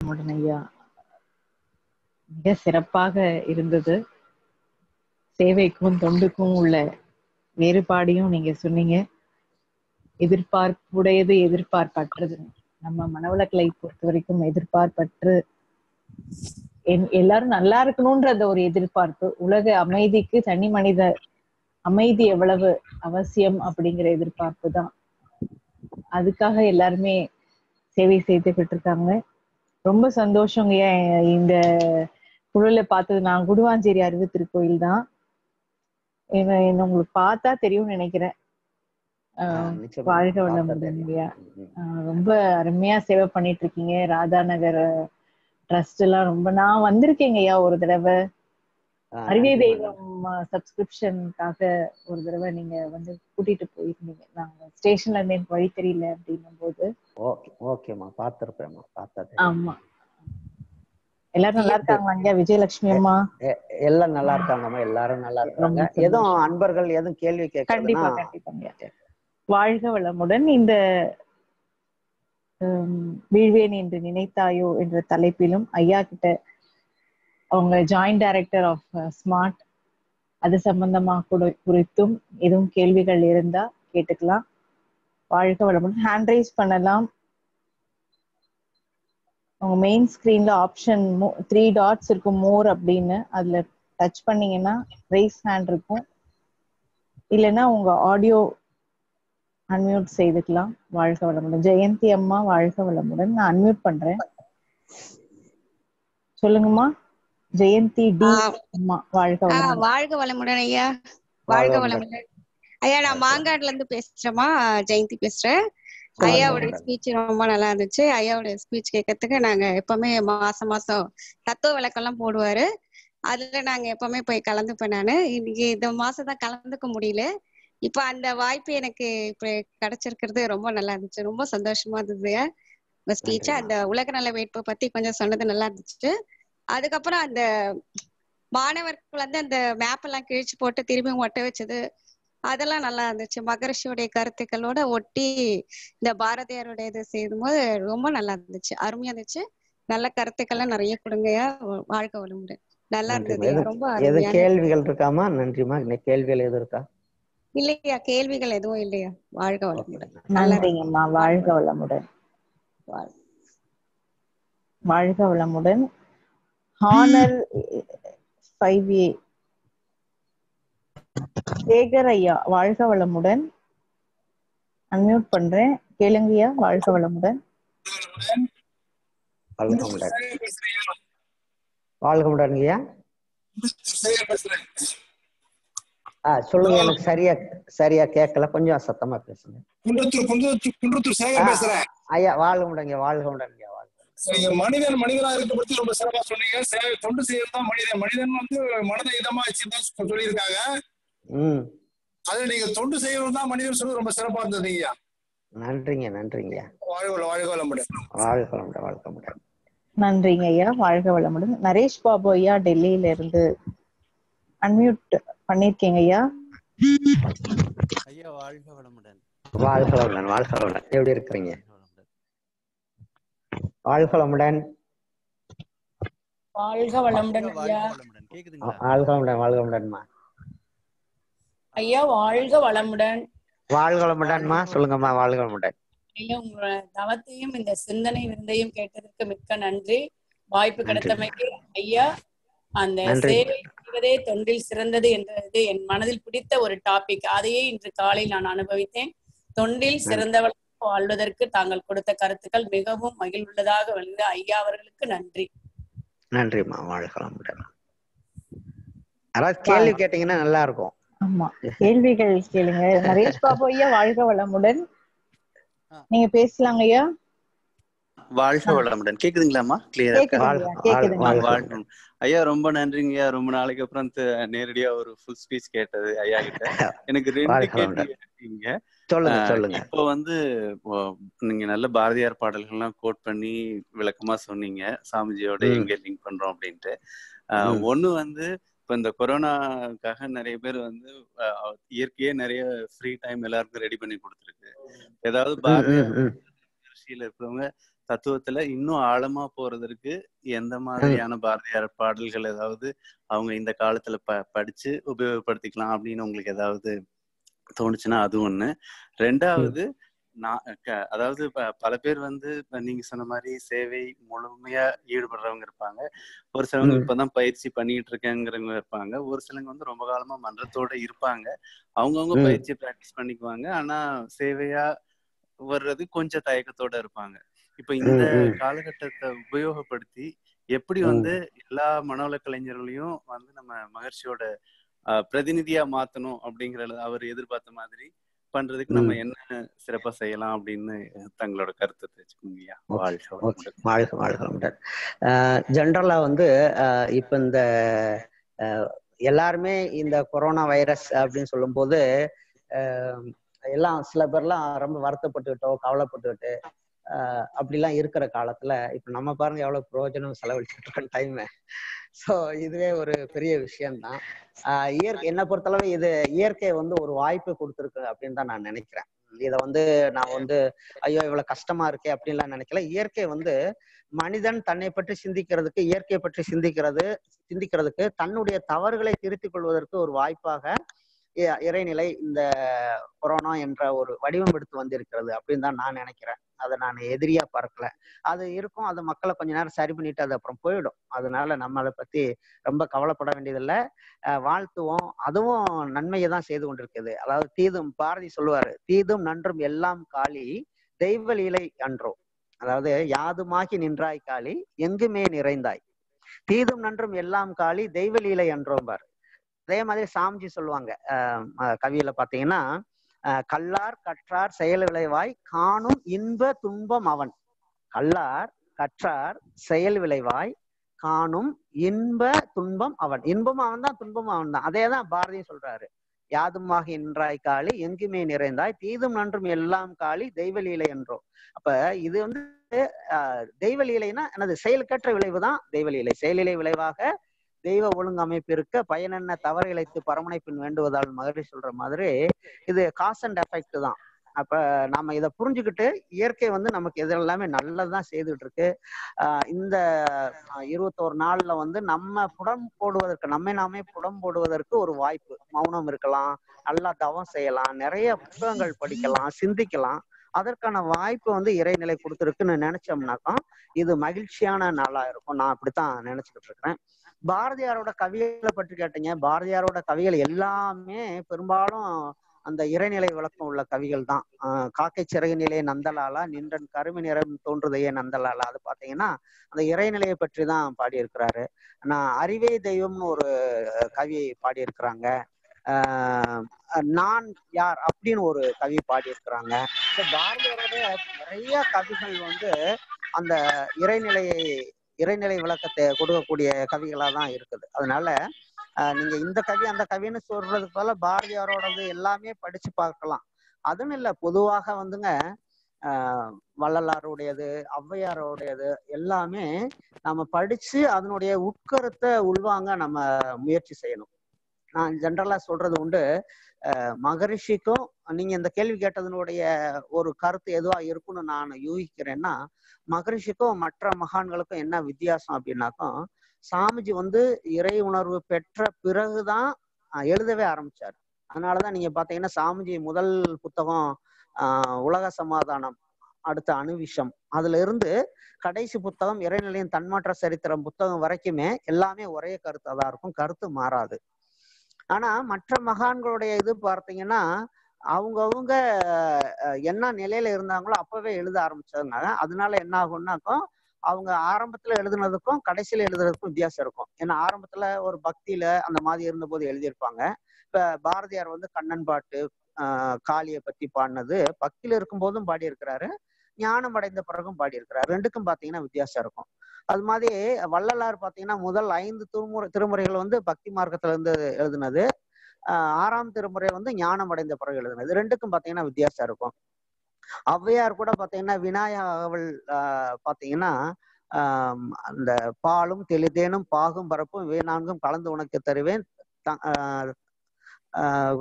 வளமுடன் ஐயா மிக சிறப்பாக இருந்தது சேவைக்கும் தொண்டுக்கும் உள்ள வேறுபாடையும் நீங்க சொன்னீங்க எதிர்பார்ப்புடையது எதிர்பார்ப்பற்றது நம்ம மனவளக்கலை பொறுத்த வரைக்கும் எதிர்பார்ப்பற்று என்- எல்லாரும் நல்லா இருக்கணும்ன்ற ஒரு எதிர்பார்ப்பு உலக அமைதிக்கு தனி மனித அமைதி எவ்வளவு அவசியம் அப்படிங்கிற எதிர்பார்ப்பு தான் அதுக்காக எல்லாருமே சேவை செய்துகிட்டு இருக்காங்க ரொம்ப சந்தோஷங்க ஏன் இந்த குழுல பார்த்தது நான் குடுவாஞ்சேரி அறிவு திருக்கோயில் தான் என்ன என்ன உங்களுக்கு பார்த்தா தெரியும்னு நினைக்கிறேன் ஆஹ் நிச்சயமா. வாழ்க பார்த்தா வளமுடன் தெரியும். ஐயா ம், ம். ஆஹ் ரொம்ப அருமையா சேவை பண்ணிட்டு இருக்கீங்க ராதா நகர் ட்ரஸ்ட் எல்லாம் ரொம்ப நான் வந்திருக்கேங்க ஐயா ஒரு தடவை ஆ, அறிவே நன்றிம்மா, தெய்வம் சப்ஸ்கிரிப்ஷனுக்காக ஒரு தடவை நீங்க வந்து கூட்டிட்டு போயிருந்தீங்க நாங்க ஸ்டேஷன்ல இருந்து எனக்கு வழி தெரியல அப்படின்னும் போது ஓகே ஓகேம்மா பார்த்திருப்பேம்மா பார்த்தா தெரியும். ஆமா எல்லாரும் நல்லா இருக்காங்களா ஐயா விஜயலட்சுமி அம்மா எ- எல்லாம் நல்லா இருக்காங்கம்மா எல்லாரும் நல்லா இருக்காங்க ரொம்ப சந்தோஷம். எதுவும் அன்பர்கள் எதுவும் கேள்வி கண்டிப்பா கேட்கறதுன்னா கண்டிப்பாங்க வாழ்க வளமுடன் இந்த ஹம், வீழ்வேன் என்று நினைத்தாயோ என்ற தலைப்பிலும் ஐயா கிட்ட அவங்க ஜாயிண்ட் டைரக்டர் ஆஃப் ஸ்மார்ட் அது சம்பந்தமா கூட குறித்தும் எதுவும் கேள்விகள் இருந்தா கேட்டுக்கலாம் வாழ்க வளமுடன் ஹேண்ட் ரைஸ் பண்ணலாம் உங்க மெயின் ஸ்கிரீன்ல ஆப்ஷன் த்ரீ டாட்ஸ் இருக்கும் மோர் அப்படின்னு அதுல டச் பண்ணீங்கன்னா ரைஸ் ஹேண்ட் இருக்கும் இல்லைன்னா உங்க ஆடியோ அன்மியூட் செய்துக்கலாம் வாழ்க வளமுடன் ஜெயந்தி அம்மா வாழ்க வளமுடன் நான் அன்மியூட் பண்றேன் சொல்லுங்கம்மா ஜெயந்தி டி ஆ, அம்மா வாழ்க ஆ, வளமுடன் வாழ்க வளமுடன் ஐயா வாழ்க வாழ்க வளமுடன் ஐயா நான் மாங்காடுல இருந்து பேசுறேம்மா ஜெயந்தி பேசுறேன் வாழ்க ஐயாவுடைய வளமுடன். ஸ்பீச் ரொம்ப நல்லா இருந்துச்சு ஐயாவுடைய ஸ்பீச் கேட்கறதுக்கு நாங்க எப்பவுமே மாசம் மாசம் தத்துவ விளக்கெல்லாம் போடுவாரு அதுல நாங்க எப்பவுமே போய் கலந்துப்பேன் நானு இன்னைக்கு இந்த மாசம் தான் கலந்துக்க முடியல இப்ப அந்த வாய்ப்பு எனக்கு இப்ப கிடைச்சிருக்கிறது ரொம்ப நல்லா இருந்துச்சு ரொம்ப சந்தோஷமா இருந்தது உங்க ஸ்பீச் நன்றிம்மா. அந்த உலக நல வேட்பை பத்தி கொஞ்சம் சொன்னது நல்லா இருந்துச்சு அதுக்கப்புறம் அந்த மாணவர்கள் வந்து அந்த மேப் எல்லாம் கிழிச்சு போட்டு திரும்பி ஒட்ட வச்சது அதெல்லாம் நல்லா இருந்துச்சு மகரிஷியுடைய கருத்துக்களோட ஒட்டி இந்த பாரதியாருடைய இது செய்யும்போது ரொம்ப நல்லா இருந்துச்சு அருமையா இருந்துச்சு நல்ல கருத்துக்கள்லாம் நிறைய கொடுங்கய்யா வாழ்க்கை வளமுடன் நல்லா நன்றிம்மா. இருந்தது எது ரொம்ப எது அருமையான கேள்விகள் இருக்காமா நன்றிம்மா இன்னைக்கு கேள்விகள் எதுவும் இருக்கா இல்லையா கேள்விகள் எதுவும் இல்லையா வாழ்க வளமுடன் நல்லா நன்றிங்கம்மா வாழ்க வளமுடன் வாழ்- வாழ்க வளமுடன் ஹானர் ஃபைவ் ஏ சேகர் ஐயா வாழ்க வளமுடன் அன்மியூட் பண்றேன் கேளுங்கய்யா வாழ்க வளமுடன் வாழ்கமுடன் வாழ்கமுடன் ஐயா ஆ சொல்லுங்க எனக்கு சரியா சரியா கேட்கல கொஞ்சம் சத்தமா பேசுங்க குன்றத்தூர் குன்றத்தூர் குன்றத்தூர் சேகர் ஆ, பேசுறேன் ஐயா வாழ்கமுடங்க வாழ்கமுடன் ஐயா வாழ்க நீங்க மனிதன் மனிதனா இருக்க பத்தி ரொம்ப சிறப்பா சொன்னீங்க சேவை தொண்டு செய்யறது தான் மனிதன் மனிதன் வந்து மனதை இதமா வச்சுதான் சொல்லியிருக்காங்க ம் அதுல நீங்க தொண்டு செய்யறது தான் மனிதன் சொல்றது ரொம்ப சிறப்பா இருந்ததுங்க நன்றிங்க நன்றிங்க வாழ்க வாழ்க வளமுடன் வாழ்கமுடன் வாழ்கமுடன் நன்றிங்க ஐயா வாழ்க வளமுடன் நரேஷ் பாபு ஐயா டெல்லியில இருந்து அன்மியூட் பண்ணிருக்கீங்க ஐயா ஐயா வாழ்க வளமுடன் வாழ்க வளமுடன் வாழ்க வளமுடன் எப்படி இருக்கிறீங்க வாழ்க வளமுடன். வாழ்க வளமுடன் வாழ்க வளமுடன் ஐயா, ஐயா வாழ்க வளமுடன் கேக்குதுங்களா வாழ்க வளமுடன் வாழ்க வளமுடன்மா ஐயா வாழ்க வளமுடன் வாழ்க வளமுடன்மா சொல்லுங்கம்மா வாழ்க வளமுடன் ஐயா உங்களோட தவத்தையும் இந்த சிந்தனை விருந்தையும் கேட்டதற்கு மிக்க நன்றி வாய்ப்பு கிடைத்தமைக்கு ஐயா அந்த நன்றி. சேவை செய்வதே தொண்டில் சிறந்தது என்றது என் மனதில் பிடித்த ஒரு டாபிக் அதையே இன்று காலை நான் அனுபவித்தேன் தொண்டில் சிறந்தவள் வாழ்வதற்கு தாங்கள் கொடுத்த கருத்துக்கள் மிகவும் மகிழ்வுள்ளதாக விளங்குது ஐயா அவர்களுக்கு நன்றி நன்றிம்மா வாழ்க வளமுடன் யாராவது கேள்வி கேட்டீங்கன்னா நல்லா இருக்கும் ஆமா கேள்விகள் கேளுங்க நரேஷ் பாபு ஐயா வாழ்க வளமுடன் நீங்க பேசலாங்க ஐயா வாழ்க வளமுடன் கேக்குதுங்களாம்மா கிளியரா இருக்கா கேக்குதுங்க வாழ்க- கேக்குதுங்க வாழ்க- வாழ்க ஐயா ரொம்ப நன்றிங்க ஐயா ரொம்ப நாளைக்கு அப்புறம் த- நேரடியா ஒரு ஃபுல் ஸ்பீச் கேட்டது ஐயா கிட்ட எனக்கு ரெண்டு வாழ்க கேள்வி வளமுடன். கேட்டீங்க சொல்லுங்க ஆஹ் சொல்லுங்க இப்போ வந்து ஓ, நீங்க நல்ல பாரதியார் பாடல்கள்லாம் கோட் பண்ணி விளக்கமா சொன்னீங்க சாமிஜியோட ம். எங்க லிங்க் பண்றோம் அப்படின்ட்டு ஆஹ் ம். ஒண்ணு வந்து இப்ப இந்த கொரோனாக்காக நிறைய பேர் வந்து ஆஹ் இயற்கையே நிறைய ஃப்ரீ டைம் எல்லாருக்கும் ரெடி பண்ணி கொடுத்துருக்கு ஏதாவது ம், பாரதியார் ம், ம். கட்சியில இருக்கிறவங்க தத்துவத்துல இன்னும் ஆழமா போறதற்கு எந்த மாதிரியான பாரதியார் பாடல்கள் ஏதாவது அவங்க இந்த காலத்துல ப படிச்சு உபயோகப்படுத்திக்கலாம் அப்படின்னு உங்களுக்கு ஏதாவது தோணுச்சுன்னா அது ஒண்ணு ரெண்டாவது நான் க- அதாவது ப- பல பேர் வந்து இப்ப நீங்க சொன்ன மாதிரி சேவை முழுமையா ஈடுபடுறவங்க இருப்பாங்க ஒரு சிலவங்க ம். இப்பதான் பயிற்சி பண்ணிட்டு இருக்கேங்கிறவங்க இருப்பாங்க ஒரு சிலவங்க வந்து ரொம்ப காலமா மன்றத்தோட இருப்பாங்க அவங்கவுங்க ம். பயிற்சி பிராக்டிஸ் பண்ணிக்குவாங்க ஆனா சேவையா வர்றது கொஞ்சம் தயக்கத்தோட இருப்பாங்க இப்ப இந்த ம், ம். காலகட்டத்தை உபயோகப்படுத்தி எப்படி ம். வந்து எல்லா மனவள கலைஞர்களையும் வந்து நம்ம மகர்ஷியோட ஆஹ், பிரதிநிதியா மாத்தணும் அப்படிங்கறது அவர் எதிர்பார்த்த மாதிரி பண்றதுக்கு நம்ம ம். என்ன சிறப்பா செய்யலாம் அப்படின்னு தங்களோட கருத்தை தெரிஞ்சுக்கோங்கய்யா வாழ்க ஓகே வளமுடன். வாழ்க வாழ்க வளமுடன் ஜென்ரலா வந்து அஹ், இப்ப இந்த அஹ், எல்லாருமே இந்த கொரோனா வைரஸ் அப்படின்னு சொல்லும்போது அஹ், எல்லாம் சில பேர்லாம் ரொம்ப வருத்தப்பட்டுக்கிட்டோ கவலைப்பட்டுக்கிட்டு அஹ், அப்படிலாம் இருக்கிற காலத்துல இப்ப நம்ம பாருங்க எவ்வளவு பிரயோஜனம் செலவழிச்சுட்டு இருக்கோம் டைம் ஸோ இதுவே ஒரு பெரிய விஷயம்தான் ஆஹ் இயற்கை என்னை பொறுத்தளவு இது இயற்கை வந்து ஒரு வாய்ப்பு கொடுத்துருக்கு அப்படின்னு தான் நான் நினைக்கிறேன் இதை வந்து நான் வந்து ஐயோ இவ்வளவு கஷ்டமா இருக்கே அப்படின்லாம் நினைக்கல இயற்கை வந்து மனிதன் தன்னை பற்றி சிந்திக்கிறதுக்கு இயற்கை பற்றி சிந்திக்கிறது சிந்திக்கிறதுக்கு தன்னுடைய தவறுகளை திருத்திக் கொள்வதற்கு ஒரு வாய்ப்பாக இ- இறைநிலை இந்த கொரோனா என்ற ஒரு வடிவம் எடுத்து வந்திருக்கிறது அப்படின்னு தான் நான் நினைக்கிறேன் அதை நான் எதிரியா பார்க்கல அது இருக்கும் அது மக்களை கொஞ்ச நேரம் சரி பண்ணிட்டு அது அப்புறம் போயிடும் அதனால நம்ம அதை பத்தி ரொம்ப கவலைப்பட வேண்டியதில்லை அஹ் வாழ்த்துவோம் அதுவும் நன்மையை தான் செய்து கொண்டிருக்குது அதாவது தீதும் பாரதி சொல்லுவாரு தீதும் நன்றும் எல்லாம் காளி தெய்வ லீலை அன்றோ அதாவது யாதுமாகி நின்றாய் காளி எங்குமே நிறைந்தாய் தீதும் நன்றும் எல்லாம் காளி தெய்வ லீலை அன்றோம்பார் அதே மாதிரி சாமிஜி சொல்லுவாங்க அஹ் அஹ் கவியில பாத்தீங்கன்னா அஹ் கல்லார் கற்றார் செயல் விளைவாய் காணும் இன்ப துன்பம் அவன் கல்லார் கற்றார் செயல் விளைவாய் காணும் இன்ப துன்பம் அவன் இன்பம் அவன் தான் துன்பம் அவன் தான் அதே தான் பாரதியும் சொல்றாரு யாதுமாக நின்றாய் காளி எங்குமே நிறைந்தாய் தீதும் நன்றும் எல்லாம் காளி தெய்வ லீலை என்றோ அப்ப இது வந்து ஆஹ் தெய்வ லீலைனா எனது செயலுக்கற்ற விளைவு தான் தெய்வ லீலை செயலிலை விளைவாக தெய்வ ஒழுங்கு அமைப்பிருக்க பயனென்ன தவறு இழைத்து பரமனை பின் வேண்டுவதால் மகரி சொல்ற மாதிரி இது காஸ் அண்ட் எஃபெக்ட் தான் அப்ப நாம இதை புரிஞ்சுக்கிட்டு இயற்கை வந்து நமக்கு எதெல்லாமே நல்லதுதான் செய்துட்டு இருக்கு ஆஹ் இந்த ஆஹ் இருபத்தோரு நாள்ல வந்து நம்ம புடம் போடுவதற்கு நம்மை நாமே புடம் போடுவதற்கு ஒரு வாய்ப்பு மௌனம் இருக்கலாம் நல்லா தவம் செய்யலாம் நிறைய புத்தகங்கள் படிக்கலாம் சிந்திக்கலாம் அதற்கான வாய்ப்பு வந்து இறைநிலை கொடுத்துருக்குன்னு நினைச்சோம்னாக்கா இது மகிழ்ச்சியான நாளா இருக்கும் நான் அப்படித்தான் நினைச்சுக்கிட்டு இருக்கிறேன் பாரதியாரோட கவிகளை பற்றி கேட்டீங்க பாரதியாரோட கவிகள் எல்லாமே பெரும்பாலும் அந்த இறைநிலை விளக்கம் உள்ள கவிகள் தான் ஆஹ் காக்கை சிறகு நிலைய நந்தலாலா நின்றன் கருமை நிறம் தோன்றுதையே நந்தலாலா அது பாத்தீங்கன்னா அந்த இறைநிலையை பற்றி தான் பாடியிருக்கிறாரு நான் அறிவே தெய்வம்னு ஒரு கவி பாடியிருக்கிறாங்க ஆஹ் நான் யார் அப்படின்னு ஒரு கவி பாடியிருக்கிறாங்க ஸோ பாரதியாரோட நிறைய கவிகள் வந்து அந்த இறைநிலையை இறைநிலை விளக்கத்தை கொடுக்கக்கூடிய கவிகளா தான் இருக்குது அதனால ஆஹ் நீங்க இந்த கவி அந்த கவின்னு சொல்றதுக்கு போல பாரதியாரோடது எல்லாமே படிச்சு பார்க்கலாம் அதுவும் இல்ல பொதுவாக வந்துங்க ஆஹ் வள்ளலாருடையது ஔவையாரோடையது எல்லாமே நம்ம படிச்சு அதனுடைய உட்கருத்தை உள்வாங்க நம்ம முயற்சி செய்யணும் நான் ஜென்ரலா சொல்றது உண்டு அஹ் மகரிஷிக்கும் நீங்க இந்த கேள்வி கேட்டதனுடைய ஒரு கருத்து எதுவா இருக்கும்னு நான் யூகிக்கிறேன்னா மகரிஷிக்கும் மற்ற மகான்களுக்கும் என்ன வித்தியாசம் அப்படின்னாக்கும் சாமிஜி வந்து இறை உணர்வு பெற்ற பிறகுதான் அஹ், எழுதவே ஆரம்பிச்சார் அதனாலதான் நீங்க பாத்தீங்கன்னா சாமிஜி முதல் புத்தகம் ஆஹ் உலக சமாதானம் அடுத்த அணுவிஷம் அதுல இருந்து கடைசி புத்தகம் இறைநிலையின் தன்மாற்ற சரித்திரம் புத்தகம் வரைக்குமே எல்லாமே ஒரே கருத்தா தான் இருக்கும் கருத்து மாறாது ஆனா மற்ற மகான்களுடைய இது பார்த்தீங்கன்னா அவங்கவுங்க அஹ், என்ன நிலையில இருந்தாங்களோ அப்பவே எழுத ஆரம்பிச்சதுனால அதனால என்ன ஆகும்னாக்கா அவங்க ஆரம்பத்துல எழுதுனதுக்கும் கடைசியில எழுதுறதுக்கும் வித்தியாசம் இருக்கும் ஏன்னா ஆரம்பத்துல ஒரு பக்தியில அந்த மாதிரி இருந்தபோது எழுதியிருப்பாங்க இப்ப பாரதியார் வந்து கண்ணன் பாட்டு ஆஹ் காளியை பத்தி பாடினது பக்தியில இருக்கும்போதும் பாடியிருக்கிறாரு ஞானம் அடைந்த பிறகும் பாடியிருக்கிறாரு ரெண்டுக்கும் பாத்தீங்கன்னா வித்தியாசம் இருக்கும் அது மாதிரி வள்ளலார் பாத்தீங்கன்னா முதல் ஐந்து திருமுறை திருமுறைகள் வந்து பக்தி மார்க்கத்துல இருந்து எழுதுனது ஆஹ் ஆறாம் திருமுறை வந்து ஞானம் அடைந்த பிறகு எழுதுனது ரெண்டுக்கும் பாத்தீங்கன்னா வித்தியாசம் இருக்கும் ஔவையார் கூட பாத்தீங்கன்னா விநாயகவள் ஆஹ் பாத்தீங்கன்னா ஆஹ் அந்த பாலும் தெளிதேனும் பாகும் பரப்பும் வே நான்கும் கலந்து உனக்கு தருவேன் த- ஆஹ் ஆஹ்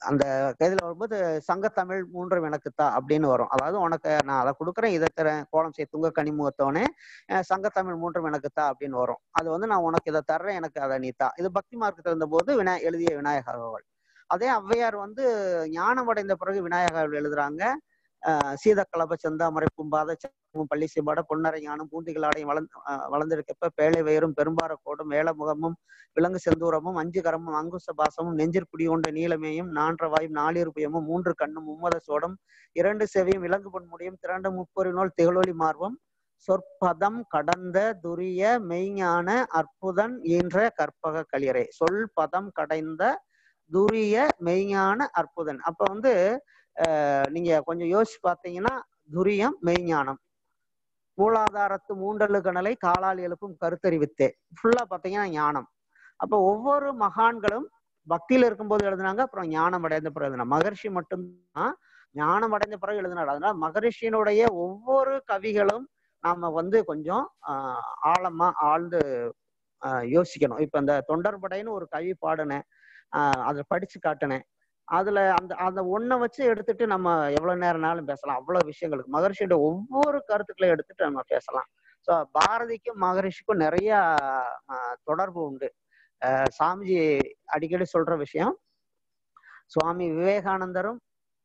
அந்த கைதுல வரும்போது சங்கத்தமிழ் மூன்றும் எனக்குத்தா அப்படின்னு வரும் அதாவது உனக்கு நான் அதை கொடுக்குறேன் இதை தரேன் கோலம் செய்ய துங்க கனிமுகத்தவனே அஹ் சங்கத்தமிழ் மூன்றும் எனக்குத்தா அப்படின்னு வரும் அது வந்து நான் உனக்கு இதை தர்றேன் எனக்கு அதை நீ தா இது பக்தி மார்க்கத்தில் இருந்தபோது வினா எழுதிய விநாயகர்கள் அதே ஔவையார் வந்து ஞானம் அடைந்த பிறகு விநாயகர்கள் எழுதுறாங்க அஹ் சீதக்கலப செந்தாமரை பூம்பாத செம்பும் பள்ளி சிம்பாட பொன்னரை ஞானம் பூந்திகளாடையும் வளர்ந்து அஹ் வளர்ந்திருக்கப்ப பேழை வயிறும் பெரும்பார கோடும் வேளமுகமும் விலங்கு செந்தூரமும் அஞ்சு கரமும் அங்குச பாசமும் நெஞ்சிற்குடி கொண்ட நீளமேயும் நான்ற வாயும் நாலிருபயமும் மூன்று கண்ணும் மும்மத சோடும் இரண்டு செவியும் விலங்கு பொன்முடியும் திரண்டு முப்பொரு நூல் திகழொலி மார்பம் சொற்பதம் கடந்த துரிய மெய்ஞான அற்புதன் ஈன்ற கற்பக களியரை சொல் பதம் கடைந்த துரிய மெய்ஞான அற்புதன் அப்ப வந்து அஹ், நீங்க கொஞ்சம் யோசிச்சு பார்த்தீங்கன்னா துரியம் மெய்ஞானம் மூலாதாரத்து மூண்டலு கணலை காலால் எழுப்பும் கருத்தறிவித்தே ஃபுல்லா பார்த்தீங்கன்னா ஞானம் அப்ப ஒவ்வொரு மகான்களும் பக்தியில இருக்கும்போது எழுதுனாங்க அப்புறம் ஞானம் அடைந்த பிறகு எழுதினாங்க மகர்ஷி மட்டும்தான் ஞானம் அடைந்த பிறகு எழுதினார் அதனால மகரிஷியினுடைய ஒவ்வொரு கவிகளும் நாம வந்து கொஞ்சம் ஆஹ் ஆழமா ஆழ்ந்து ஆஹ் யோசிக்கணும் இப்ப இந்த தொண்டர்படைன்னு ஒரு கவி பாடினேன் ஆஹ் அதை படிச்சு காட்டினேன் அதுல அந்த அந்த ஒன்றை வச்சு எடுத்துட்டு நம்ம எவ்வளவு நேரம்னாலும் பேசலாம் அவ்வளவு விஷயங்களுக்கு மகரிஷியோட ஒவ்வொரு கருத்துக்களையும் எடுத்துட்டு நம்ம பேசலாம் ஸோ பாரதிக்கும் மகரிஷிக்கும் நிறைய ஆஹ் தொடர்பு உண்டு ஆஹ் சாமிஜி அடிக்கடி சொல்ற விஷயம் சுவாமி விவேகானந்தரும்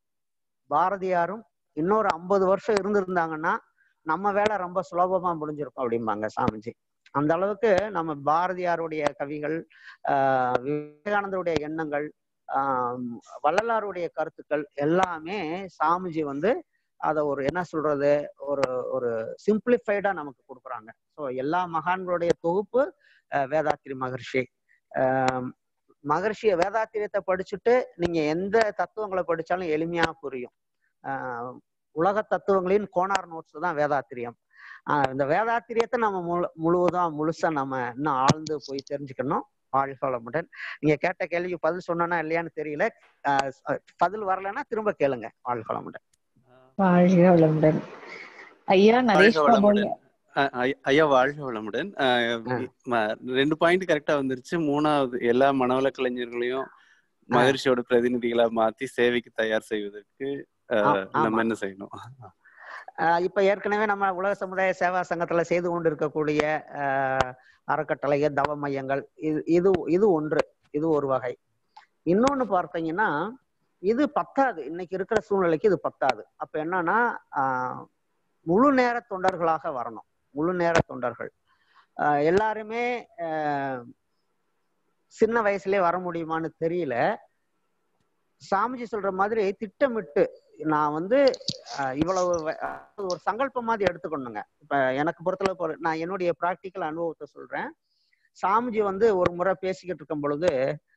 பாரதியாரும் இன்னொரு ஐம்பது வருஷம் இருந்திருந்தாங்கன்னா நம்ம வேலை ரொம்ப சுலபமா முடிஞ்சிருக்கும் அப்படிம்பாங்க சாமிஜி அந்த அளவுக்கு நம்ம பாரதியாருடைய கவிகள் ஆஹ் விவேகானந்தருடைய எண்ணங்கள் ஆஹ் வள்ளலாருடைய கருத்துக்கள் எல்லாமே சாமிஜி வந்து அதை ஒரு என்ன சொல்றது ஒரு ஒரு சிம்பிளிஃபைடா நமக்கு கொடுக்குறாங்க ஸோ எல்லா மகான்களுடைய தொகுப்பு ஆஹ் வேதாத்திரி மகர்ஷி ஆஹ் மகர்ஷிய வேதாத்திரியத்தை படிச்சுட்டு நீங்க எந்த தத்துவங்களை படிச்சாலும் எளிமையா புரியும் ஆஹ் உலக தத்துவங்களின் கோனார் நோட்ஸ் தான் வேதாத்திரியம் ஆஹ் இந்த வேதாத்திரியத்தை நம்ம முழு முழுவதும் முழுசா நம்ம இன்னும் ஆழ்ந்து போய் தெரிஞ்சுக்கணும் வாழ்க வளமுடன் நீங்க கேட்ட கேள்விக்கு பதில் சொன்னா இல்லையான்னு தெரியல ஆஹ் பதில் வரலைன்னா திரும்ப கேளுங்க வாழ்க வளமுடன் வாழ்க வளமுடன் ஐயா நரேஷ் வாழ்க பாபு வளமுடன் அஹ் ஐ- ஐயா வாழ்க வளமுடன் அஹ் ஆ. ம- ரெண்டு பாயிண்ட் கரெக்டா வந்துருச்சு மூணாவது எல்லா மனவள கலைஞர்களையும் மகரிஷியோட பிரதிநிதிகளா மாத்தி சேவைக்கு தயார் செய்வதற்கு அஹ், ஆ- நம்ம ஆமா என்ன செய்யணும் ஆஹ் இப்ப ஏற்கனவே நம்ம உலக சமுதாய சேவா சங்கத்துல செய்து கொண்டு இருக்கக்கூடிய ஆஹ் அறக்கட்டளைகள் தவ மையங்கள் இது இது இது ஒன்று இது ஒரு வகை இன்னொன்னு பார்த்தீங்கன்னா இது பத்தாது இன்னைக்கு இருக்கிற சூழ்நிலைக்கு இது பத்தாது அப்ப என்னன்னா ஆஹ் முழு நேர தொண்டர்களாக வரணும் முழு நேர தொண்டர்கள் ஆஹ் எல்லாருமே ஆஹ் சின்ன வயசுலயே வர முடியுமான்னு தெரியல சாமிஜி சொல்ற மாதிரி திட்டமிட்டு நான் வந்து ஆஹ் இவ்வளவு வ- அதாவது ஒரு சங்கல்பம் மாதிரி எடுத்துக்கணுங்க இப்ப எனக்கு பொறுத்தளவு ஒரு- நான் என்னுடைய பிராக்டிக்கல் அனுபவத்தை சொல்றேன் சாமிஜி வந்து ஒரு முறை பேசிக்கிட்டு இருக்கும் பொழுது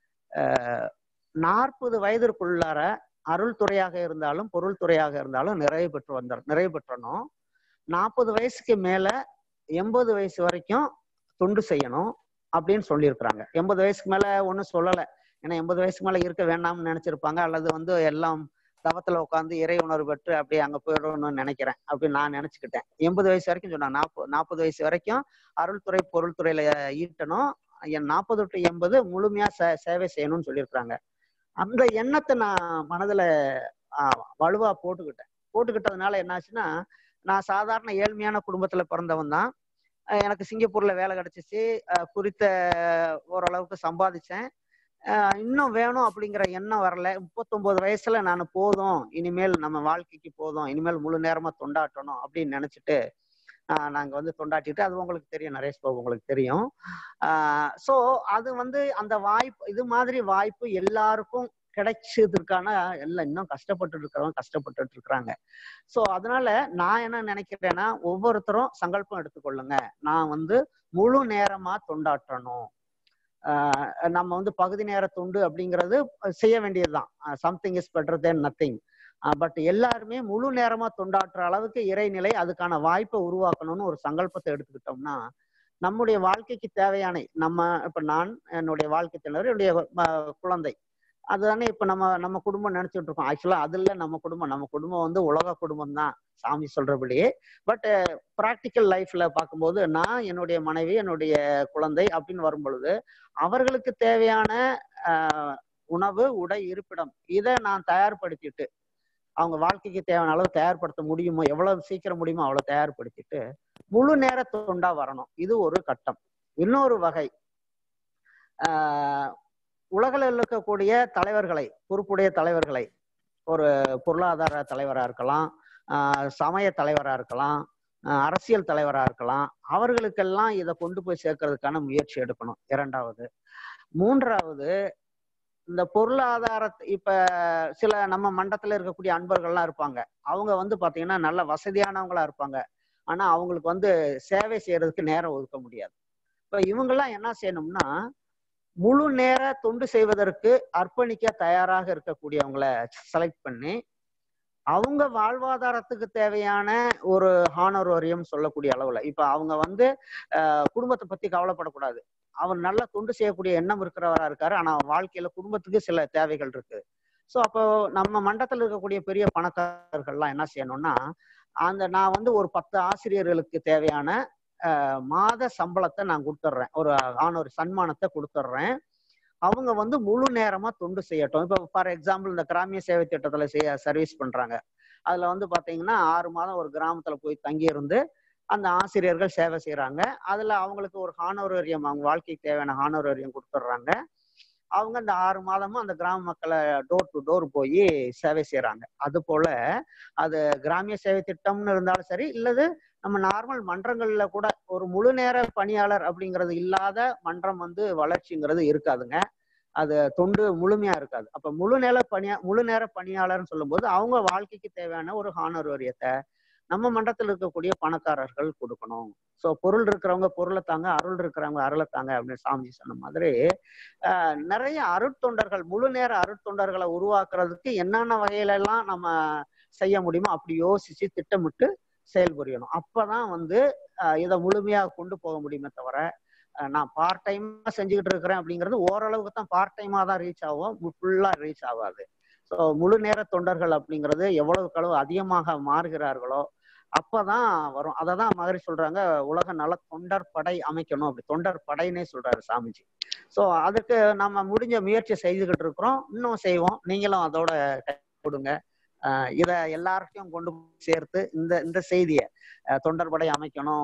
நாற்பது வயதிற்குள்ளார அருள் துறையாக இருந்தாலும் பொருள் துறையாக இருந்தாலும் நிறைவு பெற்று வந்தார் நிறைவு பெற்றணும் நாற்பது வயசுக்கு மேல எண்பது வயசு வரைக்கும் தொண்டு செய்யணும் அப்படின்னு சொல்லியிருக்கிறாங்க எண்பது வயசுக்கு மேல ஒன்றும் சொல்லலை ஏன்னா எண்பது வயசுக்கு மேல இருக்க வேண்டாம்னு நினைச்சிருப்பாங்க அல்லது வந்து எல்லாம் தவத்துல உட்காந்து இறை உணர்வு பெற்று அப்படியே அங்க போயிடணும்னு நினைக்கிறேன் அப்படின்னு நான் நினைச்சுக்கிட்டேன் எண்பது வயசு வரைக்கும் சொன்னாங்க நாற்பது நாற்பது வயசு வரைக்கும் அருள்துறை பொருள் துறையில ஈட்டணும் என் நாற்பது டு எண்பது முழுமையா சே சேவை செய்யணும்னு சொல்லியிருக்கிறாங்க அந்த எண்ணத்தை நான் மனதுல ஆஹ், வலுவா போட்டுக்கிட்டேன் போட்டுக்கிட்டதுனால என்னாச்சுன்னா நான் சாதாரண ஏழ்மையான குடும்பத்துல பிறந்தவன் தான் அஹ் எனக்கு சிங்கப்பூர்ல வேலை கிடைச்சிச்சு அஹ் குறித்த ஓரளவுக்கு சம்பாதிச்சேன் அஹ் இன்னும் வேணும் அப்படிங்கிற எண்ணம் வரல முப்பத்தொன்பது வயசுல நான் போதும் இனிமேல் நம்ம வாழ்க்கைக்கு போதும் இனிமேல் முழு நேரமா தொண்டாட்டணும் அப்படின்னு நினைச்சிட்டு ஆஹ் நாங்க வந்து தொண்டாட்டிட்டு அது உங்களுக்கு தெரியும் நரேஷ் பாபு உங்களுக்கு தெரியும் ஸோ அது வந்து அந்த வாய்ப்பு இது மாதிரி வாய்ப்பு எல்லாருக்கும் கிடைச்சதுக்கான எல்லாம் இன்னும் கஷ்டப்பட்டு இருக்கிறவங்க கஷ்டப்பட்டு இருக்கிறாங்க ஸோ அதனால நான் என்ன நினைக்கிறேன்னா ஒவ்வொருத்தரும் சங்கல்பம் எடுத்துக்கொள்ளுங்க நான் வந்து முழு நேரமா தொண்டாற்றணும் ஆஹ் நம்ம வந்து பகுதி நேர தொண்டு அப்படிங்கிறது செய்ய வேண்டியதுதான் something is better than nothing but எல்லாருமே முழு நேரமா தொண்டாற்றுற அளவுக்கு இறைநிலை அதுக்கான வாய்ப்பை உருவாக்கணும்னு ஒரு சங்கல்பத்தை எடுத்துக்கிட்டோம்னா நம்முடைய வாழ்க்கைக்கு தேவையான நம்ம இப்ப நான் என்னுடைய வாழ்க்கை திணறு என்னுடைய ம- குழந்தை அதுதானே இப்ப நம்ம நம்ம குடும்பம் நினைச்சிட்டு இருக்கோம் ஆக்சுவலா அது இல்ல நம்ம குடும்பம் நம்ம குடும்பம் வந்து உலக குடும்பம் தான் சாமி சொல்றபடியே பட் ப்ராக்டிக்கல் லைஃப்ல பார்க்கும்போது நான் என்னுடைய மனைவி என்னுடைய குழந்தை அப்படின்னு வரும் பொழுது அவர்களுக்கு தேவையான ஆஹ், உணவு உடை இருப்பிடம் இதை நான் தயார்படுத்திட்டு அவங்க வாழ்க்கைக்கு தேவையான அளவு தயார்படுத்த முடியுமோ எவ்வளவு சீக்கிரம் முடியுமோ அவ்வளவு தயார்படுத்திட்டு முழு நேர தொண்டா வரணும் இது ஒரு கட்டம் இன்னொரு வகை ஆஹ் உலகில் இருக்கக்கூடிய தலைவர்களை பொறுப்புடைய தலைவர்களை ஒரு பொருளாதார தலைவரா இருக்கலாம் ஆஹ் சமய தலைவரா இருக்கலாம் ஆஹ் அரசியல் தலைவரா இருக்கலாம் அவர்களுக்கெல்லாம் இதை கொண்டு போய் சேர்க்கறதுக்கான முயற்சி எடுக்கணும் இரண்டாவது மூன்றாவது இந்த பொருளாதார இப்ப சில நம்ம மண்டத்துல இருக்கக்கூடிய அன்பர்கள்லாம் இருப்பாங்க அவங்க வந்து பாத்தீங்கன்னா நல்ல வசதியானவங்களா இருப்பாங்க ஆனா அவங்களுக்கு வந்து சேவை செய்யறதுக்கு நேரம் ஒதுக்க முடியாது இப்ப இவங்கெல்லாம் என்ன செய்யணும்னா முழு நேர தொண்டு செய்வதற்கு அர்ப்பணிக்க தயாராக இருக்கக்கூடியவங்கள செலக்ட் பண்ணி அவங்க வாழ்வாதாரத்துக்கு தேவையான ஒரு ஹானரோரியம் சொல்லக்கூடிய அளவுல இப்ப அவங்க வந்து அஹ், குடும்பத்தை பத்தி கவலைப்படக்கூடாது அவர் நல்ல தொண்டு செய்யக்கூடிய எண்ணம் இருக்கிறவரா இருக்காரு ஆனா அவன் வாழ்க்கையில குடும்பத்துக்கு சில தேவைகள் இருக்கு ஸோ அப்போ நம்ம மண்டலத்தில் இருக்கக்கூடிய பெரிய பணக்காரர்கள்லாம் என்ன செய்யணும்னா அந்த நான் வந்து ஒரு பத்து ஆசிரியர்களுக்கு தேவையான அஹ், மாத சம்பளத்தை நான் கொடுத்துட்றேன் ஒரு ஆன ஒரு சன்மானத்தை கொடுத்துட்றேன் அவங்க வந்து முழு நேரமா தொண்டு செய்யட்டும் இப்போ ஃபார் எக்ஸாம்பிள் இந்த கிராமிய சேவை திட்டத்துல செய்ய சர்வீஸ் பண்றாங்க அதுல வந்து பாத்தீங்கன்னா ஆறு மாதம் ஒரு கிராமத்துல போய் தங்கி இருந்து அந்த ஆசிரியர்கள் சேவை செய்யறாங்க அதுல அவங்களுக்கு ஒரு ஹானோரரியம் அவங்க வாழ்க்கைக்கு தேவையான ஹானோரரியம் கொடுத்துட்றாங்க அவங்க அந்த ஆறு மாதமும் அந்த கிராம மக்களை டோர் டு டோர் போய் சேவை செய்யறாங்க அது போல அது கிராமிய சேவை திட்டம்னு இருந்தாலும் சரி இல்லது நம்ம நார்மல் மன்றங்கள்ல கூட ஒரு முழு நேர பணியாளர் அப்படிங்கிறது இல்லாத மன்றம் வந்து வளர்ச்சிங்கிறது இருக்காதுங்க அது தொண்டு முழுமையா இருக்காது அப்ப முழு நேர பணியா முழு நேர பணியாளர்னு சொல்லும்போது அவங்க வாழ்க்கைக்கு தேவையான ஒரு ஹானரோரியத்தை நம்ம மன்றத்தில் இருக்கக்கூடிய பணக்காரர்கள் கொடுக்கணும் ஸோ பொருள் இருக்கிறவங்க பொருளை தாங்க அருள் இருக்கிறவங்க அருளை தாங்க அப்படின்னு சாமிஜி சொன்ன மாதிரி ஆஹ், நிறைய அருட்தொண்டர்கள் முழு நேர அருட்தொண்டர்களை உருவாக்குறதுக்கு என்னென்ன வகையில எல்லாம் நம்ம செய்ய முடியுமோ அப்படி யோசிச்சு திட்டமிட்டு செயல்புரியணும் அப்பதான் வந்து ஆஹ், இதை முழுமையா கொண்டு போக முடியுமே தவிர ஆஹ், நான் பார்ட் டைமா செஞ்சுக்கிட்டு இருக்கிறேன் அப்படிங்கிறது ஓரளவுக்கு தான் பார்ட் டைமா தான் ரீச் ஆகும் ஃபுல்லா ரீச் ஆகாது ஸோ முழு நேர தொண்டர்கள் அப்படிங்கிறது எவ்வளவுக்கு அளவு அதிகமாக மாறுகிறார்களோ அப்பதான் வரும் அதை தான் மாதிரி சொல்றாங்க உலக நல தொண்டர் படை அமைக்கணும் அப்படி தொண்டர் படைன்னே சொல்றாரு சாமிஜி ஸோ அதுக்கு நம்ம முடிஞ்ச முயற்சி செய்துகிட்டு இருக்கிறோம் இன்னும் செய்வோம் நீங்களும் அதோட கை கொடுங்க ஆஹ் இத எல்லார்ட்டையும் கொண்டு போய் சேர்த்து இந்த இந்த செய்தியை ஆஹ் தொண்டர் படை அமைக்கணும்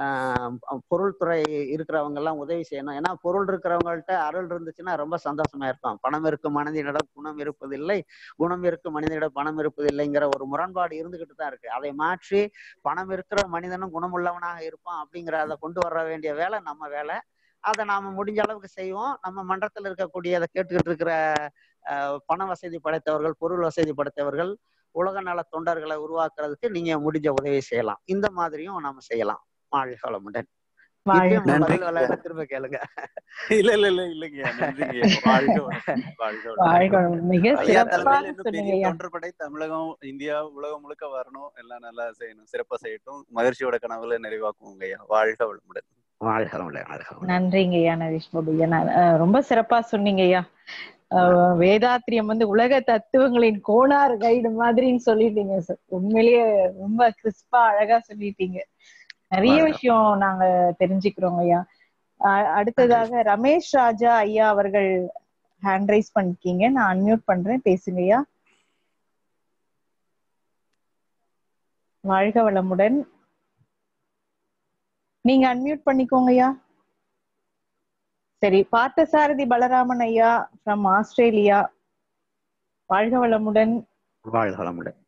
ஆஹ் பொருள்துறை இருக்கிறவங்க எல்லாம் உதவி செய்யணும் ஏன்னா பொருள் இருக்கிறவங்கள்ட்ட அருள் இருந்துச்சுன்னா ரொம்ப சந்தோஷமா இருப்பான் பணம் இருக்கும் மனிதனிடம் குணம் இருப்பதில்லை குணம் இருக்கும் மனிதனிடம் பணம் இருப்பதில்லைங்கிற ஒரு முரண்பாடு இருந்துகிட்டு தான் இருக்கு அதை மாற்றி பணம் இருக்கிற மனிதனும் குணமுள்ளவனாக இருப்பான் அப்படிங்கிற அதை கொண்டு வர வேண்டிய வேலை நம்ம வேலை அதை நாம முடிஞ்ச அளவுக்கு செய்வோம் நம்ம மன்றத்தில் இருக்கக்கூடிய அதை கேட்டுக்கிட்டு இருக்கிற அஹ், பண வசதி படைத்தவர்கள் பொருள் வசதி படைத்தவர்கள் உலக நல தொண்டர்களை உருவாக்குறதுக்கு நீங்க முடிஞ்ச உதவி செய்யலாம் இந்த மாதிரியும் நாம செய்யலாம் வாழ்க வளமுடன் வாழ்க இப்பயும் நன்றி. பதில் விளையாட திரும்ப கேளுங்க இல்ல இல்ல இல்ல இல்லைங்க நன்றிங்க வாழ்க வளமுடன். வாழ்க வளமுடன். வாழ்க வளமுடன். மிக ஐயா சிறப்பாக தலைமையில இன்னும் சொன்னீங்க பெரிய ஐயா தொண்டர்படை தமிழகம் இந்தியா உலகம் முழுக்க வரணும் எல்லாம் நல்லா செய்யணும் சிறப்பா செய்யட்டும் மகிழ்ச்சியோட கனவுல நிறைவாக்குவோங்க ஐயா வாழ்க வளமுடன் வாழ்க வளமுடன் வாழ்க வளமுடன் நன்றிங்க ஐயா நரேஷ் பாபு ஐயா நான், அஹ், ரொம்ப சிறப்பா சொன்னீங்க ஐயா அஹ், வேதாத்திரியம் வந்து உலக தத்துவங்களின் கோணார் கைடு மாதிரின்னு சொல்லிட்டீங்க சார் உண்மையிலேயே ரொம்ப கிறிஸ்பா அழகா சொல்லிட்டீங்க நிறைய வாழ்க. விஷயம் நாங்க தெரிஞ்சுக்கிறோங்க ஐயா அ- அடுத்ததாக ரமேஷ் ராஜா ஐயா அவர்கள் ஹேண்ட் ரைஸ் பண்ணிருக்கீங்க நான் அன்மியூட் பண்றேன் பேசுங்க ஐயா வாழ்க வளமுடன் நீங்க அன்மியூட் பண்ணிக்கோங்க ஐயா சரி பார்த்தசாரதி பலராமன் ஐயா ஃப்ரம் ஆஸ்திரேலியா வாழ்க வளமுடன் வாழ்க வளமுடன்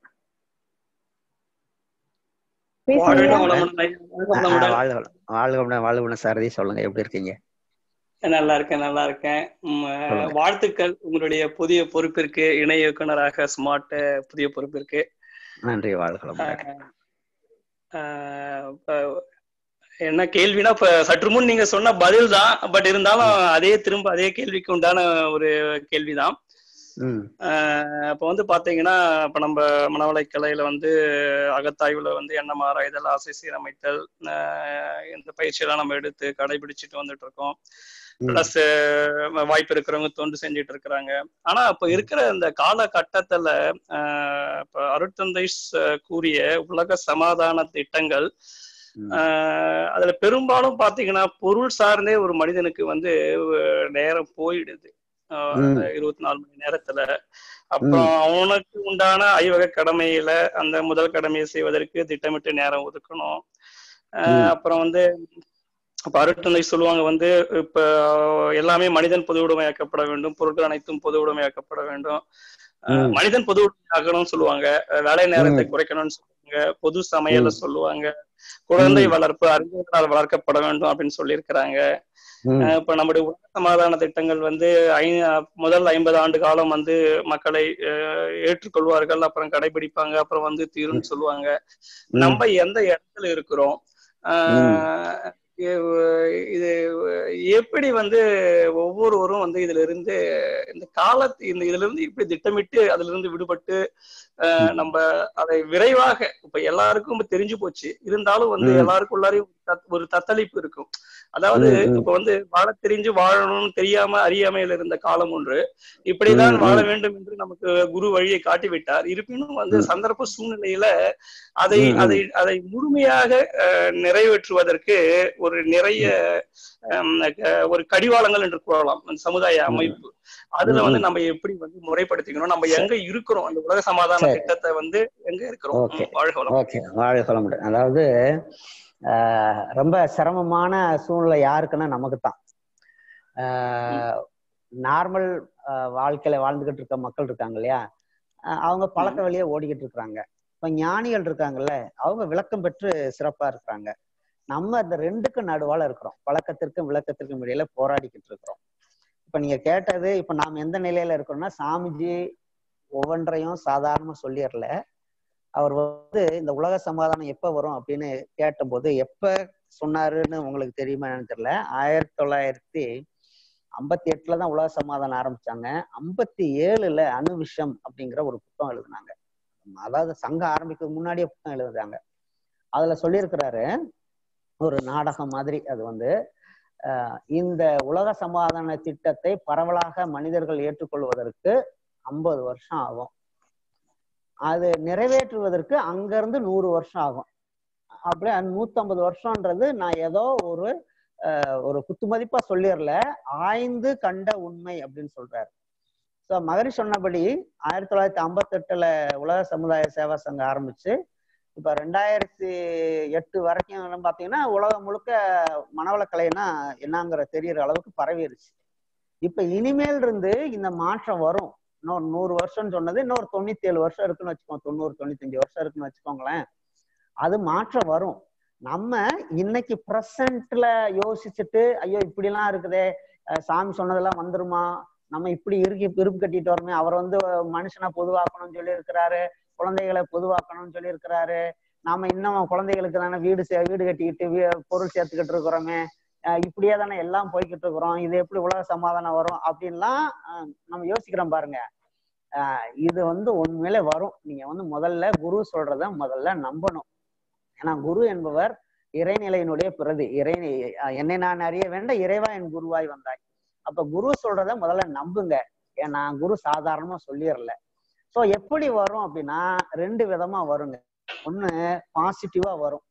பேசுங்க வாழ்க ஐயா. வளமுடன் ஐயா. வாழ்க ஆ, வளமுடன். வாழ்க வளம் வாழ்க வளமுடன் வாழ்க வளமுடன் சாரதி சொல்லுங்க எப்படி இருக்கீங்க நல்லா இருக்கேன் நல்லா இருக்கேன் உம், அஹ், சொல்லுங்க. வாழ்த்துக்கள் உங்களுடைய புதிய பொறுப்பிற்கு இணை இயக்குனராக ஸ்மார்ட் புதிய பொறுப்பிற்கு நன்றி வாழ்க வளமுடன் அஹ், இப்ப என்ன கேள்வினா இப்ப சற்று முன் நீங்க சொன்ன பதில் தான் பட் இருந்தாலும் அதே திரும்ப அதே கேள்விக்கு உண்டான ஒரு கேள்விதான் ம் ஆஹ் இப்ப வந்து பாத்தீங்கன்னா இப்ப நம்ம மனவளை கலையில வந்து அகத்தாய்வுல வந்து எண்ணம் ஆராய்தல் ஆசை சீரமைத்தல் ஆஹ் இந்த பயிற்சியெல்லாம் நம்ம எடுத்து கடைபிடிச்சிட்டு வந்துட்டு இருக்கோம் ம். பிளஸ் வாய்ப்பு இருக்கிறவங்க தொண்டு செஞ்சுட்டு இருக்கிறாங்க ஆனா இப்ப இருக்கிற இந்த காலகட்டத்துல ஆஹ் இப்ப அருட்தந்தை ச- கூறிய உலக சமாதான திட்டங்கள் ம். ஆஹ் அதுல பெரும்பாலும் பாத்தீங்கன்னா பொருள் சார்ந்தே ஒரு மனிதனுக்கு வந்து அஹ் நேரம் போயிடுது ஆஹ் ம். அந்த இருபத்தி நாலு மணி நேரத்துல அப்புறம் அவனுக்கு உண்டான ஆய்வக கடமையில அந்த முதல் கடமையை செய்வதற்கு திட்டமிட்டு நேரம் ஒதுக்கணும் ஆஹ் ம். அப்புறம் வந்து இப்ப அருட்தந்தை சொல்லுவாங்க வந்து இப்ப எல்லாமே மனிதன் பொது உடைமையாக்கப்பட வேண்டும் பொருட்கள் அனைத்தும் பொது உடைமையாக்கப்பட வேண்டும் ஆஹ் ம். மனிதன் பொது உடைமையாக்கணும்னு சொல்லுவாங்க அஹ் வேலை நேரத்தை ம். குறைக்கணும்னு சொல்லுவாங்க பொது சமையல ம். சொல்லுவாங்க குழந்தை ம். வளர்ப்பு அறிஞர்களால் வளர்க்கப்பட வேண்டும் அப்படின்னு சொல்லியிருக்கிறாங்க ம். அஹ் இப்ப நம்முடைய உலக சமாதான திட்டங்கள் வந்து ஐ முதல் ஐம்பது ஆண்டு காலம் வந்து மக்களை அஹ், ஏற்றுக்கொள்வார்கள் அப்புறம் கடைபிடிப்பாங்க அப்புறம் வந்து தீரும்னு சொல்லுவாங்க ம். நம்ம எந்த இடத்துல இருக்கிறோம் ஆஹ், இது- இது எப்படி வந்து ஒவ்வொருவரும் வந்து இதுல இருந்து இந்த காலத்து இந்த இதுல இருந்து இப்படி திட்டமிட்டு அதுல இருந்து விடுபட்டு ஆஹ், நம்ம அதை விரைவாக இப்ப எல்லாருக்கும் இப்ப தெரிஞ்சு போச்சு இருந்தாலும் வந்து ம். எல்லாருக்குள்ளாரையும் ஒரு தத்- ஒரு தத்தளிப்பு இருக்கும் அதாவது ம், ம். இப்ப வந்து வாழ தெரிஞ்சு வாழணும்னு தெரியாம அறியாமையில இருந்த காலம் ஒன்று இப்படிதான் ம், வாழ ம். வேண்டும் என்று நமக்கு குரு வழியை காட்டிவிட்டார் இருப்பினும் வந்து ம். சந்தர்ப்ப சூழ்நிலையில அதை ம், ம். அதை அதை முழுமையாக அஹ், நிறைவேற்றுவதற்கு ஒரு நிறைய ஹம், க- ஒரு கடிவாளங்கள் என்று கூறலாம் அந்த சமுதாய ம். அமைப்பு அதுல ம், வந்து ம். நம்ம எப்படி வந்து முறைப்படுத்திக்கணும் நம்ம சரி. எங்க இருக்கிறோம் அந்த உலக சமாதான சரி. திட்டத்தை வந்து எங்க இருக்கிறோம் ஓகே ம், வாழ்க வளம் ஓகே வாழ சொல்ல முடியும் அதாவது ஆஹ், ரொம்ப சிரமமான சூழ்நிலை யாருக்குன்னா நமக்கு தான் நார்மல் வாழ்க்கையில வாழ்ந்துகிட்டு இருக்க மக்கள் இருக்காங்க இல்லையா ஆஹ் அவங்க பழக்க வழியே ஓடிக்கிட்டு இருக்கிறாங்க இப்ப ஞானிகள் இருக்காங்கல்ல அவங்க விளக்கம் பெற்று சிறப்பா இருக்கிறாங்க நம்ம இந்த ரெண்டுக்கும் நடுவால இருக்கிறோம் பழக்கத்திற்கும் விளக்கத்திற்கும் இடையில போராடிக்கிட்டு இருக்கிறோம் இப்ப நீங்க கேட்டது இப்ப நாம் எந்த நிலையில இருக்கிறோம்னா சாமிஜி ஒவ்வொன்றையும் சாதாரணமா சொல்லிடல அவர் வந்து இந்த உலக சமாதானம் எப்ப வரும் அப்படின்னு கேட்டபோது எப்ப சொன்னாருன்னு உங்களுக்கு தெரியுமா என்னன்னு தெரியல ஆயிரத்தி தொள்ளாயிரத்தி ஐம்பத்தி எட்டுல தான் உலக சமாதானம் ஆரம்பிச்சாங்க ஐம்பத்தி ஏழுல அணுவிஷம் அப்படிங்கிற ஒரு புத்தகம் எழுதினாங்க அதாவது சங்கம் ஆரம்பிக்கிறதுக்கு முன்னாடியே புத்தகம் எழுதுறாங்க அதுல சொல்லியிருக்கிறாரு ஒரு நாடகம் மாதிரி அது வந்து அஹ், இந்த உலக சமாதான திட்டத்தை பரவலாக மனிதர்கள் ஏற்றுக்கொள்வதற்கு ஐம்பது வருஷம் ஆகும் அது நிறைவேற்றுவதற்கு அங்கிருந்து நூறு வருஷம் ஆகும் அப்படியே நூத்தம்பது வருஷம்ன்றது நான் ஏதோ ஒரு அஹ், ஒரு குத்துமதிப்பா சொல்லிடல ஆய்ந்து கண்ட உண்மை அப்படின்னு சொல்றாரு ஸோ மகரி சொன்னபடி ஆயிரத்தி தொள்ளாயிரத்தி ஐம்பத்தி எட்டுல உலக சமுதாய சேவா சங்கம் ஆரம்பிச்சு இப்ப ரெண்டாயிரத்தி எட்டு வரைக்கும் பாத்தீங்கன்னா உலகம் முழுக்க மனவளக்கலைன்னா என்னங்கிற தெரியற அளவுக்கு பரவிருச்சு இப்ப இனிமேல் இருந்து இந்த மாற்றம் வரும் இன்னொரு நூறு வருஷம்னு சொன்னது இன்னொரு தொண்ணூத்தி ஏழு வருஷம் இருக்குன்னு வச்சுக்கோங்க தொண்ணூறு தொண்ணூத்தஞ்சு வருஷம் இருக்குன்னு வச்சுக்கோங்களேன் அது மாற்றம் வரும் நம்ம இன்னைக்கு ப்ரெசன்ட்ல யோசிச்சுட்டு ஐயோ இப்படிலாம் இருக்குதே அஹ் சாமி சொன்னதெல்லாம் வந்துருமா நம்ம இப்படி இறுக்கி இருப்பு கட்டிட்டு வரமே அவர் வந்து மனுஷனை பொதுவாக்கணும்னு சொல்லி இருக்கிறாரு குழந்தைகளை பொதுவாக்கணும்னு சொல்லி இருக்கிறாரு நாம இன்னும் குழந்தைகளுக்கு தானே வீடு சே வீடு கட்டிக்கிட்டு வீ- பொருள் சேர்த்துக்கிட்டு இருக்கிறோமே அஹ் இப்படியே தானே எல்லாம் போய்கிட்டு இருக்கிறோம் இது எப்படி உலக சமாதானம் வரும் அப்படின்லாம் அஹ் நம்ம யோசிக்கிறோம் பாருங்க அஹ் இது வந்து உண்மையிலே வரும் நீங்க வந்து முதல்ல குரு சொல்றத முதல்ல நம்பணும் ஏன்னா குரு என்பவர் இறைநிலையினுடைய பிரதி இறை அஹ் என்னை நான் அறிய வேண்டாம் இறைவா என் குருவாய் வந்தாய் அப்ப குரு சொல்றத முதல்ல நம்புங்க ஏன்னா குரு சாதாரணமா சொல்லிடல சோ எப்படி வரும் அப்படின்னா ரெண்டு விதமா வருங்க ஒண்ணு பாசிட்டிவா வரும்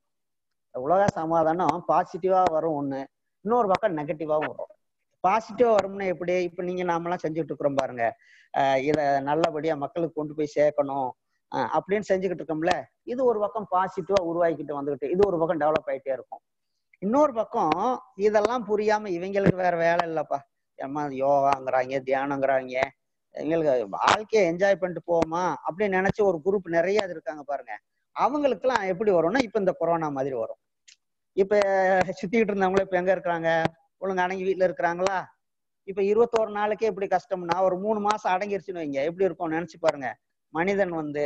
உலக சமாதானம் பாசிட்டிவா வரும் ஒண்ணு இன்னொரு பக்கம் நெகட்டிவாவும் வரும் பாசிட்டிவா வரும்னா எப்படி இப்ப நீங்க நாமெல்லாம் செஞ்சுட்டு இருக்கிறோம் பாருங்க அஹ் இத நல்லபடியா மக்களுக்கு கொண்டு போய் சேர்க்கணும் அஹ் அப்படின்னு செஞ்சுக்கிட்டு இருக்கோம்ல இது ஒரு பக்கம் பாசிட்டிவா உருவாக்கிட்டு வந்துகிட்டு இது ஒரு பக்கம் டெவலப் ஆயிட்டே இருக்கும் இன்னொரு பக்கம் இதெல்லாம் புரியாம இவங்களுக்கு வேற வேலை இல்லப்பா ஏமா யோகாங்கிறாங்க தியானங்கிறாங்க எங்களுக்கு வாழ்க்கையை என்ஜாய் பண்ணிட்டு போவோமா அப்படின்னு நினைச்சு ஒரு குரூப் நிறைய இது இருக்காங்க பாருங்க அவங்களுக்குலாம் எப்படி வரும்னா இப்ப இந்த கொரோனா மாதிரி வரும் இப்ப சுத்திக்கிட்டு இருந்தவங்களே இப்ப எங்க இருக்கிறாங்க ஒழுங்கு அடங்கி வீட்டுல இருக்கிறாங்களா இப்ப இருபத்தோரு நாளைக்கே எப்படி கஷ்டம்னா ஒரு மூணு மாசம் அடங்கிருச்சுன்னு வைங்க எப்படி இருக்கும் நினைச்சு பாருங்க மனிதன் வந்து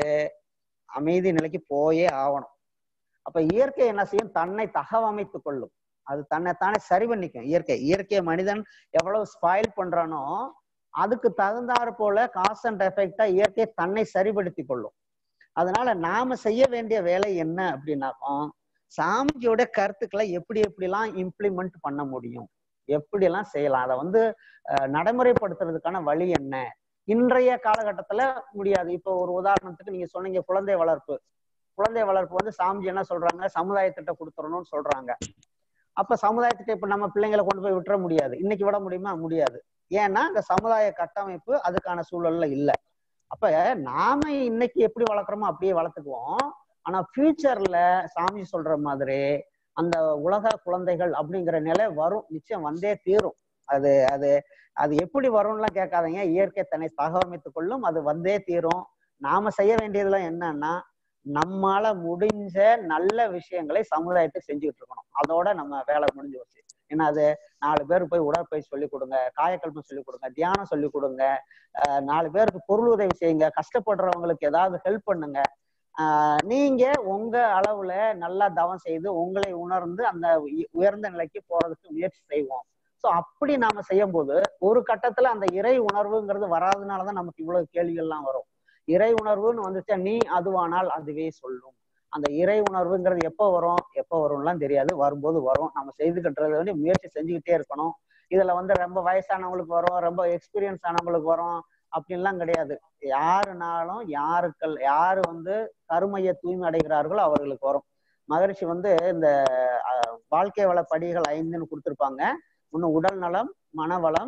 அமைதி நிலைக்கு போயே ஆகணும் அப்ப இயற்கை என்ன செய்யும் தன்னை தகவமைத்துக் கொள்ளும் அது தன்னைத்தானே சரி பண்ணிக்கும் இயற்கை இயற்கையை மனிதன் எவ்வளவு ஸ்பாயில் பண்றானோ அதுக்கு தகுந்தாற் போல காஸ் அண்ட் எஃபெக்டா இயற்கை தன்னை சரிப்படுத்தி கொள்ளும் அதனால நாம செய்ய வேண்டிய வேலை என்ன அப்படின்னாக்கும் சாமிஜியோட கருத்துக்களை எப்படி எப்படிலாம் இம்ப்ளிமெண்ட் பண்ண முடியும் எப்படியெல்லாம் செய்யலாம் அதை வந்து அஹ், நடைமுறைப்படுத்துறதுக்கான வழி என்ன இன்றைய காலகட்டத்துல முடியாது இப்போ ஒரு உதாரணத்துக்கு நீங்க சொன்னீங்க குழந்தை வளர்ப்பு குழந்தை வளர்ப்பு வந்து சாமிஜி என்ன சொல்றாங்க சமுதாயத்திட்ட கொடுத்துடணும்னு சொல்றாங்க அப்ப சமுதாயத்துக்கு இப்ப நம்ம பிள்ளைங்களை கொண்டு போய் விட்டுற முடியாது இன்னைக்கு விட முடியுமா முடியாது ஏன்னா இந்த சமுதாய கட்டமைப்பு அதுக்கான சூழல்ல இல்லை அப்ப நாம இன்னைக்கு எப்படி வளர்க்குறோமோ அப்படியே வளர்த்துக்குவோம் ஆனா ஃபியூச்சர்ல சாமி சொல்ற மாதிரி அந்த உலக குழந்தைகள் அப்படிங்கிற நிலை வரும் நிச்சயம் வந்தே தீரும் அது அது அது எப்படி வரும்லாம் கேட்காதீங்க இயற்கை தன்னை தகவமைத்துக் கொள்ளும் அது வந்தே தீரும் நாம செய்ய வேண்டியதுலாம் என்னன்னா நம்மால முடிஞ்ச நல்ல விஷயங்களை சமுதாயத்துக்கு செஞ்சுக்கிட்டு இருக்கணும் அதோட நம்ம வேலை முடிஞ்சு வச்சு ஏன்னா அது நாலு பேர் போய் உடற்பயிற்சி சொல்லி கொடுங்க காயக்கல்பம் சொல்லி கொடுங்க தியானம் சொல்லி கொடுங்க அஹ் நாலு பேருக்கு பொருள் உதவி செய்யுங்க கஷ்டப்படுறவங்களுக்கு ஏதாவது ஹெல்ப் பண்ணுங்க ஆஹ் நீங்க உங்க அளவுல நல்லா தவம் செய்து உங்களை உணர்ந்து அந்த உய- உயர்ந்த நிலைக்கு போறதுக்கு முயற்சி செய்வோம் ஸோ அப்படி நாம செய்யும் போது ஒரு கட்டத்துல அந்த இறை உணர்வுங்கிறது வராதனாலதான் நமக்கு இவ்வளவு கேள்விகள்லாம் வரும் இறை உணர்வுன்னு வந்துச்சா நீ அதுவானால் அதுவே சொல்லும் அந்த இறை உணர்வுங்கிறது எப்போ வரும் எப்போ வரும்லாம் தெரியாது வரும்போது வரும் நம்ம செய்து கட்டுறது வந்து முயற்சி செஞ்சுக்கிட்டே இருக்கணும் இதுல வந்து ரொம்ப வயசானவங்களுக்கு வரும் ரொம்ப எக்ஸ்பீரியன்ஸ் ஆனவங்களுக்கு வரும் அப்படின்லாம் கிடையாது யாருனாலும் யாருக்கள் யாரு வந்து கருமைய தூய்மை அடைகிறார்களோ அவர்களுக்கு வரும் மகரிஷி வந்து இந்த அஹ், வாழ்க்கை வள படிகள் ஐந்துன்னு கொடுத்துருப்பாங்க ஒன்று உடல் நலம் மனவளம்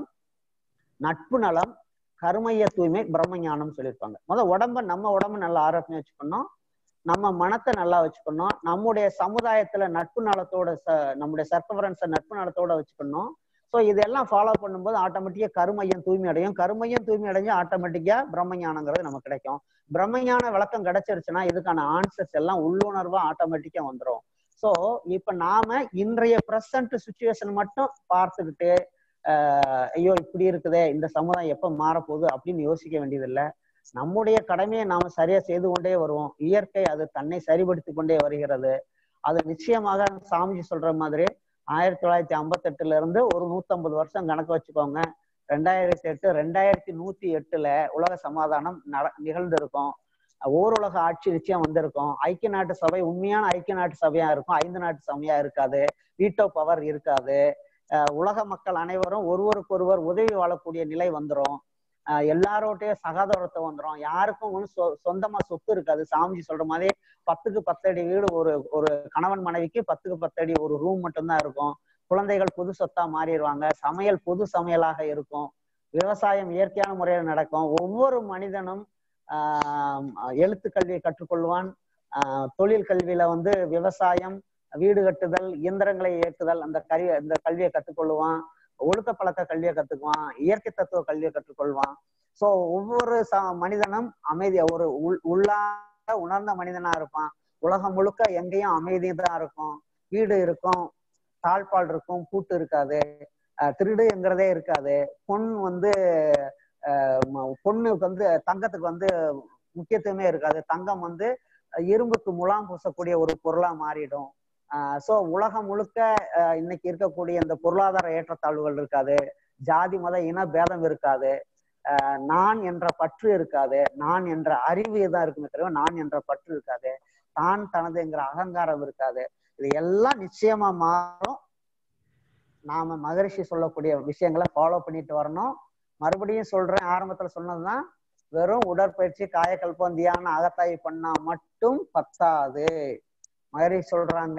நட்பு நலம் கருமைய தூய்மை பிரம்மஞானம் சொல்லியிருப்பாங்க முதல் உடம்ப நம்ம உடம்ப நல்லா ஆரோக்கியம் வச்சுக்கணும் நம்ம மனத்தை நல்லா வச்சுக்கணும் நம்முடைய சமுதாயத்துல நட்பு நலத்தோட ச நம்முடைய சர்க்கவரன்ஸை நட்பு நலத்தோட வச்சுக்கணும் ஸோ இதெல்லாம் ஃபாலோ பண்ணும்போது ஆட்டோமேட்டிக்கா கருமையம் தூய்மை அடையும் கருமையம் தூய்மை அடைஞ்சு ஆட்டோமேட்டிக்கா பிரம்மஞானங்கிறது நமக்கு கிடைக்கும் பிரம்மஞான விளக்கம் கிடைச்சிருச்சுன்னா இதுக்கான ஆன்சர்ஸ் எல்லாம் உள்ளுணர்வா ஆட்டோமேட்டிக்கா வந்துடும் ஸோ இப்ப நாம இன்றைய ப்ரெசன்ட் சுச்சுவேஷன் மட்டும் பார்த்துக்கிட்டு ஆஹ் ஐயோ இப்படி இருக்குதே இந்த சமுதாயம் எப்ப மாறப்போகுது அப்படின்னு யோசிக்க வேண்டியதில்லை நம்முடைய கடமையை நாம சரியா செய்து கொண்டே வருவோம் இயற்கை அது தன்னை சரிபடுத்தி கொண்டே வருகிறது அது நிச்சயமாக சாமிஜி சொல்ற மாதிரி ஆயிரத்தி தொள்ளாயிரத்தி ஐம்பத்தி எட்டுல இருந்து ஒரு நூத்தம்பது வருஷம் கணக்கு வச்சுக்கோங்க ரெண்டாயிரத்தி எட்டு ரெண்டாயிரத்தி நூத்தி எட்டுல உலக சமாதானம் நட நிகழ்ந்திருக்கும் ஓருலக ஆட்சி நிச்சயம் வந்திருக்கும் ஐக்கிய நாட்டு சபை உண்மையான ஐக்கிய நாட்டு சபையா இருக்கும் ஐந்து நாட்டு சபையா இருக்காது வீட்டோ பவர் இருக்காது அஹ் உலக மக்கள் அனைவரும் ஒருவருக்கொருவர் உதவி வாழக்கூடிய நிலை வந்துரும் ஆஹ் எல்லாரோட்டையும் சகாதாரத்தை வந்துரும் யாருக்கும் ஒன்றும் சொ சொந்தமா சொத்து இருக்காது சாமிஜி சொல்ற மாதிரி பத்துக்கு பத்தடி வீடு ஒரு ஒரு கணவன் மனைவிக்கு பத்துக்கு பத்தடி ஒரு ரூம் மட்டும்தான் இருக்கும் குழந்தைகள் பொது சொத்தா மாறிடுவாங்க சமையல் பொது சமையலாக இருக்கும் விவசாயம் இயற்கையான முறையில் நடக்கும் ஒவ்வொரு மனிதனும் ஆஹ் எழுத்து கல்வியை கற்றுக்கொள்வான் ஆஹ் தொழில் கல்வியில வந்து விவசாயம் வீடு கட்டுதல் இயந்திரங்களை இயக்குதல் அந்த கல்வி அந்த கல்வியை கற்றுக்கொள்ளுவான் ஒழுக்க பழக்க கல்வியை கத்துக்குவான் இயற்கை தத்துவ கல்வியை கற்றுக்கொள்வான் சோ ஒவ்வொரு ச மனிதனும் அமைதியா ஒரு உள் உள்ளாக உணர்ந்த மனிதனா இருப்பான் உலகம் முழுக்க எங்கேயும் அமைதி தான் இருக்கும் வீடு இருக்கும் தாழ்பால் இருக்கும் பூட்டு இருக்காது அஹ் திருடுங்கிறதே இருக்காது பொன் வந்து அஹ் ம- பொண்ணுக்கு வந்து தங்கத்துக்கு வந்து முக்கியத்துவமே இருக்காது தங்கம் வந்து இரும்புக்கு முலாம் பூசக்கூடிய ஒரு பொருளா மாறிடும் ஸோ உலகம் முழுக்க அஹ் இன்னைக்கு இருக்கக்கூடிய இந்த பொருளாதார ஏற்றத்தாழ்வுகள் இருக்காது ஜாதி மத இன பேதம் இருக்காது அஹ் நான் என்ற பற்று இருக்காது நான் என்ற அறிவு தான் இருக்குமே தவிர நான் என்ற பற்று இருக்காது தான் தனதுங்கிற அகங்காரம் இருக்காது இது எல்லாம் நிச்சயமா மாறும் நாம மகரிஷி சொல்லக்கூடிய விஷயங்களை ஃபாலோ பண்ணிட்டு வரணும் மறுபடியும் சொல்றேன் ஆரம்பத்துல சொன்னதுதான் வெறும் உடற்பயிற்சி காயக்கல்பம் தியானம் அகத்தாய்வு பண்ணா மட்டும் பத்தாது மகரிஷி சொல்றாங்க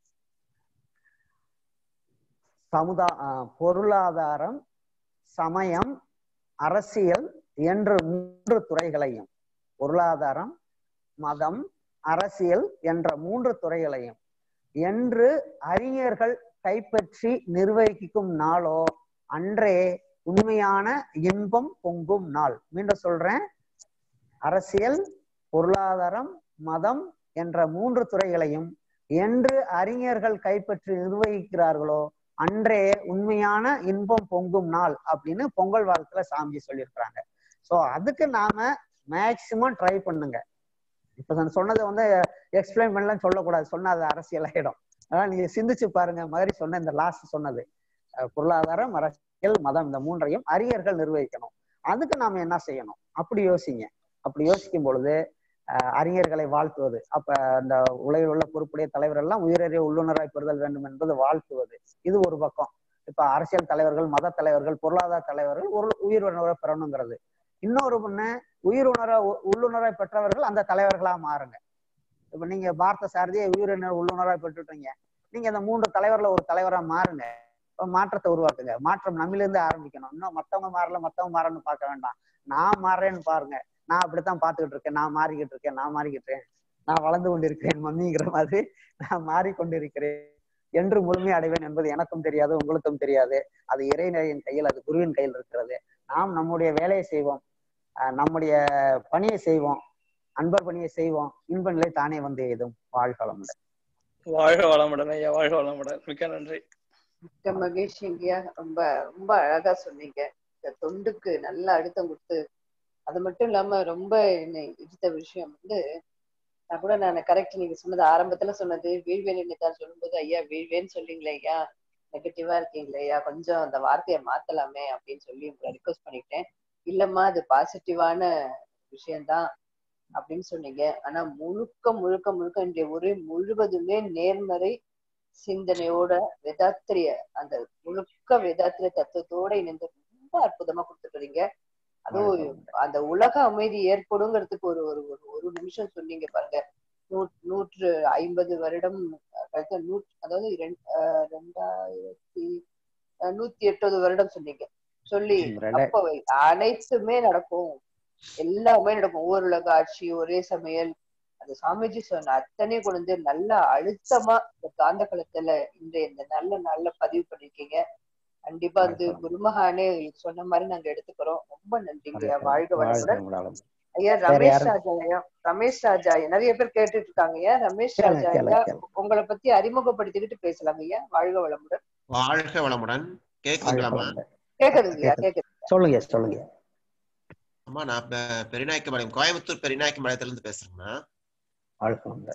சமுதா அஹ் பொருளாதாரம் சமயம் அரசியல் என்ற மூன்று துறைகளையும் பொருளாதாரம் மதம் அரசியல் என்ற மூன்று துறைகளையும் என்று அறிஞர்கள் கைப்பற்றி நிர்வகிக்கும் நாளோ அன்றே உண்மையான இன்பம் பொங்கும் நாள் மீண்டும் சொல்றேன் அரசியல் பொருளாதாரம் மதம் என்ற மூன்று துறைகளையும் என்று அறிஞர்கள் கைப்பற்றி நிர்வகிக்கிறார்களோ அன்றே உண்மையான இன்பம் பொங்கும் நாள் அப்படின்னு பொங்கல் வாழ்த்துல சாமிஜி சொல்லியிருக்கிறாங்க சோ அதுக்கு நாம மேக்சிமம் ட்ரை பண்ணுங்க இப்ப நான் சொன்னதை வந்து எக்ஸ்பிளைன் பண்ணலாம் சொல்லக்கூடாது சொன்னா அது அரசியல் ஆயிடும் அதனால நீங்க சிந்திச்சு பாருங்க மாதிரி சொன்ன இந்த லாஸ்ட் சொன்னது அஹ் பொருளாதாரம் அரசியல் மதம் இந்த மூன்றையும் அறிஞர்கள் நிர்வகிக்கணும் அதுக்கு நாம என்ன செய்யணும் அப்படி யோசிங்க அப்படி யோசிக்கும் பொழுது அஹ் அறிஞர்களை வாழ்த்துவது அப்ப இந்த உலகில் உள்ள பொறுப்புடைய தலைவர் எல்லாம் உயிரறிய உள்ளுணராய் பெறுதல் வேண்டும் என்பது வாழ்த்துவது இது ஒரு பக்கம் இப்ப அரசியல் தலைவர்கள் மத தலைவர்கள் பொருளாதார தலைவர்கள் ஒரு உயிர் உணர்வை பெறணுங்கிறது இன்னொரு ஒண்ணு உயிர் உணர உள்ளுணராய் பெற்றவர்கள் அந்த தலைவர்களா மாறுங்க இப்ப நீங்க பாரத சாரதியை உயிரினர் உள்ளுணராய் பெற்றுட்டீங்க நீங்க அந்த மூன்று தலைவர்ல ஒரு தலைவரா மாறுங்க இப்ப மாற்றத்தை உருவாக்குங்க மாற்றம் நம்மிலிருந்து ஆரம்பிக்கணும் இன்னும் மத்தவங்க மாறல மத்தவங்க மாறன்னு பார்க்க வேண்டாம் நான் மாறுறேன்னு பாருங்க நான் அப்படித்தான் பார்த்துக்கிட்டு இருக்கேன் நான் மாறிக்கிட்டு இருக்கேன் நான் மாறிக்கிட்டேன் நான் வளர்ந்து கொண்டிருக்கிறேன் மம்மிங்கிற மாதிரி நான் மாறிக்கொண்டிருக்கிறேன் என்று முழுமை அடைவேன் என்பது எனக்கும் தெரியாது உங்களுக்கும் தெரியாது அது இறைநிலையின் கையில் அது குருவின் கையில் இருக்கிறது நாம் நம்முடைய வேலையை செய்வோம் அஹ் நம்முடைய பணியை செய்வோம் அன்பர் பணியை செய்வோம் இன்ப நிலை தானே வந்து எதுவும் வாழ்களம் வாழ்க வளமுடன் ஐயா வாழ்க வளமுடன் மிக்க நன்றி மிக்க மகிழ்ச்சி ஐயா ரொம்ப ரொம்ப அழகா சொன்னீங்க இந்த தொண்டுக்கு நல்ல அழுத்தம் கொடுத்து அது மட்டும் இல்லாம ரொம்ப என்னை ஈர்த்த விஷயம் வந்து நான் கூட நான் கரெக்ட் நீங்க சொன்னது ஆரம்பத்துல சொன்னது வீழ்வேன் என்னதான் சொல்லும்போது ஐயா வீழ்வேன்னு சொல்லிங்களே ஐயா நெகட்டிவா இருக்கீங்களே ஐயா கொஞ்சம் அந்த வார்த்தையை மாத்தலாமே அப்படின்னு சொல்லி உங்களை ரிக்வஸ்ட் பண்ணிட்டேன் இல்லம்மா அது பாசிட்டிவான விஷயம்தான் அப்படின்னு சொன்னீங்க ஆனா முழுக்க முழுக்க முழுக்க இன்றைய உரை முழுவதுமே நேர்மறை சிந்தனையோட வேதாத்திரிய அந்த முழுக்க வேதாத்திரிய தத்துவத்தோட இணைந்து ரொம்ப அற்புதமா கொடுத்துருக்கீங்க அதுவும் அந்த உலக அமைதி ஏற்படுங்கிறதுக்கு ஒரு ஒரு ஒரு ஒரு நிமிஷம் சொன்னீங்க பாருங்க நூ நூற்று ஐம்பது வருடம் கழித்து நூ அதாவது இரண்டு ஆஹ் ரெண்டாயிரத்தி ஆஹ் நூத்தி எட்டது வருடம் சொன்னீங்க சொல்லி அப்ப அனைத்துமே நடக்கும் எல்லாமே நடக்கும் ஊரலக ஆட்சி ஒரே சமையல் அந்த சாமிஜி சொன்ன அத்தனை கொண்டு வந்து நல்ல அழுத்தமா இந்த காந்த களத்துல இன்றைய இந்த நல்ல நல்ல பதிவு பண்ணிருக்கீங்க கண்டிப்பா வந்து குருமகானே சொன்ன மாதிரி நாங்க எடுத்துக்கிறோம் ரொம்ப நன்றிங்க வாழ்க வளமுடன் ஐயா ரமேஷ் ராஜா ஐயா ரமேஷ் ராஜா ஐயா நிறைய பேர் கேட்டுட்டு இருக்காங்க ஐயா ரமேஷ் ராஜா ஐயா உங்களை பத்தி அறிமுகப்படுத்திக்கிட்டு பேசலாம் ஐயா வாழ்க வளமுடன் வாழ்க வளமுடன் கேக்குதுங்களாமா கேக்குதுங்க ஐயா கேக்குது சொல்லுங்க சொல்லுங்க அம்மா நான் பெரியநாயக்கம்பாளையம் கோயம்புத்தூர் பெரியநாயக்கம்பாளையத்துல இருந்து பேசுறேங்கண்ணா வாழ்க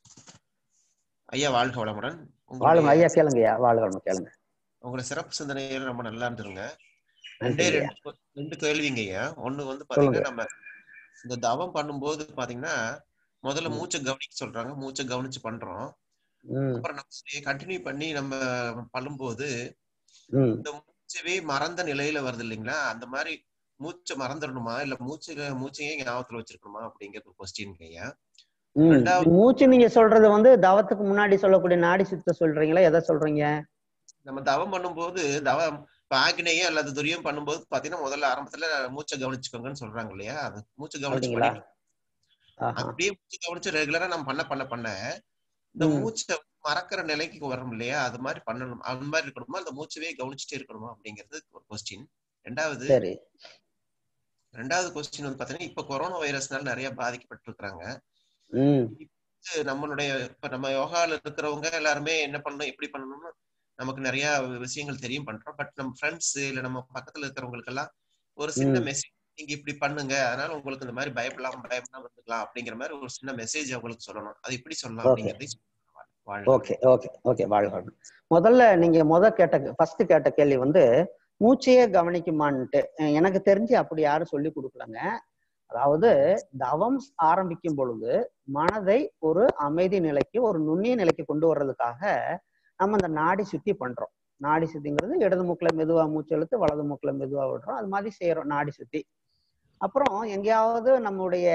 ஐயா வாழ்க வளமுடன் வாழுங்க ஐயா கேளுங்கய்யா வாழ்க வளமுடன் கேளுங்க உங்களோட சிறப்பு சிந்தனைகள் ரொம்ப நல்லா இருந்துருங்க ரெண்டே ரெண்டு ரெண்டு கேள்விங்க ஐயா ஒண்ணு வந்து பாத்தீங்கன்னா நம்ம இந்த தவம் பண்ணும்போது பாத்தீங்கன்னா முதல்ல மூச்சை கவனிக்க சொல்றாங்க மூச்சை கவனிச்சு பண்றோம் அப்புறம் நம்ம கண்டினியூ பண்ணி நம்ம பண்ணும்போது இந்த மூச்சவே மறந்த நிலையில வருது இல்லைங்களா அந்த மாதிரி மூச்சை மறந்துடணுமா இல்ல மூச்சு மூச்சையே ஞாபகத்துல வச்சிருக்கணுமா அப்படிங்கிறது கொஸ்டின் ஐயா மூச்சு நீங்க சொல்றது வந்து தவத்துக்கு முன்னாடி சொல்லக்கூடிய நாடி சுத்த சொல்றீங்களா எதை சொல்றீங்க நம்ம தவம் பண்ணும்போது தவம் ஆக்னேயம் அல்லது துரியம் பண்ணும்போது பாத்தீங்கன்னா முதல்ல ஆரம்பத்துல மூச்சை கவனிச்சுக்கோங்கன்னு சொல்றாங்க இல்லையா அது மூச்சு கவனிச்சு அப்படியே மூச்சு கவனிச்சு ரெகுலரா நம்ம பண்ண பண்ண பண்ண இந்த மூச்சை மறக்கிற நிலைக்கு வரும் இல்லையா அது மாதிரி பண்ணணும் அந்த மாதிரி இருக்கணுமா அந்த மூச்சவே கவனிச்சுட்டே இருக்கணுமா அப்படிங்கிறது ஒரு கொஸ்டின் ரெண்டாவது ரெண்டாவது கொஸ்டின் வந்து பாத்தீங்கன்னா இப்ப கொரோனா வைரஸ்னால நிறைய பாதிக்கப்பட்டு இருக்கிறாங்க நம்மளுடைய இப்ப நம்ம யோகால இருக்கிறவங்க எல்லாருமே என்ன பண்ணணும் எப்படி பண்ணணும்னு நமக்கு நிறைய விஷயங்கள் தெரியும் பண்றோம் பட் நம்ம ஃப்ரெண்ட்ஸ் இல்ல நம்ம பக்கத்துல இருக்கிறவங்களுக்கு எல்லாம் ஒரு சின்ன மெசேஜ் நீங்க இப்படி பண்ணுங்க அதனால உங்களுக்கு இந்த மாதிரி பயப்படலாம் பயப்படாம இருந்துக்கலாம் அப்படிங்கிற மாதிரி ஒரு சின்ன மெசேஜ் அவங்களுக்கு சொல்லணும் அது எப்படி சொல்லலாம் அப்படிங்கறதை ஓகே ஓகே ஓகே வாழ்க முதல்ல நீங்க முத கேட்ட ஃபர்ஸ்ட் கேட்ட கேள்வி வந்து மூச்சையே கவனிக்குமான்ட்டு எனக்கு தெரிஞ்சு அப்படி யாரும் சொல்லி கொடுக்கலங்க அதாவது தவம் ஆரம்பிக்கும் பொழுது மனதை ஒரு அமைதி நிலைக்கு ஒரு நுண்ணிய நிலைக்கு கொண்டு வர்றதுக்காக நம்ம அந்த நாடி சுத்தி பண்றோம் நாடி சுத்திங்கிறது இடது மூக்குல மெதுவா மூச்சு இழுத்து வலது மூக்குல மெதுவா விடுறோம் அது மாதிரி செய்யறோம் நாடி சுத்தி அப்புறம் எங்கேயாவது நம்முடைய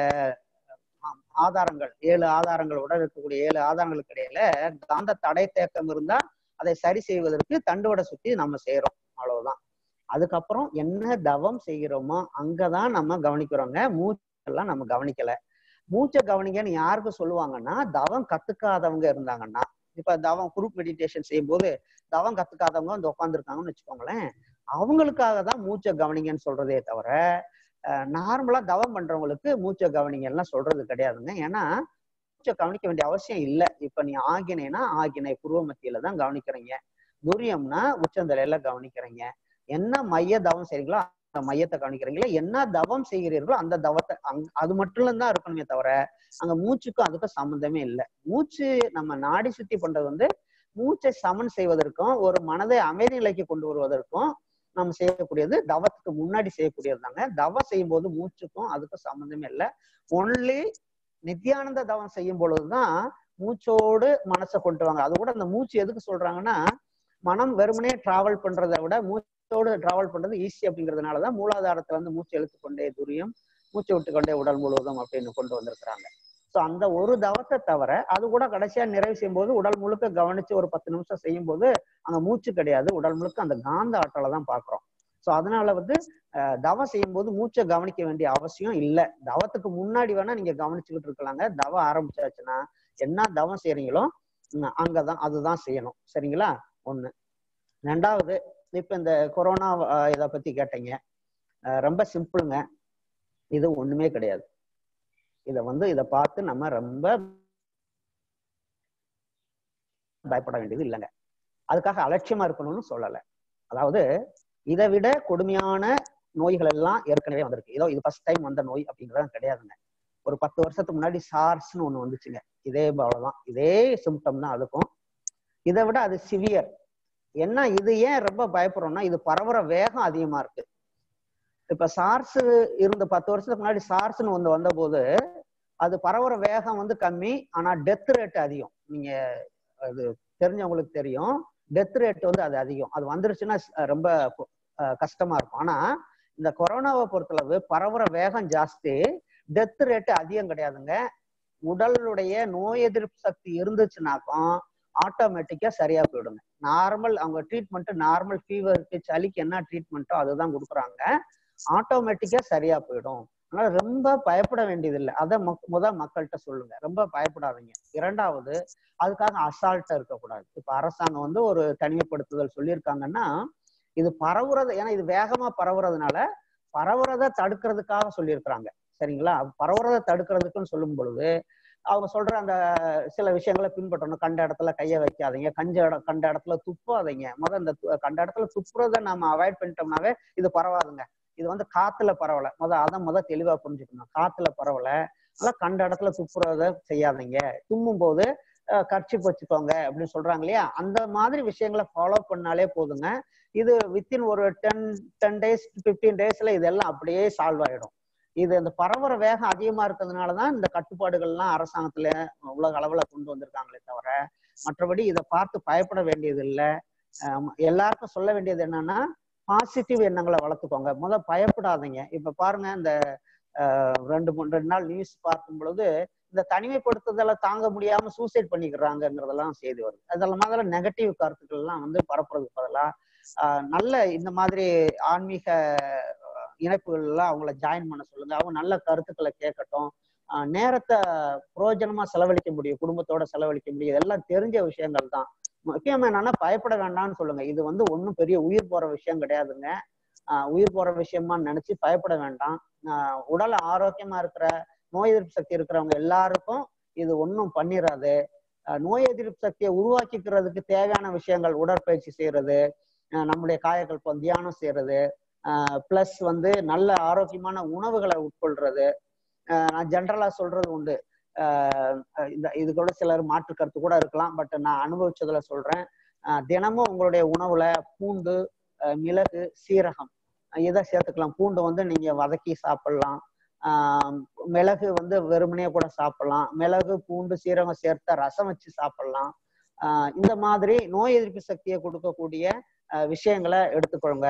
ஆதாரங்கள் ஏழு ஆதாரங்களோட இருக்கக்கூடிய ஏழு ஆதாரங்களுக்கு இடையில காந்த தடை தேக்கம் இருந்தா அதை சரி செய்வதற்கு தண்டுவடை சுத்தி நம்ம செய்யறோம் அவ்வளவுதான் அதுக்கப்புறம் என்ன தவம் செய்கிறோமோ அங்கதான் நம்ம கவனிக்கிறோங்க மூச்செல்லாம் நம்ம கவனிக்கல மூச்சை கவனிக்கன்னு யாருக்கு சொல்லுவாங்கன்னா தவம் கத்துக்காதவங்க இருந்தாங்கன்னா இப்ப தவம் குரூப் மெடிடேஷன் செய்யும் போது தவம் கத்துக்காதவங்க வந்து உட்காந்துருக்காங்கன்னு வச்சுக்கோங்களேன் அவங்களுக்காக தான் மூச்சை கவனிங்கன்னு சொல்றதே தவிர நார்மலா தவம் பண்றவங்களுக்கு மூச்சை கவனிங்கலாம் சொல்றது கிடையாதுங்க ஏன்னா மூச்சை கவனிக்க வேண்டிய அவசியம் இல்லை இப்ப நீ ஆகினைனா ஆகினை புருவ மத்தியில தான் கவனிக்கிறீங்க துரியம்னா உச்சந்தலையில கவனிக்கிறீங்க என்ன மைய தவம் செய்றீங்களோ அந்த மையத்தை கவனிக்கிறீங்களா என்ன தவம் செய்கிறீர்களோ அந்த தவத்தை அங் அது மட்டும் தான் இருக்கணுமே தவிர அங்க மூச்சுக்கும் அதுக்கும் சம்மந்தமே இல்லை மூச்சு நம்ம நாடி சுத்தி பண்றது வந்து மூச்சை சமன் செய்வதற்கும் ஒரு மனதை அமைதி நிலைக்கு கொண்டு வருவதற்கும் நம்ம செய்யக்கூடியது தவத்துக்கு முன்னாடி செய்யக்கூடியது தாங்க தவம் செய்யும் போது மூச்சுக்கும் அதுக்கும் சம்மந்தமே இல்லை ஒன்லி நித்யானந்த தவம் செய்யும் பொழுதுதான் மூச்சோடு மனசை கொண்டு வாங்க அது கூட அந்த மூச்சு எதுக்கு சொல்றாங்கன்னா மனம் வெறுமனே டிராவல் பண்றதை விட மூச்சோடு டிராவல் பண்றது ஈஸி அப்படிங்கிறதுனாலதான் மூலாதாரத்தை வந்து மூச்சு இழுத்து கொண்டே துரியம் மூச்சு விட்டு கொண்டே உடல் முழுவதும் அப்படின்னு கொண்டு வந்திருக்கிறாங்க ஸோ அந்த ஒரு தவத்தை தவிர அது கூட கடைசியா நிறைவு செய்யும் போது உடல் முழுக்க கவனிச்சு ஒரு பத்து நிமிஷம் செய்யும் போது அங்க மூச்சு கிடையாது உடல் முழுக்க அந்த காந்த ஆற்றலை தான் பாக்குறோம் ஸோ அதனால வந்து அஹ், தவம் செய்யும் போது மூச்சை கவனிக்க வேண்டிய அவசியம் இல்லை தவத்துக்கு முன்னாடி வேணா நீங்க கவனிச்சுக்கிட்டு இருக்கலாங்க தவம் ஆரம்பிச்சாச்சுன்னா என்ன தவம் செய்றீங்களோ ம், அங்கதான் அதுதான் செய்யணும் சரிங்களா ஒண்ணு ரெண்டாவது இப்ப இந்த கொரோனா அஹ், இதை பத்தி கேட்டீங்க அஹ், ரொம்ப சிம்பிளுங்க இது ஒண்ணுமே கிடையாது இத வந்து இத பார்த்து நம்ம ரொம்ப பயப்பட வேண்டியது இல்லைங்க அதுக்காக அலட்சியமா இருக்கணும்னு சொல்லல அதாவது இதை விட கொடுமையான நோய்கள் எல்லாம் ஏற்கனவே வந்திருக்கு ஏதோ இது ஃபர்ஸ்ட் டைம் வந்த நோய் அப்படிங்கிறது கிடையாதுங்க ஒரு பத்து வருஷத்துக்கு முன்னாடி சார்ஸ்னு ஒண்ணு வந்துச்சுங்க இதே போலதான் இதே சிம்டம் தான் அதுக்கும் இதை விட அது சிவியர் என்ன இது ஏன் ரொம்ப பயப்படுறோம்னா இது பரவுற வேகம் அதிகமா இருக்கு இப்ப சார்ஸ் இருந்த பத்து வருஷத்துக்கு முன்னாடி சார்ஸ்னு வந்து வந்த போது அது பரவுற வேகம் வந்து கம்மி ஆனா டெத் ரேட் அதிகம் நீங்க அது தெரிஞ்சவங்களுக்கு தெரியும் டெத் ரேட் வந்து அது அதிகம் அது வந்துருச்சுன்னா ஸ்- ரொம்ப அஹ், கஷ்டமா இருக்கும் ஆனா இந்த கொரோனாவை பொறுத்தளவு பரவுற வேகம் ஜாஸ்தி டெத் ரேட் அதிகம் கிடையாதுங்க உடலுடைய நோய் எதிர்ப்பு சக்தி இருந்துச்சுனாக்கும் ஆட்டோமேட்டிக்கா சரியா போயிடுங்க நார்மல் அவங்க ட்ரீட்மெண்ட் நார்மல் ஃபீவருக்கு சளிக்கு என்ன ட்ரீட்மெண்ட்டோ அதுதான் கொடுக்குறாங்க ஆட்டோமேட்டிக்கா சரியா போயிடும் அதனால ரொம்ப பயப்பட வேண்டியதில்லை அதை மக்- முத மக்கள்கிட்ட சொல்லுங்க ரொம்ப பயப்படாதீங்க இரண்டாவது அதுக்காக அசால்ட்டா இருக்கக்கூடாது இப்ப அரசாங்கம் வந்து ஒரு தனிமைப்படுத்துதல் சொல்லியிருக்காங்கன்னா இது பரவுறது ஏன்னா இது வேகமா பரவுறதுனால பரவுறதை தடுக்கிறதுக்காக சொல்லியிருக்கிறாங்க சரிங்களா பரவுறதை தடுக்கிறதுக்குன்னு சொல்லும் பொழுது அவங்க சொல்ற அந்த சில விஷயங்களை பின்பற்றணும் கண்ட இடத்துல கையை வைக்காதீங்க கஞ்ச இடம் கண்ட இடத்துல துப்பாதீங்க முத இந்த து- கண்ட இடத்துல துப்புறதை நம்ம அவாய்ட் பண்ணிட்டோம்னாவே இது பரவாதுங்க இது வந்து காத்துல பரவல முத அதை முத தெளிவா புரிஞ்சுக்கணும் காத்துல பரவல அதனால கண்ட இடத்துல துப்புறத செய்யாதீங்க தும்மும் போது கர்ச்சிப் வச்சுக்கோங்க அப்படின்னு சொல்றாங்க இல்லையா அந்த மாதிரி விஷயங்களை ஃபாலோ பண்ணாலே போதுங்க இது வித்தின் ஒரு டென் டென் டேஸ் பிப்டீன் டேஸ்ல இதெல்லாம் அப்படியே சால்வ் ஆயிடும் இது இந்த பரவுற வேகம் அதிகமா இருக்கிறதுனால தான் இந்த கட்டுப்பாடுகள்லாம் அரசாங்கத்துல உலக அளவுல கொண்டு வந்திருக்காங்களே தவிர மற்றபடி இதை பார்த்து பயப்பட வேண்டியது இல்லை எல்லாருக்கும் சொல்ல வேண்டியது என்னன்னா பாசிட்டிவ் எண்ணங்களை வளர்த்துக்கோங்க முத பயப்படாதீங்க இப்ப பாருங்க இந்த அஹ், ரெண்டு மூணு ரெண்டு நாள் நியூஸ் பார்க்கும் பொழுது இந்த தனிமைப்படுத்துதலை தாங்க முடியாம சூசைட் பண்ணிக்கிறாங்கங்கிறதெல்லாம் செய்தி வருது அதெல்லாம் முதல்ல நெகட்டிவ் கருத்துக்கள் எல்லாம் வந்து பரப்புறதுக்கு பதிலா ஆஹ், நல்ல இந்த மாதிரி ஆன்மீக அஹ், இணைப்புகள் எல்லாம் அவங்கள ஜாயின் பண்ண சொல்லுங்க அவங்க நல்ல கருத்துக்களை கேட்கட்டும் ஆஹ், நேரத்தை பிரயோஜனமா செலவழிக்க முடியும் குடும்பத்தோட செலவழிக்க முடியும் இதெல்லாம் தெரிஞ்ச விஷயங்கள் தான் முக்கியமா என்னன்னா பயப்பட வேண்டாம்னு சொல்லுங்க இது வந்து ஒன்றும் பெரிய உயிர் போற விஷயம் கிடையாதுங்க ஆஹ், உயிர் போற விஷயமா நினைச்சு பயப்பட வேண்டாம் ஆஹ், உடல் ஆரோக்கியமா இருக்கிற நோய் எதிர்ப்பு சக்தி இருக்கிறவங்க எல்லாருக்கும் இது ஒன்றும் பண்ணிராது அஹ் நோய் எதிர்ப்பு சக்தியை உருவாக்கிக்கிறதுக்கு தேவையான விஷயங்கள் உடற்பயிற்சி செய்யறது அஹ் நம்முடைய காயக்கல்பம் தியானம் செய்யறது ப்ளஸ் வந்து நல்ல ஆரோக்கியமான உணவுகளை உட்கொள்றது அஹ் நான் ஜென்ரலா சொல்றது உண்டு அஹ் இந்த இது கூட சிலர் மாற்று கருத்து கூட இருக்கலாம் பட் நான் அனுபவிச்சதுல சொல்றேன் அஹ் தினமும் உங்களுடைய உணவுல பூண்டு அஹ் மிளகு சீரகம் இதை சேர்த்துக்கலாம் பூண்டு வந்து நீங்க வதக்கி சாப்பிடலாம் ஆஹ் மிளகு வந்து வெறுமனே கூட சாப்பிடலாம் மிளகு பூண்டு சீரகம் சேர்த்த ரசம் வச்சு சாப்பிடலாம் ஆஹ் இந்த மாதிரி நோய் எதிர்ப்பு சக்தியை கொடுக்கக்கூடிய ஆஹ் விஷயங்களை எடுத்துக்கொள்ளுங்க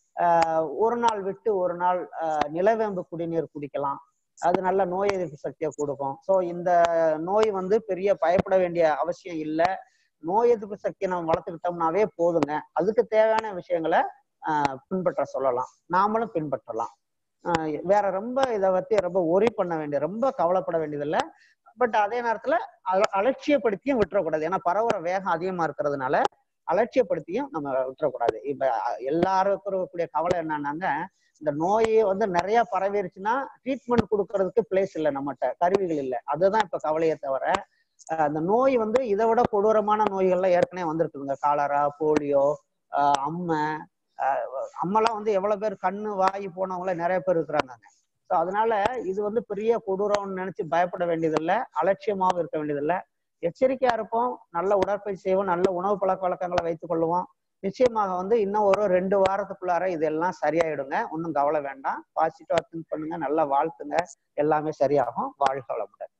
ஆஹ் ஒரு நாள் விட்டு ஒரு நாள் ஆஹ் நிலவேம்பு குடிநீர் குடிக்கலாம் அது நல்ல நோய் எதிர்ப்பு சக்தியை கொடுக்கும் ஸோ இந்த நோய் வந்து பெரிய பயப்பட வேண்டிய அவசியம் இல்லை நோய் எதிர்ப்பு சக்தியை நம்ம வளர்த்துக்கிட்டோம்னாவே போதுங்க அதுக்கு தேவையான விஷயங்களை ஆஹ் பின்பற்ற சொல்லலாம் நாமளும் பின்பற்றலாம் ஆஹ் வேற ரொம்ப இதை பத்தி ரொம்ப ஒரி பண்ண வேண்டிய ரொம்ப கவலைப்பட வேண்டியதில்லை பட் அதே நேரத்துல அல- அலட்சியப்படுத்தியும் விட்டுறக்கூடாது ஏன்னா பரவுற வேகம் அதிகமா இருக்கிறதுனால அலட்சியப்படுத்தியும் நம்ம விட்டுறக்கூடாது இப்ப அஹ், எல்லாருக்கும் இருக்கக்கூடிய கவலை என்னன்னாங்க இந்த நோய் வந்து நிறைய பரவிருச்சுன்னா ட்ரீட்மெண்ட் கொடுக்கறதுக்கு பிளேஸ் இல்லை நம்மகிட்ட கருவிகள் இல்லை அதுதான் இப்ப கவலையே தவிர அஹ், அந்த நோய் வந்து இதை விட கொடூரமான நோய்கள்லாம் ஏற்கனவே வந்திருக்குதுங்க காலரா போலியோ ஆஹ் அம்மை ஆஹ் அம்மெல்லாம் வந்து எவ்வளவு பேர் கண்ணு வாய் போனவங்கள நிறைய பேர் இருக்கிறாங்க ஸோ அதனால இது வந்து பெரிய கொடூரம்னு நினைச்சு பயப்பட வேண்டியதில்லை அலட்சியமாகவும் இருக்க வேண்டியதில்லை எச்சரிக்கையா இருப்போம் நல்ல உடற்பயிற்சி செய்வோம் நல்ல உணவு பழக்க வழக்கங்களை வைத்துக் கொள்ளுவோம் நிச்சயமாக வந்து இன்னும் ஒரு ரெண்டு வாரத்துக்குள்ளார இதெல்லாம் சரியாயிடுங்க ஒன்றும் கவலை வேண்டாம் பாசிட்டிவா திங்க் பண்ணுங்க நல்லா வாழ்த்துங்க எல்லாமே சரியாகும் வாழ்க வளமுடன்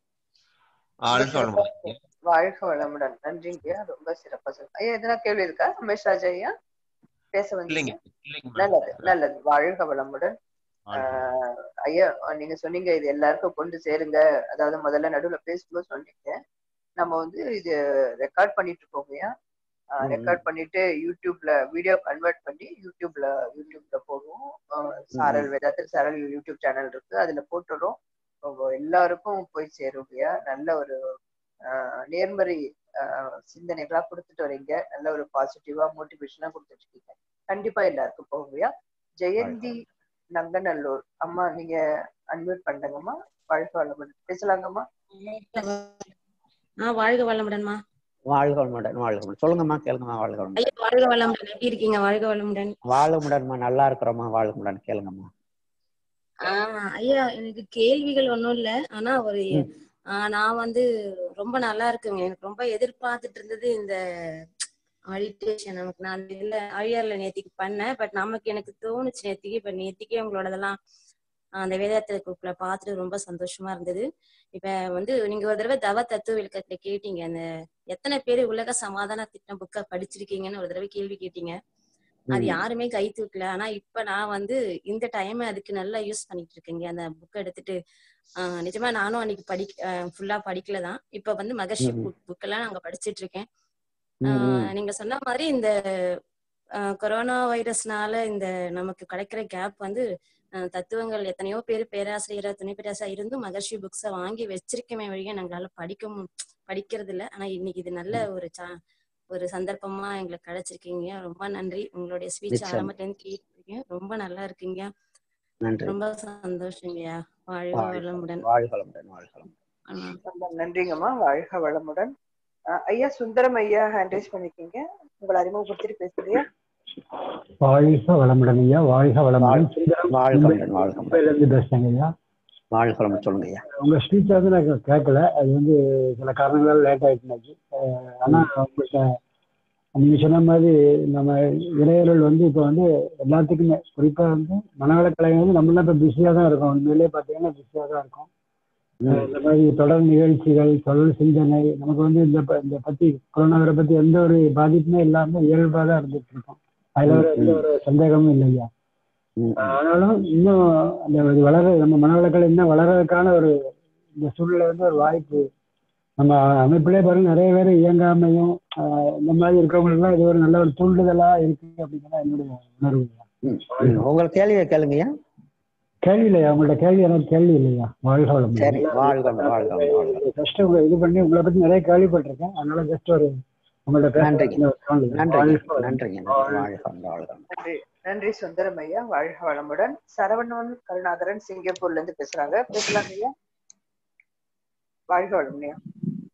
வாழ்க வளமுடன் வாழ்க வளமுடன் நன்றிங்கய்யா ரொம்ப சிறப்பா சொல்லுங்க ஐயா எதனா கேள்வி இருக்கா ரமேஷ் ராஜா ஐயா பேச இல்லைங்க வந்தீங்க இல்லைங்க நல்லது நல்லது வாழ்க வளமுடன் ஆஹ் ஐயா நீங்க சொன்னீங்க இது எல்லாருக்கும் கொண்டு சேருங்க அதாவது முதல்ல நடுவுல பேசும்போது சொன்னீங்க நம்ம வந்து இது ரெக்கார்ட் பண்ணிட்டு இருக்கோம் ஐயா ம், ரெக்கார்ட் பண்ணிட்டு யூடியூப்ல வீடியோ கன்வெர்ட் பண்ணி யூடியூப்ல யூடியூப்ல போடுவோம் ஆஹ் சாரல் வேதாத்தில் சாரல் யூடியூப் சேனல் இருக்கு அதுல போட்டுறோம் உங்க எல்லாருக்கும் போய் சேரும் ஐயா நல்ல ஒரு ஆஹ் நேர்மறை ஆஹ் சிந்தனைகளா கொடுத்துட்டு வரீங்க நல்ல ஒரு பாசிட்டிவா மோட்டிவேஷனா கொடுத்துட்டு இருக்கீங்க கண்டிப்பா எல்லாருக்கும் போகுங்கய்யா ஜெயந்தி நங்கநல்லூர் அம்மா நீங்க அன்மியூட் பண்ணுங்கம்மா வாழ்க்கை வளமுடன் பேசலாங்கம்மா ஆ வாழ்க வளமுடன்மா வாழ்க வளமுடன் வாழ்க வளமுடன் சொல்லுங்கம்மா கேளுங்கம்மா வாழ்க வளமுடன் ஐயா வாழ்க வளமுடன் எப்படி இருக்கீங்க வாழ்க வளமுடன் வாழமுடன்மா நல்லா இருக்கிறோம்மா வாழ்முடன் கேளுங்கம்மா ஆஹ் ஐயா எனக்கு கேள்விகள் ஒண்ணும் இல்ல ஆனா ஒரு ம். ஆஹ் நான் வந்து ரொம்ப நல்லா இருக்குங்க எனக்கு ரொம்ப எதிர்பார்த்துட்டு இருந்தது இந்த மெடிடேஷன் நமக்கு நான் இல்ல ஐயர்ல நேத்திக்கு பண்ணேன் பட் நமக்கு எனக்கு தோணுச்சு நேத்திக்கு இப்ப நேத்திக்கே உங்களோடதெல்லாம் ஆஹ் அந்த வேதாத்திர குரூப்ல பார்த்துட்டு ரொம்ப சந்தோஷமா இருந்தது இப்ப வந்து நீங்க ஒரு தடவை தவ தத்துவ விளக்கத்துல கேட்டீங்க அந்த எத்தனை பேர் உலக சமாதான திட்டம் புக்கை படிச்சிருக்கீங்கன்னு ஒரு தடவை கேள்வி கேட்டீங்க அது ம். யாருமே கை தூக்கல ஆனா இப்ப நான் வந்து இந்த டைம் அதுக்கு நல்லா யூஸ் பண்ணிட்டு இருக்கேங்க அந்த புக் எடுத்துட்டு ஆஹ் நிஜமா நானும் அன்னைக்கு படிக்க ஃபுல்லா படிக்கல தான் இப்ப வந்து மகர்ஷி ம், ம். புக் புக் எல்லாம் நாங்க படிச்சிட்டு இருக்கேன் ம், ம். ஆஹ் நீங்க சொன்ன மாதிரி இந்த ஆஹ் கொரோனா வைரஸ்னால இந்த நமக்கு கிடைக்கிற கேப் வந்து ஆஹ் தத்துவங்கள் எத்தனையோ பேர் பேராசிரியரா துணை பேராசிரியர் இருந்தும் மகர்ஷி புக்ஸ வாங்கி வச்சிருக்கமே வழியா எங்களால படிக்க மு- படிக்கிறது இல்ல ஆனா இன்னைக்கு இது நல்ல ஒரு சா ஒரு சந்தர்ப்பமா எங்களுக்கு கிடைச்சிருக்கீங்க ரொம்ப நன்றி உங்களுடைய ஸ்பீச் நிச்சயம் ஆரம்பத்துல இருந்து கேட்டிருக்கேன் ரொம்ப நல்லா இருக்கீங்க நன்றி ரொம்ப சந்தோஷங்கய்யா வாழ்க வாழ்க வளமுடன் வாழ்க வளமுடன் வாழ்க வளமுடன் ஆஹ் ரொம்ப நன்றிங்கம்மா வாழ்க வளமுடன் ஆஹ் ஐயா சுந்தரம் ஐயா ஹேண்ட் ரைஸ் பண்ணிருக்கீங்க உங்களை அறிமுகப்படுத்திட்டு பேசுறியா வாழ்க வளமுடன் ஐயா வாழ்க வளமுடன் சுந்தரம் வாழ்க மும்பை வளமுடன் வாழ்க வளமுடன் மும்பைல இருந்து பேசுறேங்க ஐயா வாழ்க வளமுடன் சொல்லுங்க ஐயா உங்க ஸ்பீச் வந்து நான் கேட்கல அது வந்து சில காரணங்களால லேட் ஆயிட்டுனாச்சு அஹ் ஆனா உங்கள்கிட்ட நீங்க சொன்ன மாதிரி நம்ம இளைஞர்கள் வந்து இப்போ வந்து எல்லாத்துக்குமே குறிப்பா வந்து மனவளக்கலை வந்து நம்மளாம் இப்போ பிஸியா தான் இருக்கோம் உண்மையிலேயே பார்த்தீங்கன்னா பிஸியா தான் இருக்கும் அஹ் ம் இந்த மாதிரி தொடர் நிகழ்ச்சிகள் தொடர் சிந்தனை நமக்கு வந்து இந்த ப- இந்த பத்தி கொரோனாவை பத்தி எந்த ஒரு பாதிப்புமே இல்லாம இயல்பா தான் இருந்துட்டு இருக்கோம் அதுல ம் ஒரு எந்த ம் ஒரு சந்தேகமும் இல்லையா ம் ம் ஆனாலும் இன்னும் அந்த இது வளர நம்ம மனவளக்கலை இன்னும் வளர்றதுக்கான ஒரு இந்த சூழ்நிலை வந்து ஒரு வாய்ப்பு நம்ம அமைப்பிலே பாருங்க நிறைய பேர் இயங்காமையும் ஆஹ் இந்த மாதிரி இருக்கிறவங்களுக்குலாம் இது ஒரு நல்ல ஒரு தூண்டுதலா இருக்கு அப்படிங்கிறத என்னுடைய உணர்வு ம் ம் உங்கள் கேள்வியை கேளுங்க ஐயா கேள்வி இல்லையா உங்கள்ட்ட கேள்வி எனக்கு கேள்வி இல்லையா வாழ்க வளமுடன் சரி வாழ்க வளமுடன் வாழ்க வளமுடன் வாழ்க வளமுடன் ஜஸ்ட் உங்க இது பண்ணி உங்களை பத்தி நிறைய கேள்விப்பட்டிருக்கேன் அதனால ஜஸ்ட் ஒரு உங்கள்ட்ட நன்றிங்க பேசுறது நன்றிங்க நன்றிங்க நன்றி வாழ்க வளமுடன் வாழ்க வளமுடன் நன்றி நன்றி சுந்தரம் ஐயா வாழ்க வளமுடன் சரவணன் கருணாகரன் சிங்கப்பூர்ல இருந்து பேசுறாங்க பேசலாங்க ஐயா வாழ்க வளமுடன் ஐயா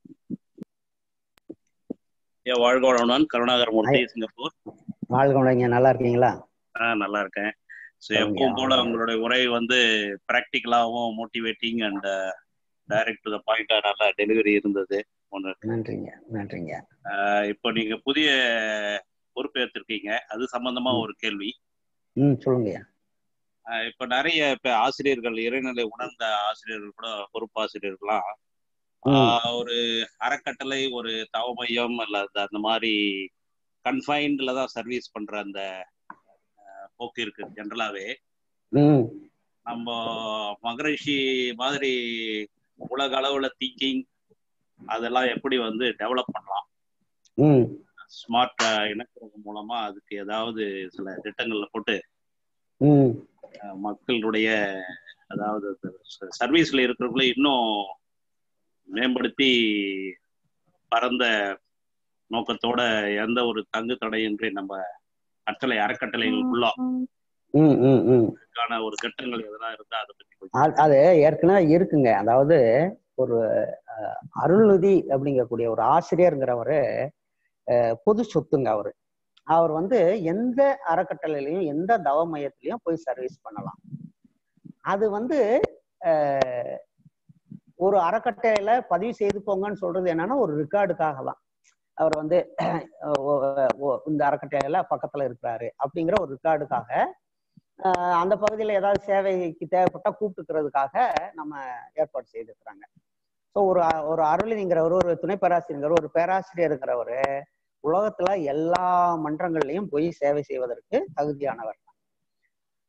ஐயா வாழ்க வளமுடன் கருணாகர மூர்த்தி ஐயா சிங்கப்பூர் வாழ்க வளமுடன் நல்லா இருக்கீங்களா ஆ நல்லா இருக்கேன் ஸோ சொல்லுங்க எப்பவும் போல வாழ்க உங்களுடைய உரை வந்து ப்ராக்டிக்கலாகவும் motivating and direct to the பாயிண்டா நல்லா டெலிவரி இருந்தது ஒன்று நன்றிங்க நன்றிங்க இப்போ நீங்க புதிய பொறுப்பேற்றிருக்கீங்க அது சம்பந்தமா ஒரு கேள்வி ம் சொல்லுங்க ஐயா ஆஹ் இப்ப நிறைய இப்ப ஆசிரியர்கள் இறைநிலை உணர்ந்த ஆசிரியர்கள் கூட பொறுப்பாசிரியர்கள்லாம் ம் ஆஹ் ஒரு அறக்கட்டளை ஒரு தவ மையம் அல்லது அந்த மாதிரி கன்ஃபைன்ட்ல தான் சர்வீஸ் பண்ற அந்த போக்கு இருக்கு ஜென்ரலாவே ம் நம்ம மகரிஷி மாதிரி உலக அளவுல திங்கிங் அதெல்லாம் எப்படி வந்து டெவலப் பண்ணலாம் ம் ஸ்மார்ட் இணைக்கிறது மூலமா அதுக்கு ஏதாவது சில திட்டங்கள்ல போட்டு ம் அஹ், மக்களுடைய அதாவது சர்வீஸ்ல இருக்கிறவங்கள இன்னும் மேம்படுத்தி பரந்த நோக்கத்தோட எந்த ஒரு தங்கு தடையின்றி நம்ம கட்டளை அறக்கட்டளைகளுக்குள்ள ம் ம் ம் அதுக்கான ஒரு திட்டங்கள் எதனா இருந்தா அதை பத்தி கொஞ்சம் அது அது ஏற்கனவே இருக்குங்க அதாவது ஒரு அஹ், அருள்நிதி அப்படிங்கக்கூடிய ஒரு ஆசிரியருங்கிறவரு அஹ், பொது சொத்துங்க அவரு அவர் வந்து எந்த அறக்கட்டளையிலையும் எந்த தவ மையத்திலையும் போய் சர்வீஸ் பண்ணலாம் அது வந்து அஹ், ஒரு அறக்கட்டளையில பதிவு செய்து போங்கன்னு சொல்றது என்னன்னா ஒரு ரெக்கார்டுக்காக தான் அவர் வந்து ஓ- ஓ- இந்த அறக்கட்டளையில பக்கத்துல இருக்கிறாரு அப்படிங்கிற ஒரு ரெக்கார்டுக்காக ஆஹ் அந்த பகுதியில் ஏதாவது சேவைக்கு தேவைப்பட்டா கூப்பிட்டுக்கிறதுக்காக நம்ம ஏற்பாடு செய்திருக்கிறாங்க ஸோ ஒரு அ- ஒரு அருளிங்கிறவர் ஒரு துணை பேராசிரியர் ஒரு பேராசிரியருங்கிறவர் உலகத்துல எல்லா மன்றங்கள்லையும் போய் சேவை செய்வதற்கு தகுதியானவர்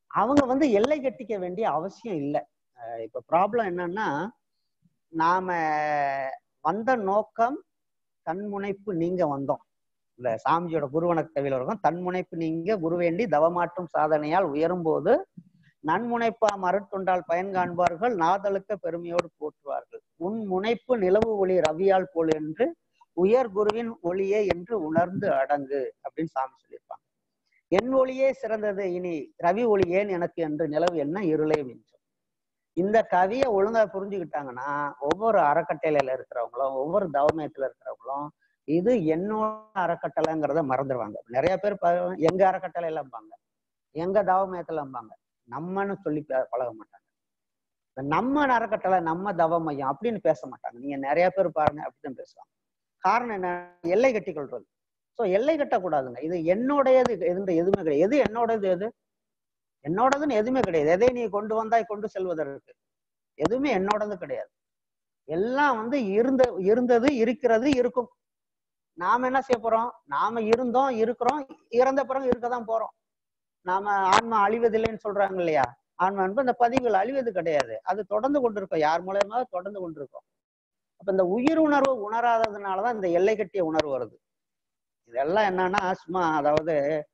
அவங்க வந்து எல்லை கட்டிக்க வேண்டிய அவசியம் இல்லை இப்ப ப்ராப்ளம் என்னன்னா நாம வந்த நோக்கம் தன்முனைப்பு நீங்க வந்தோம் இந்த சாமிஜியோட குருவணக்க கவியில் இருக்கும் தன்முனைப்பு நீங்க குருவேண்டி தவமாற்றும் சாதனையால் உயரும் போது நன்முனைப்பா மருட்கொண்டால் பயன் காண்பார்கள் நாதலுக்க பெருமையோடு போற்றுவார்கள் உன் முனைப்பு நிலவு ஒளி ரவியால் போல் என்று உயர் குருவின் ஒளியே என்று உணர்ந்து அடங்கு அப்படின்னு சாமி சொல்லியிருப்பாங்க என் ஒளியே சிறந்தது இனி ரவி ஒளி ஏன் எனக்கு என்று நிலவு என்ன இருளே மிஞ்சும் இந்த கவியை ஒழுங்கா புரிஞ்சுக்கிட்டாங்கன்னா ஒவ்வொரு அறக்கட்டளையில இருக்கிறவங்களும் ஒவ்வொரு தவமயத்துல இருக்கிறவங்களும் இது என்னோட அறக்கட்டளைங்கிறத மறந்துடுவாங்க நிறைய பேர் எங்க அறக்கட்டளையிலம்பாங்க எங்க தவமயத்துலம்பாங்க நம்மன்னு சொல்லி பழக மாட்டாங்க நம்ம அறக்கட்டளை நம்ம தவ மையம் அப்படின்னு பேச மாட்டாங்க நீங்க நிறைய பேர் பாருங்க அப்படிதான் பேசுவாங்க காரணம் என்ன எல்லை கட்டி கொள்றது ஸோ எல்லை கட்டக்கூடாதுங்க இது என்னோடையது எதுன்ற எதுவுமே கிடையாது எது என்னோடது எது என்னோடதுன்னு எதுவுமே கிடையாது எதை நீ கொண்டு வந்தாய் கொண்டு செல்வதற்கு எதுவுமே என்னோடது கிடையாது எல்லாம் வந்து இருந்த இருந்தது இருக்கிறது இருக்கும் நாம என்ன செய்ய போறோம் நாம இருந்தோம் இருக்கிறோம் இறந்த பிறகு இருக்கதான் போறோம் நாம ஆன்மா அழிவதில்லைன்னு சொல்றாங்க இல்லையா ஆன்மா அன்பு இந்த பதிவுகள் அழிவது கிடையாது அது தொடர்ந்து கொண்டிருக்கோம் யார் மூலயமா தொடர்ந்து கொண்டிருக்கோம் அப்ப இந்த உயிர் உணர்வு உணராததுனாலதான் இந்த எல்லை கட்டிய உணர்வு வருது இதெல்லாம் என்னன்னா சும்மா அதாவது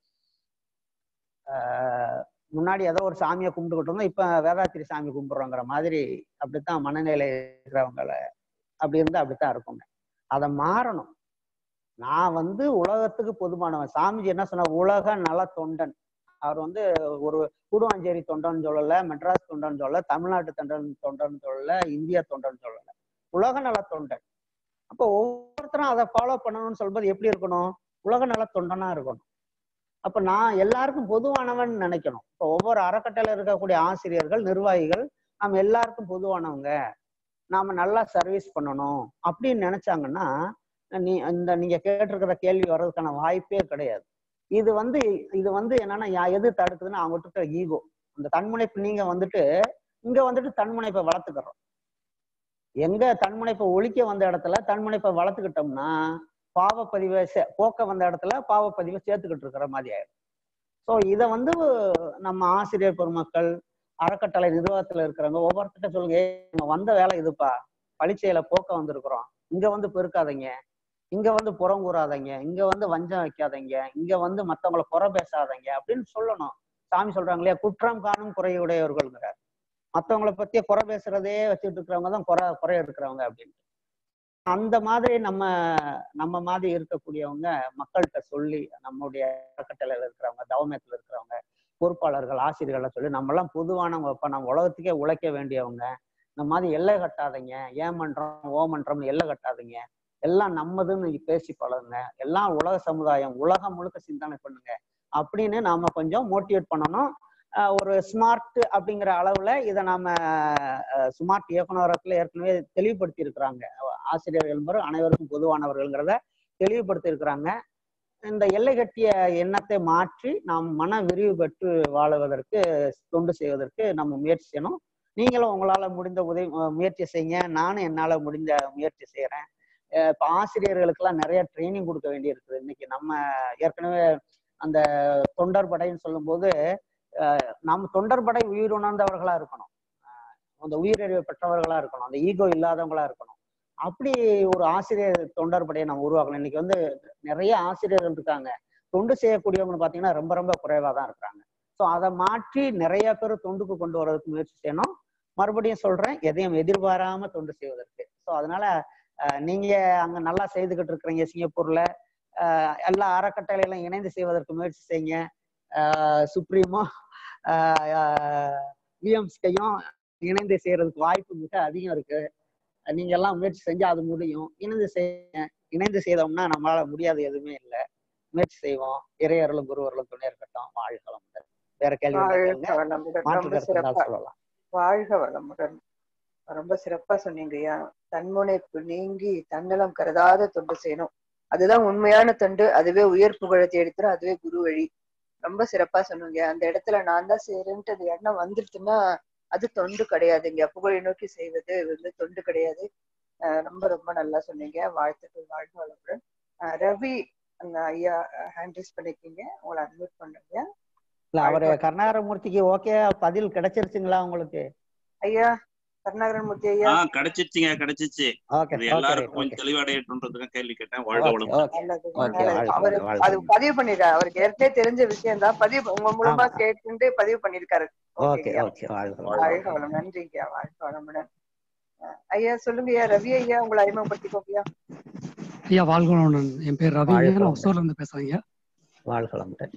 ஆஹ் முன்னாடி ஏதோ ஒரு சாமியை கும்பிட்டுக்கிட்டு இருந்தோம் இப்ப வேதாத்திரி சாமி கும்பிடுறோங்கிற மாதிரி அப்படித்தான் மனநிலை இருக்கிறவங்கள அப்படி இருந்தா அப்படித்தான் இருக்குங்க அதை மாறணும் நான் வந்து உலகத்துக்கு பொதுவானவன் சாமிஜி என்ன சொன்னார் உலக நல தொண்டன் அவர் வந்து ஒரு கூடுவாஞ்சேரி தொண்டன் சொல்லல மெட்ராஸ் தொண்டன் சொல்லல தமிழ்நாட்டு தொண்டன் தொண்டன் சொல்லல இந்திய தொண்டன் சொல்லல உலக நல தொண்டன் அப்போ ஒவ்வொருத்தரும் அதை ஃபாலோ பண்ணணும்னு சொல்றது எப்படி இருக்கணும் உலக நல தொண்டனா இருக்கணும் அப்ப நான் எல்லாருக்கும் பொதுவானவன் நினைக்கணும் இப்போ ஒவ்வொரு அறக்கட்டளையில் இருக்கக்கூடிய ஆசிரியர்கள் நிர்வாகிகள் நம்ம எல்லாருக்கும் பொதுவானவங்க நாம நல்லா சர்வீஸ் பண்ணணும் அப்படின்னு நினைச்சாங்கன்னா நீ இந்த நீங்க கேட்டிருக்கிற கேள்வி வர்றதுக்கான வாய்ப்பே கிடையாது இது வந்து இது வந்து என்னன்னா எது தடுக்குதுன்னா அவங்ககிட்ட இருக்கிற ஈகோ அந்த தன்முனைப்பு நீங்க வந்துட்டு இங்க வந்துட்டு தன்முனைப்பை வளர்த்துக்கிறோம் எங்க தன்முனைப்பை ஒழிக்க வந்த இடத்துல தன்முனைப்பை வளர்த்துக்கிட்டோம்னா பாவப்பதிவை போக்க வந்த இடத்துல பாவப்பதிவை சேர்த்துக்கிட்டு இருக்கிற மாதிரி ஆயிடும் ஸோ இதை வந்து நம்ம ஆசிரியர் பெருமக்கள் அறக்கட்டளை நிர்வாகத்துல இருக்கிறவங்க ஒவ்வொருத்தட்ட சொல்லுங்க நம்ம வந்த வேலை இதுப்பா பளிச்சையில போக்க வந்திருக்கிறோம் இங்க வந்து பெருக்காதீங்க இங்க வந்து புறம் கூறாதீங்க இங்க வந்து வஞ்சம் வைக்காதீங்க இங்க வந்து மத்தவங்களை குறை பேசாதீங்க அப்படின்னு சொல்லணும் சாமி சொல்றாங்க இல்லையா குற்றம் காணும் குறையுடையவர்கள்ங்கிறார் மத்தவங்களை பத்தியே குறை பேசுறதே வச்சுட்டு இருக்கிறவங்க தான் குறை குறை இருக்கிறவங்க அப்படின்ட்டு அந்த மாதிரி நம்ம நம்ம மாதிரி இருக்கக்கூடியவங்க மக்கள்கிட்ட சொல்லி நம்முடைய அறக்கட்டளையில இருக்கிறவங்க தவமயத்துல இருக்கிறவங்க பொறுப்பாளர்கள் ஆசிரியர்களை சொல்லி நம்மெல்லாம் பொதுவானவங்க இப்ப நம்ம உலகத்துக்கே உழைக்க வேண்டியவங்க இந்த மாதிரி எல்லை கட்டாதீங்க ஏன் மன்றம் ஓ மன்றம்னு எல்லை கட்டாதீங்க எல்லாம் நம்மதுன்னு பேசி பழகுங்க எல்லாம் உலக சமுதாயம் உலகம் முழுக்க சிந்தனை பண்ணுங்க அப்படின்னு நாம கொஞ்சம் மோட்டிவேட் பண்ணணும் ஒரு ஸ்மார்ட் அப்படிங்கிற அளவுல இதை நாம ஸ்மார்ட் இயக்குநரத்துல ஏற்கனவே தெளிவுபடுத்தி இருக்கிறாங்க ஆசிரியர்கள் என்பவர் அனைவருக்கும் பொதுவானவர்கள்ங்கிறத தெளிவுபடுத்தி இருக்கிறாங்க இந்த எல்லை கட்டிய எண்ணத்தை மாற்றி நாம் மன விரிவு பெற்று வாழுவதற்கு தொண்டு செய்வதற்கு நம்ம முயற்சி செய்யணும் நீங்களும் உங்களால முடிந்த உதவி முயற்சி செய்யுங்க நானும் என்னால முடிஞ்ச முயற்சி செய்யறேன் இப்போ ஆசிரியர்களுக்கெல்லாம் நிறைய ட்ரைனிங் கொடுக்க வேண்டி இருக்குது இன்னைக்கு நம்ம ஏற்கனவே அந்த தொண்டர் படைன்னு சொல்லும்போது நம்ம தொண்டர் படை உயிர் உணர்ந்தவர்களா இருக்கணும் அந்த உயிரறிவு பெற்றவர்களா இருக்கணும் அந்த ஈகோ இல்லாதவங்களா இருக்கணும் அப்படி ஒரு ஆசிரியர் தொண்டர் படையை நம்ம உருவாக்கணும் இன்னைக்கு வந்து நிறைய ஆசிரியர்கள் இருக்காங்க தொண்டு செய்யக்கூடியவங்க பார்த்தீங்கன்னா ரொம்ப ரொம்ப குறைவாக தான் இருக்கிறாங்க ஸோ அதை மாற்றி நிறைய பேர் தொண்டுக்கு கொண்டு வர்றதுக்கு முயற்சி செய்யணும் மறுபடியும் சொல்றேன் எதையும் எதிர்பாராம தொண்டு செய்வதற்கு ஸோ அதனால நீங்க அங்க நல்லா செய்துகிட்டு இருக்கிறீங்க சிங்கப்பூர்ல எல்லா அறக்கட்டளைகளும் இணைந்து செய்வதற்கு முயற்சி செய்யுங்க சுப்ரீமோ விஎம்ஸ்கையும் இணைந்து செய்யறதுக்கு வாய்ப்பு மிக அதிகம் இருக்கு நீங்க எல்லாம் முயற்சி செஞ்சா அது முடியும் இணைந்து செய்ய இணைந்து செய்தோம்னா நம்மளால முடியாது எதுவுமே இல்லை முயற்சி செய்வோம் இறையர்களும் குருவர்களும் துணை இருக்கட்டும் வாழ்களம் வேற கேள்வி சொல்லலாம் வாழ்க வளமுடன் ரொம்ப சிறப்பா சொன்னீங்கய்யா தன்முனைப்பு நீங்கி தன்னலம் கருதாத தொண்டு செய்யணும் அதுதான் உண்மையான தொண்டு அதுவே உயர் புகழை தேடித்தரும் அதுவே குரு வழி ரொம்ப சிறப்பா சொன்னீங்க அந்த இடத்துல நான் தான் செய்யறேன்ட்டு அது எண்ணம் வந்துருச்சுன்னா அது தொண்டு கிடையாதுங்க புகழை நோக்கி செய்வது வந்து தொண்டு கிடையாது ரொம்ப ரொம்ப நல்லா சொன்னீங்க வாழ்த்துக்கள் வாழ்க வளமுடன் ரவி அந்த ஐயா ஹேண்ட் ரைஸ் பண்ணிருக்கீங்க உங்களை அட்மிட் பண்ணுங்க இல்ல அவரு கருணாகரமூர்த்திக்கு ஓகே பதில் கிடைச்சிருச்சுங்களா உங்களுக்கு ஐயா கருணாகரன் மூர்த்தி ஐயா ஆஹ் கிடைச்சிருச்சுங்க கிடைச்சிச்சு ஓகே இது ஓகே எல்லாருக்கும் ஓகே கொஞ்சம் தெளிவடையட்டுன்றதுக்கு கேள்வி கேட்டேன் வாழ்க ஓகே வளமுடன் ஓகே நல்லது ஓகே நல்லது வாழ்க அவரு வளமுடன் வாழ்க அது வளமுடன் பதிவு பண்ணிருக்காரு அவருக்கு ஏற்கனவே தெரிஞ்ச விஷயம் தான் பதிவு உங்க மூலமா ஆமா கேட்டு பதிவு பண்ணிருக்காரு ஓகே ஓகேங்கய்யா ஓகே வாழ்க வாழ்க வளமுடன் வாழ்க வளம் நன்றிங்கய்யா வாழ்க வளமுடன் அஹ் ஐயா சொல்லுங்க ஐயா ரவி ஐயா உங்களை அறிமுகப்படுத்திக்கோங்கய்யா ஐயா வாழ்க வளமுடன் என் பேர் ரவிங்க வாழ்க நான் வளமுடன் ஒசூர்ல இருந்து பேசுறேங்க வாழ்க வளமுடன்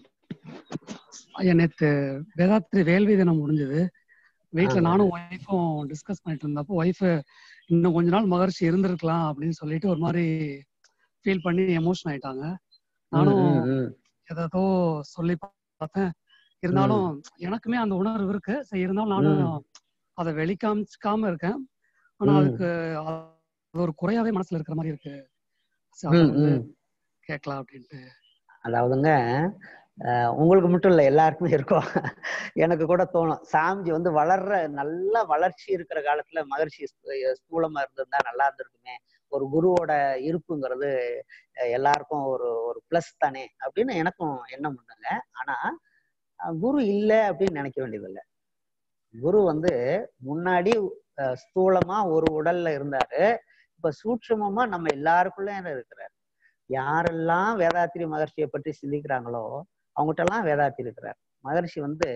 ஐயா நேத்து வேதாத்திரி வேள்வி தினம் முடிஞ்சது வீட்டுல ஆமா நானும் ஒய்ஃபும் டிஸ்கஸ் பண்ணிட்டு இருந்தப்போ ஒய்ஃப் இன்னும் கொஞ்ச நாள் மகர்ஷி இருந்திருக்கலாம் அப்படின்னு சொல்லிட்டு ஒரு மாதிரி ஃபீல் பண்ணி எமோஷன் ஆயிட்டாங்க ம் நானும் ம் ம் ஏதோ சொல்லி பார்த்தேன் ம் இருந்தாலும் எனக்குமே அந்த உணர்வு இருக்கு சரி இருந்தாலும் நானும் ம் அதை வெளிக்காமிக்காம இருக்கேன் ஆனா ம் அதுக்கு அது ஒரு குறையாவே மனசுல இருக்கிற மாதிரி இருக்கு சரி அதை ம் வந்து ம் கேட்கலாம் அப்படின்ட்டு அதாவதுங்க அஹ் உங்களுக்கு மட்டும் இல்ல எல்லாருக்குமே இருக்கும் எனக்கு கூட தோணும் சாமிஜி வந்து வளர்ற நல்ல வளர்ச்சி இருக்கிற காலத்துல மகர்ஷி ஸ்தூ- ஸ்தூலமா இருந்திருந்தா நல்லா இருந்திருக்குமே ஒரு குருவோட இருப்புங்கிறது அஹ் எல்லாருக்கும் ஒரு ஒரு பிளஸ் தானே அப்படின்னு எனக்கும் எண்ணம் உண்டுங்க ஆனா அஹ் குரு இல்ல அப்படின்னு நினைக்க வேண்டியதில்லை குரு வந்து முன்னாடி அஹ், ஸ்தூலமா ஒரு உடல்ல இருந்தாரு இப்ப சூட்சுமமா நம்ம எல்லாருக்குள்ளேயும் இருக்கிறார் யாரெல்லாம் வேதாத்திரி மகர்ஷியை பற்றி சிந்திக்கிறாங்களோ அவங்ககிட்டலாம் வேதாத்தி இருக்கிறார் மகர்ஷி வந்து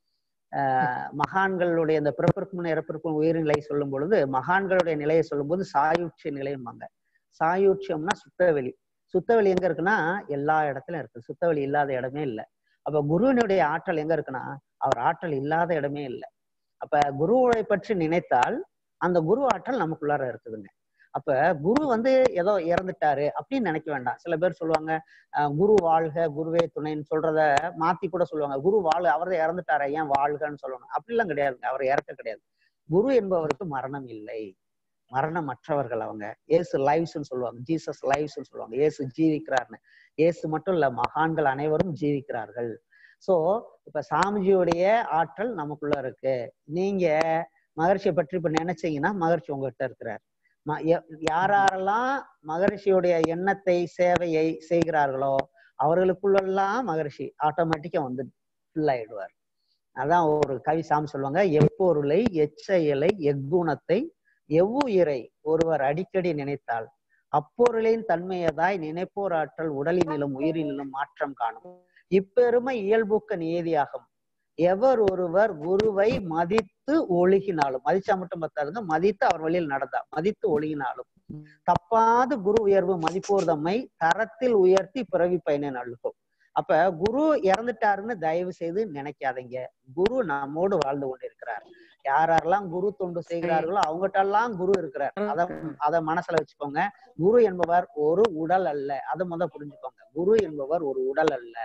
ஆஹ் மகான்களுடைய இந்த பிறப்பிற்கு முன் இறப்பிற்கும் உயிர்நிலை சொல்லும் பொழுது மகான்களுடைய நிலையை சொல்லும்போது சாயுட்சிய நிலையும்பாங்க சாயுட்சியம்னா சுத்தவெளி சுத்தவெளி எங்க இருக்குன்னா எல்லா இடத்துலயும் இருக்கு சுத்தவெளி இல்லாத இடமே இல்லை அப்ப குருவினுடைய ஆற்றல் எங்க இருக்குன்னா அவர் ஆற்றல் இல்லாத இடமே இல்லை அப்ப குருவை பற்றி நினைத்தால் அந்த குரு ஆற்றல் நமக்குள்ளார இருக்குதுங்க அப்ப குரு வந்து ஏதோ இறந்துட்டாரு அப்படின்னு நினைக்க வேண்டாம் சில பேர் சொல்லுவாங்க அஹ் குரு வாழ்க குருவே துணைன்னு சொல்றத மாத்தி கூட சொல்லுவாங்க குரு வாழ் அவர் இறந்துட்டாரு ஏன் வாழ்கன்னு சொல்லணும் அப்படிலாம் கிடையாதுங்க அவர் இறக்க கிடையாது குரு என்பவருக்கு மரணம் இல்லை மரணமற்றவர்கள் அவங்க ஏசு லைவ்ஸ்ன்னு சொல்லுவாங்க ஜீசஸ் லைவ்ஸ்ன்னு சொல்லுவாங்க ஏசு ஜீவிக்கிறார்னு ஏசு மட்டும் இல்ல மகான்கள் அனைவரும் ஜீவிக்கிறார்கள் சோ இப்ப சாமிஜியுடைய ஆற்றல் நமக்குள்ள இருக்கு நீங்க மகர்ஷியை பற்றி இப்ப நினைச்சீங்கன்னா மகர்ஷி உங்ககிட்ட இருக்கிறார் ம- ய- யார் யாரெல்லாம் மகரிஷியுடைய எண்ணத்தை சேவையை செய்கிறார்களோ அவர்களுக்குள்ளெல்லாம் மகரிஷி ஆட்டோமேட்டிக்கா வந்து ஃபில் ஆயிடுவார் அதான் ஒரு கவி சாமி சொல்லுவாங்க எப்பொருளை எச்செயலை எக்குணத்தை எவ்வுயிரை ஒருவர் அடிக்கடி நினைத்தால் அப்பொருளின் தன்மையதாய் நினைப்போர் ஆற்றல் உடலினிலும் உயிரினிலும் மாற்றம் காணும் இப்பெருமை இயல்புக்க நியதியாகும் எவர் ஒருவர் குருவை மதித்து ஒழுகினாலும் மதிச்சா மட்டும் பத்தாதுங்க மதித்து அவர் வழியில் நடந்தா மதித்து ஒழுகினாலும் தப்பாது குரு உயர்வு மதிப்போர் தம்மை தரத்தில் உயர்த்தி பிறவி பயனை நல்கும் அப்ப குரு இறந்துட்டாருன்னு தயவு செய்து நினைக்காதீங்க குரு நம்மோடு வாழ்ந்து கொண்டிருக்கிறார் யார் யாரெல்லாம் குரு தொண்டு செய்கிறார்களோ அவங்ககிட்ட எல்லாம் குரு இருக்கிறார் அத அத மனசுல வச்சுக்கோங்க குரு என்பவர் ஒரு உடல் அல்ல அதை முத புரிஞ்சுக்கோங்க குரு என்பவர் ஒரு உடல் அல்ல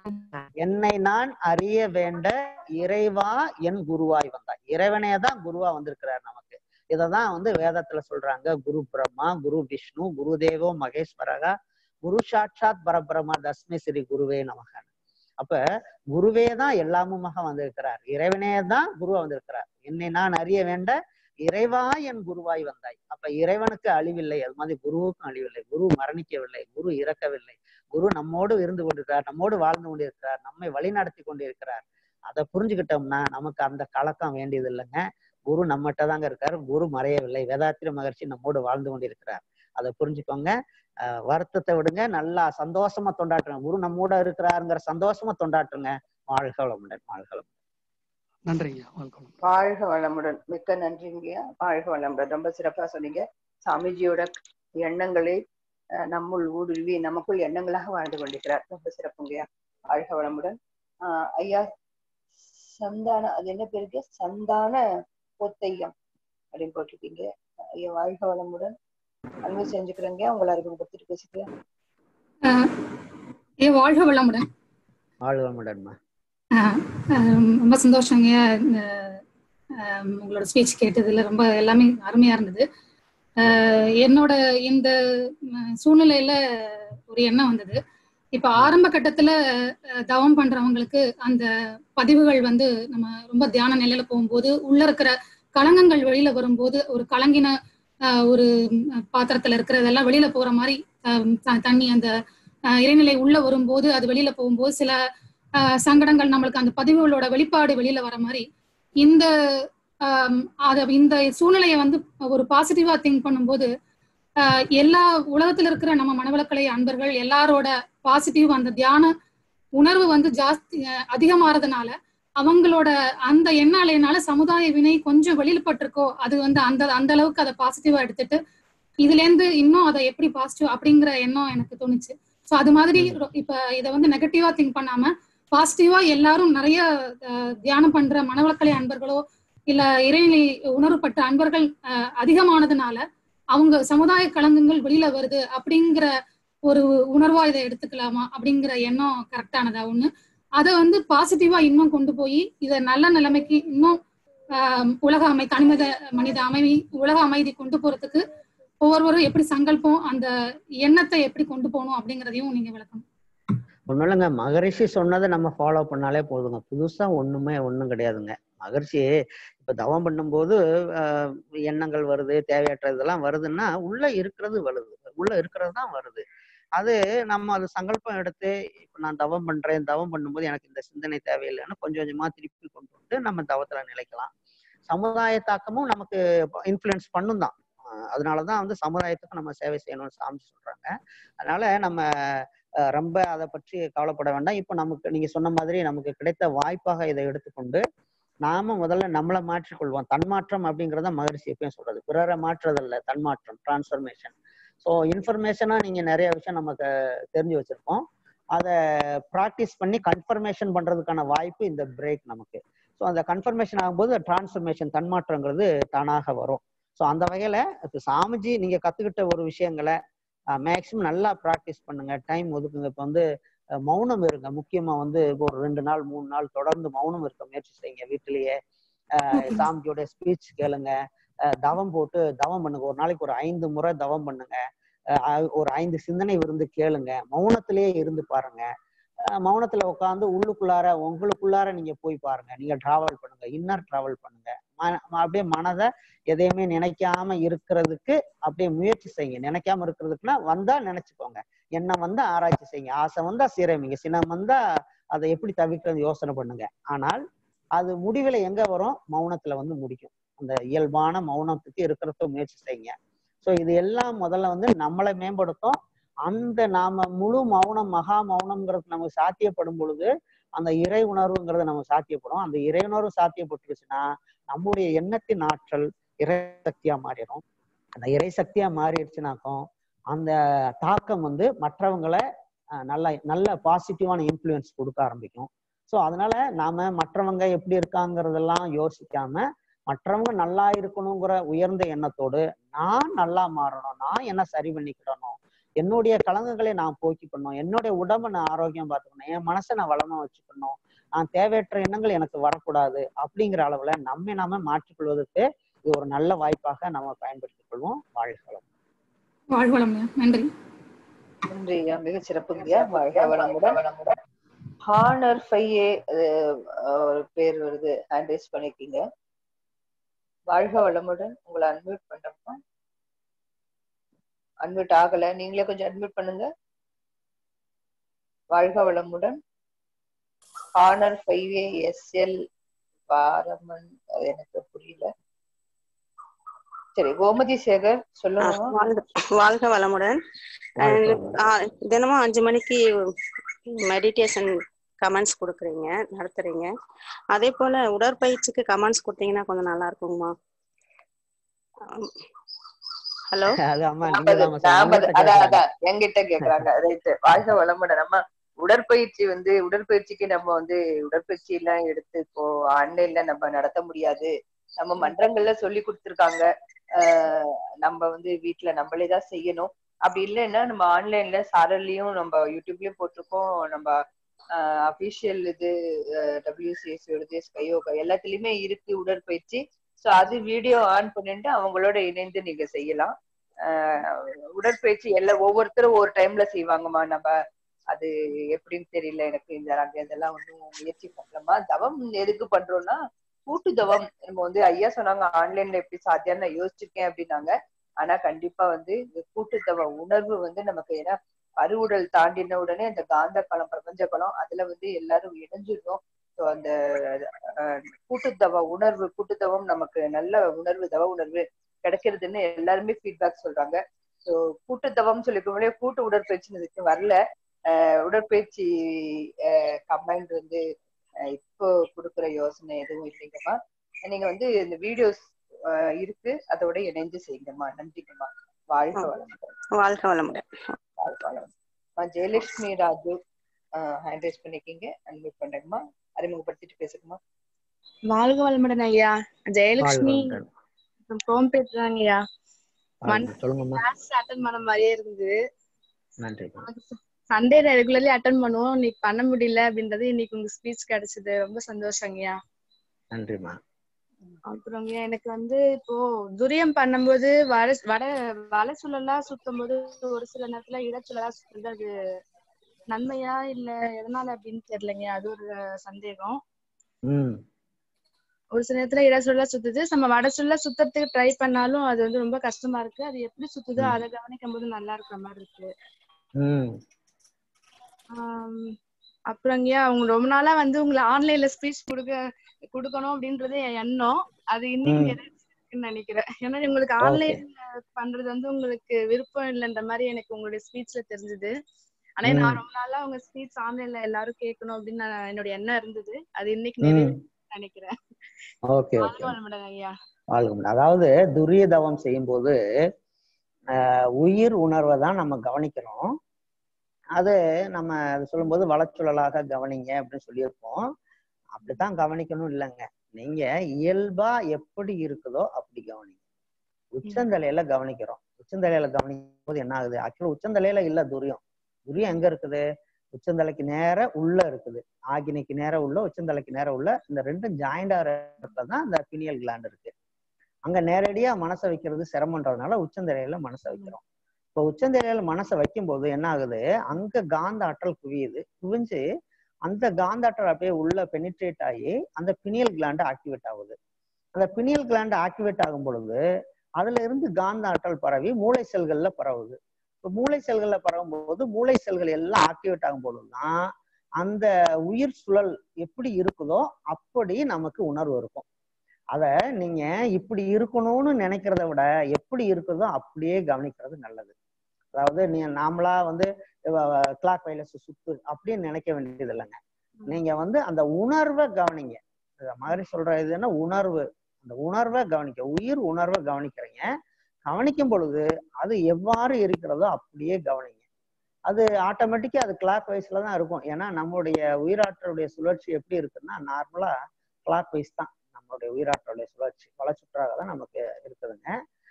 என்னை நான் அறிய வேண்ட இறைவா என் குருவாய் வந்தார் இறைவனே தான் குருவா வந்திருக்கிறார் நமக்கு இததான் வந்து வேதத்துல சொல்றாங்க குரு பிரம்மா குரு விஷ்ணு குரு தேவோ மகேஸ்வரகா குரு சாட்சாத் பரபிரமா தஸ்மி ஸ்ரீ குருவே நமகன் அப்ப குருவே தான் எல்லாமுமாக வந்திருக்கிறார் இறைவனே தான் குருவா வந்திருக்கிறார் என்னை நான் அறிய வேண்ட இறைவா என் குருவாய் வந்தாய் அப்ப இறைவனுக்கு அழிவில்லை அது மாதிரி குருவுக்கும் அழிவில்லை குரு மரணிக்கவில்லை குரு இறக்கவில்லை குரு நம்மோடு இருந்து கொண்டிருக்கிறார் நம்மோடு வாழ்ந்து கொண்டிருக்கிறார் நம்மை வழிநடத்தி கொண்டிருக்கிறார் அதை புரிஞ்சுக்கிட்டோம்னா நமக்கு அந்த கலக்கம் வேண்டியது இல்லைங்க குரு நம்மகிட்ட தாங்க இருக்காரு குரு மறையவில்லை வேதாத்திரி மகர்ஷி நம்மோடு வாழ்ந்து கொண்டிருக்கிறார் அதை புரிஞ்சுக்கோங்க அஹ் வருத்தத்தை விடுங்க நல்லா சந்தோஷமா தொண்டாட்டுங்க குரு நம்மோட இருக்கிறாருங்கிற சந்தோஷமா தொண்டாட்டுங்க வாழ்க வளமுடன் வாழ்க வளமுடன் நன்றிங்க வணக்கம் வாழ்க வளமுடன் மிக்க நன்றிங்கய்யா வாழ்க வளமுடன் ரொம்ப சிறப்பா சொன்னீங்க சாமிஜியோட எண்ணங்களை அஹ், நம்முள் ஊடுருவி நமக்குள் எண்ணங்களாக வாழ்ந்து கொண்டிருக்கிறார் ரொம்ப சிறப்புங்கய்யா வாழ்க வளமுடன் ஆஹ் ஐயா சந்தான அது என்ன பேருக்கு சந்தான பொத்தையம் அப்படின்னு போட்டிருக்கீங்க ஐயா வாழ்க வளமுடன் அன்பு செஞ்சுக்கிறேங்க உங்களை அறிமுகப்படுத்திட்டு பேசிக்கிறேன் ஆஹ் ஏ வாழ்க வளமுடன் வாழ்க வளமுடன்மா ஆஹ் ஆஹ் ரொம்ப சந்தோஷங்க இந்த ஆஹ் உங்களோட ஸ்பீச் கேட்டதுல ரொம்ப எல்லாமே அருமையா இருந்தது ஆஹ் என்னோட இந்த ம், சூழ்நிலையில ஒரு எண்ணம் வந்தது இப்ப ஆரம்ப கட்டத்துல ஆஹ் தவம் பண்றவங்களுக்கு அந்த பதிவுகள் வந்து நம்ம ரொம்ப தியான நிலையில போகும்போது உள்ள இருக்கிற களங்கங்கள் வெளியில வரும்போது ஒரு கலங்கின ஆஹ் ஒரு ம், பாத்திரத்துல இருக்கிறதெல்லாம் வெளியில போற மாதிரி ஆஹ் த- தண்ணி அந்த ஆஹ் இறைநிலை உள்ள வரும்போது அது வெளியில போகும்போது சில ஆஹ் சங்கடங்கள் நம்மளுக்கு அந்த பதிவுகளோட வெளிப்பாடு வெளியில வர மாதிரி இந்த ஆம், அத இந்த சூழ்நிலையை வந்து ஒரு பாசிட்டிவா திங்க் பண்ணும்போது ஆஹ் எல்லா உலகத்துல இருக்கிற நம்ம மனவளக்கலை அன்பர்கள் எல்லாரோட பாசிட்டிவ் அந்த தியான உணர்வு வந்து ஜாஸ்தி அஹ் அதிகமாறதுனால அவங்களோட அந்த எண்ண அலையினால சமுதாய வினை கொஞ்சம் வெளியிடப்பட்டிருக்கோ அது வந்து அந்த அந்த அளவுக்கு அதை பாசிட்டிவா எடுத்துட்டு இதுல இருந்து இன்னும் அதை எப்படி பாசிட்டிவ் அப்படிங்கிற எண்ணம் எனக்கு தோணுச்சு ஸோ அது மாதிரி ரொ- இப்ப இதை வந்து நெகட்டிவா திங்க் பண்ணாம பாசிட்டிவா எல்லாரும் நிறைய அஹ், தியானம் பண்ற மனவளக்கலை அன்பர்களோ இல்ல இறைநிலை உணர்வுப்பட்ட அன்பர்கள் அஹ், அதிகமானதுனால அவங்க சமுதாய களங்கங்கள் வெளியில வருது அப்படிங்கிற ஒரு உணர்வா இதை எடுத்துக்கலாமா அப்படிங்கிற எண்ணம் கரெக்டானதா ஒண்ணு அதை வந்து பாசிட்டிவா இன்னும் கொண்டு போய் இதை நல்ல நிலைமைக்கு இன்னும் ஆஹ், உலக அமை தனிமத மனித அமைதி உலக அமைதி கொண்டு போறதுக்கு ஒவ்வொருவரும் எப்படி சங்கல்பம் அந்த எண்ணத்தை எப்படி கொண்டு போகணும் அப்படிங்கிறதையும் நீங்க விளக்கணும் ஒன்றும் இல்லைங்க மகரிஷி சொன்னதை நம்ம ஃபாலோ பண்ணாலே போதுங்க புதுசா ஒண்ணுமே ஒண்ணும் கிடையாதுங்க மகரிஷி இப்ப தவம் பண்ணும்போது ஆஹ், எண்ணங்கள் வருது தேவையற்ற இதெல்லாம் வருதுன்னா உள்ள இருக்கிறது வருது உள்ள இருக்கிறது தான் வருது அது நம்ம அது சங்கல்பம் எடுத்து இப்ப நான் தவம் பண்றேன் தவம் பண்ணும்போது எனக்கு இந்த சிந்தனை தேவையில்லைன்னு கொஞ்சம் கொஞ்சமா திருப்பி கொண்டு வந்து நம்ம தவத்துல நிலைக்கலாம் சமுதாய தாக்கமும் நமக்கு இன்ஃப்ளூயன்ஸ் பண்ணும் தான் ஆஹ் அதனாலதான் வந்து சமுதாயத்துக்கு நம்ம சேவை செய்யணும்னு சாமி சொல்றாங்க அதனால நம்ம அஹ், ரொம்ப அதை பற்றி கவலைப்பட வேண்டாம் இப்போ நமக்கு நீங்க சொன்ன மாதிரி நமக்கு கிடைத்த வாய்ப்பாக இதை எடுத்துக்கொண்டு நாம முதல்ல நம்மளை மாற்றிக்கொள்வோம் தன்மாற்றம் அப்படிங்கிறத மகரிஷி எப்பயும் சொல்றது பிறரை மாற்றுறதல்ல தன்மாற்றம் டிரான்ஸ்ஃபர்மேஷன் ஸோ இன்ஃபர்மேஷனா நீங்க நிறைய விஷயம் நமக்கு தெரிஞ்சு வச்சிருக்கோம் அதை ப்ராக்டிஸ் பண்ணி கன்ஃபர்மேஷன் பண்றதுக்கான வாய்ப்பு இந்த பிரேக் நமக்கு ஸோ அந்த கன்ஃபர்மேஷன் ஆகும்போது டிரான்ஸ்ஃபர்மேஷன் தன்மாற்றங்கிறது தானாக வரும் ஸோ அந்த வகையில இப்போ சாமிஜி நீங்க கத்துக்கிட்ட ஒரு விஷயங்களை மேக்சிமம் நல்லா ப்ராக்டிஸ் பண்ணுங்க டைம் ஒதுக்குங்க இப்போ வந்து அஹ், மௌனம் இருங்க முக்கியமா வந்து இப்போ ஒரு ரெண்டு நாள் மூணு நாள் தொடர்ந்து மௌனம் இருக்க முயற்சி செய்யுங்க வீட்டிலேயே அஹ், சாமிஜியோட ஸ்பீச் கேளுங்க அஹ், தவம் போட்டு தவம் பண்ணுங்க ஒரு நாளைக்கு ஒரு ஐந்து முறை தவம் பண்ணுங்க அஹ், ஒரு ஐந்து சிந்தனை விருந்து கேளுங்க மௌனத்திலேயே இருந்து பாருங்க அஹ், மௌனத்துல உட்காந்து உள்ளுக்குள்ளார உங்களுக்குள்ளார நீங்க போய் பாருங்க நீங்க டிராவல் பண்ணுங்க இன்னர் டிராவல் பண்ணுங்க ம- ம- அப்படியே மனதை எதையுமே நினைக்காம இருக்கிறதுக்கு அப்படியே முயற்சி செய்யுங்க நினைக்காம இருக்கிறதுக்குன்னா வந்தா நினைச்சுக்கோங்க எண்ணம் வந்தா ஆராய்ச்சி செய்யுங்க ஆசை வந்தா சீரமைங்க சினம் வந்தா அதை எப்படி தவிர்க்கிறது யோசனை பண்ணுங்க ஆனால் அது முடிவுல எங்க வரும் மௌனத்துல வந்து முடிக்கும் அந்த இயல்பான மௌனத்துக்கு இருக்கிறத முயற்சி செய்யுங்க ஸோ இது எல்லாம் முதல்ல வந்து நம்மளை மேம்படுத்தும் அந்த நாம முழு மௌனம் மகா மௌனம்ங்கிறது நமக்கு சாத்தியப்படும் பொழுது அந்த இறை உணர்வுங்கிறது நமக்கு சாத்தியப்படும் அந்த இறை உணர்வு சாத்தியப்பட்டுருச்சுன்னா நம்முடைய எண்ணத்தின் ஆற்றல் இறை சக்தியா மாறிடும் அந்த இறை சக்தியா மாறிடுச்சுனாக்கும் அந்த தாக்கம் வந்து மற்றவங்களை அஹ், நல்ல நல்ல பாசிட்டிவான இன்ஃப்ளூயன்ஸ் கொடுக்க ஆரம்பிக்கும் ஸோ அதனால நாம மற்றவங்க எப்படி இருக்காங்கிறதெல்லாம் யோசிக்காம மற்றவங்க நல்லா இருக்கணுங்கிற உயர்ந்த எண்ணத்தோடு நான் நல்லா மாறணும் நான் என்ன சரி பண்ணிக்கிடணும் என்னுடைய கலங்கங்களை நான் போக்கிக்கணும் என்னுடைய உடம்பை நான் ஆரோக்கியம் பார்த்துக்கணும் என் மனசை நான் வளமா வச்சுக்கணும் நான் தேவையற்ற எண்ணங்கள் எனக்கு வரக்கூடாது அப்படிங்கிற அளவுல நம்மை நாம மாற்றிக்கொள்வதற்கு இது ஒரு நல்ல வாய்ப்பாக நம்ம பயன்படுத்திக் கொள்வோம் வாழ்க்கலாம் வாழ்வளம் நன்றி நன்றி ஐயா மிக சிறப்புங்கய்யா வாழ்க வளமுடன் ஹானர் ஃபையே ஒரு பேர் வருது ஹேண்ட் ரைஸ் பண்ணிருக்கீங்க வாழ்க வளமுடன் உங்களை அன்மியூட் பண்றப்போ அன்மியூட் ஆகல நீங்களே கொஞ்சம் அட்மிட் பண்ணுங்க வாழ்க வளமுடன் ஹானர் ஃபைவ் ஏ எஸ்எல் பாரமன் அது எனக்கு புரியல சரி கோமதி சேகர் சொல்லுங்க வாழ்க- வாழ்க வளமுடன் வாழ்க அஹ் ஆஹ் தினமும் அஞ்சு மணிக்கு மெடிடேஷன் கமெண்ட்ஸ் கொடுக்குறீங்க நடத்துறீங்க அதே போல உடற்பயிற்சிக்கு கமெண்ட்ஸ் கொடுத்தீங்கன்னா கொஞ்சம் நல்லா இருக்குங்கம்மா ஹலோ அது அம்மா நீங்க நாற்பது தான் நாற்பது அதான் அதான் என்கிட்ட கேக்குறாங்க ரைட் வாழ்க வளமுடன் நம்ம உடற்பயிற்சி வந்து உடற்பயிற்சிக்கு நம்ம வந்து உடற்பயிற்சி எல்லாம் எடுத்து இப்போ ஆன்லைன்ல நம்ம நடத்த முடியாது நம்ம மன்றங்கள்ல சொல்லி கொடுத்துருக்காங்க ஆஹ் நம்ம வந்து வீட்ல நம்மளே தான் செய்யணும் அப்படி இல்லைன்னா நம்ம ஆன்லைன்ல சாரல்லையும் நம்ம யூடியூப்லயும் போட்டிருக்கோம் நம்ம அபிஷியல் இது டபிள்யூசிஎஸ் எழுது ஸ்கையோகா எல்லாத்துலயுமே இருக்கு உடற்பயிற்சி ஸோ அது வீடியோ ஆன் பண்ணிட்டு அவங்களோட இணைந்து நீங்க செய்யலாம் ஆஹ் உடற்பயிற்சி எல்லா ஒவ்வொருத்தரும் ஒரு டைம்ல செய்வாங்கம்மா நம்ம அது எப்படின்னு தெரியல எனக்கு இந்த நாங்க இதெல்லாம் ஒன்றும் முயற்சி பண்ணலாமா தவம் எதுக்கு பண்றோம்னா கூட்டு தவம் நம்ம வந்து ஐயா சொன்னாங்க ஆன்லைன்ல எப்படி சாத்தியம் நான் யோசிச்சிருக்கேன் அப்படின்னாங்க ஆனா கண்டிப்பா வந்து இந்த கூட்டு தவ உணர்வு வந்து நமக்கு ஏன்னா அருவுடல் தாண்டின உடனே அந்த காந்த களம் பிரபஞ்ச களம் அதுல வந்து எல்லாரும் இணைஞ்சிடணும் ஸோ அந்த அஹ், கூட்டுத்தவ உணர்வு கூட்டுத்தவம் நமக்கு நல்ல உணர்வு தவ உணர்வு கிடைக்கிறதுன்னு எல்லாருமே ஃபீட்பேக் சொல்றாங்க ஸோ கூட்டுத்தவம் சொல்லிக்கோங்களே கூட்டு உடற்பயிற்சி இதுக்கு வரல அஹ், உடற்பயிற்சி கம்பைண்ட் வந்து அஹ், இப்போ கொடுக்குற யோசனை எதுவும் இல்லைங்கம்மா நீங்க வந்து இந்த வீடியோஸ் இருக்கு அதோட இணைந்து செய்யுங்கம்மா நன்றிங்கம்மா வாழ்க வளமுடன் வாழ்க வளமுடன் வாழ்க வளமுடன் அம்மா, ஜெயலட்சுமி ராஜு ஹேண்ட் ரைஸ் பண்ணிருக்கீங்க அன்மியூட் பண்றேங்கம்மா அறிமுகப்படுத்திட்டு பேசுங்கம்மா வாழ்க வளமுடன் ஐயா ஜெயலட்சுமி வாழ்க ஃபோன் பேசுறாங்க ஐயா வாழ்க சொல்லுங்கம்மா கிளாஸ் அட்டன் பண்ண மாதிரியே இருந்தது நன்றிம்மா சண்டே ரெகுலர்லி அட்டன் பண்ணுவோம் இன்னைக்கு பண்ண முடியல அப்படின்றது இன்னைக்கு உங்க ஸ்பீச் கிடைச்சது ரொம்ப சந்தோஷம் ஐயா நன்றிம்மா அப்புறம் ஐயா, எனக்கு வந்து இப்போ துரியம் பண்ணும்போது வட வட வலை சுழலா சுத்தும் போது ஒரு சில நேரத்துல இடச்சுழலா சுத்துறது அது நன்மையா இல்ல எதனால அப்படின்னு தெரியலங்க அது ஒரு சந்தேகம் ம் ஒரு சில நேரத்துல இடச்சுழலா சுத்துது நம்ம வட சுழலா சுத்தறதுக்கு ட்ரை பண்ணாலும் அது வந்து ரொம்ப கஷ்டமா இருக்கு அது எப்படி சுத்துதோ ம். அதை கவனிக்கும் போது நல்லா இருக்கிற மாதிரி இருக்கு ம் ஆம், அப்புறம் ஐயா அவங்க ரொம்ப நாளா வந்து உங்களை ஆன்லைன்ல ஸ்பீச் கொடுக்க கொடுக்கணும் அப்படின்றது என் எண்ணம் அது இன்னைக்கு ம். நிறைவேறிருக்குன்னு நினைக்கிறேன் ஏன்னா உங்களுக்கு ஓகே ஆன்லைன்ல பண்றது வந்து உங்களுக்கு விருப்பம் இல்லைன்ற மாதிரி எனக்கு உங்களுடைய ஸ்பீச்ல தெரிஞ்சது ஆனா ம் நான் ரொம்ப நாளா உங்க ஸ்பீச் ஆன்லைன்ல எல்லாரும் கேட்கணும் அப்படின்னு நான் என்னோட எண்ணம் இருந்தது அது இன்னைக்கு ம் நிறைவேறிருக்குன்னு நினைக்கிறேன் ஓகே வாழ்க ஓகே வளமுடன் ஐயா வாழ்க அதாவது துரிய தவம் செய்யும்போது ஆஹ், உயிர் உணர்வை தான் நம்ம கவனிக்கிறோம் அது நம்ம அது சொல்லும்போது வளச்சுழலாக கவனிங்க அப்படின்னு சொல்லியிருப்போம் அப்படித்தான் கவனிக்கணும் இல்லைங்க நீங்க இயல்பா எப்படி இருக்குதோ அப்படி கவனிங்க உச்சந்தலையில கவனிக்கிறோம் உச்சந்தலையில கவனிக்கும் போது என்ன ஆகுது ஆக்சுவலா உச்சந்தலையில இல்ல துரியம் துரியம் எங்க இருக்குது உச்சந்தலைக்கு நேர உள்ள இருக்குது ஆகினைக்கு நேர உள்ள உச்சந்தலைக்கு நேர உள்ள இந்த ரெண்டும் ஜாயிண்ட் ஆகிற இடத்துல தான் இந்த பினியல் கிளாண்ட் இருக்கு அங்க நேரடியா மனசை வைக்கிறது சிரமன்றதுனால உச்சந்தலையில மனசை வைக்கிறோம் இப்போ உச்சந்தலையில மனசை வைக்கும்போது என்ன ஆகுது அங்க காந்த ஆற்றல் குவியுது குவிஞ்சு அந்த காந்த ஆற்றல் அப்படியே உள்ள பெனிட்ரேட் ஆகி அந்த பினியல் கிளாண்ட் ஆக்டிவேட் ஆகுது அந்த பினியல் கிளாண்ட் ஆக்டிவேட் ஆகும் பொழுது அதுல இருந்து காந்த ஆற்றல் பரவி மூளை செல்கள்ல பரவுது இப்போ மூளை செல்கள்ல பரவும் போது மூளை செல்கள் எல்லாம் ஆக்டிவேட் ஆகும் பொழுதுதான் அந்த உயிர் சுழல் எப்படி இருக்குதோ அப்படி நமக்கு உணர்வு இருக்கும் அத நீங்க இப்படி இருக்கணும்னு நினைக்கிறத விட எப்படி இருக்குதோ அப்படியே கவனிக்கிறது நல்லது அதாவது நீ நாமளா வந்து கிளாக் வைலஸ் சுத்து அப்படின்னு நினைக்க வேண்டியது இல்லைங்க நீங்க வந்து அந்த உணர்வை கவனிங்க இந்த மாதிரி சொல்ற இது என்ன உணர்வு அந்த உணர்வை கவனிக்க உயிர் உணர்வை கவனிக்கிறீங்க கவனிக்கும் பொழுது அது எவ்வாறு இருக்கிறதோ அப்படியே கவனிங்க அது ஆட்டோமேட்டிக்கா அது கிளாக் வைஸ்ல தான் இருக்கும் ஏன்னா நம்மளுடைய உயிராற்றலுடைய சுழற்சி எப்படி இருக்குன்னா நார்மலா கிளாக் வைஸ் தான் நம்மளுடைய உயிராற்றலுடைய சுழற்சி வளச்சுற்றாக தான் நமக்கு இருக்குதுங்க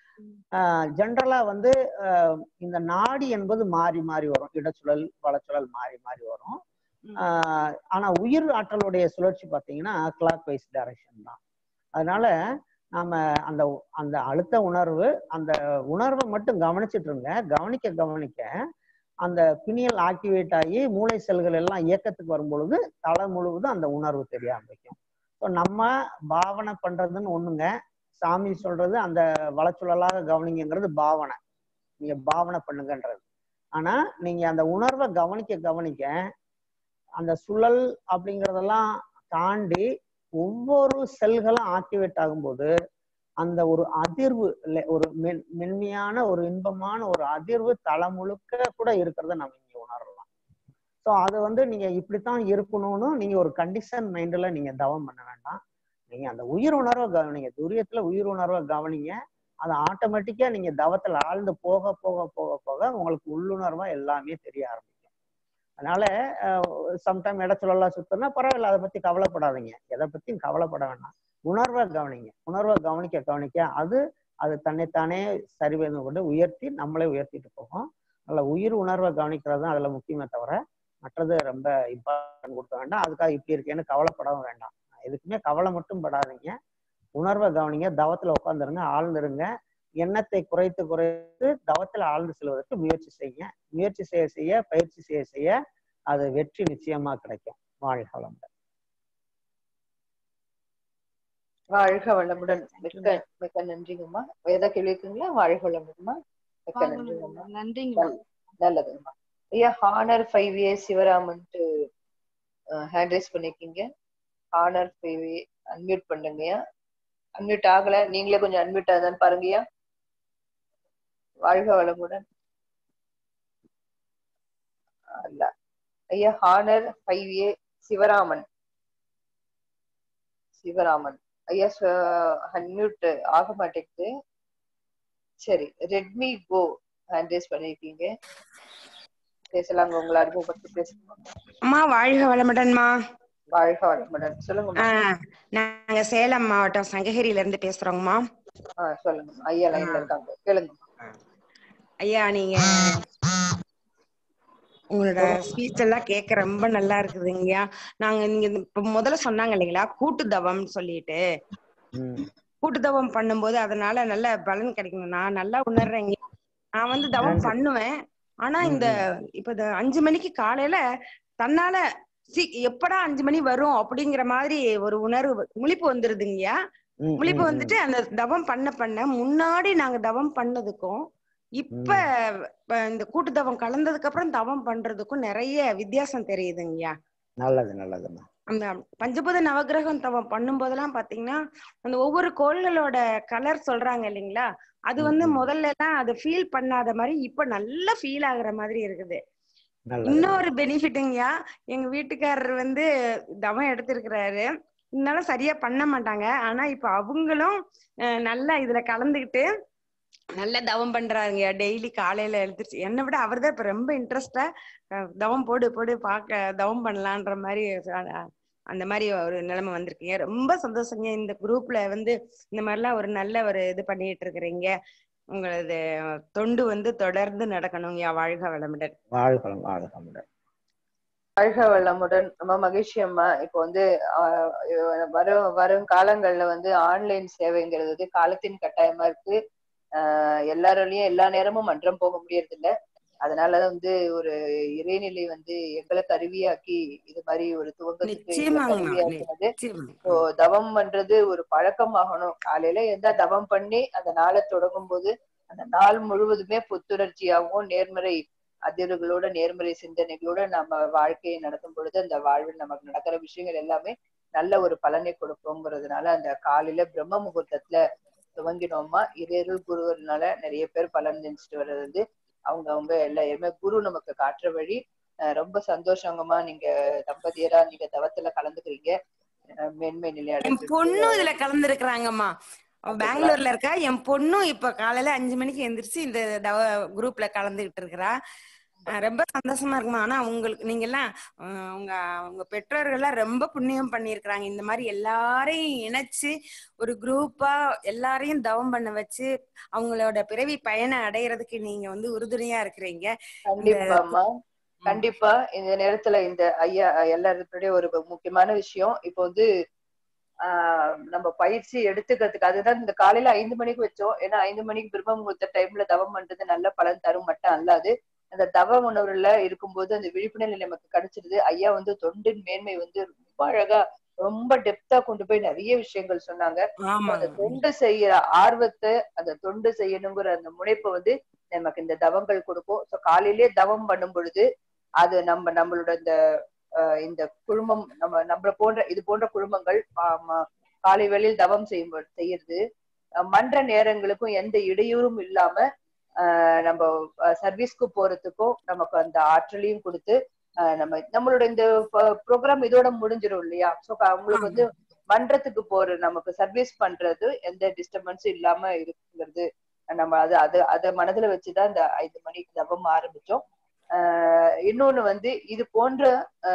ஜென்ரலா வந்து ஆஹ் இந்த நாடி என்பது மாறி மாறி வரும் இடச்சுழல் வளச்சுழல் மாறி மாறி வரும் ஆஹ் ஆனா உயிர் ஆற்றலுடைய சுழற்சி பார்த்தீங்கன்னா கிளாக் வைஸ் டைரக்ஷன் தான் அதனால நாம அந்த அந்த அழுத்த உணர்வு அந்த உணர்வை மட்டும் கவனிச்சிட்டு இருங்க கவனிக்க கவனிக்க அந்த பினியல் ஆக்டிவேட் ஆகி மூளை செல்கள் எல்லாம் இயக்கத்துக்கு வரும் பொழுது தலை முழுவதும் அந்த உணர்வு தெரிய ஆரம்பிக்கும் ஸோ நம்ம பாவனை பண்றதுன்னு ஒண்ணுங்க சாமி சொல்றது அந்த வளச்சுழலாக கவனிங்கிறது பாவனை நீங்க பாவனை பண்ணுங்கன்றது ஆனா நீங்க அந்த உணர்வை கவனிக்க கவனிக்க அந்த சுழல் அப்படிங்கிறதெல்லாம் தாண்டி ஒவ்வொரு செல்களும் ஆக்டிவேட் ஆகும்போது அந்த ஒரு அதிர்வு இல்லை ஒரு மென் மென்மையான ஒரு இன்பமான ஒரு அதிர்வு தலை முழுக்க கூட இருக்கிறத நம்ம இங்க உணரலாம் ஸோ அது வந்து நீங்க இப்படித்தான் இருக்கணும்னு நீங்க ஒரு கண்டிஷன் மைண்ட்ல நீங்க தவம் பண்ண வேண்டாம் நீங்க அந்த உயிர் உணர்வை கவனிங்க துரியத்துல உயிர் உணர்வை கவனிங்க அது ஆட்டோமேட்டிக்கா நீங்க தவத்துல ஆழ்ந்து போக போக போக போக உங்களுக்கு உள்ளுணர்வா எல்லாமே தெரிய ஆரம்பிக்கும் அதனால சம்டைம் இடச்சுழலாம் சுத்தம்னா பரவாயில்ல அதை பத்தி கவலைப்படாதீங்க எதை பத்தியும் கவலைப்பட வேண்டாம் உணர்வை கவனிங்க உணர்வை கவனிக்க கவனிக்க அது அது தன்னைத்தானே சரிவந்து கொண்டு உயர்த்தி நம்மளே உயர்த்திட்டு போகும் அதில் உயிர் உணர்வை கவனிக்கிறது தான் அதில் முக்கியமே தவிர மற்றது ரொம்ப இம்பார்ட்டன்ட் கொடுக்க வேண்டாம் அதுக்காக இப்படி இருக்கேன்னு கவலைப்படவும் வேண்டாம் எதுக்குமே கவலை மட்டும் படாதீங்க உணர்வை கவனிங்க தவத்தில் உட்காந்துருங்க ஆழ்ந்துருங்க எண்ணத்தை குறைத்து குறைத்து தவத்தில் ஆழ்ந்து செல்வதற்கு முயற்சி செய்யுங்க முயற்சி செய்ய செய்ய பயிற்சி செய்ய செய்ய அது வெற்றி நிச்சயமா கிடைக்கும் வாழ்க வளமுடன் வாழ்க வளமுடன் மிக்க மிக்க நன்றிங்கம்மா ஏதாவது கேள்வி இருக்குங்களா வாழ்க வளமுடன்மா மிக்க நன்றிங்கம்மா நன்றிங்க நல்லதுங்கம்மா ஐயா ஹானர் ஃபைவ் ஏ சிவராமன்ட்டு ஹேண்ட் ரைஸ் பண்ணிருக்கீங்க ஹானர் ஃபைவ் ஏ அன்மியூட் பண்ணுங்கய்யா அன்மியூட் ஆகல நீங்களே கொஞ்சம் அன்மியூட் ஆகுதான்னு பாருங்கய்யா வாழ்க வளமுடன் அல்ல ஐயா Honor five A Sivaraman Sivaraman ஐயா அன்மியூட் ஆக மாட்டேங்குது சரி ரெட்மி கோ ஹேண்ட் ரைஸ் பண்ணிருக்கீங்க பேசலாங்க உங்களை அறிமுகப்படுத்தி பேசலாம் அம்மா வாழ்க வளமுடன்மா வாழ்க வளமுடன் சொல்லுங்க ஆஹ் நாங்க சேலம் மாவட்டம் சங்ககிரியில இருந்து பேசுறோங்கம்மா ஆஹ் சொல்லுங்க ஐயா லைன்ல இருக்காங்க கேளுங்க ஐயா நீங்க உங்களோட ஸ்பீச் எல்லாம் கேட்க ரொம்ப நல்லா இருக்குதுங்கய்யா நாங்க நீங்க இப்ப முதல்ல சொன்னாங்க இல்லைங்களா கூட்டு தவம்னு சொல்லிட்டு கூட்டு தவம் பண்ணும்போது அதனால நல்ல பலன் கிடைக்கும் நான் நல்லா உணர்றேங்க நான் வந்து தவம் பண்ணுவேன் ஆனா இந்த இப்ப இந்த அஞ்சு மணிக்கு காலையில தன்னால சீ எப்படா அஞ்சு மணி வரும் அப்படிங்கிற மாதிரி ஒரு உணர்வு முழிப்பு வந்துருதுங்கய்யா முழிப்பு வந்துட்டு அந்த தவம் பண்ண பண்ண முன்னாடி நாங்க தவம் பண்ணதுக்கும் இப்ப இப்ப இந்த கூட்டு தவம் கலந்ததுக்கு அப்புறம் தவம் பண்றதுக்கும் நிறைய வித்தியாசம் தெரியுதுங்கய்யா நல்லது நல்லதும்மா அந்த பஞ்சபூத நவகிரகம் தவம் பண்ணும் போதெல்லாம் பாத்தீங்கன்னா அந்த ஒவ்வொரு கோள்களோட கலர் சொல்றாங்க இல்லைங்களா அது வந்து முதல்ல எல்லாம் அது ஃபீல் பண்ணாத மாதிரி இப்ப நல்லா ஃபீல் ஆகுற மாதிரி இருக்குது நல்லது இன்னொரு பெனிஃபிட்டுங்கய்யா எங்க வீட்டுக்காரர் வந்து தவம் எடுத்திருக்கிறாரு இருந்தாலும் சரியா பண்ண மாட்டாங்க ஆனா இப்ப அவங்களும் அஹ், நல்லா இதுல கலந்துக்கிட்டு நல்ல தவம் பண்றாருங்க டெய்லி காலையில எழுந்திருச்சு என்னை விட அவர் தான் இப்ப ரொம்ப இன்ட்ரெஸ்டா தவம் போடு போடு பார்க்க தவம் பண்ணலான்ற மாதிரி அஹ், அந்த மாதிரி ஒரு நிலைமை வந்திருக்கீங்க ரொம்ப சந்தோஷங்க இந்த குரூப்ல வந்து இந்த மாதிரிலாம் ஒரு நல்ல ஒரு இது பண்ணிட்டு இருக்கிறீங்க உங்களது தொண்டு வந்து தொடர்ந்து நடக்கணுங்கய்யா வாழ்க வளமுடன் வாழ்க வாழ்க வாழ்க வளமுடன் ரொம்ப மகிழ்ச்சி அம்மா இப்போ வந்து ஆஹ் வரும் வரும் காலங்கள்ல வந்து ஆன்லைன் சேவைங்கிறது வந்து காலத்தின் கட்டாயமா இருக்கு ஆஹ் எல்லாராலையும் எல்லா நேரமும் மன்றம் போக முடியறது இல்ல அதனால வந்து ஒரு இறைநிலை வந்து எங்களை கருவியாக்கி இது மாதிரி ஒரு துவக்கத்துக்கு எங்களை நிச்சயமாங்கம்மா கருவியாக்குனது நிச்சயமா இப்போ தவம் பண்றது ஒரு பழக்கமாகணும் காலையில எந்த தவம் பண்ணி அந்த நாளை தொடங்கும் போது அந்த நாள் முழுவதுமே புத்துணர்ச்சியாகவும் நேர்மறை அதிர்வுகளோட நேர்மறை சிந்தனைகளோட நம்ம வாழ்க்கையை நடத்தும் பொழுது அந்த வாழ்வில் நமக்கு நடக்கிற விஷயங்கள் எல்லாமே நல்ல ஒரு பலனை கொடுக்குங்கிறதுனால அந்த காலையில பிரம்ம முகூர்த்தத்துல துவங்கினோமா இறையருள் குருவர்னால நிறைய பேர் பலன் நினைச்சிட்டு வர்றது வந்து அவங்க அவங்க எல்லாருமே குரு நமக்கு காட்டுற வழி அஹ் ரொம்ப சந்தோஷங்கம்மா நீங்க தம்பதியரா நீங்க தவத்துல கலந்துக்கிறீங்க அஹ் மேன்மை நிலை என் அடைஞ்சிருக்கு பொண்ணும் இதுல கலந்துருக்கிறாங்கம்மா அவ பெங்களூர்ல இருக்கா என் பொண்ணும் இப்ப காலையில அஞ்சு மணிக்கு எந்திரிச்சு இந்த தவ குரூப்ல கலந்துகிட்டு இருக்கிறா அஹ் ரொம்ப சந்தோஷமா இருக்குமா ஆனா உங்களுக்கு நீங்க எல்லாம் அஹ் உங்க உங்க பெற்றோர்கள் எல்லாம் ரொம்ப புண்ணியம் பண்ணியிருக்கிறாங்க இந்த மாதிரி எல்லாரையும் இணைச்சு ஒரு குரூப்பா எல்லாரையும் தவம் பண்ண வச்சு அவங்களோட பிறவி பயனை அடையறதுக்கு நீங்க வந்து உறுதுணையா இருக்கிறீங்க இந்த கண்டிப்பாம்மா கண்டிப்பா இந்த நேரத்துல இந்த ஐயா எல்லாருடைய ஒரு முக்கியமான விஷயம் இப்போ வந்து ஆஹ் நம்ம பயிற்சி எடுத்துக்கிறதுக்கு அதுதான் இந்த காலையில ஐந்து மணிக்கு வச்சோம் ஏன்னா ஐந்து மணிக்கு பிரம்ம முகூர்த்த டைம்ல தவம் பண்றது நல்ல பலன் தரும் மட்டும் அல்லாது அந்த தவ உணர்வுல இருக்கும்போது அந்த விழிப்புணர்வு நமக்கு கிடைச்சிருது ஐயா வந்து தொண்டின் மேன்மை வந்து ரொம்ப அழகா ரொம்ப டெப்தா கொண்டு போய் நிறைய விஷயங்கள் சொன்னாங்க அந்த தொண்டு செய்யற ஆர்வத்தை அந்த தொண்டு செய்யணுங்கிற அந்த முனைப்பை வந்து நமக்கு இந்த தவங்கள் கொடுக்கும் சோ காலையிலேயே தவம் பண்ணும் பொழுது அது நம்ம நம்மளோட இந்த அஹ், இந்த குழுமம் நம்ம நம்மள போன்ற இது போன்ற குழுமங்கள் ஆமா, காலை வேளையில் தவம் செய்யும் செய்யறது அஹ், மன்ற நேரங்களுக்கும் எந்த இடையூறும் இல்லாம ஆஹ் நம்ம சர்வீஸ்க்கு போறதுக்கும் நமக்கு அந்த ஆற்றலையும் கொடுத்து ஆஹ் நம்ம நம்மளோட இந்த ப்ரோக்ராம் இதோட முடிஞ்சிடும் இல்லையா சோ அவங்களுக்கு வந்து மன்றத்துக்கு போற நமக்கு சர்வீஸ் பண்றது எந்த டிஸ்டர்பன்ஸும் இல்லாம இருக்குங்கிறது நம்ம அது அது அதை மனதுல வச்சுதான் இந்த ஐந்து மணிக்கு தவம் ஆரம்பிச்சோம் ஆஹ் இன்னொன்னு வந்து இது போன்ற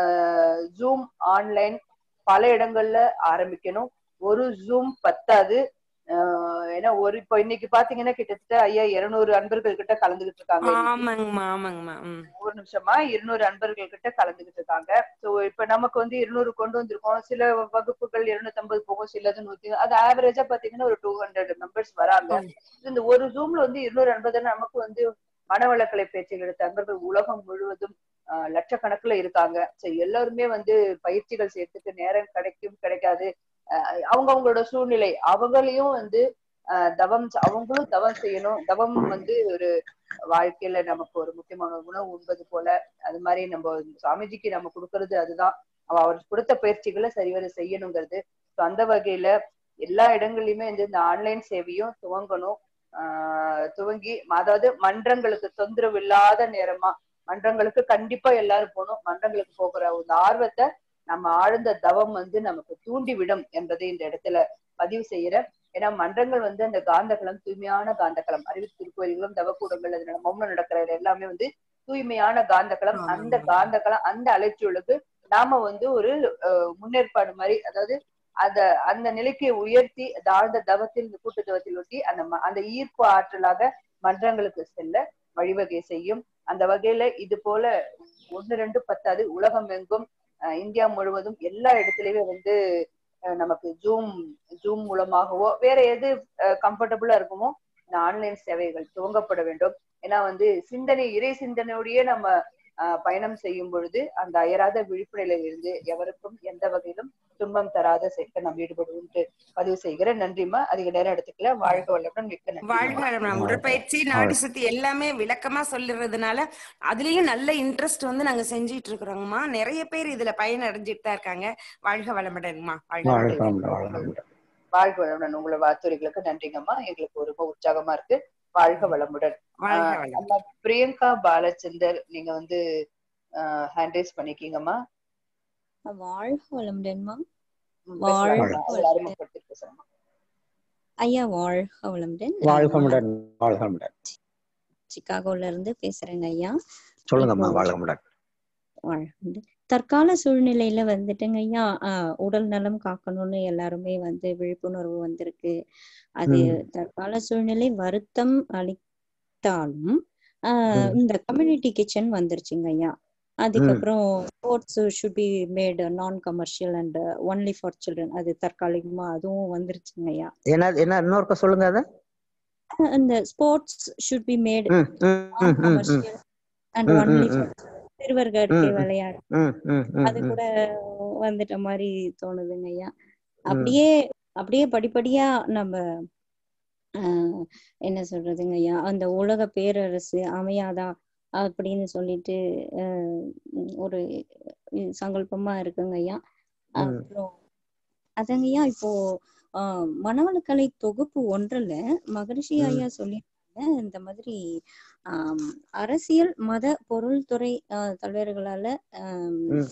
ஜூம் ஆன்லைன் பல இடங்கள்ல ஆரம்பிக்கணும் ஒரு ஜூம் பத்தாது ஆஹ் ஏன்னா ஒரு இப்போ இன்னைக்கு பாத்தீங்கன்னா கிட்டத்தட்ட ஐயா இருநூறு அன்பர்கள் கிட்ட கலந்துகிட்டு இருக்காங்க இன்னைக்கு. ஆமாங்கம்மா ஆமாங்கம்மா ம் ஒரு நிமிஷமா இருநூறு அன்பர்கள் கிட்ட கலந்துகிட்டு இருக்காங்க சோ இப்ப நமக்கு வந்து இருநூறு கொண்டு வந்திருக்கோம் சில வகுப்புகள் இருநூத்தி ஐம்பது போகும் சிலது நூத்தி அது ஆவரேஜா பாத்தீங்கன்னா ஒரு டூ ஹண்ட்ரட் மெம்பர்ஸ் வராங்க இந்த ஒரு ஜூம்ல வந்து இருநூறு அன்பது நமக்கு வந்து மனவளக்கலை பேச்சுகள் எடுத்த அன்பர்கள் உலகம் முழுவதும் ஆஹ், லட்சக்கணக்குல இருக்காங்க சோ எல்லாருமே வந்து பயிற்சிகள் செய்யறதுக்கு நேரம் கிடைக்கும் கிடைக்காது ஆஹ், அவங்க அவங்களோட சூழ்நிலை அவங்களையும் வந்து ஆஹ் தவம் செ- அவங்களும் தவம் செய்யணும் தவம் வந்து ஒரு வாழ்க்கையில நமக்கு ஒரு முக்கியமான ஒரு உணவு உண்பது போல அது மாதிரி நம்ம சாமிஜிக்கு நம்ம கொடுக்கறது அதுதான் அவ அவர் கொடுத்த பயிற்சிகளை சரிவர செய்யணுங்கிறது ஸோ அந்த வகையில எல்லா இடங்கள்லயுமே வந்து இந்த ஆன்லைன் சேவையும் துவங்கணும் ஆஹ் துவங்கி அதாவது மன்றங்களுக்கு தொந்தரவு இல்லாத நேரமா மன்றங்களுக்கு கண்டிப்பா எல்லாரும் போகணும் மன்றங்களுக்கு போகிற ஒரு ஆர்வத்தை நம்ம ஆழ்ந்த தவம் வந்து நமக்கு தூண்டிவிடும் என்பதை இந்த இடத்துல பதிவு செய்யறேன் ஏன்னா மன்றங்கள் வந்து அந்த காந்தகளம் தூய்மையான காந்தகளம் அறிவு திருக்கோயில்களும் தவக்கூடங்கள் அது நட- மௌனம் நடக்கிற இடம் எல்லாமே வந்து தூய்மையான காந்தகளம் அந்த காந்தகளம் அந்த அலைச்சூழலுக்கு நாம வந்து ஒரு அஹ், முன்னேற்பாடு மாதிரி அதாவது அந்த அந்த நிலைக்கு உயர்த்தி அந்த ஆழ்ந்த தவத்தில் இந்த கூட்டு தவத்தில் ஒட்டி அந்த ம- அந்த ஈர்ப்பு ஆற்றலாக மன்றங்களுக்கு செல்ல வழிவகை செய்யும் அந்த வகையில இது போல ஒன்னு ரெண்டு பத்தாது உலகம் எங்கும் அஹ், இந்தியா முழுவதும் எல்லா இடத்துலயுமே வந்து அஹ், நமக்கு ஜூம் ஜூம் மூலமாகவோ வேற எது கம்ஃபர்டபுளா இருக்குமோ இந்த ஆன்லைன் சேவைகள் துவங்கப்பட வேண்டும் ஏன்னா வந்து சிந்தனை இறை சிந்தனையோடயே நம்ம அஹ், பயணம் செய்யும் பொழுது அந்த அயராத விழிப்புணர்வில் இருந்து எவருக்கும் எந்த வகையிலும் துன்பம் தராத சேர்க்க நாம் ஈடுபடுவோம் பதிவு செய்கிறேன் நன்றிமா அதிக நேரம் எடுத்துக்கல வாழ்க வல்லமுடன் மிக்க நன்றி வாழ்க வளமுடன். உடற்பயிற்சி நாடி சுத்தி எல்லாமே விளக்கமா சொல்லுறதுனால அதுலயும் நல்ல இன்ட்ரெஸ்ட் வந்து நாங்க செஞ்சிட்டு இருக்கிறோங்கம்மா நிறைய பேர் இதுல பயன் அடைஞ்சிட்டு தான் இருக்காங்க வாழ்க வளமுடன்மா வாழ்க வளமுடன் வாழ்க வளமுடன் உங்களோட வாத்துரைகளுக்கு நன்றிங்கம்மா எங்களுக்கு ஒரு ரொம்ப உற்சாகமா இருக்கு வாழ்க வளமுடன் வாழ்க ஆஹ் வளமுடன். நம்ம பிரியங்கா பாலச்சந்தர் நீங்க வந்து ஹேண்ட் ரைஸ் பண்ணிக்கீங்கம்மா வாழ்க வளமுடன்மா ம், வாழ்க பேசலாங்கம்மா உங்களை வளமுடன் அறிமுகப்படுத்தி பேசுறேம்மா ஐயா வாழ்க வளமுடன் நான் வாழ்கமுடன் வாழ்கமுடன் சிகாகோல இருந்து பேசுறேங்க ஐயா சொல்லுங்கம்மா இப்போ வாழ்கமுடன் வாழ்க தற்கால சூழ்நிலையில வந்துட்டுங்க ஐயா ஆஹ் உடல் நலம் காக்கணும்னு எல்லாருமே வந்து விழிப்புணர்வு வந்திருக்கு அது ம். தற்கால சூழ்நிலை வருத்தம் அளித்தாலும் ஆஹ் ம். இந்த கம்யூனிட்டி கிச்சன் வந்துருச்சுங்க ஐயா ம். அதுக்கப்புறம் sports should be made non commercial and only for children அது தற்காலிகமா அதுவும் வந்துருச்சுங்க ஐயா என்ன என்ன இன்னொருக்க சொல்லுங்க அதை அந்த ஸ்போர்ட்ஸ் ஷுட் பி மேட் ம் ம் நான் ம் ம் ம் கமர்ஷியல் அண்ட் ம் ம் ஒன்லி ம் ஃபார் சிறுவர்களுக்கு ம் ம் விளையாடு ம் ம் ம் அது ம் கூட வந்துட்ட மாதிரி தோணுதுங்க ஐயா ம் அப்படியே அப்படியே படிப்படியா நம்ம ஆஹ் என்ன சொல்றதுங்க ஐயா அந்த உலக பேரரசு அமையாதா அப்படின்னு சொல்லிட்டு ஆஹ் உம் ஒரு இது சங்கல்பமா இருக்குங்க ஐயா ம் அப்புறம் அதங்கய்யா இப்போ ஆஹ் மனவளக்கலை தொகுப்பு ஒன்றுல மகரிஷி ம் ஐயா சொல்லியிருக்காங்க இந்த மாதிரி ஆம், அரசியல் மத பொருள்துறை ஆஹ் தலைவர்களால ஆம், ம்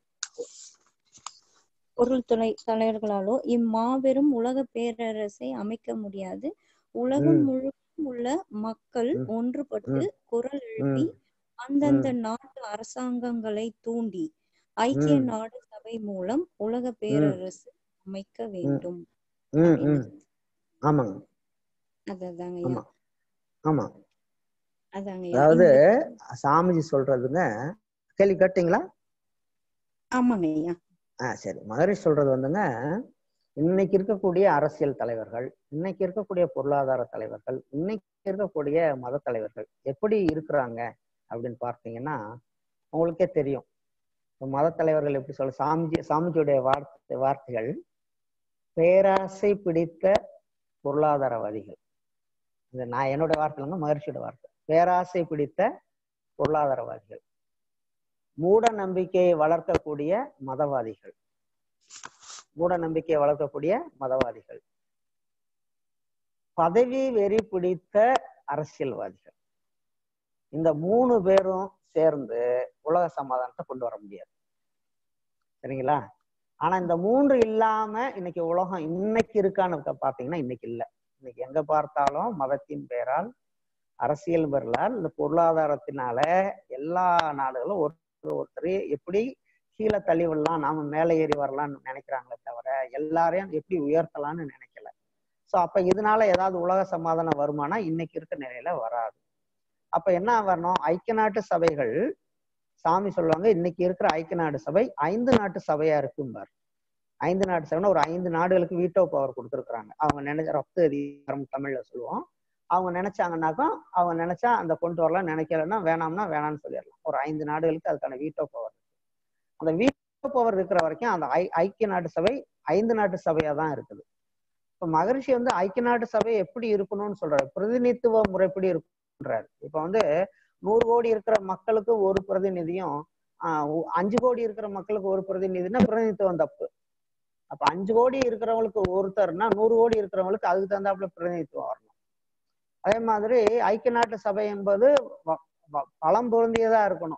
பொருள்துறை தலைவர்களாலோ இம்மாபெரும் உலக பேரரசை அமைக்க முடியாது உலகம் ம் முழுவதும் உள்ள மக்கள் ம் ஒன்றுபட்டு ம் குரல் எழுப்பி ம் அந்தந்த ம் நாட்டு அரசாங்கங்களை தூண்டி ஐக்கிய ம் நாடு சபை மூலம் உலக ம் பேரரசு அமைக்க ம் வேண்டும் ம் அப்படின்னு ம் ஆமாங்க அதுதாங்க ஐயா ஆமா ஆமா அதாங்க ஐயா அதாவது இந்த சாமிஜி சொல்றதுங்க கேள்வி கேட்டீங்களா ஆமாங்க ஐயா ஆ சரி மகரிஷி சொல்றது வந்துங்க இன்னைக்கு இருக்கக்கூடிய அரசியல் தலைவர்கள் இன்னைக்கு இருக்கக்கூடிய பொருளாதார தலைவர்கள் இன்னைக்கு இருக்கக்கூடிய மத தலைவர்கள் எப்படி இருக்கிறாங்க அப்படின்னு பார்த்தீங்கன்னா உங்களுக்கே தெரியும் இப்ப மத தலைவர்கள் எப்படி சொல்ல சாமிஜி சாமிஜியுடைய வார்த்தை வார்த்தைகள் பேராசை பிடித்த பொருளாதாரவாதிகள் இது நான் என்னோட வார்த்தைலங்க மகர்ஷியோட வார்த்தை பேராசை பிடித்த பொருளாதாரவாதிகள் மூட நம்பிக்கையை வளர்க்கக்கூடிய மதவாதிகள் மூட நம்பிக்கையை வளர்க்கக்கூடிய மதவாதிகள் பதவி வெறி பிடித்த அரசியல்வாதிகள் இந்த மூணு பேரும் சேர்ந்து உலக சமாதானத்தை கொண்டு வர முடியாது சரிங்களா ஆனா இந்த மூன்று இல்லாம இன்னைக்கு உலகம் இன்னைக்கு இருக்கான்னு க- பாத்தீங்கன்னா இன்னைக்கு இல்லை இன்னைக்கு எங்க பார்த்தாலும் மதத்தின் பெயரால் அரசியல் பெயரால் இந்த பொருளாதாரத்தினால எல்லா நாடுகளும் ஒருத்தர் ஒருத்தர் எப்படி கீழே தள்ளி விடலாம் நாம மேலே ஏறி வரலாம்னு நினைக்கிறாங்களே தவிர எல்லாரையும் எப்படி உயர்த்தலாம்னு நினைக்கல சோ அப்ப இதனால ஏதாவது உலக சமாதானம் வருமானா இன்னைக்கு இருக்க நிலையில வராது அப்ப என்ன வரணும் ஐக்கிய நாட்டு சபைகள் சாமி சொல்லுவாங்க இன்னைக்கு இருக்கிற ஐக்கிய நாடு சபை ஐந்து நாட்டு சபையா இருக்கும்பார் ஐந்து நாட்டு சபைனா ஒரு ஐந்து நாடுகளுக்கு வீட்டோ பவர் கொடுத்துருக்குறாங்க அவங்க நினைச்ச ரத்து அதிகாரம் தமிழ்ல சொல்லுவோம் அவங்க நினைச்சாங்கன்னாக்கா அவங்க நினைச்சா அந்த கொண்டு வரலாம் நினைக்கலன்னா வேணாம்னா வேணாம்னு சொல்லிடலாம் ஒரு ஐந்து நாடுகளுக்கு அதுக்கான வீட்டோ பவர் அந்த வீட்டோ பவர் இருக்கிற வரைக்கும் அந்த ஐ ஐக்கிய நாட்டு சபை ஐந்து நாட்டு சபையா தான் இருக்குது இப்ப மகரிஷி வந்து ஐக்கிய நாட்டு சபை எப்படி இருக்கணும்னு சொல்றாரு பிரதிநிதித்துவ முறைப்படி இருக்குன்றாரு இப்ப வந்து நூறு கோடி இருக்கிற மக்களுக்கு ஒரு பிரதிநிதியும் ஆஹ் ஒ- அஞ்சு கோடி இருக்கிற மக்களுக்கு ஒரு பிரதிநிதினா பிரதிநிதித்துவம் தப்பு அப்ப அஞ்சு கோடி இருக்கிறவங்களுக்கு ஒருத்தர்னா நூறு கோடி இருக்கிறவங்களுக்கு அதுக்கு தகுந்தாப்புல பிரதிநிதித்துவம் வரணும் அதே மாதிரி ஐக்கிய நாட்டு சபை என்பது வ- வ- பலம் பொருந்தியதா இருக்கணும்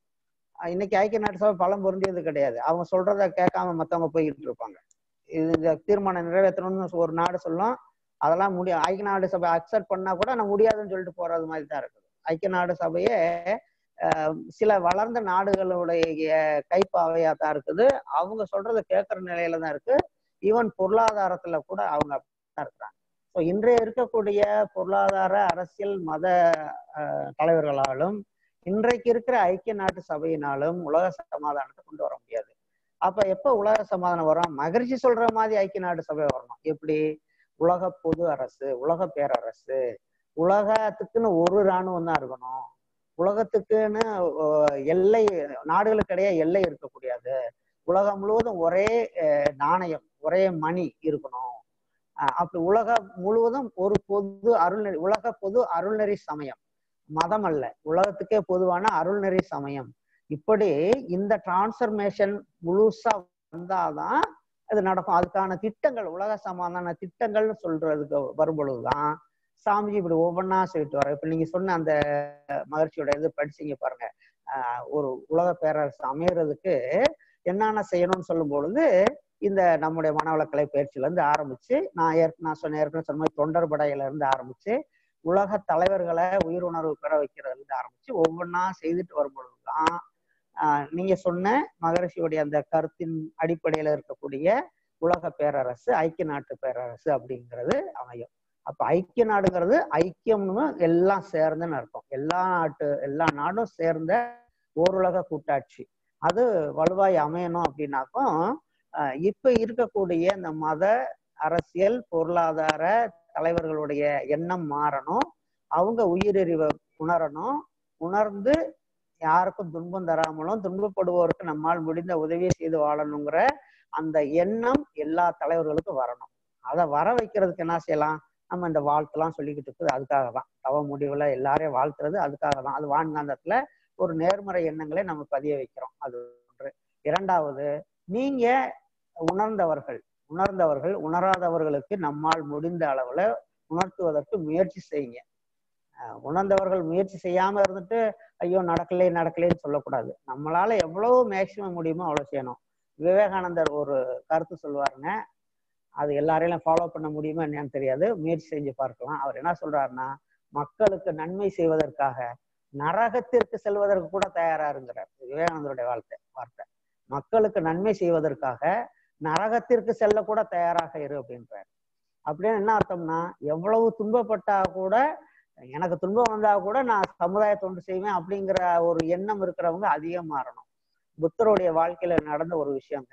அஹ் இன்னைக்கு ஐக்கிய நாட்டு சபை பலம் பொருந்தியது கிடையாது அவங்க சொல்றத கேட்காம மத்தவங்க போய்கிட்டு இருப்பாங்க இது இந்த தீர்மானம் நிறைவேற்றணும்னு ஒரு நாடு சொல்லும் அதெல்லாம் முடியும் ஐக்கிய நாடு சபை அக்செப்ட் பண்ணா கூட நான் முடியாதுன்னு சொல்லிட்டு போறது மாதிரி தான் இருக்குது ஐக்கிய நாடு சபையே அஹ், சில வளர்ந்த நாடுகளுடைய கைப்பாவையா தான் இருக்குது அவங்க சொல்றத கேட்கற நிலையில தான் இருக்கு ஈவன் பொருளாதாரத்துல கூட அவங்க அப்படிதான் இருக்கிறாங்க ஸோ இன்றைய இருக்கக்கூடிய பொருளாதார அரசியல் மத அஹ், தலைவர்களாலும் இன்றைக்கு இருக்கிற ஐக்கிய நாட்டு சபையினாலும் உலக சமாதானத்தை கொண்டு வர முடியாது அப்ப எப்ப உலக சமாதானம் வரும் மகிழ்ச்சி சொல்ற மாதிரி ஐக்கிய நாட்டு சபை வரணும் எப்படி உலக பொது அரசு உலக பேரரசு உலகத்துக்குன்னு ஒரு இராணுவம் தான் இருக்கணும் உலகத்துக்குன்னு அஹ், எல்லை நாடுகளுக்கு இடையே எல்லை இருக்கக்கூடியது உலகம் முழுவதும் ஒரே அஹ், நாணயம் ஒரே மணி இருக்கணும் அஹ், அப்படி உலகம் முழுவதும் ஒரு பொது அருள்நெறி உலக பொது அருள்நெறி சமயம் மதம் அல்ல உலகத்துக்கே பொதுவான அருள்நெறி சமயம் இப்படி இந்த டிரான்ஸ்ஃபர்மேஷன் முழுசா வந்தாதான் அது நடக்கும் அதுக்கான திட்டங்கள் உலக சமாதான திட்டங்கள்னு சொல்றதுக்கு வரும்பொழுதுதான் சாமிஜி இப்படி ஒவ்வொன்றா சொல்லிட்டு வர இப்ப நீங்க சொன்ன அந்த மகிழ்ச்சியோட இது படிச்சீங்க பாருங்க ஆஹ் ஒரு உலக பேரரசு அமையறதுக்கு என்னென்ன செய்யணும்னு சொல்லும் பொழுது இந்த நம்முடைய மனவளக்கலை பயிற்சியில இருந்து ஆரம்பிச்சு நான் ஏற்க நான் சொன்ன ஏற்கனவே சொன்ன மாதிரி தொண்டர் படையில இருந்து ஆரம்பிச்சு உலக தலைவர்களை உயிருணர்வு பெற வைக்கிறதுல இருந்து ஆரம்பிச்சு ஒவ்வொன்றா செய்துட்டு வரும் பொழுதுதான் ஆஹ் நீங்க சொன்ன மகரிஷியுடைய அந்த கருத்தின் அடிப்படையில இருக்கக்கூடிய உலக பேரரசு ஐக்கிய நாட்டு பேரரசு அப்படிங்கிறது அமையும் அப்ப ஐக்கிய நாடுங்கிறது ஐக்கியம்னு எல்லாம் சேர்ந்துன்னு அர்த்தம் எல்லா நாட்டு எல்லா நாடும் சேர்ந்த ஓருலக கூட்டாட்சி அது வலுவாய் அமையணும் அப்படின்னாக்கும் ஆஹ் இப்ப இருக்கக்கூடிய இந்த மத அரசியல் பொருளாதார தலைவர்களுடைய எண்ணம் மாறணும் அவங்க உயிரறிவை உணரணும் உணர்ந்து யாருக்கும் துன்பம் தராமலும் துன்பப்படுவோருக்கு நம்மால் முடிந்த உதவியை செய்து வாழணுங்கிற அந்த எண்ணம் எல்லா தலைவர்களுக்கும் வரணும் அதை வர வைக்கிறதுக்கு என்ன செய்யலாம் நம்ம இந்த வாழ்த்துலாம் சொல்லிக்கிட்டு இருக்குது அதுக்காக தான் தவ முடிவுல எல்லாரையும் வாழ்த்துறது அதுக்காக தான் அது வான்காந்தத்துல ஒரு நேர்மறை எண்ணங்களை நம்ம பதிய வைக்கிறோம் அது ஒன்று இரண்டாவது நீங்க உணர்ந்தவர்கள் உணர்ந்தவர்கள் உணராதவர்களுக்கு நம்மால் முடிந்த அளவுல உணர்த்துவதற்கு முயற்சி செய்யுங்க அஹ் உணர்ந்தவர்கள் முயற்சி செய்யாம இருந்துட்டு ஐயோ நடக்கலே நடக்கலேன்னு சொல்லக்கூடாது நம்மளால எவ்வளவு மேக்சிமம் முடியுமோ அவ்வளவு செய்யணும் விவேகானந்தர் ஒரு கருத்து சொல்லுவாருங்க அது எல்லாரையும் ஃபாலோ பண்ண முடியுமா என்னன்னு தெரியாது முயற்சி செஞ்சு பார்க்கலாம் அவர் என்ன சொல்றாருன்னா மக்களுக்கு நன்மை செய்வதற்காக நரகத்திற்கு செல்வதற்கு கூட தயாரா இருக்கிறார் விவேகானந்தருடைய வாழ்க்கை வார்த்தை மக்களுக்கு நன்மை செய்வதற்காக நரகத்திற்கு செல்ல கூட தயாராக இரு அப்படின்றார் அப்படின்னு என்ன அர்த்தம்னா எவ்வளவு துன்பப்பட்டா கூட எனக்கு துன்பம் வந்தா கூட நான் சமுதாய தொண்டு செய்வேன் அப்படிங்கிற ஒரு எண்ணம் இருக்கிறவங்க அதிகம் மாறணும் புத்தருடைய வாழ்க்கையில நடந்த ஒரு விஷயங்க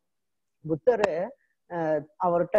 புத்தர் அவர்கிட்ட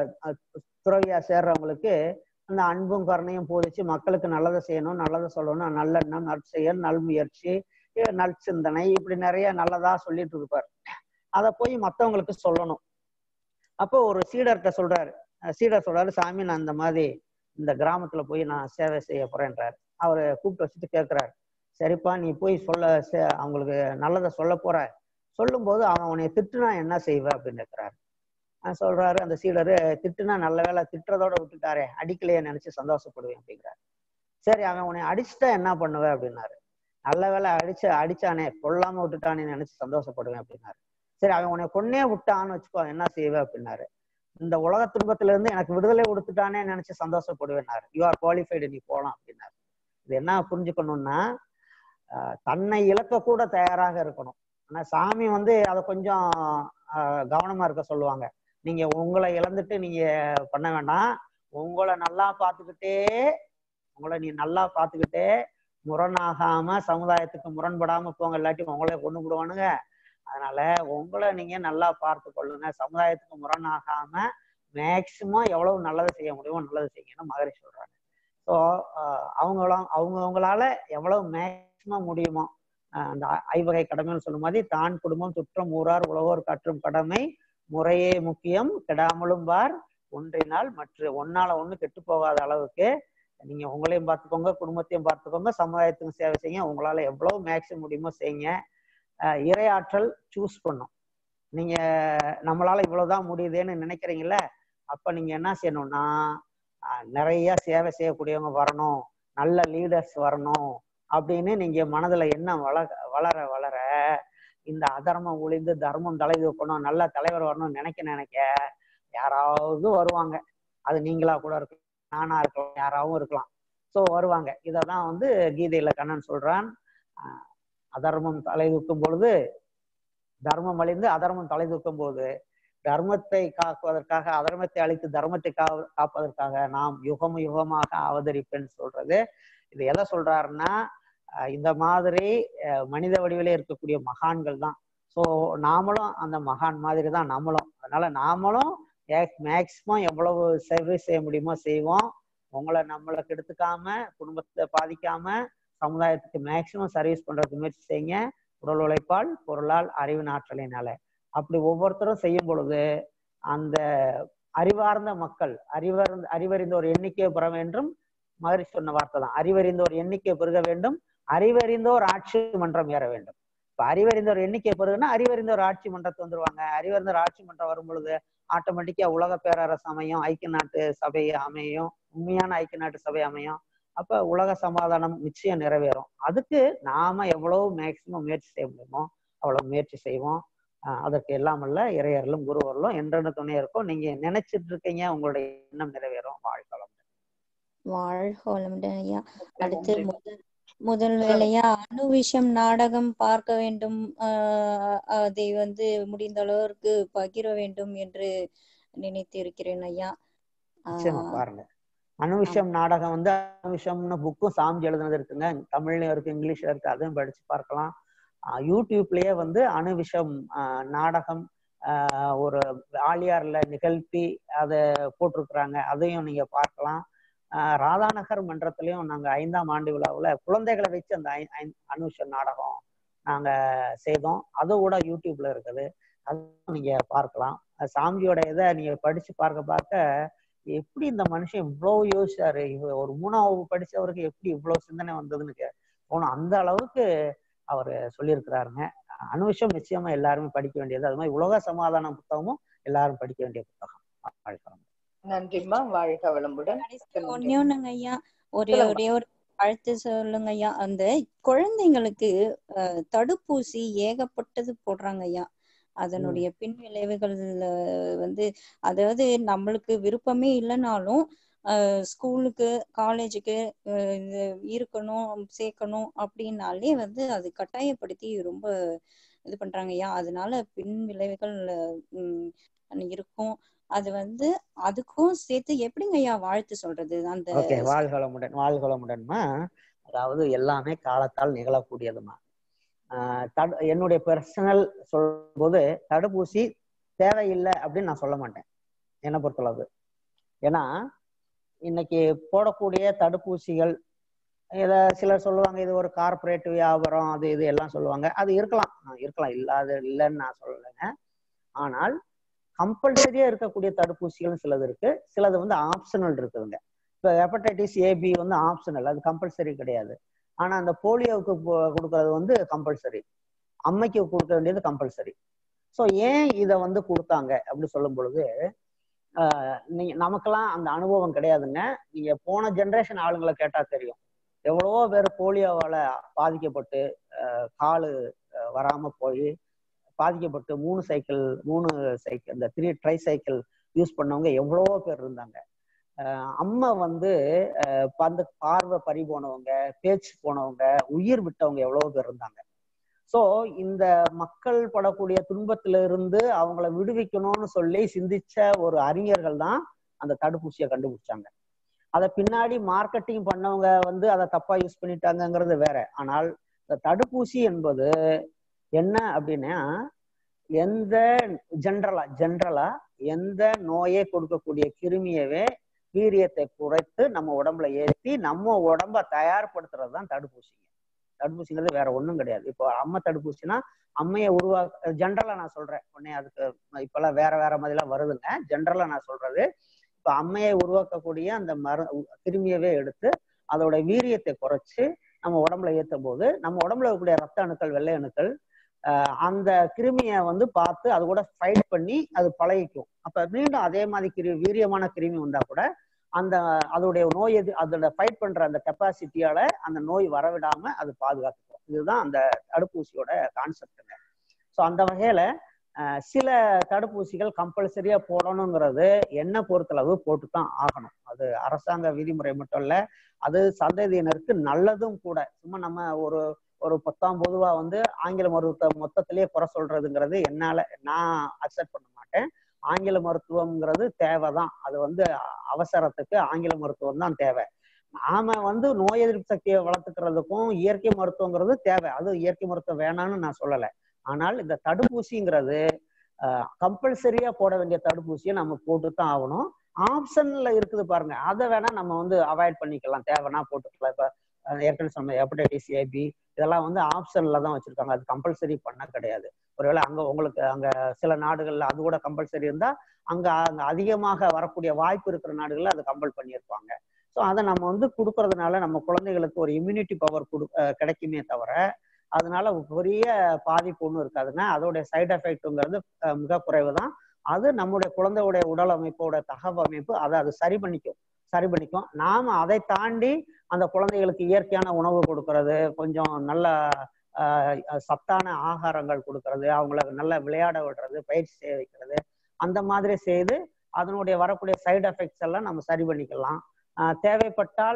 துறவியா சேர்றவங்களுக்கு அந்த அன்பும் கருணையும் போதிச்சு மக்களுக்கு நல்லதை செய்யணும் நல்லதை சொல்லணும் நல்லெண்ணம் நற்செயல் நல்முயற்சி நற்சிந்தனை இப்படி நிறைய நல்லதா சொல்லிட்டு இருப்பார் அதை போய் மற்றவங்களுக்கு சொல்லணும் அப்போ ஒரு சீடர்கிட்ட சொல்றாரு சீடர் சொல்றாரு சாமி நான் இந்த மாதிரி இந்த கிராமத்துல போய் நான் சேவை செய்ய போறேன்றாரு அவரை கூப்பிட்டு வச்சுட்டு கேட்கிறாரு சரிப்பா நீ போய் சொல்ல அவங்களுக்கு நல்லதை சொல்ல போற சொல்லும்போது அவன் உன்னை திட்டுனா என்ன செய்வ அப்படின்னு கேட்கிறாரு சொல்றாரு அந்த சீடரு திட்டுனா நல்ல வேலை திட்டுறதோட விட்டுட்டாரே அடிக்கலையே நினைச்சு சந்தோஷப்படுவேன் அப்படிங்கிறாரு சரி அவன் உன்னை அடிச்சுட்டா என்ன பண்ணுவ அப்படின்னாரு நல்ல வேலை அடிச்சு அடிச்சானே கொல்லாம விட்டுட்டானே நினைச்சு சந்தோஷப்படுவேன் அப்படின்னாரு சரி அவன் உன்னை கொன்னே விட்டான்னு வச்சுக்கோ என்ன செய்வ அப்படின்னாரு இந்த உலக துன்பத்துல இருந்து எனக்கு விடுதலை கொடுத்துட்டானே நினைச்சு சந்தோஷப்படுவேன்னாரு யூ ஆர் குவாலிஃபைடு நீ போகலாம் அப்படின்னாரு இது என்ன புரிஞ்சுக்கணும்னா தன்னை இழக்க கூட தயாராக இருக்கணும் ஆனா சாமி வந்து அதை கொஞ்சம் கவனமா இருக்க சொல்லுவாங்க நீங்க உங்களை இழந்துட்டு நீங்க பண்ண வேண்டாம் உங்களை நல்லா பார்த்துக்கிட்டே உங்களை நீ நல்லா பார்த்துக்கிட்டே முரணாகாம சமுதாயத்துக்கு முரண்படாம போங்க இல்லாட்டி உங்களே கொண்டு விடுவானுங்க அதனால உங்களை நீங்க நல்லா பார்த்து கொள்ளுங்க சமுதாயத்துக்கு முரணாகாம மேக்சிமம் எவ்வளவு நல்லது செய்ய முடியுமோ நல்லது செய்யணும் மகரிஷி சொல்றாங்க ஸோ அவங்களாம் அவங்கவுங்களால எவ்வளவு மேக்சிமம் முடியுமோ அந்த ஐவகை கடமைன்னு சொல்லும் மாதிரி தான் குடும்பம் சுற்றம் ஊரார் உலகோர் கற்றும் கடமை முறையே முக்கியம் கெடாமலும் பார் ஒன்றினால் மற்ற ஒன்னால ஒண்ணு கெட்டு போகாத அளவுக்கு நீங்க உங்களையும் பார்த்துக்கோங்க குடும்பத்தையும் பார்த்துக்கோங்க சமுதாயத்துக்கும் சேவை செய்யுங்க உங்களால எவ்வளவு மேக்சிமம் முடியுமோ செய்யுங்க அஹ் இறையாற்றல் சூஸ் பண்ணும் நீங்க நம்மளால இவ்வளவுதான் முடியுதுன்னு நினைக்கிறீங்கல்ல அப்ப நீங்க என்ன செய்யணும்னா அஹ் நிறைய சேவை செய்யக்கூடியவங்க வரணும் நல்ல லீடர்ஸ் வரணும் அப்படின்னு நீங்க மனதுல எண்ணம் வள வளர வளர இந்த அதர்மம் ஒளிந்து தர்மம் தலை தூக்கணும் நல்ல தலைவர் வரணும்னு நினைக்க நினைக்க யாராவது வருவாங்க அது நீங்களா கூட இருக்கலாம் நானா இருக்கலாம் யாராவும் இருக்கலாம் ஸோ வருவாங்க இதை தான் வந்து கீதையில கண்ணன் சொல்றான் அஹ் அதர்மம் தலை தூக்கும் பொழுது தர்மம் அழிந்து அதர்மம் தலை தூக்கும் போது தர்மத்தை காக்குவதற்காக அதர்மத்தை அழித்து தர்மத்தை கா காப்பதற்காக நாம் யுகம் யுகமாக அவதரிப்பேன்னு சொல்றது இது எதை சொல்றாருன்னா அஹ் இந்த மாதிரி அஹ் மனித வடிவிலே இருக்கக்கூடிய மகான்கள் தான் ஸோ நாமளும் அந்த மகான் மாதிரி தான் நம்மளும் அதனால நாமளும் மேக்சிமம் எவ்வளவு சேவை செய்ய முடியுமோ செய்வோம் உங்களை நம்மளை கெடுத்துக்காம குடும்பத்தை பாதிக்காம சமுதாயத்துக்கு மேக்சிமம் சர்வீஸ் பண்றதுக்கு முயற்சி செய்யுங்க உடல் உழைப்பால் பொருளால் அறிவின் ஆற்றலினால அப்படி ஒவ்வொருத்தரும் செய்யும் பொழுது அந்த அறிவார்ந்த மக்கள் அறிவர் அறிவறிந்த ஒரு எண்ணிக்கையை பெற வேண்டும் மகரிஷி சொன்ன வார்த்தை தான் அறிவறிந்த ஒரு எண்ணிக்கை பெருக வேண்டும் அறிவறிந்தோர் ஆட்சி மன்றம் ஏற வேண்டும் இப்ப அறிவறிந்த ஒரு எண்ணிக்கை பெருகுனா அறிவறிந்த ஒரு ஆட்சி மன்றத்தை வந்துருவாங்க அறிவறிந்த ஒரு ஆட்சி மன்றம் வரும் பொழுது ஆட்டோமேட்டிக்கா உலக பேரரசு அமையும் ஐக்கிய நாட்டு சபை அமையும் உண்மையான ஐக்கிய நாட்டு சபை அமையும் அப்ப உலக சமாதானம் நிச்சயம் நிறைவேறும் அதுக்கு நாம எவ்வளவு மேக்சிமம் முயற்சி செய்ய முடியுமோ அவ்வளவு முயற்சி செய்வோம் ஆஹ் அதற்கு எல்லாம் அல்ல இறையர்களும் குருவர்களும் என்றென்ன துணை இருக்கும் நீங்க நினைச்சிட்டு இருக்கீங்க உங்களுடைய எண்ணம் நிறைவேறும் வாழ்க்கலாம் வாழ்க வளமுடன் ஐயா அடுத்து முதல் முதல் வேலையா அணு விஷம் நாடகம் பார்க்க வேண்டும் ஆஹ் அதை வந்து முடிந்த அளவிற்கு பகிர வேண்டும் என்று நினைத்து இருக்கிறேன் ஐயா நிச்சயமா ஆஹ் பாருங்க அணுவிஷம் நாடகம் வந்து அணுவிஷம்னு புக்கும் சாமி எழுதுனது இருக்குங்க தமிழ்லயும் இருக்கு இங்கிலீஷ்ல இருக்கு அதையும் படிச்சு பார்க்கலாம் ஆஹ் யூடியூப்லயே வந்து அணுவிஷம் ஆஹ் நாடகம் ஆஹ் ஒரு ஆலியார்ல நிகழ்த்தி அதை போட்டிருக்கிறாங்க அதையும் நீங்க பார்க்கலாம் ஆஹ் ராதாநகர் மன்றத்திலையும் நாங்க ஐந்தாம் ஆண்டு விழாவுல குழந்தைகளை வச்சு அந்த ஐ- ஐ- அணுவிஷம் நாடகம் நாங்க செய்தோம் அது கூட யூடியூப்ல இருக்குது அதுவும் நீங்க பார்க்கலாம் அது சாமியோட இதை நீங்க படிச்சு பார்க்க பார்க்க எப்படி இந்த மனுஷன் இவ்வளவு யோசிச்சாரு இவ- ஒரு மூணாம் வகுப்பு படிச்சவருக்கு எப்படி இவ்வளவு சிந்தனை வந்ததுன்னு கே- தோணும் அந்த அளவுக்கு அவர் சொல்லியிருக்கிறாருங்க அணுவிஷம் நிச்சயமா எல்லாருமே படிக்க வேண்டியது அது மாதிரி உலக சமாதான புத்தகமும் எல்லாரும் படிக்க வேண்டிய புத்தகம் வாழ்க்கை நன்றிம்மா வாழ்க வளமுடன் மிக்க நன்றி. ஒன்னே ஒண்ணுங்க ஐயா ஒரே சொல்லுங்கம்மா. ஒரே ஒரு வாழ்த்து சொல்லுங்க ஐயா அந்த குழந்தைங்களுக்கு அஹ், தடுப்பூசி ஏகப்பட்டது போடுறாங்க ஐயா அதனுடைய பின் விளைவுகள் அஹ், வந்து அதாவது நம்மளுக்கு விருப்பமே இல்லைனாலும் ஸ்கூலுக்கு காலேஜுக்கு இருக்கணும் சேர்க்கணும் அப்படின்னாலே வந்து அது கட்டாயப்படுத்தி ரொம்ப இது பண்றாங்க ஐயா அதனால பின் விளைவுகள் உம் இருக்கும் அது வந்து அதுக்கும் சேர்த்து எப்படிங்க ஐயா வாழ்த்து சொல்றது அந்த ஓகே வாழ்கலமுடன் வாழ்கலமுடன்மா அதாவது எல்லாமே காலத்தால் நிகழக்கூடியதுமா ஆஹ் தடு என்னுடைய பர்சனல் சொல்லும்போது தடுப்பூசி தேவையில்லை அப்படின்னு நான் சொல்ல மாட்டேன் என்னை பொறுத்தளவு ஏன்னா இன்னைக்கு போடக்கூடிய தடுப்பூசிகள் இத சிலர் சொல்லுவாங்க இது ஒரு கார்ப்பரேட் வியாபாரம் அது இது எல்லாம் சொல்லுவாங்க அது இருக்கலாம் ஆஹ் இருக்கலாம் இல்லாத இல்லைன்னு நான் சொல்லலைங்க ஆனால் கம்பல்சரியா இருக்கக்கூடிய தடுப்பூசிகள் சிலது இருக்கு சிலது வந்து ஆப்ஷனல் இருக்குதுங்க இப்போ ஹெப்படைட்டிஸ் ஏபி வந்து ஆப்ஷனல் அது கம்பல்சரி கிடையாது ஆனா அந்த போலியோவுக்கு போ- கொடுக்கறது வந்து கம்பல்சரி அம்மைக்கு கொடுக்க வேண்டியது கம்பல்சரி ஸோ ஏன் இதை வந்து கொடுத்தாங்க அப்படி சொல்லும் பொழுது ஆஹ் நீங்க நமக்கெல்லாம் அந்த அனுபவம் கிடையாதுங்க நீங்க போன ஜென்ரேஷன் ஆளுங்களை கேட்டா தெரியும் எவ்வளவோ பேர் போலியோவால பாதிக்கப்பட்டு ஆஹ் காலு ஆஹ் வராம போய் பாதிக்கப்பட்டு மூணு சைக்கிள் மூணு சைக்கிள் இந்த த்ரீ ட்ரை சைக்கிள் யூஸ் பண்ணவங்க எவ்வளவோ பேர் இருந்தாங்க ஆஹ் அம்மா வந்து ஆஹ் அந்த பார்வை பறி போனவங்க பேச்சு போனவங்க உயிர் விட்டவங்க எவ்வளவோ பேர் இருந்தாங்க சோ இந்த மக்கள் படக்கூடிய துன்பத்துல இருந்து அவங்கள விடுவிக்கணும்னு சொல்லி சிந்திச்ச ஒரு அறிஞர்கள் தான் அந்த தடுப்பூசியை கண்டுபிடிச்சாங்க அதை பின்னாடி மார்க்கெட்டிங் பண்ணவங்க வந்து அதை தப்பா யூஸ் பண்ணிட்டாங்கங்கிறது வேற ஆனால் இந்த தடுப்பூசி என்பது என்ன அப்படின்னா எந்த ஜென்ரலா ஜென்ரலா எந்த நோயை கொடுக்கக்கூடிய கிருமியவே வீரியத்தை குறைத்து நம்ம உடம்புல ஏற்றி நம்ம உடம்ப தயார்படுத்துறது தான் தடுப்பூசிங்க தடுப்பூசிங்கிறது வேற ஒண்ணும் கிடையாது இப்போ அம்மை தடுப்பூசினா அம்மையை உருவா ஜென்ரலா நான் சொல்றேன் உடனே அதுக்கு இப்பெல்லாம் வேற வேற மாதிரிலாம் வருதுங்க ஜென்ரலா நான் சொல்றது இப்ப அம்மையை உருவாக்கக்கூடிய அந்த மர கிருமியவே எடுத்து அதோட வீரியத்தை குறைச்சு நம்ம உடம்புல ஏற்றும் போது நம்ம உடம்புல இருக்கக்கூடிய ரத்த அணுக்கள் வெள்ளை அணுக்கள் ஆஹ் அந்த கிருமியை வந்து பார்த்து அது கூட ஃபைட் பண்ணி அது பழகிக்கும் அப்ப மீண்டும் அதே மாதிரி கிருமி வீரியமான கிருமி வந்தா கூட அந்த அதோடைய நோய் எது அதோட ஃபைட் பண்ற அந்த கெப்பாசிட்டியால அந்த நோய் வரவிடாம அது பாதுகாத்துக்கும் இதுதான் அந்த தடுப்பூசியோட கான்செப்டுங்க ஸோ அந்த வகையில ஆஹ் சில தடுப்பூசிகள் கம்பல்சரியா போடணுங்கிறது என்ன பொறுத்தளவு போட்டு தான் ஆகணும் அது அரசாங்க விதிமுறை மட்டும் இல்ல அது சந்ததியினருக்கு நல்லதும் கூட சும்மா நம்ம ஒரு ஒரு பத்தாம் பொதுவா வந்து ஆங்கில மருத்துவ மொத்தத்திலேயே குறை சொல்றதுங்கிறது என்னால நான் அக்செப்ட் பண்ண மாட்டேன் ஆங்கில மருத்துவம்ங்கிறது தேவைதான் அது வந்து அவசரத்துக்கு ஆங்கில மருத்துவம் தான் தேவை நாம வந்து நோய் எதிர்ப்பு சக்தியை வளர்த்துக்கிறதுக்கும் இயற்கை மருத்துவங்கிறது தேவை அது இயற்கை மருத்துவம் வேணாம்னு நான் சொல்லலை ஆனால் இந்த தடுப்பூசிங்கிறது கம்பல்சரியா போட வேண்டிய தடுப்பூசியை நம்ம போட்டு தான் ஆகணும் ஆப்ஷன்ல இருக்குது பாருங்க அதை வேணா நம்ம வந்து அவாய்ட் பண்ணிக்கலாம் தேவைன்னா போட்டுக்கலாம் இப்ப ஏற்கனவே சொன்ன ஹெப்படைட்டிஸ் ஏபி இதெல்லாம் வந்து ஆப்ஷன்ல தான் வச்சிருக்காங்க அது கம்பல்சரி பண்ண கிடையாது ஒருவேளை அங்க உங்களுக்கு அங்க சில நாடுகள்ல அது கூட கம்பல்சரி இருந்தா அங்க அங்க அதிகமாக வரக்கூடிய வாய்ப்பு இருக்கிற நாடுகள்ல அதை கம்பல் பண்ணியிருப்பாங்க ஸோ அதை நம்ம வந்து கொடுக்கறதுனால நம்ம குழந்தைகளுக்கு ஒரு இம்யூனிட்டி பவர் கொடு கிடைக்குமே தவிர அதனால பெரிய பாதிப்பு ஒன்றும் இருக்காதுங்க அதோடைய சைடு எஃபெக்ட்டுங்கிறது மிக குறைவு தான் அது நம்முடைய குழந்தையுடைய உடல் அமைப்போட தகவமைப்பு அதை அது சரி பண்ணிக்கும் சரி பண்ணிக்கும் நாம அதை தாண்டி அந்த குழந்தைகளுக்கு இயற்கையான உணவு கொடுக்கறது கொஞ்சம் நல்ல சத்தான ஆகாரங்கள் கொடுக்கறது அவங்கள நல்லா விளையாட விடுறது பயிற்சி செய்ய வைக்கிறது அந்த மாதிரி செய்து அதனுடைய வரக்கூடிய சைடு எஃபெக்ட்ஸ் எல்லாம் நம்ம சரி பண்ணிக்கலாம் தேவைப்பட்டால்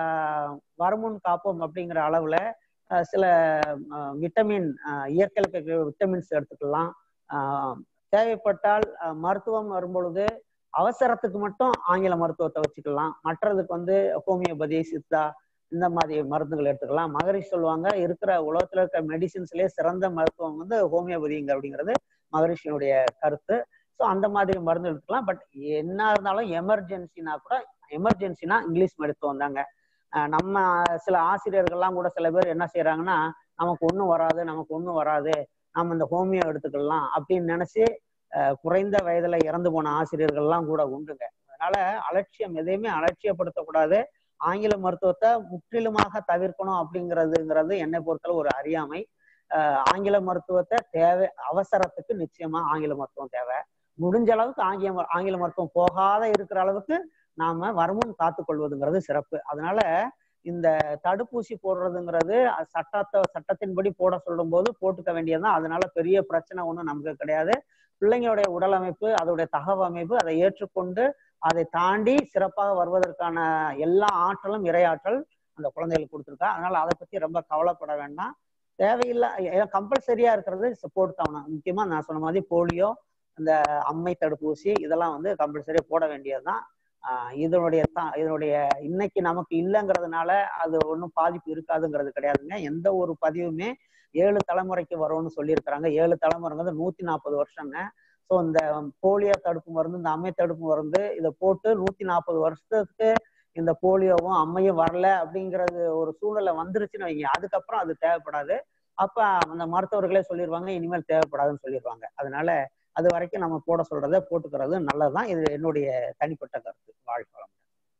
வருமுன் காப்போம் அப்படிங்கிற அளவுல சில விட்டமின் இயற்கையில் விட்டமின்ஸ் எடுத்துக்கலாம் தேவைப்பட்டால் மருத்துவம் வரும்பொழுது அவசரத்துக்கு மட்டும் ஆங்கில மருத்துவத்தை வச்சுக்கலாம் மற்றதுக்கு வந்து ஹோமியோபதி சித்தா இந்த மாதிரி மருந்துகள் எடுத்துக்கலாம் மகரிஷி சொல்லுவாங்க இருக்கிற உலகத்துல இருக்கிற மெடிசின்ஸ்லயே சிறந்த மருத்துவம் வந்து ஹோமியோபதிங்க அப்படிங்கிறது மகரிஷியினுடைய கருத்து ஸோ அந்த மாதிரி மருந்து எடுத்துக்கலாம் பட் என்ன இருந்தாலும் எமர்ஜென்சினா கூட எமர்ஜென்சினா இங்கிலீஷ் மருத்துவம் தாங்க நம்ம சில ஆசிரியர்கள்லாம் கூட சில பேர் என்ன செய்யறாங்கன்னா நமக்கு ஒன்றும் வராது நமக்கு ஒன்றும் வராது நம்ம இந்த ஹோமியோ எடுத்துக்கலாம் அப்படின்னு நினைச்சு குறைந்த வயதுல இறந்து போன ஆசிரியர்கள்லாம் கூட உண்டுங்க அதனால அலட்சியம் எதையுமே அலட்சியப்படுத்தக்கூடாது ஆங்கில மருத்துவத்தை முற்றிலுமாக தவிர்க்கணும் அப்படிங்கிறதுங்கிறது என்னை பொறுத்தளவு ஒரு அறியாமை ஆங்கில மருத்துவத்தை தேவை அவசரத்துக்கு நிச்சயமா ஆங்கில மருத்துவம் தேவை முடிஞ்ச அளவுக்கு ஆங்கில ஆங்கில மருத்துவம் போகாத இருக்கிற அளவுக்கு நாம வருமுன் காத்து கொள்வதுங்கிறது சிறப்பு அதனால இந்த தடுப்பூசி போடுறதுங்கிறது சட்டத்தை சட்டத்தின்படி போட சொல்லும் போது போட்டுக்க வேண்டியதுதான் அதனால பெரிய பிரச்சனை ஒன்றும் நமக்கு கிடையாது பிள்ளைங்களுடைய உடல் அமைப்பு அதோடைய தகவ அமைப்பு அதை ஏற்றுக்கொண்டு அதை தாண்டி சிறப்பாக வருவதற்கான எல்லா ஆற்றலும் இரையாற்றல் அந்த குழந்தைகளுக்கு கொடுத்துருக்கா அதனால அதை பத்தி ரொம்ப கவலைப்பட வேண்டாம் தேவையில்லை கம்பல்சரியா இருக்கிறது போட்டு தான் முக்கியமா நான் சொன்ன மாதிரி போலியோ இந்த அம்மை தடுப்பூசி இதெல்லாம் வந்து கம்பல்சரியா போட வேண்டியதுதான் இதனுடைய தான் இதனுடைய இன்னைக்கு நமக்கு இல்லைங்கிறதுனால அது ஒன்றும் பாதிப்பு இருக்காதுங்கிறது கிடையாதுங்க எந்த ஒரு பதிவுமே ஏழு தலைமுறைக்கு வரும்னு சொல்லியிருக்கிறாங்க ஏழு தலைமுறைங்கிறது நூத்தி நாற்பது வருஷங்க ஸோ இந்த போலியோ தடுப்பு மருந்து இந்த அம்மை தடுப்பு மருந்து இதை போட்டு நூத்தி நாற்பது வருஷத்துக்கு இந்த போலியோவும் அம்மையும் வரல அப்படிங்கிறது ஒரு சூழ்நிலை வந்துருச்சுன்னு வைங்க அதுக்கப்புறம் அது தேவைப்படாது அப்ப அந்த மருத்துவர்களே சொல்லிடுவாங்க இனிமேல் தேவைப்படாதுன்னு சொல்லிடுவாங்க அதனால அது வரைக்கும் நம்ம போட சொல்றத போட்டுக்கிறது நல்லதுதான் இது என்னுடைய தனிப்பட்ட கருத்து வாழ்க்கை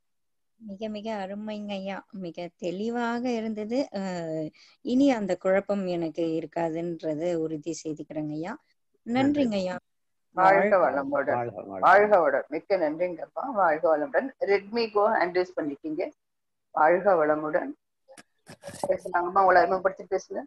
மிக மிக அருமைங்க ஐயா மிக தெளிவாக இருந்தது இனி அந்த குழப்பம் எனக்கு இருக்காதுன்றது உறுதி செய்துக்கிறேங்க ஐயா நன்றிங்க ஐயா வாழ்க வளமுடன் வாழ்க வளம் மிக்க நன்றிங்கப்பா வாழ்க வளமுடன் ரெட்மி கோ ஹேண்டில்ஸ் பண்ணிட்டீங்க வாழ்க வளமுடன் பேசலாங்கம்மா உங்களை அறிமுகப்படுத்தி பேசுங்க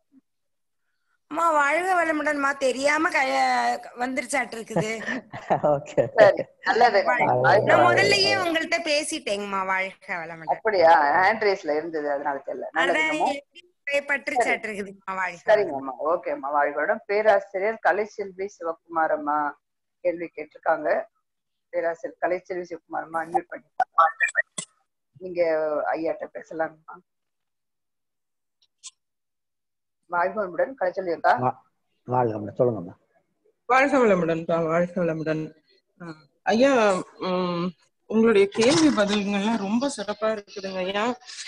அம்மா வாழ்க வளமுடன்மா தெரியாம கைய வந்துருச்சாட்டு இருக்குது சரி நல்லது நான் முதல்லயே உங்கள்ட்ட பேசிட்டேங்கம்மா வாழ்க வளமுடன் அப்படியா ஹேண்ட் ரேஸ்ல இருந்தது அதனால தெரியல நல்லதுங்கம்மா பற்றுச்சாட்டு இருக்குதுங்கம்மா வாழ்க சரிங்கம்மா ஓகேம்மா வாழ்களுடன் பேராசிரியர் கலைச்செல்வி சிவகுமார் அம்மா கேள்வி கேட்டிருக்காங்க பேராசிரியர் கலைச்செல்வி சிவகுமார் அம்மா அன்மியூட் பண்ணிருக்காங்க நீங்க ஐயாட்ட பேசலாங்கம்மா வாழ்க வளமுடன் கலைச்செல்வி அக்கா வாழ்க வளமுடன் சொல்லுங்கம்மா வாழ்க வளமுடன் வாழ்க வளமுடன் ஐயா உங்களுடைய கேள்வி பதில்கள்லாம் ரொம்ப சிறப்பா இருக்குதுங்க ஐயா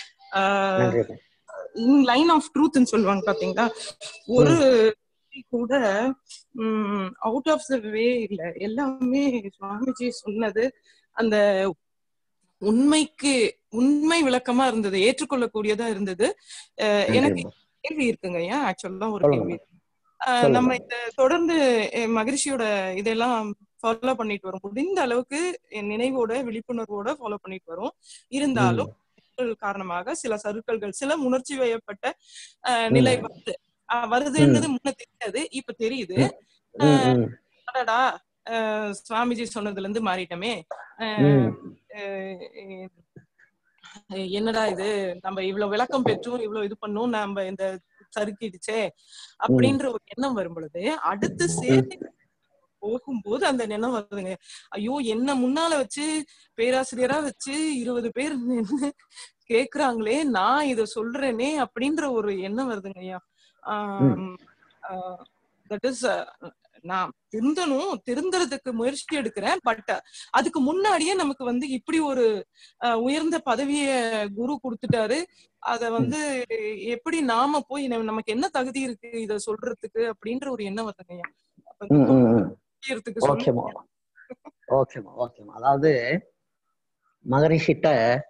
இன் லைன் ஆஃப் ட்ரூத்னு சொல்லுவாங்க பாத்தீங்களா ஒரு கூட அவுட் ஆஃப் த வே இல்ல எல்லாமே சுவாமிஜி சொன்னது அந்த உண்மைக்கு உண்மை விளக்கமா இருந்தது ஏற்றுக்கொள்ளக்கூடியதா இருந்தது அஹ் எனக்கு நிச்சயமா கேள்வி இருக்குங்க ஐயா ஆக்சுவலா ஒரு சொல்லுங்க கேள்வி மேம் அஹ் நம்ம சொல்லுங்க இந்த தொடர்ந்து அஹ் மகரிஷியோட இதெல்லாம் ஃபாலோ பண்ணிட்டு வரோம் முடிந்த அளவுக்கு என் நினைவோட விழிப்புணர்வோட ஃபாலோ பண்ணிட்டு வரோம் இருந்தாலும் ம் சறுக்கல் காரணமாக சில சறுக்கல்கள் சில உணர்ச்சி வயப்பட்ட அஹ், நிலை ம் வருது அஹ், ம் வருதுன்றது முன்ன தெரியாது இப்ப தெரியுது ம் ம் அஹ், ம் அடடா அஹ், சுவாமிஜி சொன்னதுல இருந்து மாறிட்டோமே அஹ், ம் அஹ், அஹ், என்னடா இது நம்ம இவ்வளவு விளக்கம் பெற்றும் இவ்வளவு இது பண்ணும் நம்ம இந்த சறுக்கிடுச்சே ம் அப்படின்ற ஒரு எண்ணம் வரும் பொழுது அடுத்து ம் சேர்ந்து போகும்போது அந்த எண்ணம் வருதுங்க ஐயோ என்ன முன்னால வச்சு பேராசிரியரா வச்சு இருபது பேர் நின்னு கேக்குறாங்களே நான் இத சொல்றேனே அப்படின்ற ஒரு எண்ணம் வருதுங்க ஐயா ம் தட் இஸ் நான் திருந்தணும் திருந்துறதுக்கு முயற்சி எடுக்கிறேன் பட் அதுக்கு முன்னாடியே நமக்கு வந்து இப்படி ஒரு அஹ், உயர்ந்த பதவிய குரு கொடுத்துட்டாரு அத ம் வந்து எப்படி நாம போய் நம்ம- நமக்கு என்ன தகுதி இருக்கு இத சொல்றதுக்கு அப்படின்ற ஒரு எண்ணம் வருதுங்க ஐயா அப்ப இந்த ம் ம் ம் தொழியறதுக்கு ஓகேமா சொல்லுங்க ஓகேமா ஓகேமா அதாவது மகரிஷிட்ட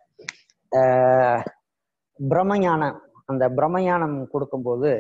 ஆஹ், பிரம்மஞானம் அந்த பிரம்மஞானம் கொடுக்கும்போது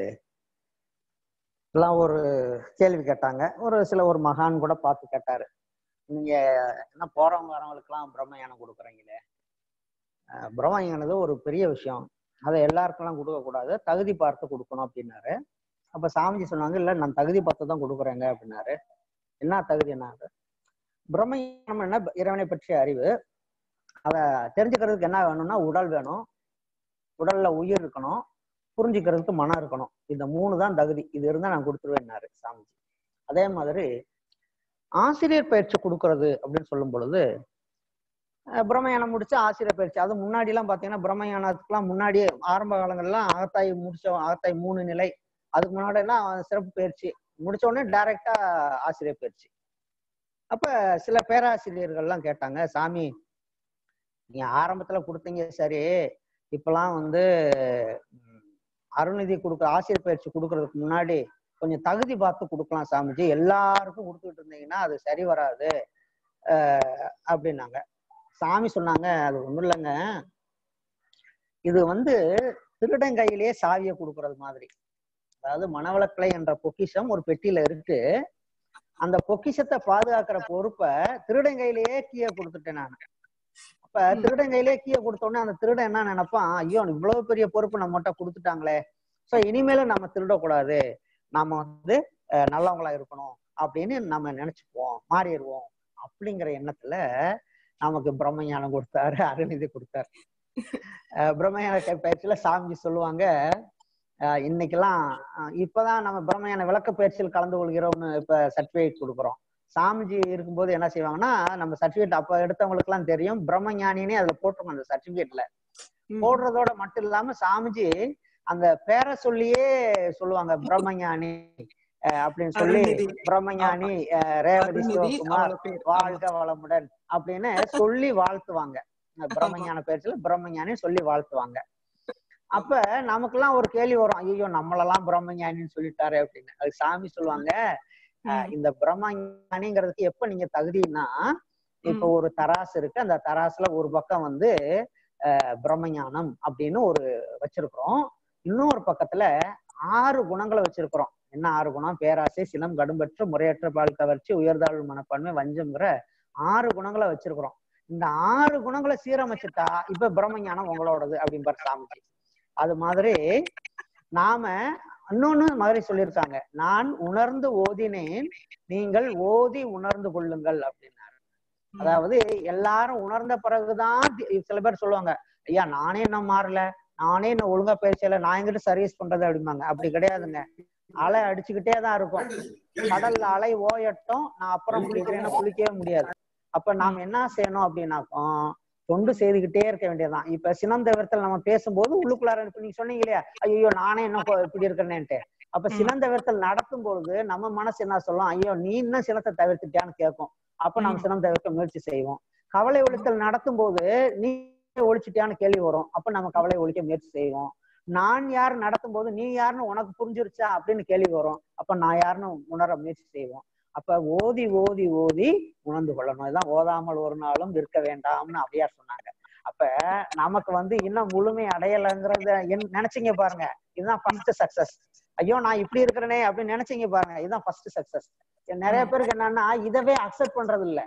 எல்லாம் ஒரு கேள்வி கேட்டாங்க ஒரு சில ஒரு மகான் கூட பார்த்து கேட்டாரு நீங்க என்ன போறவங்க வரவங்களுக்கெல்லாம் பிரம்மஞானம் கொடுக்குறீங்களே ஆஹ், பிரம்மஞானது ஒரு பெரிய விஷயம் அதை எல்லாருக்கெல்லாம் கொடுக்க கூடாது தகுதி பார்த்து கொடுக்கணும் அப்படின்னாரு அப்ப சாமிஜி சொன்னாங்க இல்ல நான் தகுதி பார்த்து தான் கொடுக்குறேங்க அப்படின்னாரு என்ன தகுதி என்ன பிரம்மஞானம் என்ன இறைவனை பற்றிய அறிவு அதை தெரிஞ்சுக்கிறதுக்கு என்ன வேணும்னா உடல் வேணும் உடல்ல உயிர் இருக்கணும் புரிஞ்சுக்கிறதுக்கு மனம் இருக்கணும் இந்த மூணு தான் தகுதி இது இருந்தா நான் கொடுத்துருவேன்னாரு சாமிஜி அதே மாதிரி ஆசிரியர் பயிற்சி கொடுக்கறது அப்படின்னு சொல்லும் பொழுது அஹ் பிரம்மயானம் முடிச்சு ஆசிரியர் பயிற்சி அது முன்னாடி எல்லாம் பாத்தீங்கன்னா பிரம்மயானத்துக்குலாம் முன்னாடியே ஆரம்ப காலங்கள்லாம் அகத்தாய் முடிச்ச அகத்தாய் மூணு நிலை அதுக்கு முன்னாடி எல்லாம் சிறப்பு பயிற்சி முடிச்ச உடனே டைரக்டா ஆசிரியர் பயிற்சி அப்ப சில பேராசிரியர்கள்லாம் கேட்டாங்க சாமி நீங்க ஆரம்பத்துல கொடுத்தீங்க சரி இப்பெல்லாம் வந்து ம், அருள்நிதி கொடுக்க ஆசிரியர் பயிற்சி கொடுக்கறதுக்கு முன்னாடி கொஞ்சம் தகுதி பார்த்து கொடுக்கலாம் சாமிஜி எல்லாருக்கும் கொடுத்துட்டு இருந்தீங்கன்னா அது சரி வராது அஹ் அப்படின்னாங்க சாமி சொன்னாங்க அது ஒண்ணும் இல்லைங்க இது வந்து திருடன் கையிலேயே சாவியை கொடுக்கறது மாதிரி அதாவது மனவளக்கலை என்ற பொக்கிஷம் ஒரு பெட்டியில இருக்கு அந்த பொக்கிஷத்தை பாதுகாக்கிற பொறுப்பை திருடன் கையிலேயே கீழே கொடுத்துட்டேன் நான் அப்ப திருடன் கையிலேயே கீழே கொடுத்த உடனே அந்த திருடன் என்ன நினைப்பான் ஐயோ இவ்வளவு பெரிய பொறுப்பு நம்மகிட்ட கொடுத்துட்டாங்களே சோ இனிமேலும் நம்ம திருடக்கூடாது நாம வந்து அஹ், நல்லவங்களா இருக்கணும் அப்படின்னு நம்ம நினைச்சுக்குவோம் மாறிடுவோம் அப்படிங்கிற எண்ணத்துல நமக்கு பிரம்மஞானம் கொடுத்தாரு அருள்நிதி கொடுத்தாரு அஹ், பிரம்மஞான கை- பயிற்சியில சாமிஜி சொல்லுவாங்க அஹ், இன்னைக்கெல்லாம் அஹ், இப்பதான் நம்ம பிரம்மஞான விளக்க பயிற்சியில் கலந்து கொள்கிறோம்னு இப்ப சர்டிபிகேட் கொடுக்குறோம் சாமிஜி இருக்கும்போது என்ன செய்வாங்கன்னா நம்ம சர்டிபிகேட் அப்ப எடுத்தவங்களுக்கு எல்லாம் தெரியும் பிரம்மஞானினே அதுல போட்டிருக்கோம் அந்த சர்டிபிகேட்ல போடுறதோட மட்டும் இல்லாம சாமிஜி அந்த பேரை சொல்லியே சொல்லுவாங்க பிரம்மஞானி அஹ் அப்படின்னு சொல்லி அருள்நிதி பிரம்மஞானி அஹ் ரேவதி அருள்நிதி சிவகுமார் அவள பேர் ஆமா வாழ்க வளமுடன் அப்படின்னு சொல்லி வாழ்த்துவாங்க இந்த ஆமா பிரம்மஞான பேச்சுல பிரம்மஞானி சொல்லி வாழ்த்துவாங்க அப்ப நமக்கெல்லாம் ஒரு கேள்வி வரும் ஐயோ நம்மளெல்லாம் பிரம்மஞானின்னு சொல்லிட்டாரு அப்படின்னு அது சாமி சொல்லுவாங்க அஹ் இந்த பிரம்மஞானிங்கிறதுக்கு எப்ப நீங்க தகுதின்னா இப்ப ஒரு தராசு இருக்கு அந்த தராசுல ஒரு பக்கம் வந்து அஹ், பிரம்மஞானம் அப்படின்னு ஒரு வச்சிருக்கிறோம் இன்னொரு பக்கத்துல ஆறு குணங்களை வச்சிருக்கிறோம் என்ன ஆறு குணம் பேராசை சினம் கடும்பற்ற முறையற்ற பால் கவர்ச்சி உயர்தாழ்வு மனப்பான்மை வஞ்சம்ங்கிற ஆறு குணங்களை வச்சிருக்கிறோம் இந்த ஆறு குணங்களை சீரமைச்சிட்டா இப்ப பிரம்மஞானம் உங்களோடது அப்படிம்பார் சாமிஜி அது மாதிரி நாம இன்னொன்னு மாதிரி சொல்லியிருக்காங்க நான் உணர்ந்து ஓதினேன் நீங்கள் ஓதி உணர்ந்து கொள்ளுங்கள் அப்படின்னாரு அதாவது எல்லாரும் உணர்ந்த பிறகுதான் தி- சில பேர் சொல்லுவாங்க ஐயா நானே இன்னும் மாறல நானே இன்னும் ஒழுங்கா பேசல நான் எங்கிட்ட சர்வீஸ் பண்றது அப்படிம்பாங்க அப்படி கிடையாதுங்க அலை அடிச்சுக்கிட்டே தான் இருக்கும் கடல்ல அலை ஓயட்டும் நான் அப்புறம் குளிக்கிறேன்னா குளிக்கவே முடியாது அப்ப நாம் என்ன செய்யணும் அப்படின்னாக்கும் தொண்டு செய்துகிட்டே இருக்க வேண்டியதுதான் இப்ப சினந்தவரத்தில் நம்ம பேசும்போது உள்ளுக்குள்ளார இப்ப நீங்க சொன்னீங்க இல்லையா ஐயோ நானே இன்னும் கொ- இப்படி இருக்கிறேன்னுட்டு அப்ப சினந்தவரத்தில் நடத்தும் பொழுது நம்ம மனசு என்ன சொல்லும் ஐயோ நீ இன்னும் சினத்தை தவிர்த்துட்டியான்னு கேட்கும் அப்ப நம்ம சினம் தவிர்க்க முயற்சி செய்வோம் கவலை ஒழித்தல் நடத்தும் போது நீ ஒழிச்சிட்டியான்னு கேள்வி வரும் அப்ப நம்ம கவலை ஒழிக்க முயற்சி செய்வோம் நான் யார் நடத்தும் போது நீ யாருன்னு உனக்கு புரிஞ்சிருச்சா அப்படின்னு கேள்வி வரும் அப்ப நான் யாருன்னு உணர முயற்சி செய்வோம் அப்ப ஓதி ஓதி ஓதி உணர்ந்து கொள்ளணும் இதுதான் ஓதாமல் ஒரு நாளும் இருக்க வேண்டாம்னு அவையார் சொன்னாங்க அப்ப நமக்கு வந்து இன்னும் முழுமை அடையலைங்கிறத என் நினைச்சீங்க பாருங்க இதுதான் ஃபர்ஸ்ட் சக்சஸ் ஐயோ நான் இப்படி இருக்கிறேனே அப்படின்னு நினைச்சீங்க பாருங்க இதுதான் ஃபர்ஸ்ட் சக்சஸ் நிறைய பேருக்கு என்னன்னா இதவே அக்செப்ட் பண்றது இல்ல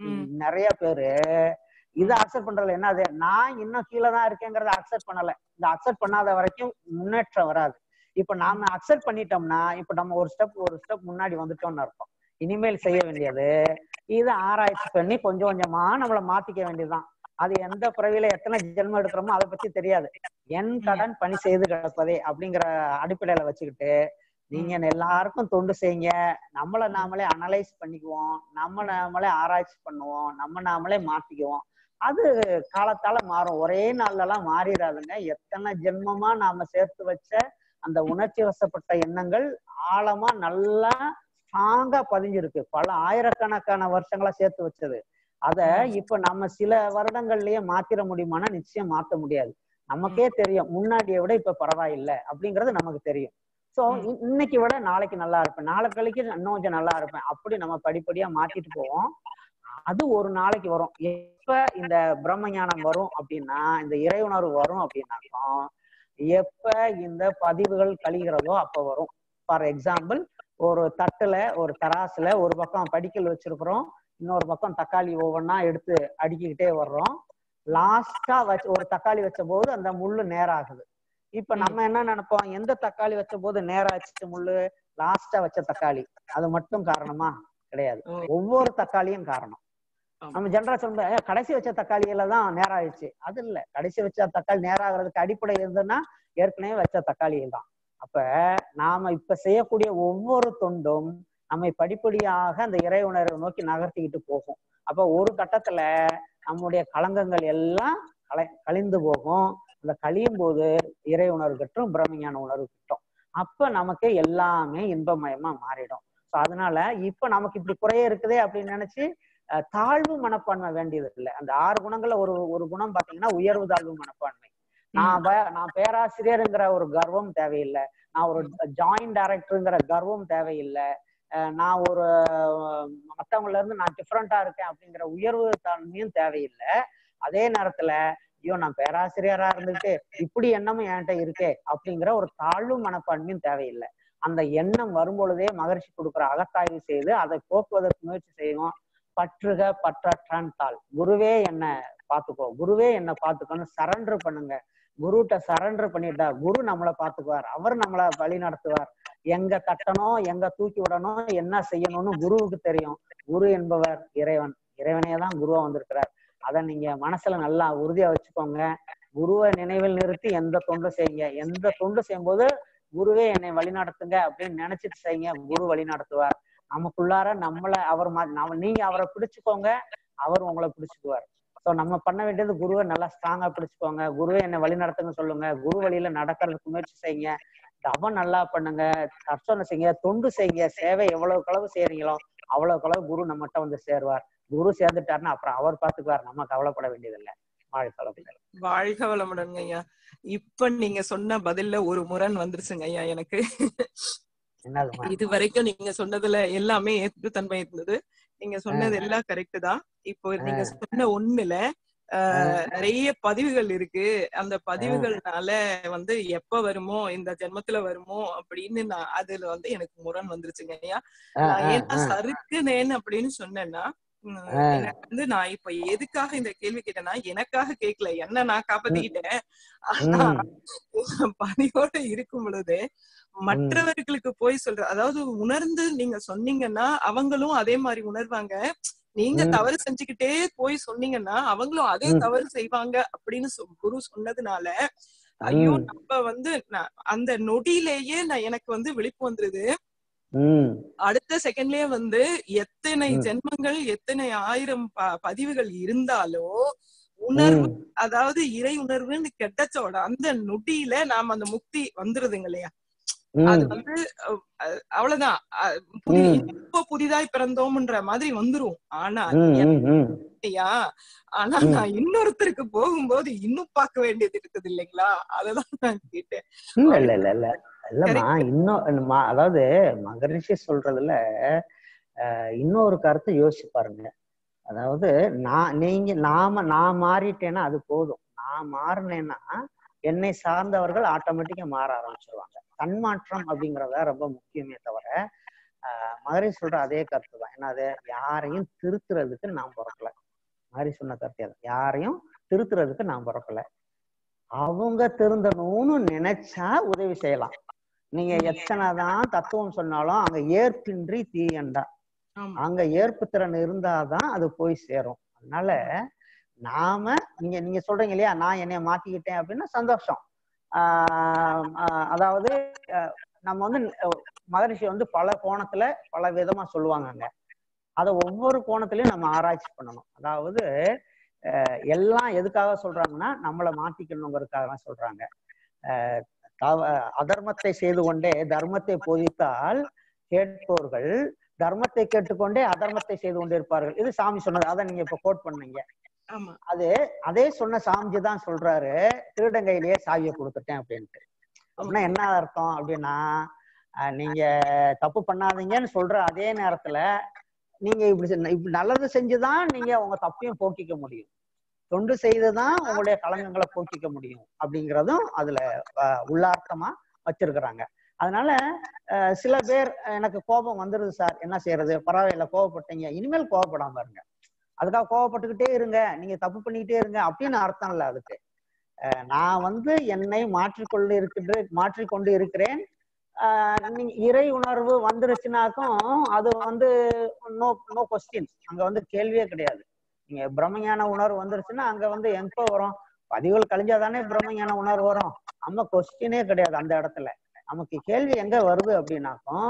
நிறைய பேரு இதை அக்செப்ட் பண்றது என்னது நான் இன்னும் கீழே தான் இருக்கேங்கிறத அக்செப்ட் பண்ணல இந்த அக்செப்ட் பண்ணாத வரைக்கும் முன்னேற்றம் வராது இப்ப நாம அக்செப்ட் பண்ணிட்டோம்னா இப்ப நம்ம ஒரு ஸ்டெப் ஒரு ஸ்டெப் முன்னாடி வந்துட்டோம்னு அர்த்தம் இனிமேல் செய்ய வேண்டியது இதை ஆராய்ச்சி பண்ணி கொஞ்சம் கொஞ்சமா நம்மள மாத்திக்க வேண்டியதுதான் அது எந்த பிறவியில எத்தனை ஜென்மம் எடுக்கிறோமோ அதை பத்தி தெரியாது என் கடன் பணி செய்து கிடப்பதே அப்படிங்கிற அடிப்படையில வச்சுக்கிட்டு நீங்க எல்லாருக்கும் தொண்டு செய்யுங்க நம்மளை நாமளே அனலைஸ் பண்ணிக்குவோம் நம்ம நாமளே ஆராய்ச்சி பண்ணுவோம் நம்ம நாமளே மாத்திக்குவோம் அது காலத்தால மாறும் ஒரே நாள்ல எல்லாம் மாறிடாதுங்க எத்தனை ஜென்மமா நாம சேர்த்து வச்ச அந்த உணர்ச்சி வசப்பட்ட எண்ணங்கள் ஆழமா நல்லா ஸ்ட்ராங்கா பதிஞ்சிருக்கு பல ஆயிரக்கணக்கான வருஷங்களா சேர்த்து வச்சது அத இப்ப நம்ம சில வருடங்கள்லயே மாத்திர முடியுமானா நிச்சயம் மாத்த முடியாது நமக்கே தெரியும் முன்னாடியை விட இப்ப பரவாயில்லை அப்படிங்கிறது நமக்கு தெரியும் சோ இன்னைக்கு விட நாளைக்கு நல்லா இருப்பேன் நாளை கழிக்கு இன்னும் கொஞ்சம் நல்லா இருப்பேன் அப்படி நம்ம படிப்படியா மாத்திட்டு போவோம் அது ஒரு நாளைக்கு வரும் எப்ப இந்த பிரம்ம ஞானம் வரும் அப்படின்னா இந்த இறை உணர்வு வரும் அப்படின்னாக்கும் எப்ப இந்த பதிவுகள் கழிகிறதோ அப்ப வரும் ஃபார் எக்ஸாம்பிள் ஒரு தட்டுல ஒரு தராசுல ஒரு பக்கம் படிக்கல் வச்சிருக்கிறோம் இன்னொரு பக்கம் தக்காளி ஒவ்வொன்றா எடுத்து அடுக்கிக்கிட்டே வர்றோம் லாஸ்டா வச்சு ஒரு தக்காளி வச்ச போது அந்த முள்ளு நேராகுது இப்ப நம்ம என்ன நினைப்போம் எந்த தக்காளி வச்ச போது நேராச்சு முள்ளு லாஸ்டா வச்ச தக்காளி அது மட்டும் காரணமா கிடையாது ஒவ்வொரு தக்காளியும் காரணம் நம்ம ஜென்ரா சொல்ல கடைசி வச்ச தக்காளியில தான் நேராயிடுச்சு அது இல்ல கடைசி வச்ச தக்காளி நேராகிறதுக்கு அடிப்படை இருந்ததுன்னா ஏற்கனவே வச்ச தக்காளியில் தான் அப்ப நாம இப்ப செய்யக்கூடிய ஒவ்வொரு தொண்டும் நம்மை படிப்படியாக அந்த இறை உணர்வை நோக்கி நகர்த்திக்கிட்டு போகும் அப்ப ஒரு கட்டத்துல நம்முடைய களங்கங்கள் எல்லாம் கலை கழிந்து போகும் அந்த கழியும் போது இறை உணர்வு கிட்டும் பிரம்மஞான உணர்வு கிட்டும் அப்ப நமக்கு எல்லாமே இன்பமயமா மாறிடும் ஸோ அதனால இப்ப நமக்கு இப்படி குறைய இருக்குதே அப்படின்னு நினைச்சு தாழ்வு மனப்பான்மை வேண்டியது இல்லை அந்த ஆறு குணங்கள்ல ஒரு ஒரு குணம் பாத்தீங்கன்னா உயர்வு தாழ்வு மனப்பான்மை நான் நான் பேராசிரியருங்கிற ஒரு கர்வம் தேவையில்லை நான் ஒரு ஜாயிண்ட் டைரக்டருங்கிற கர்வம் தேவையில்லை நான் ஒரு மற்றவங்கள இருந்து நான் டிஃப்ரெண்டா இருக்கேன் அப்படிங்கிற உயர்வு தன்மையும் தேவையில்லை அதே நேரத்துல ஐயோ நான் பேராசிரியரா இருந்துட்டு இப்படி எண்ணமும் என்கிட்ட இருக்கே அப்படிங்கிற ஒரு தாழ்வு மனப்பான்மையும் தேவையில்லை அந்த எண்ணம் வரும்பொழுதே மகர்ஷி கொடுக்குற அகத்தாய்வு செய்து அதை போக்குவதற்கு முயற்சி செய்யணும் பற்றுக பற்றற்றான் தாள் குருவே என்ன பாத்துக்கோ குருவே என்ன பாத்துக்கோன்னு சரண்டர் பண்ணுங்க குருட்ட சரண்டர் பண்ணிட்டா குரு நம்மளை பாத்துக்குவார் அவர் நம்மளை வழி நடத்துவார் எங்க தட்டணும் எங்க தூக்கி விடணும் என்ன செய்யணும்னு குருவுக்கு தெரியும் குரு என்பவர் இறைவன் இறைவனே தான் குருவா வந்திருக்கிறார் அதை நீங்க மனசுல நல்லா உறுதியா வச்சுக்கோங்க குருவை நினைவில் நிறுத்தி எந்த தொண்டு செய்யுங்க எந்த தொண்டு செய்யும்போது குருவே என்னை வழி நடத்துங்க அப்படின்னு நினைச்சிட்டு செய்யுங்க குரு வழி நடத்துவார் நமக்குள்ளார நம்மள அவர் நம்ம நீங்க அவரை பிடிச்சுக்கோங்க அவர் உங்களை பிடிச்சுக்குவார் ஸோ நம்ம பண்ண வேண்டியது குருவை நல்லா ஸ்ட்ராங்கா பிடிச்சுக்கோங்க குருவை என்னை வழி நடத்துங்க சொல்லுங்க குரு வழியில நடக்கிறதுக்கு முயற்சி செய்யுங்க தவம் நல்லா பண்ணுங்க தர்சனை செய்யுங்க தொண்டு செய்யுங்க சேவை எவ்வளவு அளவு செய்யறீங்களோ அவ்வளவுக்கு அளவு குரு நம்மகிட்ட வந்து சேருவார் குரு சேர்ந்துட்டாருன்னா அப்புறம் அவர் பார்த்துக்குவார் நம்ம கவலைப்பட வேண்டியதில்லை வாழ்க்கை வளமுடன் வாழ்க வளமுடன் ஐயா இப்ப நீங்க சொன்ன பதில்ல ஒரு முரண் வந்துருச்சுங்க ஐயா எனக்கு இது வரைக்கும் நீங்க சொன்னதுல எல்லாமே ஏற்றுத்தன்மை இருந்தது நீங்க சொன்னது எல்லாம் கரெக்ட் தான் இப்போ நீங்க சொன்ன ஒண்ணுல நிறைய பதிவுகள் இருக்கு அந்த பதிவுகள்னால வந்து எப்ப வருமோ இந்த ஜென்மத்துல வருமோ அப்படின்னு நான் அதுல வந்து எனக்கு முரண் வந்துருச்சுங்க ஐயா ஏன்னா சறுக்குனேன் அப்படின்னு சொன்னேன்னா எனக்கு வந்து நான் இப்ப எதுக்காக இந்த கேள்வி கேட்டேன்னா எனக்காக கேட்கல என்ன நான் காப்பாத்திக்கிட்டேன் பதிவோட இருக்கும் பொழுது மற்றவர்களுக்கு போய் சொல்ற அதாவது உணர்ந்து நீங்க சொன்னீங்கன்னா அவங்களும் அதே மாதிரி உணர்வாங்க நீங்க தவறு செஞ்சுக்கிட்டே போய் சொன்னீங்கன்னா அவங்களும் அதே தவறு செய்வாங்க அப்படின்னு குரு சொன்னதுனால ஐயோ நம்ம வந்து அந்த நொடியிலேயே நான் எனக்கு வந்து விழிப்பு வந்துருது அடுத்த செகண்ட்லயே வந்து எத்தனை ஜென்மங்கள் எத்தனை ஆயிரம் பதிவுகள் இருந்தாலும் உணர்வு அதாவது இறை உணர்வுன்னு கெட்டச்சோட அந்த நொடியில நாம அந்த முக்தி வந்துருதுங்க இல்லையா அது வந்து அவ்வளவுதான் இப்போ புதிதாய் பிறந்தோம்ன்ற மாதிரி வந்துரும் ஆனா ஐயா ஆனா நான் இன்னொருத்தருக்கு போகும்போது இன்னும் பார்க்க வேண்டியது இருக்குது இல்லைங்களா அததான் நான் கேட்டேன் இல்ல இல்ல இல்ல இல்ல இல்லம்மா இன்னும் அதாவது மகரிஷி சொல்றதுல அஹ் இன்னொரு கருத்தை யோசிச்சு பாருங்க அதாவது நான் நீங்க நாம நான் மாறிட்டேன்னா அது போதும் நான் மாறினேன்னா என்னை சார்ந்தவர்கள் ஆட்டோமேட்டிக்கா மாற ஆரம்பிச்சிருவாங்க தன்மாற்றம் அப்படிங்கிறத ரொம்ப முக்கியமே தவிர ஆஹ் மதுரை சொல்ற அதே கருத்து தான் ஏன்னா அது யாரையும் திருத்துறதுக்கு நான் பிறக்கல மாதிரி சொன்ன கருத்து அது யாரையும் திருத்துறதுக்கு நான் பிறக்கல அவங்க திருந்தணும்னு நினைச்சா உதவி செய்யலாம் நீங்க எத்தனைதான் தத்துவம் சொன்னாலும் அங்க ஏற்பின்றி தீயண்டா அங்க ஏற்பு திறன் இருந்தாதான் அது போய் சேரும் அதனால நாம நீங்க நீங்க சொல்றீங்க இல்லையா நான் என்னைய மாத்திக்கிட்டேன் அப்படின்னா சந்தோஷம் ஆஹ் ஆஹ் அதாவது அஹ் நம்ம வந்து அஹ் மகரிஷி வந்து பல கோணத்துல பல விதமா சொல்லுவாங்கங்க அதை ஒவ்வொரு கோணத்திலையும் நம்ம ஆராய்ச்சி பண்ணணும் அதாவது அஹ் எல்லாம் எதுக்காக சொல்றாங்கன்னா நம்மளை மாத்திக்கணுங்கிறதுக்காக தான் சொல்றாங்க அஹ் தவ- அதர்மத்தை செய்து கொண்டே தர்மத்தை போதித்தால் கேட்போர்கள் தர்மத்தை கேட்டுக்கொண்டே அதர்மத்தை செய்து கொண்டே இருப்பார்கள் இது சாமி சொன்னது அதை நீங்க இப்ப கோட் பண்ணீங்க ஆமா அது அதே சொன்ன சாமிஜி தான் சொல்றாரு திருடங்கையிலேயே சாவியை கொடுத்துட்டேன் அப்படின்ட்டு அப்படின்னா என்ன அர்த்தம் அப்படின்னா அஹ் நீங்க தப்பு பண்ணாதீங்கன்னு சொல்ற அதே நேரத்துல நீங்க இப்படி செ- இப்படி நல்லது செஞ்சுதான் நீங்க உங்க தப்பையும் போக்கிக்க முடியும் தொண்டு செய்துதான் உங்களுடைய களங்கங்களை போக்கிக்க முடியும் அப்படிங்கிறதும் அதுல அஹ், உள்ளார்த்தமா வச்சிருக்கிறாங்க அதனால அஹ், சில பேர் எனக்கு கோபம் வந்துருது சார் என்ன செய்யறது பரவாயில்ல கோவப்பட்டீங்க இனிமேல் கோவப்படாம இருங்க அதுக்காக கோவப்பட்டுக்கிட்டே இருங்க நீங்க தப்பு பண்ணிக்கிட்டே இருங்க அப்படின்னு அர்த்தம் இல்லை அதுக்கு அஹ், நான் வந்து என்னை மாற்றிக்கொண்டு இருக்கின்ற மாற்றிக்கொண்டு இருக்கிறேன் ஆஹ் நீங்க இறை உணர்வு வந்துருச்சுனாக்கும் அது வந்து நோ நோ கொஸ்டின் அங்க வந்து கேள்வியே கிடையாது நீங்க பிரம்மஞான உணர்வு வந்துருச்சுன்னா அங்க வந்து எங்க வரும் பதிவுகள் கழிஞ்சாதானே பிரம்மஞான உணர்வு வரும் நம்ம கொஸ்டினே கிடையாது அந்த இடத்துல நமக்கு கேள்வி எங்க வருது அப்படின்னாக்கும்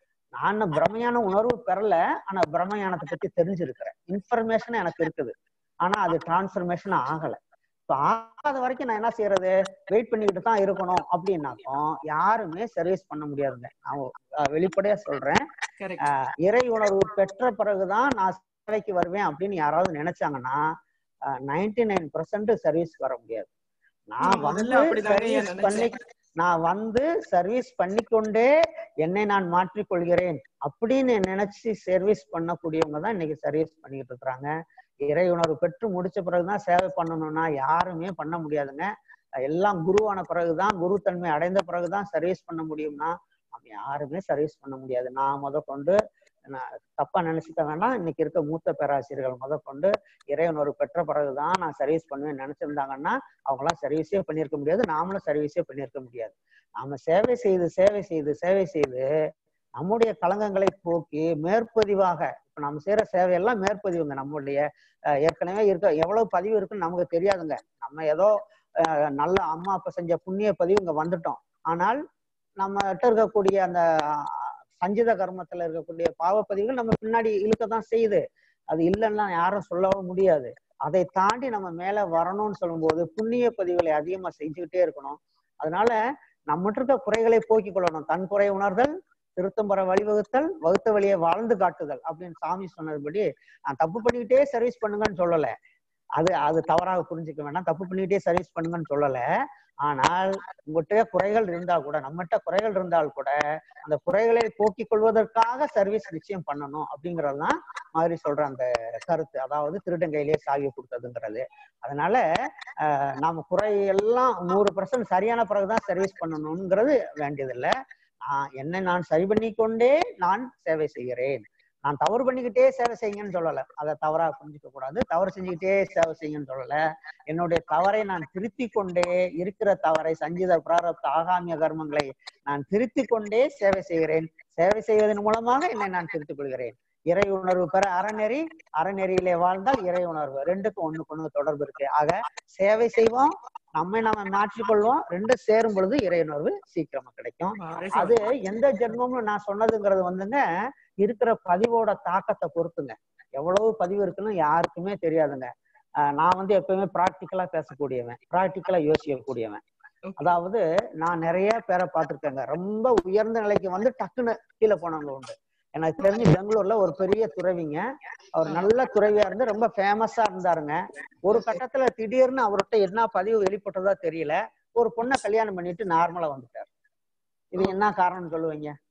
நான் பிரம்மஞான உணர்வு பெறல ஆனா பிரம்மஞானத்தை பத்தி தெரிஞ்சிருக்கிறேன் இன்ஃபர்மேஷன் எனக்கு இருக்குது ஆனா அது டிரான்ஸ்ஃபர்மேஷன் ஆகல இப்போ ஆகாத வரைக்கும் நான் என்ன செய்யறது வெயிட் பண்ணிக்கிட்டு தான் இருக்கணும் அப்படின்னாக்கும் யாருமே சர்வீஸ் பண்ண முடியாதுங்க நான் அஹ் வெளிப்படையா சொல்றேன் அஹ் இறை உணர்வு பெற்ற பிறகுதான் நான் சேவைக்கு வருவேன் அப்படின்னு யாராவது நினைச்சாங்கன்னா நைன்டி நைன் பர்சன்ட் சர்வீஸ் வர முடியாது நான் முதல்ல வந்து அப்படிதாங்க ஐயா சர்வீஸ் பண்ணி நினைச்சேன் நான் வந்து சர்வீஸ் பண்ணிக்கொண்டே என்னை நான் மாற்றிக்கொள்கிறேன் அப்படின்னு நினைச்சு சர்வீஸ் பண்ணக்கூடியவங்க தான் இன்னைக்கு சர்வீஸ் பண்ணிக்கிட்டு இருக்கிறாங்க இறை உணர்வு பெற்று முடிச்ச பிறகுதான் சேவை பண்ணணும்னா யாருமே பண்ண முடியாதுங்க எல்லாம் குருவான பிறகுதான் குரு தன்மை அடைந்த பிறகுதான் சர்வீஸ் பண்ண முடியும்னா நம்ம யாருமே சர்வீஸ் பண்ண முடியாது நான் முத கொண்டு நான் தப்பா நினைச்சுக்க வேண்டாம் இன்னைக்கு இருக்க மூத்த பேராசிரியர்கள் முத கொண்டு இறைவனொரு பெற்ற பிறகுதான் நான் சர்வீஸ் பண்ணுவேன் நினைச்சிருந்தாங்கன்னா அவங்களாம் சர்வீஸே பண்ணியிருக்க முடியாது நாமளும் சர்வீஸே பண்ணியிருக்க முடியாது நாம சேவை செய்து சேவை செய்து சேவை செய்து நம்முடைய களங்கங்களை போக்கி மேற்பதிவாக இப்ப நம்ம செய்யற சேவையெல்லாம் மேற்பதிவுங்க நம்முடைய அஹ், ஏற்கனவே இருக்க எவ்வளவு பதிவு இருக்குன்னு நமக்கு தெரியாதுங்க நம்ம ஏதோ அஹ், நல்ல அம்மா அப்பா செஞ்ச புண்ணிய பதிவு இங்க வந்துட்டோம் ஆனால் நம்ம கிட்ட இருக்கக்கூடிய அந்த அஹ், சஞ்சித கர்மத்துல இருக்கக்கூடிய பாவப்பதிவுகள் நம்ம பின்னாடி இழுக்கத்தான் செய்யுது அது இல்லைன்னா யாரும் சொல்லவும் முடியாது அதை தாண்டி நம்ம மேல வரணும்னு சொல்லும்போது புண்ணிய பதிவுகளை அதிகமா செஞ்சுக்கிட்டே இருக்கணும் அதனால நம்மகிட்ட இருக்க குறைகளை போக்கிக் கொள்ளணும் தன் குறை உணர்தல் திருத்தம் பெற வழிவகுத்தல் வகுத்த வழியை வாழ்ந்து காட்டுதல் அப்படின்னு சாமி சொன்னதுபடி நான் தப்பு பண்ணிக்கிட்டே சர்வீஸ் பண்ணுங்கன்னு சொல்லல அது அது தவறாக புரிஞ்சுக்க வேண்டாம் தப்பு பண்ணிக்கிட்டே சர்வீஸ் பண்ணுங்கன்னு சொல்லல ஆனால் உங்கள்கிட்ட குறைகள் இருந்தா கூட நம்மகிட்ட குறைகள் இருந்தால் கூட அந்த குறைகளை போக்கிக் கொள்வதற்காக சர்வீஸ் நிச்சயம் பண்ணணும் அப்படிங்கிறது தான் மாதிரி சொல்ற அந்த கருத்து அதாவது திருடங்கையிலேயே சாவி கொடுத்ததுங்கிறது அதனால ஆஹ் நாம குறையெல்லாம் நூறு பர்சன்ட் சரியான பிறகுதான் சர்வீஸ் பண்ணணுங்கிறது வேண்டியதில்லை ஆஹ் என்னை நான் சரி பண்ணிக்கொண்டே நான் சேவை செய்கிறேன் நான் தவறு பண்ணிக்கிட்டே சேவை செய்யுங்கன்னு சொல்லல அதை தவறா புரிஞ்சுக்க கூடாது தவறு செஞ்சுக்கிட்டே சேவை செய்யுங்கன்னு சொல்லல என்னுடைய தவறை நான் திருத்தி கொண்டே இருக்கிற தவறை சஞ்சித பிராரப்த ஆகாமிய கர்மங்களை நான் திருத்தி கொண்டே சேவை செய்கிறேன் சேவை செய்வதன் மூலமாக என்னை நான் திருத்திக் கொள்கிறேன் இறை உணர்வு பெற அறநெறி அறநெறியிலே வாழ்ந்தால் இறை உணர்வு ரெண்டுக்கும் ஒண்ணுக்கு ஒண்ணு தொடர்பு இருக்கு ஆக சேவை செய்வோம் நம்மை நாம மாற்றிக்கொள்வோம் ரெண்டு சேரும் பொழுது இறை உணர்வு சீக்கிரமா கிடைக்கும் அது எந்த ஜென்மம்னு நான் சொன்னதுங்கிறது வந்துங்க இருக்கிற பதிவோட தாக்கத்தை பொறுத்துங்க எவ்வளவு பதிவு இருக்குன்னு யாருக்குமே தெரியாதுங்க ஆஹ் நான் வந்து எப்பவுமே ப்ராக்டிக்கலா பேசக்கூடியவன் ப்ராக்டிக்கலா யோசிக்கக்கூடியவன் அதாவது நான் நிறைய பேரை பார்த்திருக்கேங்க ரொம்ப உயர்ந்த நிலைக்கு வந்து டக்குன்னு கீழே போனவங்க உண்டு எனக்கு தெரிஞ்சு பெங்களூர்ல ஒரு பெரிய துறவிங்க அவர் நல்ல துறவியா இருந்து ரொம்ப ஃபேமஸா இருந்தாருங்க ஒரு கட்டத்துல திடீர்னு அவர்கிட்ட என்ன பதிவு வெளிப்பட்டதா தெரியல ஒரு பொண்ணை கல்யாணம் பண்ணிட்டு நார்மலா வந்துட்டார் இது என்ன காரணம்னு சொல்லுவீங்க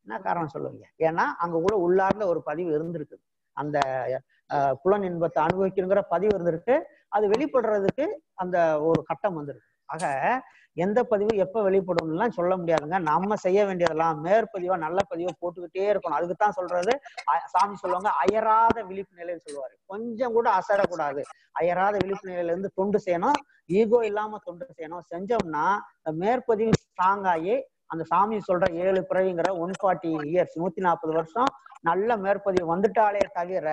என்ன காரணம் சொல்லுவீங்க ஏன்னா அங்க உள்ள உள்ளார்ந்த ஒரு பதிவு இருந்திருக்குது அந்த அஹ், புலன் இன்பத்தை அனுபவிக்கணுங்கிற பதிவு இருந்திருக்கு அது வெளிப்படுறதுக்கு அந்த ஒரு கட்டம் வந்திருக்கு ஆக எந்த பதிவு எப்ப வெளிப்படும்லாம் சொல்ல முடியாதுங்க நம்ம செய்ய வேண்டியதெல்லாம் மேற்பதிவா நல்ல பதிவா போட்டுக்கிட்டே இருக்கணும் அதுக்கு தான் சொல்றது அ- சாமி சொல்லுவாங்க அயராத விழிப்பு நிலைன்னு சொல்லுவாரு கொஞ்சம் கூட அசரக்கூடாது அயராத விழிப்பு நிலையில இருந்து தொண்டு செய்யணும் ஈகோ இல்லாம தொண்டு செய்யணும் செஞ்சோம்னா இந்த மேற்பதிவு ஸ்ட்ராங் ஆகி அந்த சாமி சொல்ற ஏழு பிறவிங்கிற ஒன் ஃபார்ட்டி இயர்ஸ் நூத்தி நாற்பது வருஷம் நல்ல மேற்பதிவு வந்துட்டாலே தவிர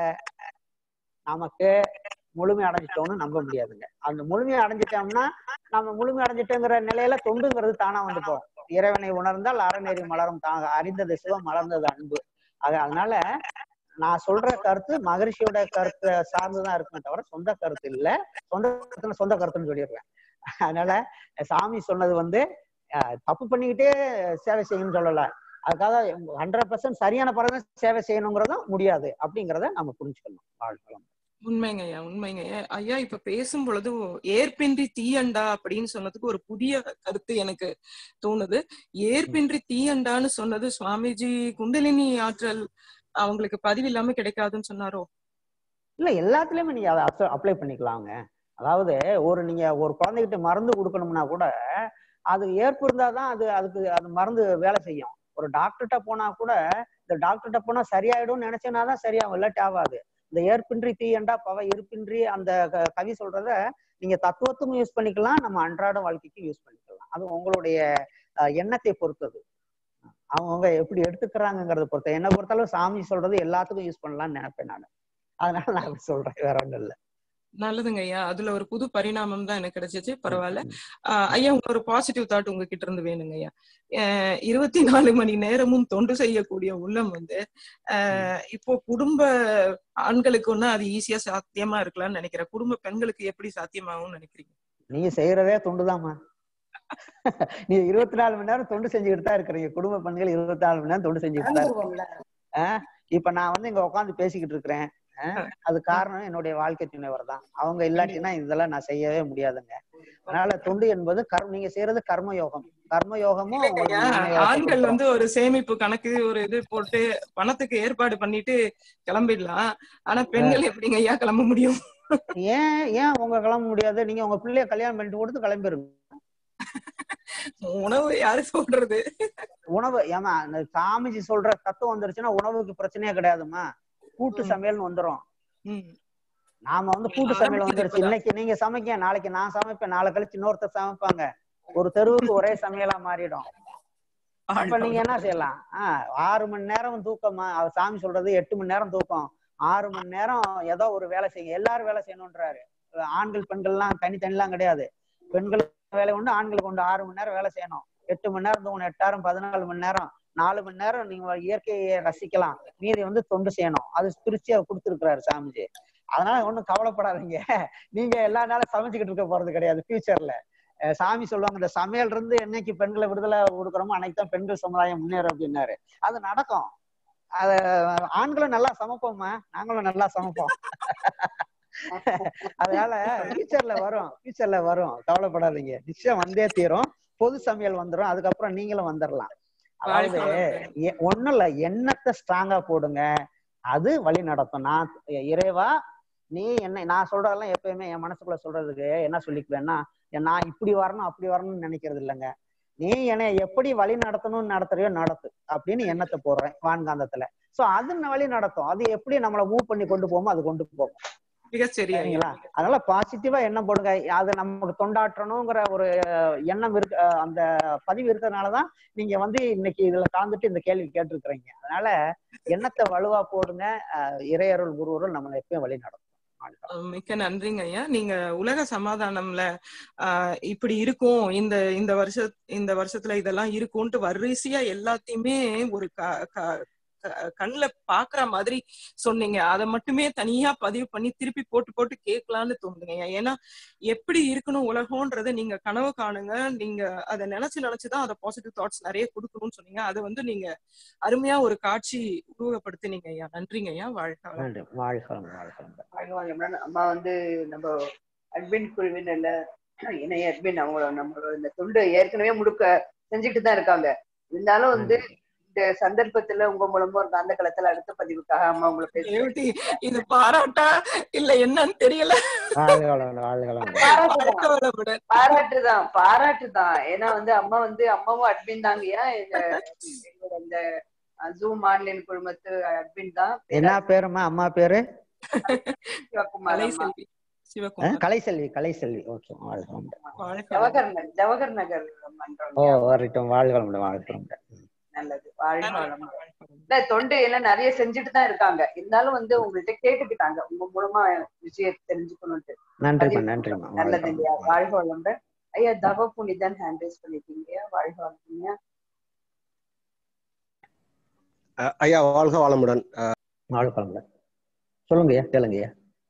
நமக்கு முழுமை அடைஞ்சிட்டோம்னு நம்ப முடியாதுங்க அந்த முழுமையை அடைஞ்சிட்டோம்னா நம்ம முழுமை அடைஞ்சிட்டோங்கிற நிலையில தொண்டுங்கிறது தானா வந்துட்டோம் இறைவனை உணர்ந்தால் அறநெறி மலரும் தாங்க அறிந்தது சிவம் மலர்ந்தது அன்பு அது அதனால நான் சொல்ற கருத்து மகரிஷியோட கருத்தை சார்ந்துதான் இருக்குமே தவிர சொந்த கருத்து இல்ல சொந்த கருத்துன்னு சொந்த கருத்துன்னு சொல்லிடுறேன் அதனால சாமி சொன்னது வந்து அஹ், தப்பு பண்ணிக்கிட்டே சேவை செய்யணும்னு சொல்லல அதுக்காக ஹண்ட்ரட் பர்சன்ட் சரியான பிறகு சேவை செய்யணுங்கிறதும் முடியாது அப்படிங்கிறத நம்ம புரிஞ்சுக்கணும் வாழ்க்கை உண்மைங்க ஐயா உண்மைங்க ஐயா. ஐயா இப்ப பேசும் பொழுது ஏற்பின்றி தீயண்டா அப்படின்னு சொன்னதுக்கு ஒரு புதிய கருத்து எனக்கு தோணுது ஏற்பின்றி தீயண்டான்னு சொன்னது சுவாமிஜி குண்டலினி ஆற்றல் அவங்களுக்கு பதிவு இல்லாம கிடைக்காதுன்னு சொன்னாரோ இல்ல எல்லாத்துலயுமே நீங்க அதை அப்ளை பண்ணிக்கலாங்க அதாவது ஒரு நீங்க ஒரு குழந்தைகிட்ட மருந்து கொடுக்கணும்னா கூட அது ஏற்பு இருந்தாதான் அது அதுக்கு அது மருந்து வேலை செய்யும் ஒரு டாக்டர்கிட்ட போனா கூட இந்த டாக்டர்கிட்ட போனா சரியாயிடும்னு நினைச்சேன்னா தான் சரியாகும் இல்லாட்டி ஆகாது இந்த ஏற்பின்றி தீயண்டா பவ இருப்பின்றி அந்த க- கவி சொல்றத நீங்க தத்துவத்துக்கும் யூஸ் பண்ணிக்கலாம் நம்ம அன்றாட வாழ்க்கைக்கும் யூஸ் பண்ணிக்கலாம் அது உங்களுடைய அஹ், எண்ணத்தை பொறுத்தது அவங்க எப்படி எடுத்துக்கிறாங்கிறத பொறுத்த என்னை பொறுத்தளவு சாமி சொல்றது எல்லாத்துக்கும் யூஸ் பண்ணலாம்னு நினைப்பேன் நான் அதனால நான் அப்படி சொல்றேன் வேற ஒண்ணும் இல்ல நல்லதுங்க ஐயா அதுல ஒரு புது பரிணாமம் தான் எனக்கு கிடைச்சிச்சு பரவாயில்ல ஆஹ் ஐயா உங்க ஒரு பாசிட்டிவ் தாட் உங்ககிட்ட இருந்து வேணுங்க ஐயா அஹ் இருபத்தி நாலு மணி நேரமும் தொண்டு செய்யக்கூடிய உள்ளம் வந்து ஆஹ் இப்போ குடும்ப ஆண்களுக்கு ஒண்ணு அது ஈஸியா சாத்தியமா இருக்கலாம்னு நினைக்கிறேன் குடும்ப பெண்களுக்கு எப்படி சாத்தியமாகும்னு நினைக்கிறீங்க நீங்க செய்யறதே தொண்டுதாம்மா நீங்க இருபத்தி நாலு மணி நேரம் தொண்டு செஞ்சுக்கிட்டு தான் இருக்கிறீங்க குடும்ப பெண்கள் இருபத்தி நாலு மணி நேரம் தொண்டு செஞ்சுக்கிட்டு தான் இருக்கீங்க ஆஹ் இப்ப நான் வந்து இங்க உட்காந்து பேசிக்கிட்டு இருக்கிறேன் ஆஹ் அது காரணம் என்னுடைய வாழ்க்கை துணைவர் தான் அவங்க இல்லாட்டினா இதெல்லாம் நான் செய்யவே முடியாதுங்க அதனால தொண்டு என்பது கர்ம நீங்க செய்யறது கர்ம யோகம் கர்ம யோகமும் உங்களுக்கு ஐயா, ஞான யோகத்தை ஆண்கள் கொடுக்கும். வந்து ஒரு சேமிப்பு கணக்கு ஒரு இது போட்டு பணத்துக்கு ஏற்பாடு பண்ணிட்டு கிளம்பிடலாம் ஆனா பெண்கள் எப்படிங்க ஐயா கிளம்ப முடியும் ஏன் ஏன் உங்க கிளம்ப முடியாது நீங்க உங்க பிள்ளைய கல்யாணம் பண்ணிட்டு கொடுத்து கிளம்பிருங்க உணவு யாரு சொல்றது உணவு ஏமா அந்த சாமிஜி சொல்ற தத்துவம் வந்துருச்சுன்னா உணவுக்கு பிரச்சனையே கிடையாதும்மா கூட்டு சமையல்னு வந்துரும் நாம வந்து கூட்டு சமையல் வந்துருச்சு இன்னைக்கு நீங்க சமைக்க நாளைக்கு நான் சமைப்பேன் நாளை கழிச்சு இன்னொருத்தர் சமைப்பாங்க ஒரு தெருவுக்கு ஒரே சமையலா மாறிடும் அப்ப நீங்க என்ன செய்யலாம் ஆஹ் ஆறு மணி நேரம் தூக்கமா அவர் சாமி சொல்றது எட்டு மணி நேரம் தூக்கம் ஆறு மணி நேரம் ஏதோ ஒரு வேலை செய்யுங்க எல்லாரும் வேலை செய்யணும்ன்றாரு ஆண்கள் பெண்கள்லாம் தனித்தனிலாம் கிடையாது பெண்கள் வேலை உண்டு ஆண்களுக்கு உண்டு ஆறு மணி நேரம் வேலை செய்யணும் எட்டு மணி நேரம் தூங்கணும் எட்டாயிரம் பதினாலு மணி நேரம் நாலு மணி நேரம் நீங்க இயற்கையை ரசிக்கலாம் மீதி வந்து தொண்டு செய்யணும் அது பிரிச்சு அவர் கொடுத்துருக்கிறாரு சாமிஜி அதனால ஒண்ணும் கவலைப்படாதீங்க நீங்க எல்லா நாளும் சமைச்சுக்கிட்டு இருக்க போறது கிடையாது ஃபியூச்சர்ல சாமி சொல்லுவாங்க இந்த சமையல் இருந்து என்னைக்கு பெண்களை விடுதலை கொடுக்குறோமோ அன்னைக்கு தான் பெண்கள் சமுதாயம் முன்னேறும் அப்படின்னாரு அது நடக்கும் அத ஆண்களும் நல்லா சமைப்போம்மா நாங்களும் நல்லா சமைப்போம் அதனால ஃபியூச்சர்ல வரும் ஃபியூச்சர்ல வரும் கவலைப்படாதீங்க நிச்சயம் வந்தே தீரும் பொது சமையல் வந்துரும் அதுக்கப்புறம் நீங்களும் வந்துடலாம் அதாவது எ- ஒண்ணும் இல்ல எண்ணத்தை ஸ்ட்ராங்கா போடுங்க அது வழி நடத்தும் நான் இறைவா நீ என்ன நான் சொல்றதெல்லாம் எப்பயுமே என் மனசுக்குள்ள சொல்றதுக்கு என்ன சொல்லிக்குவேன்னா நான் இப்படி வரணும் அப்படி வரணும்னு நினைக்கிறது இல்லைங்க நீ என்னை எப்படி வழி நடத்தணும்னு நடத்துறியோ நடத்து அப்படின்னு எண்ணத்தை போடுறேன் வான்காந்தத்துல சோ அது வழி நடத்தும் அது எப்படி நம்மளை மூவ் பண்ணி கொண்டு போமோ அது கொண்டு போகும் மிகச்சரி ஐயா. சரிங்களா அதனால பாசிட்டிவா எண்ணம் போடுங்க அது நமக்கு தொண்டாற்றணுங்கிற ஒரு எண்ணம் இருக்கு அஹ் அந்த பதிவு இருக்கிறதுனாலதான் நீங்க வந்து இன்னைக்கு இதுல கலந்துட்டு இந்த கேள்வி கேட்டிருக்கிறீங்க அதனால எண்ணத்தை வலுவா போடுங்க அஹ் இறையருள் குருவருள் நம்மளை எப்பயும் வழி நடத்தும் அஹ் மிக்க நன்றிங்க ஐயா நீங்க உலக சமாதானம்ல ஆஹ் இப்படி இருக்கும் இந்த இந்த வருஷ இந்த வருஷத்துல இதெல்லாம் இருக்கும்ட்டு வரிசையா எல்லாத்தையுமே ஒரு க க- க- கண்ணுல பாக்குற மாதிரி சொன்னீங்க அதை மட்டுமே தனியா பதிவு பண்ணி திருப்பி போட்டு போட்டு கேட்கலான்னு தோணுதுங்க ஐயா. ஏன்னா எப்படி இருக்கணும் உலகம்ன்றதை நீங்க கனவு காணுங்க நீங்க அதை நினைச்சு நினைச்சுதான் அதை பாசிட்டிவ் தாட்ஸ் நிறைய கொடுக்கணும்னு சொன்னீங்க அதை வந்து நீங்க அருமையா ஒரு காட்சி உருவகப்படுத்தினீங்க ஐயா நன்றிங்க ஐயா வாழ்க்கை வளமுடன். நன்றி வாழ்கிறோம் வாழ்கிறோம் வாழ்வாங்க மேடம். அம்மா வந்து நம்ம அட்மின் குழுவினர்ல இணைய அட்மின் அவங்க நம்மளோட இந்த தொண்டு ஏற்கனவே முழுக்க செஞ்சுட்டு தான் இருக்காங்க இருந்தாலும் வந்து இந்த சந்தர்ப்பத்துல உங்க மூலமா ஒரு அந்த காலத்துல அடுத்த பதிவுக்காக அம்மா உங்களை பேசுறேன் ரேவதி இது பாராட்டா இல்ல என்னன்னு தெரியல வாழ்க வளமுடன், வாழ்க வளமுடன். பாராட்டுதான் வாழ்க வளமுடன். பாராட்டுதான் பாராட்டுதான் ஏன்னா வந்து அம்மா வந்து அம்மாவும் அட்மின் தாங்கய்யா எங்க எங்களோட இந்த ஜூம் ஆன்லைன் குழுமத்து அட்மின் தான் என்ன பேருமா அம்மா பேரு சிவகுமார் அம்மா கலைசெல்வி அஹ், சிவகுமார் கலைசெல்வி கலைசெல்வி ஓகே வாழ்க வளமுடன். வாழ்க ஜவஹர் நகர் ஜவஹர் நகர் மன்றம் ஓ வரட்டும் வாழ்க வளமுடன், வாழ்க வளமுடன். நல்லது வாழ்க வளமுடன் இல்ல தொண்டு எல்லாம் நிறைய செஞ்சுட்டு தான் இருக்காங்க இருந்தாலும் வந்து உங்கள்ட்ட கேட்டுக்கிட்டாங்க உங்க மூலமா விஷயம் தெரிஞ்சுக்கணும்ட்டு நன்றிம்மா பதிவு நன்றிம்மா வாழ்க நல்லது வளமுடன். இல்லையா வாழ்க வளமுடன் ஐயா தவ புனிதன் ஹேண்ட் ரைஸ் பண்ணிருக்கீங்க வாழ்க வளமுடன் அஹ் ஐயா வாழ்க வளமுடன் அஹ் வாழ்க வளமுடன். சொல்லுங்கய்யா கேளுங்கய்யா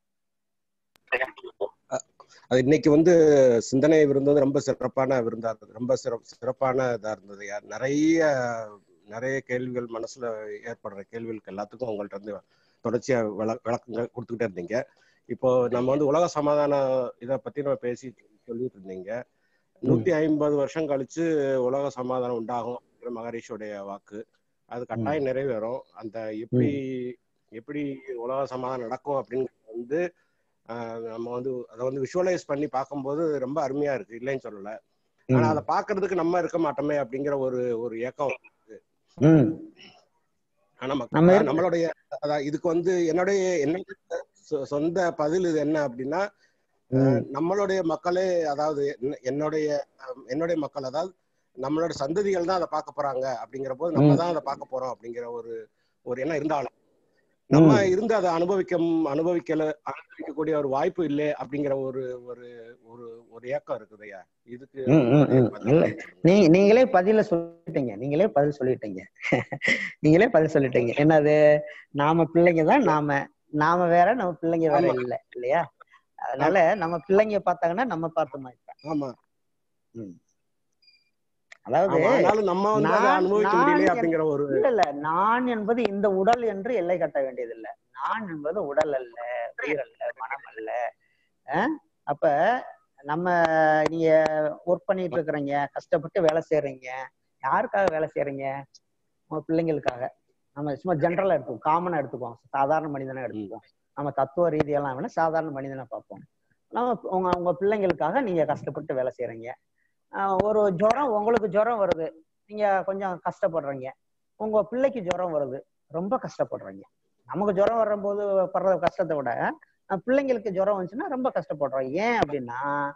அது இன்னைக்கு வந்து சிந்தனை விருந்து வந்து ரொம்ப சிறப்பான விருந்தா இருந்தது ரொம்ப சிறப் சிறப்பான இதா இருந்தது ஐயா நிறைய நிறைய கேள்விகள் மனசுல ஏற்படுற கேள்விகளுக்கு எல்லாத்துக்கும் உங்கள்ட்ட இருந்து தொடர்ச்சியா விள விளக்கங்கள் கொடுத்துக்கிட்டே இருந்தீங்க இப்போ நம்ம வந்து உலக சமாதான இதை பத்தி நம்ம பேசி சொல்லிட்டு இருந்தீங்க நூத்தி ஐம்பது வருஷம் கழிச்சு உலக சமாதானம் உண்டாகும் அப்படிங்கிற மகரிஷியுடைய வாக்கு அது கட்டாயம் நிறைவேறும் அந்த எப்படி எப்படி உலக சமாதானம் நடக்கும் அப்படிங்கிறது வந்து ஆஹ் நம்ம வந்து அதை வந்து விஷுவலைஸ் பண்ணி பார்க்கும்போது ரொம்ப அருமையா இருக்கு இல்லைன்னு சொல்லல ஆனா அதை பாக்குறதுக்கு நம்ம இருக்க மாட்டோமே அப்படிங்கிற ஒரு ஒரு ஏக்கம் இருக்கு ம் ஆனா மக்க- நம்ம இருக்கு. நம்மளுடைய அதான் இதுக்கு வந்து என்னுடைய என்னுடைய சொ- சொந்த பதில் இது என்ன அப்படின்னா ம் நம்மளுடைய மக்களே அதாவது என்ன- என்னுடைய அஹ், என்னுடைய மக்கள் அதாவது நம்மளோட சந்ததிகள் தான் அதை பார்க்க போறாங்க அப்படிங்கிற போது நம்ம ம். தான் அதை பார்க்க போறோம் அப்படிங்கிற ஒரு ஒரு எண்ணம் இருந்தாலும் நம்ம ம். இருந்து அதை அனுபவிக்க அனுபவிக்கல அனுபவிக்கக்கூடிய ஒரு வாய்ப்பு இல்லை அப்படிங்கிற ஒரு ஒரு ஒரு ஒரு ஏக்கம் இருக்குதுய்யா இதுக்கு ம், ம், உங்களுடைய ம். பதில் இல்ல என்ன? நீங்க நீங்களே பதில சொல்லிட்டீங்க நீங்களே பதில் சொல்லிட்டீங்க நீங்களே பதில் சொல்லிட்டீங்க என்னது நாம பிள்ளைங்க தான் நாம நாம வேற நம்ம பிள்ளைங்க வேற ஆமா இல்ல இல்லையா அதனால நம்ம பிள்ளைங்க பார்த்தாங்கன்னா நம்ம பார்த்த மாதிரி தான் ஆமா ம். அதாவது ஆமா ஆனாலும் நம்ம வந்து அதை நான் அனுபவிக்க நான் முடியலையே என்- அப்படிங்கிற ஒரு இல்ல இல்ல நான் என்பது இந்த உடல் என்று எல்லை கட்ட வேண்டியதில்லை நான் என்பது உடல் அல்ல உயிர் அல்ல மனம் அல்ல அஹ்? அப்ப நம்ம நீங்க ஒர்க் பண்ணிட்டு இருக்கிறீங்க கஷ்டப்பட்டு வேலை செய்யறீங்க யாருக்காக வேலை செய்யறீங்க உங்க பிள்ளைங்களுக்காக நம்ம சும்மா ஜென்ரலா எடுத்துக்குவோம் காமனா எடுத்துக்குவோம் சாதாரண மனிதனா எடுத்துக்குவோம் நம்ம தத்துவ ரீதியெல்லாம் வேணா சாதாரண மனிதனா பார்ப்போம் நம்ம உங்க உங்க பிள்ளைங்களுக்காக நீங்க கஷ்டப்பட்டு வேலை செய்யறீங்க ஆஹ் ஒரு ஜுரம் உங்களுக்கு ஜுரம் வருது நீங்க கொஞ்சம் கஷ்டப்படுறீங்க உங்க பிள்ளைக்கு ஜுரம் வருது ரொம்ப கஷ்டப்படுறீங்க நமக்கு ஜுரம் வரும்போது படுற கஷ்டத்தை விட அஹ் பிள்ளைங்களுக்கு ஜுரம் வந்துச்சுன்னா ரொம்ப கஷ்டப்படுறோம் ஏன் அப்படின்னா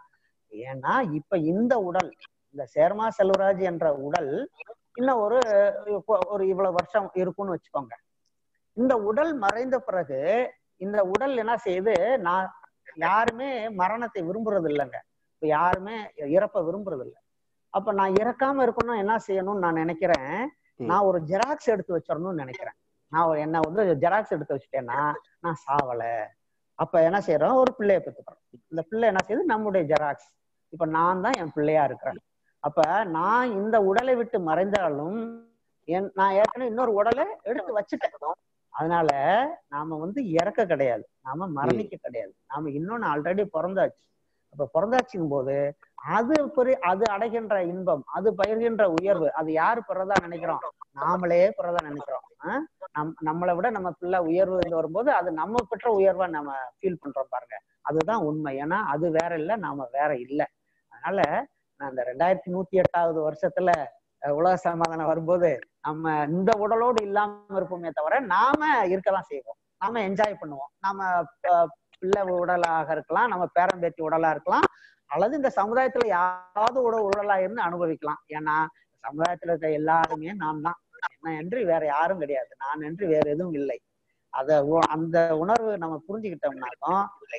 ஏன்னா இப்ப இந்த உடல் இந்த சேர்மா செல்வராஜ் என்ற உடல் இன்னும் ஒரு ஒரு இவ்வளவு வருஷம் இருக்கும்னு வச்சுக்கோங்க இந்த உடல் மறைந்த பிறகு இந்த உடல் என்ன செய்யுது நான் யாருமே மரணத்தை விரும்புறது இல்லைங்க இப்ப யாருமே இறப்ப விரும்புறது இல்லை அப்ப நான் இறக்காம இருக்கணும்னா என்ன செய்யணும்னு நான் நினைக்கிறேன் நான் ஒரு ஜெராக்ஸ் எடுத்து வச்சிடணும்னு நினைக்கிறேன் நான் ஒரு- என்ன வந்து ஜெராக்ஸ் எடுத்து வச்சுட்டேன்னா நான் சாவல அப்ப என்ன செய்யறோம் ஒரு பிள்ளைய பெற்றுக்கிறோம் இந்த பிள்ளை என்ன செய்யுது நம்முடைய ஜெராக்ஸ் இப்ப நான் தான் என் பிள்ளையா இருக்கிறேன் அப்ப நான் இந்த உடலை விட்டு மறைந்தாலும் என் நான் ஏற்கனவே இன்னொரு உடலை எடுத்து வச்சுட்டேன் அதனால நாம வந்து இறக்க கிடையாது நாம மரணிக்க கிடையாது நாம இன்னொன்னு ஆல்ரெடி பிறந்தாச்சு அப்ப பிறந்தாச்சுங்கும் போது அது பெரிய அது அடைகின்ற இன்பம் அது பயிர்கின்ற உயர்வு அது யாரு பெறதா நினைக்கிறோம் நாமளே பெறதா நினைக்கிறோம் ஆஹ் நம் நம்மளை விட நம்ம பிள்ளை உயர்வு இருந்து வரும்போது அது நம்ம பெற்ற உயர்வா நம்ம ஃபீல் பண்றோம் பாருங்க அதுதான் உண்மை ஏன்னா அது வேற இல்லை நாம வேற இல்லை அதனால நான் இந்த ரெண்டாயிரத்தி நூத்தி எட்டாவது வருஷத்துல அஹ், உலக சமாதானம் வரும்போது நம்ம இந்த உடலோடு இல்லாம இருப்போமே தவிர நாம இருக்கதான் செய்வோம் நாம என்ஜாய் பண்ணுவோம் நாம அஹ், பிள்ளை உடலாக இருக்கலாம் நம்ம பேரம்பேத்தி உடலா இருக்கலாம் அல்லது இந்த சமுதாயத்துல யாராவது ஒரு உடலா இருந்து அனுபவிக்கலாம் ஏன்னா சமுதாயத்துல இருக்க எல்லாருமே நான் தான் என்ன என்று வேற யாரும் கிடையாது நான் என்று வேற எதுவும் இல்லை அத உ- அந்த உணர்வு நம்ம புரிஞ்சுக்கிட்டோம்னாக்கும்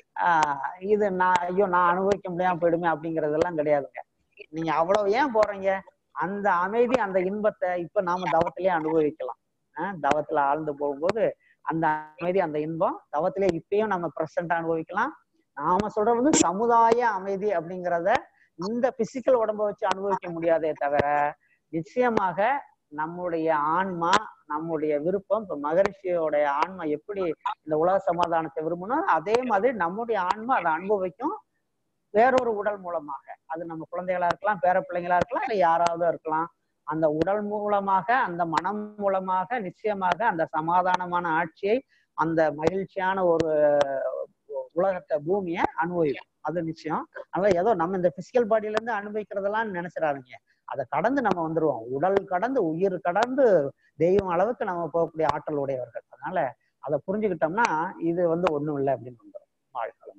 ஆஹ் இது நான் ஐயோ நான் அனுபவிக்க முடியாம போயிடுமே அப்படிங்கறதெல்லாம் கிடையாதுங்க நீங்க அவ்வளவு ஏன் போறீங்க அந்த அமைதி அந்த இன்பத்தை இப்ப நாம தவத்திலே அனுபவிக்கலாம் ஆஹ் தவத்துல ஆழ்ந்து போகும்போது அந்த அமைதி அந்த இன்பம் தவத்திலே இப்பயும் நம்ம பிரசன்டா அனுபவிக்கலாம் நாம சொல்றது வந்து சமுதாய அமைதி அப்படிங்கிறத இந்த பிசிக்கல் உடம்ப வச்சு அனுபவிக்க முடியாதே தவிர நிச்சயமாக நம்முடைய ஆன்மா நம்முடைய விருப்பம் இப்ப மகரிஷியோடைய ஆன்மா எப்படி இந்த உலக சமாதானத்தை விரும்பணும் அதே மாதிரி நம்முடைய ஆன்மா அதை அனுபவிக்கும் வேறொரு உடல் மூலமாக அது நம்ம குழந்தைகளா இருக்கலாம் பேர பிள்ளைங்களா இருக்கலாம் இல்ல யாராவது இருக்கலாம் அந்த உடல் மூலமாக அந்த மனம் மூலமாக நிச்சயமாக அந்த சமாதானமான ஆட்சியை அந்த மகிழ்ச்சியான ஒரு உலகத்தை பூமியை அனுபவிக்கும் அது நிச்சயம் அதனால ஏதோ நம்ம இந்த பிசிக்கல் பாடியில இருந்து அனுபவிக்கிறதெல்லாம் நினைச்சிடாதீங்க அதை கடந்து நம்ம வந்துருவோம் உடல் கடந்து உயிர் கடந்து தெய்வம் அளவுக்கு நம்ம போகக்கூடிய ஆற்றல் உடையவர்கள் அதனால அதை புரிஞ்சுக்கிட்டோம்னா இது வந்து ஒண்ணும் இல்லை அப்படின்னு வந்துடும் வாழ்க்கை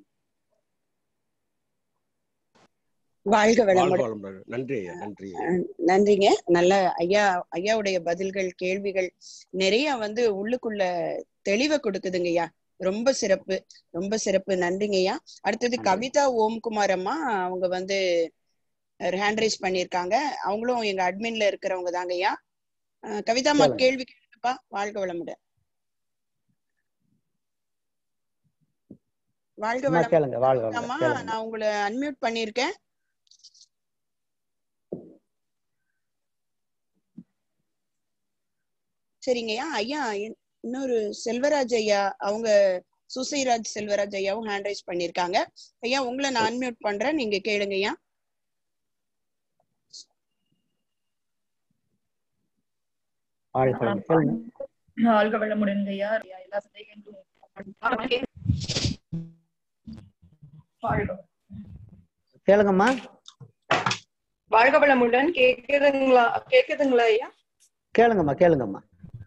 வாழ்க வாழ்க வளமுடன் வளமுடன் நன்றி ஐயா நன்றி ஐயா அஹ் நன்றிங்க நல்ல ஐயா ஐயாவுடைய பதில்கள் கேள்விகள் நிறைய வந்து உள்ளுக்குள்ள தெளிவை கொடுக்குதுங்க ஐயா ரொம்ப சிறப்பு ரொம்ப சிறப்பு நன்றிங்க ஐயா அடுத்தது கவிதா ஓம்குமார் அம்மா அவங்க வந்து ஹேண்ட் ரைஸ் பண்ணியிருக்காங்க அவங்களும் எங்க அட்மின்ல இருக்கிறவங்க தாங்க ஐயா அஹ் கவிதா அம்மா கேளுங்க. கேள்வி கேளுங்கப்பா வாழ்க வளமுடன் வாழ்க அம்மா வளம் கேளுங்க வாழ்க வளமுடன் அம்மா கேளுங்க நான் உங்களை அன்மியூட் பண்ணியிருக்கேன் சரிங்கய்யா ஐயா இன்- இன்னொரு செல்வராஜ் ஐயா அவங்க சுசைராஜ் செல்வராஜ் ஐயாவும் ஹேண்ட் ரைஸ் பண்ணியிருக்காங்க ஐயா உங்களை நான் அன்மியூட் பண்றேன் நீங்க கேளுங்க ஐயா வாழ்க வளமுடன் கேளுங்க வாழ்க வளமுடன் ஐயா எல்லா சந்தேகங்களும் வாழ்க கேளுங்கம்மா வாழ்க வளமுடன் கேக்குதுங்களா கேக்குதுங்களா ஐயா கேளுங்கம்மா கேளுங்கம்மா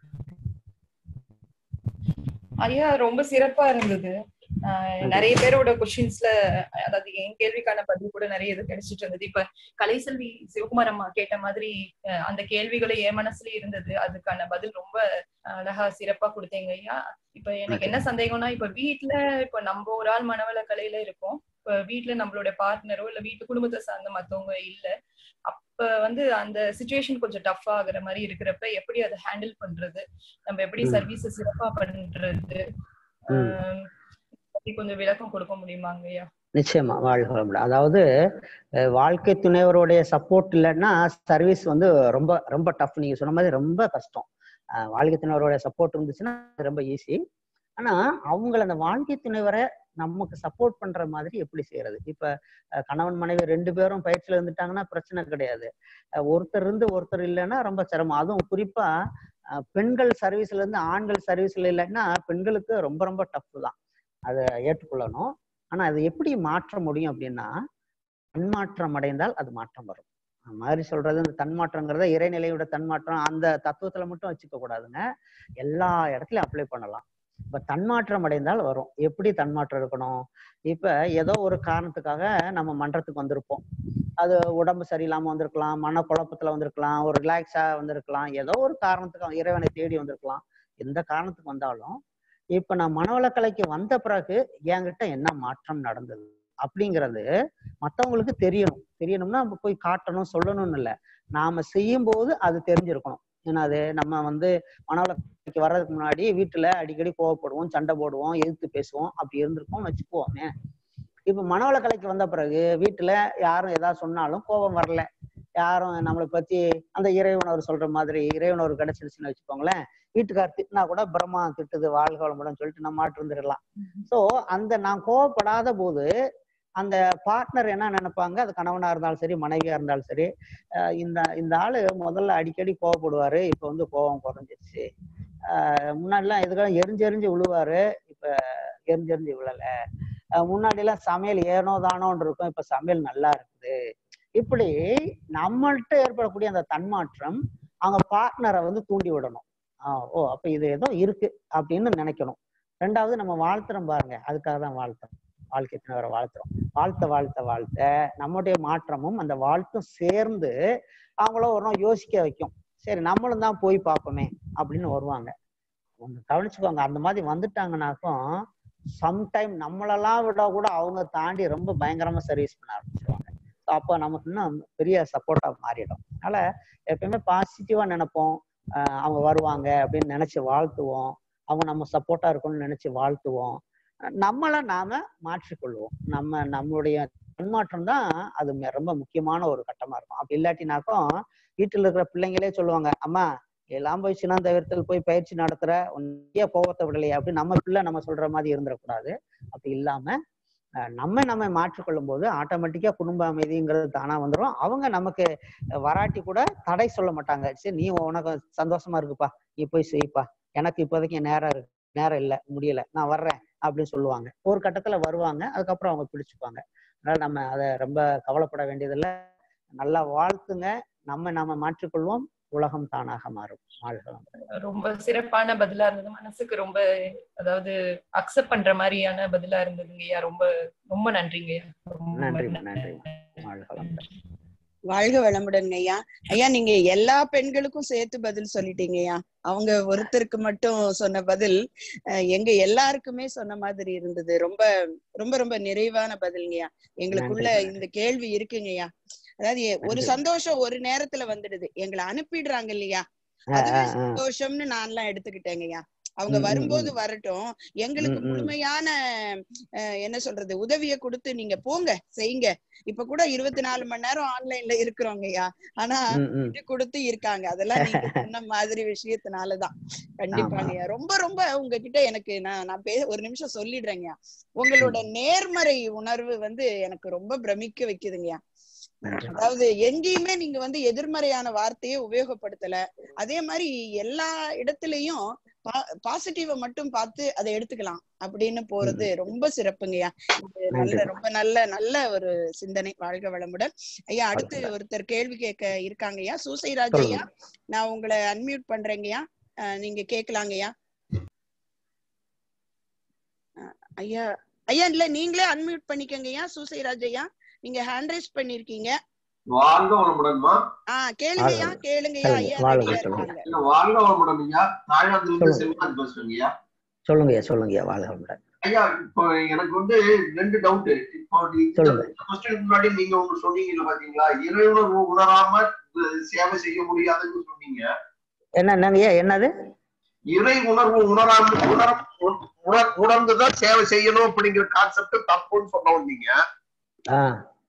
ஐயா ரொம்ப சிறப்பா இருந்தது ஆஹ் நிறைய பேரோட கொஸ்டின்ஸ்ல அதாவது என் கேள்விக்கான பதில் கூட நிறைய இது கிடைச்சிட்டு இருந்தது இப்ப கலைசெல்வி சிவகுமார் அம்மா கேட்ட மாதிரி அஹ் அந்த கேள்விகளை என் மனசுல இருந்தது அதுக்கான பதில் ரொம்ப அழகா சிறப்பா கொடுத்தீங்க ஐயா இப்ப எனக்கு என்ன சந்தேகம்னா இப்ப வீட்ல இப்ப நம்ம ஒரு ஆள் மனவள கலையில இருக்கோம் இப்ப வீட்ல நம்மளோட பார்ட்னரோ இல்ல வீட்டு குடும்பத்தை சார்ந்த மத்தவங்க இல்ல அப்ப வந்து அந்த சுச்சுவேஷன் கொஞ்சம் டஃப் ஆகுற மாதிரி இருக்கிறப்ப எப்படி அதை ஹேண்டில் பண்றது நம்ம எப்படி ம். சர்வீஸ் சிறப்பா பண்றது ம். ஆஹ் பத்தி கொஞ்சம் விளக்கம் கொடுக்க முடியுமாங்க ஐயா நிச்சயமா வாழ்க வளமுடன் அதாவது அஹ், வாழ்க்கை துணைவருடைய சப்போர்ட் இல்லைன்னா சர்வீஸ் வந்து ரொம்ப ரொம்ப டஃப் நீங்க சொன்ன மாதிரி ரொம்ப கஷ்டம் அஹ், வாழ்க்கை துணைவருடைய சப்போர்ட் இருந்துச்சுன்னா அது ரொம்ப ஈஸி ஆனா அவங்கள அந்த வாழ்க்கை துணைவரை நமக்கு சப்போர்ட் பண்ற மாதிரி எப்படி செய்யறது இப்ப அஹ், கணவன் மனைவி ரெண்டு பேரும் பயிற்சியில இருந்துட்டாங்கன்னா பிரச்சனை கிடையாது அஹ், ஒருத்தர் இருந்து ஒருத்தர் இல்லைன்னா ரொம்ப சிரமம் அதுவும் குறிப்பா அஹ், பெண்கள் சர்வீஸ்ல இருந்து ஆண்கள் சர்வீஸ்ல இல்லைன்னா பெண்களுக்கு ரொம்ப ரொம்ப டஃப் தான் அதை ஏற்றுக்கொள்ளணும் ஆனா அது எப்படி மாற்ற முடியும் அப்படின்னா தன்மாற்றம் அடைந்தால் அது மாற்றம் வரும் அந்த மாதிரி சொல்றது இந்த தன்மாற்றங்கிறத இறைநிலையோட தன்மாற்றம் அந்த தத்துவத்துல மட்டும் வச்சுக்க கூடாதுங்க எல்லா இடத்துலயும் அப்ளை பண்ணலாம் இப்ப தன்மாற்றம் அடைந்தால் வரும் எப்படி தன்மாற்றம் இருக்கணும் இப்ப ஏதோ ஒரு காரணத்துக்காக நம்ம மன்றத்துக்கு வந்திருப்போம் அது உடம்பு சரியில்லாம வந்திருக்கலாம் மன குழப்பத்துல வந்திருக்கலாம் ஒரு ரிலாக்ஸா வந்திருக்கலாம் ஏதோ ஒரு காரணத்துக்கு இறைவனை தேடி வந்திருக்கலாம் எந்த காரணத்துக்கு வந்தாலும் இப்ப நான் மனவளக்கலைக்கு வந்த பிறகு என்கிட்ட என்ன மாற்றம் நடந்தது அப்படிங்கிறது மத்தவங்களுக்கு தெரியணும் தெரியணும்னா நம்ம போய் காட்டணும் சொல்லணும்னு இல்லை நாம செய்யும் போது அது தெரிஞ்சிருக்கணும் ஏன்னா அது நம்ம வந்து மனவளக்கலைக்கு வர்றதுக்கு முன்னாடி வீட்டுல அடிக்கடி கோவப்படுவோம் சண்டை போடுவோம் எதிர்த்து பேசுவோம் அப்படி இருந்திருக்கோம் வச்சுக்குவோமே இப்ப மனவளக்கலைக்கு வந்த பிறகு வீட்டுல யாரும் ஏதாவது சொன்னாலும் கோபம் வரல யாரும் நம்மளை பத்தி அந்த இறைவனர் சொல்ற மாதிரி இறைவனர் கிடைச்சிருச்சுன்னு வச்சுக்கோங்களேன் வீட்டுக்கார் திட்டினா கூட பிரம்மா திட்டுது வாழ்க வளமுடன் சொல்லிட்டு நம்ம மாட்டு இருந்துடலாம் சோ அந்த நான் கோவப்படாத போது அந்த பார்ட்னர் என்ன நினைப்பாங்க அது கணவனா இருந்தாலும் சரி மனைவியா இருந்தாலும் சரி அஹ் இந்த இந்த ஆளு முதல்ல அடிக்கடி கோவப்படுவாரு இப்ப வந்து கோவம் குறைஞ்சிருச்சு ஆஹ் முன்னாடிலாம் எதுக்கெல்லாம் எரிஞ்சு எரிஞ்சு விழுவாரு இப்ப எரிஞ்சு எரிஞ்சு விழல அஹ் முன்னாடி எல்லாம் சமையல் ஏனோ தானோன்னு இருக்கும் இப்ப சமையல் நல்லா இருக்குது இப்படி நம்மள்ட்ட ஏற்படக்கூடிய அந்த தன்மாற்றம் அவங்க பார்ட்னரை வந்து தூண்டி விடணும் ஆஹ் ஓ அப்ப இது ஏதோ இருக்கு அப்படின்னு நினைக்கணும் ரெண்டாவது நம்ம வாழ்த்துறோம் பாருங்க அதுக்காக தான் வாழ்த்துறோம் வாழ்க்கை துணைவரை வாழ்த்துறோம் வாழ்த்த வாழ்த்த வாழ்த்த நம்முடைய மாற்றமும் அந்த வாழ்த்தும் சேர்ந்து அவங்கள ஒரு நாள் யோசிக்க வைக்கும் சரி நம்மளும் தான் போய் பார்ப்போமே அப்படின்னு வருவாங்க ஒன்று கவனிச்சுக்கோங்க அந்த மாதிரி வந்துட்டாங்கனாக்கும் சம்டைம் நம்மளெல்லாம் விட கூட அவங்க தாண்டி ரொம்ப பயங்கரமா சர்வீஸ் பண்ண ஆரம்பிச்சிருவாங்க ஸோ அப்போ நமக்கு இன்னும் பெரிய சப்போர்ட்டா மாறிடும் அதனால எப்பயுமே பாசிட்டிவா நினைப்போம் ஆஹ் அவங்க வருவாங்க அப்படின்னு நினைச்சு வாழ்த்துவோம் அவங்க நம்ம சப்போர்ட்டா இருக்கும்னு நினைச்சு வாழ்த்துவோம் நம்மளை நாம மாற்றிக்கொள்வோம் நம்ம நம்மளுடைய தன்மாற்றம் தான் அது ம- ரொம்ப முக்கியமான ஒரு கட்டமா இருக்கும் அப்படி இல்லாட்டினாக்கும் வீட்டுல இருக்கிற பிள்ளைங்களே சொல்லுவாங்க அம்மா எல்லாம் போய் சின்ன தவிர்த்தல் போய் பயிற்சி நடத்துற உன்னையே கோவத்தை விடலையே அப்படி நம்ம பிள்ளை நம்ம சொல்ற மாதிரி இருந்துடக்கூடாது அப்படி இல்லாம அஹ் நம்ம நம்ம மாற்றிக்கொள்ளும் போது ஆட்டோமேட்டிக்கா குடும்ப அமைதிங்கிறது தானா வந்துடும் அவங்க நமக்கு வராட்டி கூட தடை சொல்ல மாட்டாங்க சரி நீ உனக்கு சந்தோஷமா இருக்குப்பா நீ போய் செய்ப்பா எனக்கு இப்போதைக்கு நேரம் இருக்கு நேரம் இல்லை முடியல நான் வர்றேன் அப்படின்னு சொல்லுவாங்க ஒரு கட்டத்துல வருவாங்க அதுக்கப்புறம் அவங்க பிடிச்சுப்பாங்க அதனால நம்ம அதை ரொம்ப கவலைப்பட வேண்டியதில்லை நல்லா வாழ்த்துங்க நம்ம நாம மாற்றிக்கொள்வோம் உலகம் தானாக மாறும் வாழ்க வளமுடன். ரொம்ப சிறப்பான பதிலா இருந்தது மனசுக்கு ரொம்ப அதாவது அக்செப்ட் பண்ற மாதிரியான பதிலா இருந்ததுங்கய்யா ரொம்ப ரொம்ப நன்றிங்கய்யா ரொம்ப நன்றிம்மா நன்றிம்மா வாழ்க வளமுடன். வாழ்க வளமுடன் ஐயா ஐயா நீங்க எல்லா பெண்களுக்கும் சேர்த்து பதில் சொல்லிட்டீங்கய்யா அவங்க ஒருத்தருக்கு மட்டும் சொன்ன பதில் அஹ், எங்க எல்லாருக்குமே சொன்ன மாதிரி இருந்தது ரொம்ப ரொம்ப ரொம்ப நிறைவான பதில்ங்கய்யா எங்களுக்குள்ள நன்றி. இந்த கேள்வி இருக்குங்கய்யா அதாவது எ- ஒரு நன்றி. சந்தோஷம் ஒரு நேரத்துல வந்துடுது எங்களை அனுப்பிடுறாங்க இல்லையா ஆ, அதுவே ஆ, ஆ. சந்தோஷம்னு நான்லாம் எடுத்துக்கிட்டேங்கய்யா அவங்க ம், ம், வரும்போது ம். வரட்டும் எங்களுக்கு ம், ம். முழுமையான அஹ், என்ன சொல்றது உதவியை கொடுத்து நீங்க போங்க செய்யுங்க இப்ப கூட இருபத்தி நாலு மணி நேரம் ஆன்லைன்ல இருக்கிறோங்கய்யா ஆனா ம், ம். விட்டு கொடுத்து இருக்காங்க அதெல்லாம் நீங்க சொன்ன மாதிரி விஷயத்தினாலதான் கண்டிப்பாங்கய்யா ரொம்ப ரொம்ப உங்ககிட்ட எனக்கு நான் நான் பே ஒரு நிமிஷம் சொல்லிடுறேங்கய்யா உங்களோட நேர்மறை உணர்வு வந்து எனக்கு ரொம்ப பிரமிக்க வைக்குதுங்கய்யா நன்றிம்மா. அதாவது எங்கேயுமே நீங்க வந்து எதிர்மறையான வார்த்தையை உபயோகப்படுத்தல அதே மாதிரி எல்லா இடத்துலயும் பாசிட்டிவ மட்டும் பார்த்து அதை எடுத்துக்கலாம் அப்படின்னு போறது ரொம்ப சிறப்புங்கய்யா இது நல்ல நன்றிம்மா. ரொம்ப நல்ல நல்ல ஒரு சிந்தனை வாழ்க வளமுடன் ஐயா அடுத்து ஒருத்தர் கேள்வி கேட்க இருக்காங்கய்யா சூசைராஜ் சொல்லுங்க. ஐயா நான் உங்களை அன்மியூட் பண்றேங்கய்யா அஹ் நீங்க கேட்கலாங்கய்யா அஹ் ஐயா ஐயா இல்ல நீங்களே அன்மியூட் பண்ணிக்கங்கய்யா சூசைராஜ் ஐயா நீங்க ஹேண்ட் ரைஸ் பண்ணிருக்கீங்க வாழ்க வளமுடன்மா ஆஹ் கேளுங்கய்யா வாழ்க கேளுங்கய்யா சொல்லுங்க, ஐயா வாழ்க ரெடியா சொல்லுங்க. இருக்காங்க இல்ல வாழ்க வளமுடன் ஐயா தாயாதுல இருந்து சொல்லுங்க. செல்வராஜ் பேசுறேங்கய்யா சொல்லுங்கய்யா சொல்லுங்கய்யா வாழ்க வளமுடன். ஐயா இப்போ எனக்கு வந்து ரெண்டு டவுட் இப்போ நீ- இந்த சொல்லுங்க. கொஸ்டின் முன்னாடி நீங்க ஒண்ணு சொன்னீங்கல்ல பாத்தீங்களா இறைவனை உணராம அஹ், சேவை செய்ய முடியாதுன்னு சொன்னீங்க என்ன என்னங்கய்யா என்னது இறை உணர்வு உணராம உணர உணர் உணர்ந்துதான் சேவை செய்யணும் அப்படிங்கிற கான்செப்ட் தப்புன்னு சொல்ல வந்தீங்க ஆ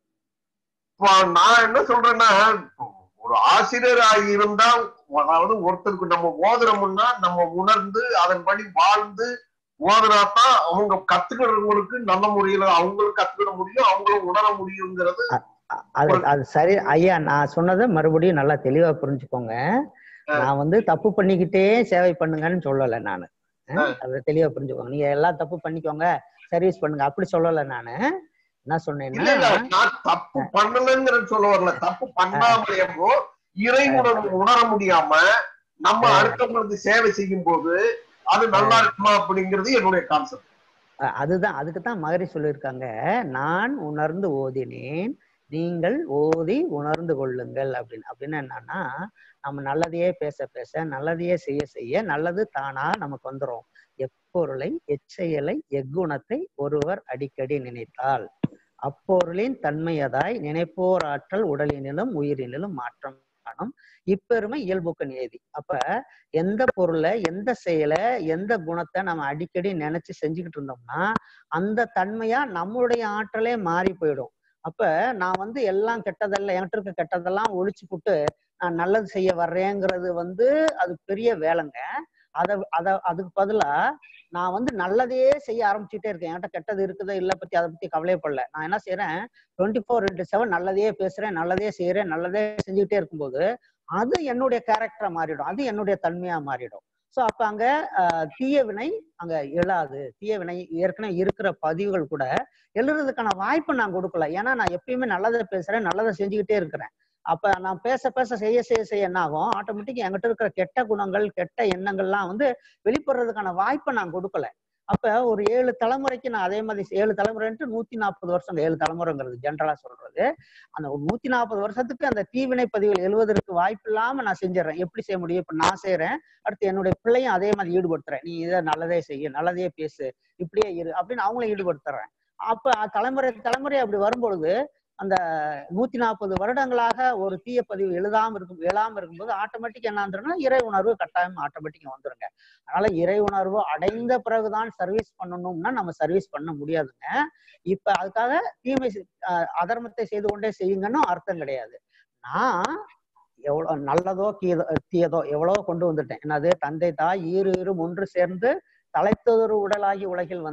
இப்போ நான் என்ன சொல்றேன்னா இப்போ ஒரு ஆசிரியராக இருந்தா அதாவது ஒருத்தருக்கு நம்ம ஓதுறோம்னா நம்ம உணர்ந்து அதன்படி வாழ்ந்து ஓதுனாதான் அவங்க கத்துக்கிறவங்களுக்கு நல்ல முறையில அவங்களும் கத்துக்கிட முடியும் அவங்களும் உணர முடியுங்கிறது அது அது சரி ஐயா நான் சொன்னதை மறுபடியும் நல்லா தெளிவா புரிஞ்சுக்கோங்க நான் வந்து தப்பு பண்ணிக்கிட்டே சேவை பண்ணுங்கன்னு சொல்லல நானு அஹ், அதை தெளிவா புரிஞ்சுக்கோங்க நீங்க எல்லாம் தப்பு பண்ணிக்கோங்க சர்வீஸ் பண்ணுங்க அப்படி சொல்லல நானு என்ன இல்ல சொன்னேன்னா இல்ல நான் தப்பு பண்ணலங்கிறது சொல்ல வரல தப்பு பண்ணாமலேயோ இறை உணர்வு உணர முடியாம நம்ம அடுத்தவங்களுக்கு சேவை செய்யும் போது அது நல்லா இருக்குமா அப்படிங்கிறது என்னுடைய கான்செப்ட் அஹ் அதுதான் அதுக்கு தான் மகரி சொல்லியிருக்காங்க நான் உணர்ந்து ஓதினேன் நீங்கள் ஓதி உணர்ந்து கொள்ளுங்கள் அப்படின்னு அப்படின்னு என்னன்னா நம்ம நல்லதையே பேச பேச நல்லதையே செய்ய செய்ய நல்லது தானா நமக்கு வந்துரும் எப்பொருளை எச்செயலை எக்குணத்தை ஒருவர் அடிக்கடி நினைத்தால் அப்பொருளின் தன்மையதாய் நினைப்போர் ஆற்றல் உடலினிலும் உயிரினிலும் மாற்றம் காணும் இப்பெருமை இயல்புக்கு நியதி அப்ப எந்த பொருளை எந்த செயலை எந்த குணத்தை நம்ம அடிக்கடி நினைச்சு செஞ்சுக்கிட்டு இருந்தோம்னா அந்த தன்மையா நம்மளுடைய ஆற்றலே மாறி போயிடும் அப்ப நான் வந்து எல்லாம் கெட்டதெல்லாம் என்கிட்ட இருக்க கெட்டதெல்லாம் ஒழிச்சு புட்டு நான் நல்லது செய்ய வர்றேங்கிறது வந்து அது பெரிய வேலைங்க அத அத அதுக்கு பதிலா நான் வந்து நல்லதையே செய்ய ஆரம்பிச்சுட்டே இருக்கேன் என்கிட்ட கெட்டது இருக்குதோ இல்ல பத்தி அதை பத்தி கவலையப்படல நான் என்ன செய்யறேன் டுவெண்ட்டி ஃபோர் இன்ட்டு செவன் நல்லதையே பேசுறேன் நல்லதே செய்யறேன் நல்லதே செஞ்சுக்கிட்டே இருக்கும்போது அது என்னுடைய கேரக்டரா மாறிடும் அது என்னுடைய தன்மையா மாறிடும் ஸோ அப்ப அங்க ஆஹ், தீய வினை அங்க எழாது தீய வினை ஏற்கனவே இருக்கிற பதிவுகள் கூட எழுறதுக்கான வாய்ப்பு நான் கொடுக்கல ஏன்னா நான் எப்பயுமே நல்லதை பேசுறேன் நல்லதை செஞ்சுக்கிட்டே இருக்கிறேன் அப்ப நான் பேச பேச செய்ய செய்ய செய்ய என்ன ஆகும் ஆட்டோமேட்டிக் என்கிட்ட இருக்கிற கெட்ட குணங்கள் கெட்ட எண்ணங்கள்லாம் வந்து வெளிப்படுறதுக்கான வாய்ப்பை நான் கொடுக்கல அப்ப ஒரு ஏழு தலைமுறைக்கு நான் அதே மாதிரி ஏழு தலைமுறைன்ட்டு நூத்தி நாற்பது வருஷம் ஏழு தலைமுறைங்கிறது ஜென்ரலா சொல்றது அந்த ஒரு நூத்தி நாற்பது வருஷத்துக்கு அந்த தீவினை பதிவுகள் எழுவதற்கு வாய்ப்பு இல்லாம நான் செஞ்சிடறேன் எப்படி செய்ய முடியும் இப்ப நான் செய்யறேன் அடுத்து என்னுடைய பிள்ளையும் அதே மாதிரி ஈடுபடுத்துறேன் நீ இதை நல்லதே செய்ய நல்லதே பேசு இப்படியே இரு அப்படின்னு அவங்கள ஈடுபடுத்துறேன் அப்ப தலைமுறை தலைமுறை அப்படி வரும்பொழுது அந்த நூத்தி நாற்பது வருடங்களாக ஒரு தீய பதிவு எழுதாம இருக்கும் எழாம இருக்கும்போது ஆட்டோமேட்டிக் என்ன வந்துருன்னா இறை உணர்வு கட்டாயம் ஆட்டோமேட்டிக் வந்துருங்க அதனால இறை உணர்வு அடைந்த பிறகுதான் சர்வீஸ் பண்ணணும்னா நம்ம சர்வீஸ் பண்ண முடியாதுங்க இப்ப அதுக்காக தீமை செ- அஹ் அதர்மத்தை செய்து கொண்டே செய்யுங்கன்னு அர்த்தம் கிடையாது நான் எவ்வளவு நல்லதோ கீதோ தீயதோ எவ்வளவோ கொண்டு வந்துட்டேன் என்னது தந்தை தாய் ஈரு ஈரும் ஒன்று சேர்ந்து தலைத்தொரு உடலாகி உலகில் வந்தேன்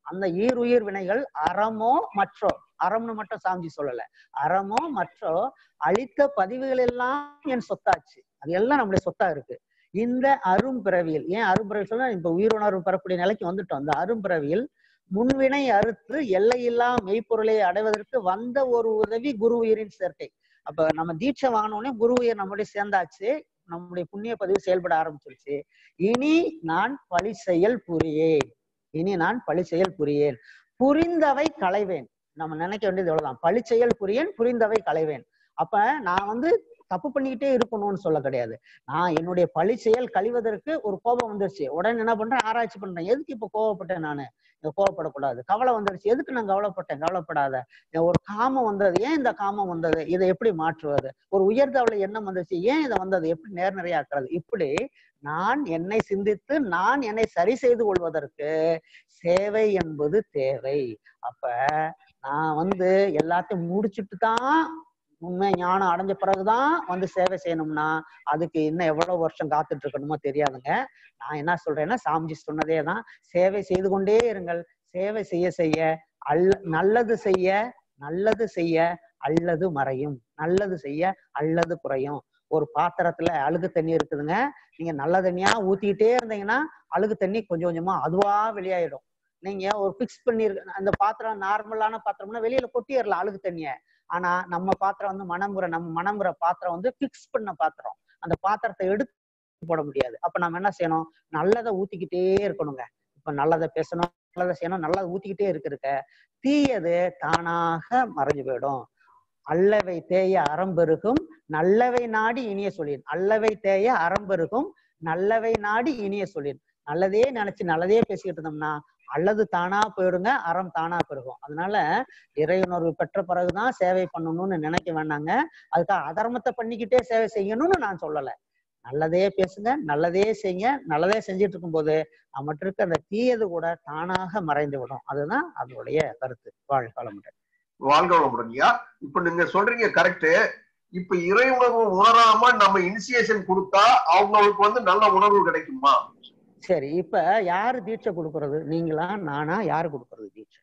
அந்த ஈருயிர் வினைகள் அறமோ மற்றோ அறம்னு மட்டும் சாமிஜி சொல்லல அறமோ மற்றோ அழித்த பதிவுகள் எல்லாம் என் சொத்தாச்சு அது எல்லாம் நம்முடைய சொத்தா இருக்கு இந்த அரும்பிறவியில் ஏன் அரும்பிறவி சொன்னா இப்ப உயிருணர்வு பெறக்கூடிய நிலைக்கு வந்துட்டோம் அந்த அரும்பிறவியில் முன்வினை அறுத்து எல்லையில்லா மெய்ப்பொருளை அடைவதற்கு வந்த ஒரு உதவி குரு உயிரின் சேர்க்கை அப்ப நம்ம தீட்சை வாங்கினோடனே குரு உயிர் நம்மளுடைய சேர்ந்தாச்சு நம்முடைய புண்ணிய பதிவு செயல்பட ஆரம்பிச்சிருச்சு இனி நான் பழி செயல் புரியேன் இனி நான் பழி செயல் புரியேன் புரிந்தவை களைவேன் நம்ம நினைக்க வேண்டியது எவ்வளவுதான் பழி செயல் புரியேன் புரிந்தவை களைவேன் அப்ப நான் வந்து தப்பு பண்ணிக்கிட்டே இருக்கணும்னு சொல்ல கிடையாது நான் என்னுடைய பழி செயல் கழிவதற்கு ஒரு கோபம் வந்துருச்சு உடனே என்ன பண்றேன் ஆராய்ச்சி பண்றேன் எதுக்கு இப்ப கோவப்பட்டேன் நானு கோவப்படக்கூடாது கவலை வந்துருச்சு எதுக்கு நான் கவலைப்பட்டேன் கவலைப்படாத ஒரு காமம் வந்தது ஏன் இந்த காமம் வந்தது இதை எப்படி மாற்றுவது ஒரு உயர்தவளை எண்ணம் வந்துச்சு ஏன் இதை வந்தது எப்படி நேர்நிறையாக்குறது இப்படி நான் என்னை சிந்தித்து நான் என்னை சரி செய்து கொள்வதற்கு சேவை என்பது தேவை அப்ப நான் வந்து எல்லாத்தையும் முடிச்சுட்டு தான் உண்மை ஞானம் அடைஞ்ச பிறகுதான் வந்து சேவை செய்யணும்னா அதுக்கு இன்னும் எவ்வளவு வருஷம் காத்துட்டு இருக்கணுமோ தெரியாதுங்க நான் என்ன சொல்றேன்னா சாமிஜி சொன்னதே தான் சேவை செய்து கொண்டே இருங்கள் சேவை செய்ய செய்ய அல்ல நல்லது செய்ய நல்லது செய்ய அல்லது மறையும் நல்லது செய்ய அல்லது குறையும் ஒரு பாத்திரத்துல அழுகு தண்ணி இருக்குதுங்க நீங்க நல்ல தண்ணியா ஊத்திக்கிட்டே இருந்தீங்கன்னா அழுகு தண்ணி கொஞ்சம் கொஞ்சமா அதுவா வெளியாயிடும் நீங்க ஒரு பிக்ஸ் பண்ணி அந்த பாத்திரம் நார்மலான பாத்திரம்னா வெளியில கொட்டிடலாம் அழுகு தண்ணிய ஆனா நம்ம பாத்திரம் வந்து மனமுறை நம்ம மனமுறை பாத்திரம் வந்து பிக்ஸ் பண்ண பாத்திரம் அந்த பாத்திரத்தை எடுத்து போட முடியாது அப்ப நம்ம என்ன செய்யணும் நல்லதை ஊத்திக்கிட்டே இருக்கணுங்க இப்ப நல்லதை பேசணும் நல்லதை செய்யணும் நல்லதை ஊத்திக்கிட்டே இருக்கிறக்க தீயது தானாக மறைஞ்சு போயிடும் அல்லவை தேய அறம்பெருகும் நல்லவை நாடி இனிய சொல்லின் அல்லவை தேய அறம்பெருகும் நல்லவை நாடி இனிய சொல்லின் நல்லதே நினைச்சு நல்லதே பேசிக்கிட்டு இருந்தோம்னா அல்லது தானா போயிடுங்க அறம் தானா பெருகும் அதனால இறையுணர்வு பெற்ற பிறகுதான் சேவை பண்ணணும்னு நினைக்க வேண்டாங்க அதுக்காக அதர்மத்தை பண்ணிக்கிட்டே சேவை செய்யணும்னு நான் சொல்லலை நல்லதே பேசுங்க நல்லதே செய்யுங்க நல்லதே செஞ்சுட்டு இருக்கும்போது நம்மகிட்ட இருக்க அந்த தீயது கூட தானாக மறைந்து விடும் அதுதான் அதனுடைய கருத்து வாழ் காலமுடன் வாழ்க வளமுடன்யா இப்ப நீங்க சொல்றீங்க கரெக்ட் இப்ப இறை உணர்வு உணராம நம்ம இனிஷியேஷன் கொடுத்தா அவங்களுக்கு வந்து நல்ல உணர்வு கிடைக்குமா சரி இப்ப யாரு தீட்சை கொடுக்கறது நீங்களா நானா யாரு கொடுக்கறது தீட்சை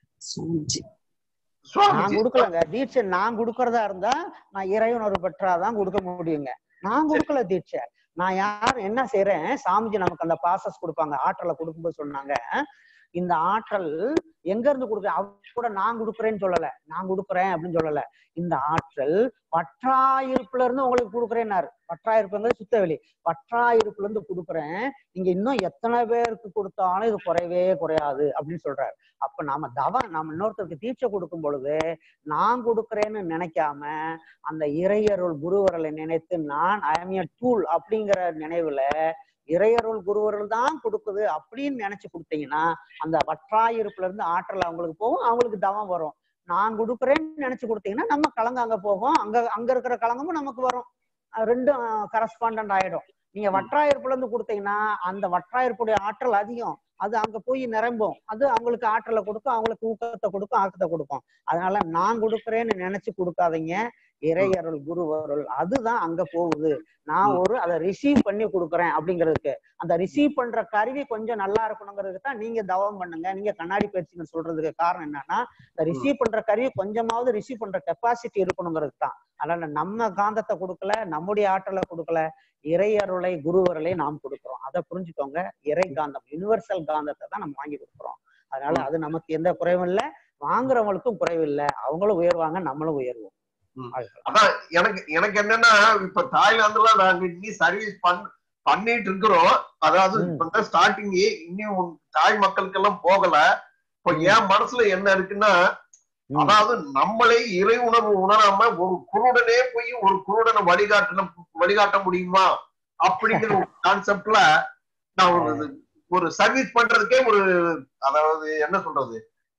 நான் கொடுக்கலங்க தீட்சை நான் கொடுக்கறதா இருந்தா நான் இறையுணர்வு பெற்றாதான் கொடுக்க முடியுங்க நான் கொடுக்கல தீட்சை நான் யார் என்ன செய்யறேன் சாமிஜி நமக்கு அந்த ப்ராசஸ் கொடுப்பாங்க ஆற்றலை கொடுக்கும்போது சொன்னாங்க இந்த ஆற்றல் எங்க இருந்து கொடுக்குறேன் அவ கூட நான் கொடுக்குறேன்னு சொல்லல நான் கொடுக்குறேன் அப்படின்னு சொல்லல இந்த ஆற்றல் பற்றாயிருப்புல இருந்து உங்களுக்கு கொடுக்குறேன்னாரு பற்றாயிருப்புங்கிறது சுத்தவெளி பற்றாயிருப்புல இருந்து கொடுக்குறேன் நீங்க இன்னும் எத்தனை பேருக்கு கொடுத்தாலும் இது குறையவே குறையாது அப்படின்னு சொல்றாரு அப்ப நாம தவம் நாம இன்னொருத்தருக்கு தீட்சை கொடுக்கும் பொழுது நான் கொடுக்குறேன்னு நினைக்காம அந்த இறையருள் குருவரலை நினைத்து நான் ஐஎம் ஏ டூல் அப்படிங்கிற நினைவுல இறையருள் குருவருள் தான் கொடுக்குது அப்படின்னு நினைச்சு கொடுத்தீங்கன்னா அந்த வற்றாயிருப்புல இருந்து ஆற்றல் அவங்களுக்கு போகும் அவங்களுக்கு தவம் வரும் நான் கொடுக்குறேன்னு நினைச்சு கொடுத்தீங்கன்னா நம்ம கலங்க அங்க போகும் அங்க அங்க இருக்கிற கலங்கமும் நமக்கு வரும் ரெண்டும் கரஸ்பாண்டன்ட் ஆயிடும் நீங்க வற்றாயிருப்புல இருந்து கொடுத்தீங்கன்னா அந்த வற்றாயிருப்புடைய ஆற்றல் அதிகம் அது அங்க போய் நிரம்பும் அது அவங்களுக்கு ஆற்றலை கொடுக்கும் அவங்களுக்கு ஊக்கத்தை கொடுக்கும் ஆக்கத்தை கொடுக்கும் அதனால நான் கொடுக்குறேன்னு நினைச்சு கொடுக்காதீங்க இறையருள் குருவருள் அதுதான் அங்க போகுது நான் ஒரு அதை ரிசீவ் பண்ணி கொடுக்குறேன் அப்படிங்கிறதுக்கு அந்த ரிசீவ் பண்ற கருவி கொஞ்சம் நல்லா இருக்கணுங்கிறதுக்கு தான் நீங்க தவம் பண்ணுங்க நீங்க கண்ணாடி பயிற்சின்னு சொல்றதுக்கு காரணம் என்னன்னா இந்த ரிசீவ் பண்ற கருவி கொஞ்சமாவது ரிசீவ் பண்ற கெப்பாசிட்டி இருக்கணுங்கிறதுக்கு தான் அதனால நம்ம காந்தத்தை கொடுக்கல நம்முடைய ஆற்றலை கொடுக்கல இறையருளை குருவருளை நாம் கொடுக்குறோம் அதை புரிஞ்சுக்கோங்க இறை காந்தம் யுனிவர்சல் காந்தத்தை தான் நம்ம வாங்கி கொடுக்குறோம் அதனால அது நமக்கு எந்த குறைவும் இல்லை வாங்குறவங்களுக்கும் குறைவு இல்லை அவங்களும் உயர்வாங்க நம்மளும் உயர்வோம் அதான் எனக்கு எனக்கு என்னன்னா இப்ப தாய்லாந்துல நாங்க இன்னி சர்வீஸ் பண் பண்ணிட்டு இருக்கிறோம் அதாவது இப்ப ஸ்டார்டிங் இன்னும் தாய் மக்களுக்கு எல்லாம் போகல இப்ப என் மனசுல என்ன இருக்குன்னா அதாவது நம்மளே இறை உணர்வு உணராம ஒரு குருடனே போய் ஒரு குருடனை வழிகாட்டணும் வழிகாட்ட முடியுமா அப்படிங்கிற ஒரு கான்செப்ட்ல நான் ஒரு ஒரு சர்வீஸ் பண்றதுக்கே ஒரு அதாவது என்ன சொல்றது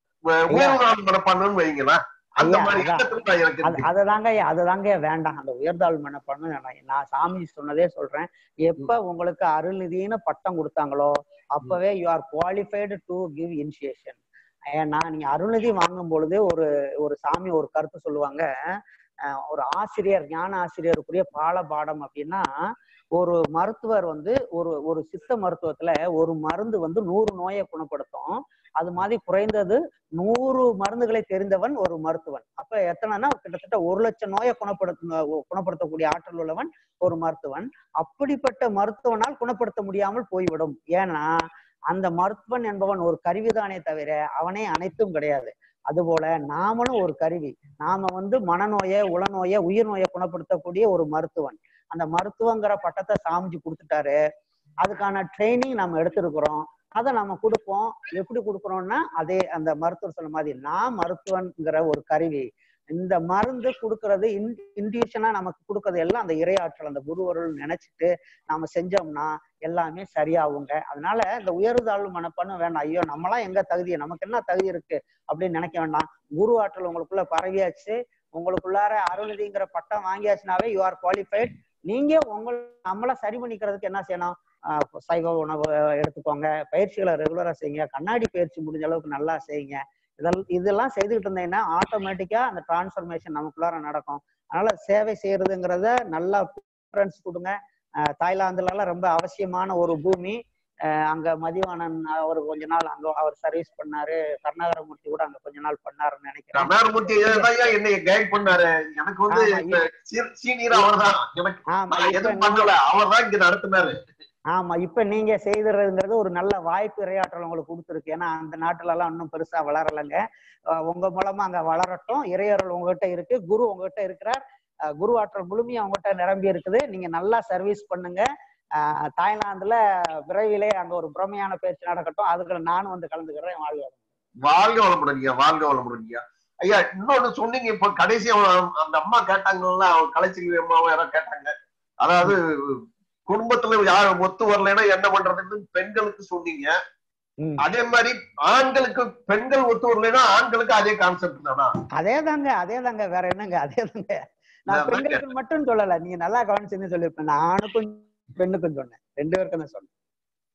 உயர்வு மனப்பான்மைன்னு வைங்களேன் அந்த மாதிரி அதுதாங்க அதுதாங்க வேண்டாம் அந்த உயர்தாள் மனப்பான்மை நான் சாமி சொன்னதே சொல்றேன் எப்ப உங்களுக்கு அருள்நிதினு பட்டம் கொடுத்தாங்களோ அப்பவே you are qualified to give initiation ஏன்னா நீங்க அருள்நிதி வாங்கும் பொழுது ஒரு ஒரு சாமி ஒரு கருத்து சொல்லுவாங்க ஒரு ஆசிரியர் ஞான ஆசிரியருக்குரிய பால பாடம் அப்படின்னா ஒரு மருத்துவர் வந்து ஒரு ஒரு சித்த மருத்துவத்துல ஒரு மருந்து வந்து நூறு நோயை குணப்படுத்தும் அது மாதிரி குறைந்தது நூறு மருந்துகளை தெரிந்தவன் ஒரு மருத்துவன் அப்ப எத்தனைன்னா கிட்டத்தட்ட ஒரு லட்சம் நோயை குணப்படுத்த குணப்படுத்தக்கூடிய ஆற்றல் உள்ளவன் ஒரு மருத்துவன் அப்படிப்பட்ட மருத்துவனால் குணப்படுத்த முடியாமல் போய்விடும் ஏன்னா அந்த மருத்துவன் என்பவன் ஒரு கருவிதானே தவிர அவனே அனைத்தும் கிடையாது அதுபோல நாமளும் ஒரு கருவி நாம வந்து மனநோயை உளநோயை உயிர் நோயை குணப்படுத்தக்கூடிய ஒரு மருத்துவன் அந்த மருத்துவங்கிற பட்டத்தை சாமிச்சு கொடுத்துட்டாரு அதுக்கான ட்ரைனிங் நம்ம எடுத்திருக்கிறோம் அதை நம்ம கொடுப்போம் எப்படி கொடுக்குறோம்னா அதே அந்த மருத்துவர் சொன்ன மாதிரி நான் மருத்துவன்கிற ஒரு கருவி இந்த மருந்து கொடுக்கறது இன் இன்டியூஷனா நமக்கு கொடுக்கறது எல்லாம் அந்த இரையாற்றல் அந்த குருவருள் நினைச்சிட்டு நாம செஞ்சோம்னா எல்லாமே சரியாகுங்க அதனால இந்த உயர்தாழ்வு மனப்பான்மை வேண்டாம் ஐயோ நம்மளாம் எங்க தகுதி நமக்கு என்ன தகுதி இருக்கு அப்படின்னு நினைக்க வேண்டாம் குரு ஆற்றல் உங்களுக்குள்ள பரவியாச்சு உங்களுக்குள்ளார அருள்நிதிங்கிற பட்டம் வாங்கியாச்சுனாவே யூ ஆர் குவாலிஃபைட் நீங்க உங்களை நம்மள சரி பண்ணிக்கிறதுக்கு என்ன செய்யணும் ஆஹ் சைவ உணவு எடுத்துக்கோங்க பயிற்சிகளை ரெகுலரா செய்யுங்க கண்ணாடி பயிற்சி முடிஞ்ச அளவுக்கு நல்லா செய்யுங்க இதெல்லாம் இதெல்லாம் செய்துக்கிட்டு இருந்தீங்கன்னா ஆட்டோமேட்டிக்கா அந்த டிரான்ஸ்ஃபர்மேஷன் நமக்குள்ளார நடக்கும் அதனால சேவை செய்யறதுங்கிறத நல்லா ப்ரிஃபரன்ஸ் கொடுங்க ஆஹ் தாய்லாந்துல எல்லாம் ரொம்ப அவசியமான ஒரு பூமி ஆஹ் அங்க மதிவாணன் அவர் கொஞ்ச நாள் அங்க அவர் சர்வீஸ் பண்ணாரு கருணாகரமூர்த்தி கூட அங்க கொஞ்ச நாள் பண்ணாருன்னு நினைக்கிறேன் கருணாகரமூர்த்தி தான் என்னை கைட் பண்ணாரு எனக்கு வந்து ஆமா, சீனியர் அவர் தான் எனக்கு ஆமா நான் இப்ப எதுவும் நீங்க பண்ணல அவர் தான் இங்க நடத்தினாரு ஆமா இப்ப நீங்க செய்துறதுங்கிறது ஒரு நல்ல வாய்ப்பு இரையாற்றல் உங்களுக்கு கொடுத்துருக்கு ஏன்னா அந்த நாட்டுல எல்லாம் இன்னும் பெருசா வளரலைங்க அஹ் உங்க மூலமா அங்க வளரட்டும் இறையருள் உங்ககிட்ட இருக்கு குரு உங்ககிட்ட இருக்கிறார் அஹ் குரு ஆற்றல் முழுமையா உங்ககிட்ட நிரம்பி இருக்குது நீங்க நல்லா சர்வீஸ் பண்ணுங்க அஹ் தாய்லாந்துல விரைவிலே அங்க ஒரு பிரமையான பேச்சு நடக்கட்டும் அதுக்கு நானும் வந்து கலந்துக்கிறேன் வாழ்க வாழ்க வளமுடன் ஐயா வாழ்க வளமுடன் ஐயா ஐயா இன்னொன்னு சொன்னீங்க இப்ப கடைசி அந்த அம்மா கேட்டாங்கல்ல அவங்க கலைச்செல்வி அம்மாவும் யாரோ கேட்டாங்க அதாவது குடும்பத்துல யார் ஒத்து வரலைன்னா என்ன பண்றதுன்னு பெண்களுக்கு சொன்னீங்க அதே மாதிரி ஆண்களுக்கு பெண்கள் ஒத்து வரலைன்னா ஆண்களுக்கு அதே கான்செப்ட் தானா அதே தாங்க அதே தாங்க வேற என்னங்க அதே தாங்க நான் நான் பெண்களுக்கு மட்டும் சொல்லல நீங்க நல்லா கவனிச்சுன்னு சொல்லியிருப்பேன் நான் ஆணுக்கும் பெண்ணுக்கும் சொன்னேன் ரெண்டு பேருக்கும் தான் சொன்னேன்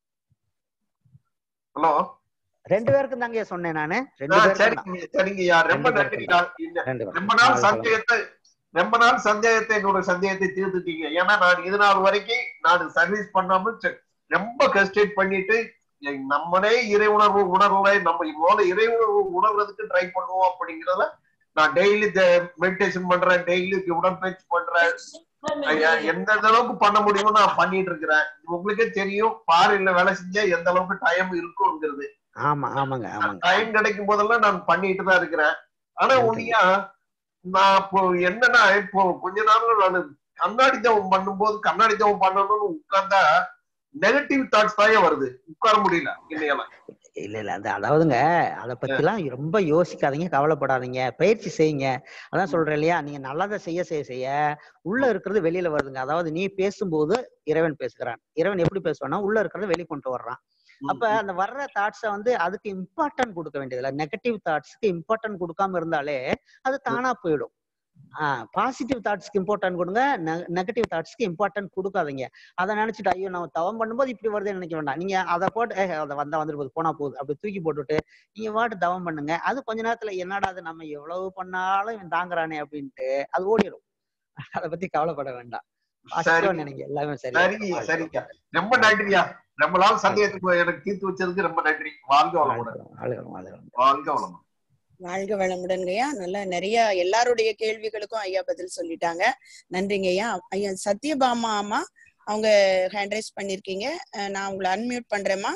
ஹலோ ரெண்டு பேருக்கும் தாங்க சொன்னேன் நானு ரெண்டு ஆ, பேருக்கும் தான். சரிங்க சரிங்கய்யா ரொம்ப ரெண்டு நன்றி பேருக்கும் தான். இந்த- ரெண்டு பேருக்கும். ரொம்ப நாள் வாழ்க வளமுடன். சந்தேகத்தை ரொம்ப நாள் சந்தேகத்தை என்னோட சந்தேகத்தை தீர்த்துட்டீங்க ஏன்னா நான் இது நாள் வரைக்கும் நான் சர்வீஸ் பண்ணாம செ- ரொம்ப கஸ்டேட் பண்ணிட்டு எ- நம்மளே இறை உணர்வு உணர்வுல நம்ம முதல்ல இறை உணர்வு உணர்றதுக்கு ட்ரை பண்ணுவோம் அப்படிங்கறத நான் டெய்லி மெடிடேஷன் பண்றேன் டெய்லி உடற்பயிற்சி பண்றேன் ஐயா, எந்த அளவுக்கு பண்ண முடியுமோ நான் பண்ணிட்டு இருக்கிறேன் உங்களுக்கே தெரியும் ஃபாரின்ல வேலை செஞ்சா எந்த அளவுக்கு டைம் இருக்குங்கிறது ஆமா ஆமாங்க ஆமாங்க டைம் கிடைக்கும் போதெல்லாம் நான் பண்ணிட்டு தான் இருக்கிறேன் ஆனா உண்மையா நான் இப்போ என்னன்னா இப்போ கொஞ்ச நாள் நான் கண்ணாடி ஜபம் பண்ணும்போது கண்ணாடி ஜபம் பண்ணணும்னு உட்கார்ந்தா நெகட்டிவ் தாட்ஸ் தான் வருது உட்கார முடியல இன்னையெல்லாம் இல்ல இல்ல அந்த அதாவதுங்க அதை பத்திலாம் ரொம்ப யோசிக்காதீங்க கவலைப்படாதீங்க பயிற்சி செய்யுங்க அதான் சொல்றேன் இல்லையா நீங்க நல்லதை செய்ய செய்ய செய்ய உள்ள இருக்கிறது வெளியில வருதுங்க அதாவது நீ பேசும்போது இறைவன் பேசுகிறான் இறைவன் எப்படி பேசுவான்னா உள்ள இருக்கிறத வெளி கொண்டு வர்றான் அப்ப அந்த வர்ற தாட்ஸை வந்து அதுக்கு இம்பார்ட்டன்ட் கொடுக்க வேண்டியதில்ல நெகட்டிவ் தாட்ஸ்க்கு இம்பார்ட்டன்ட் கொடுக்காம இருந்தாலே அது தானா போயிடும் பாசிட்டிவ் தாட்ஸ்க்கு இம்பார்ட்டன்ட் கொடுங்க நெகட்டிவ் தாட்ஸ்க்கு இம்பார்ட்டன்ட் கொடுக்காதீங்க அதை நினைச்சிட்டு ஐயோ நம்ம தவம் பண்ணும்போது இப்படி வருதுன்னு நினைக்க வேண்டாம் நீங்க அதை போட்டு ஏ அதை வந்தா வந்துட்டு போகுது போனா போகுது அப்படி தூக்கி போட்டுட்டு நீங்க வாட்டு தவம் பண்ணுங்க அது கொஞ்ச நேரத்துல என்னடா அது நம்ம எவ்வளவு பண்ணாலும் இவன் தாங்குறானே அப்படின்ட்டு அது ஓடிடும் அதை பத்தி கவலைப்பட வேண்டாம் பாசிட்டிவா சரிங்க. நினைங்க எல்லாமே சரிங்க சரியா சரிங்க ரொம்ப நன்றியா ரொம்ப நாள் சந்தேகத்துக்கு எனக்கு தீர்த்து வச்சதுக்கு ரொம்ப நன்றி வாழ்க வளமுடன் வாழ்க வளமுடன் வாழ்க வளமுடன்ங்கய்யா நல்லா நிறைய எல்லாருடைய கேள்விகளுக்கும் ஐயா பதில் சொல்லிட்டாங்க நன்றிங்க ஐயா ஐயா சத்யபாமா அம்மா அவங்க ஹேண்ட் ரைஸ் பண்ணிருக்கீங்க அஹ் நான் உங்களை அன்மியூட் பண்றேம்மா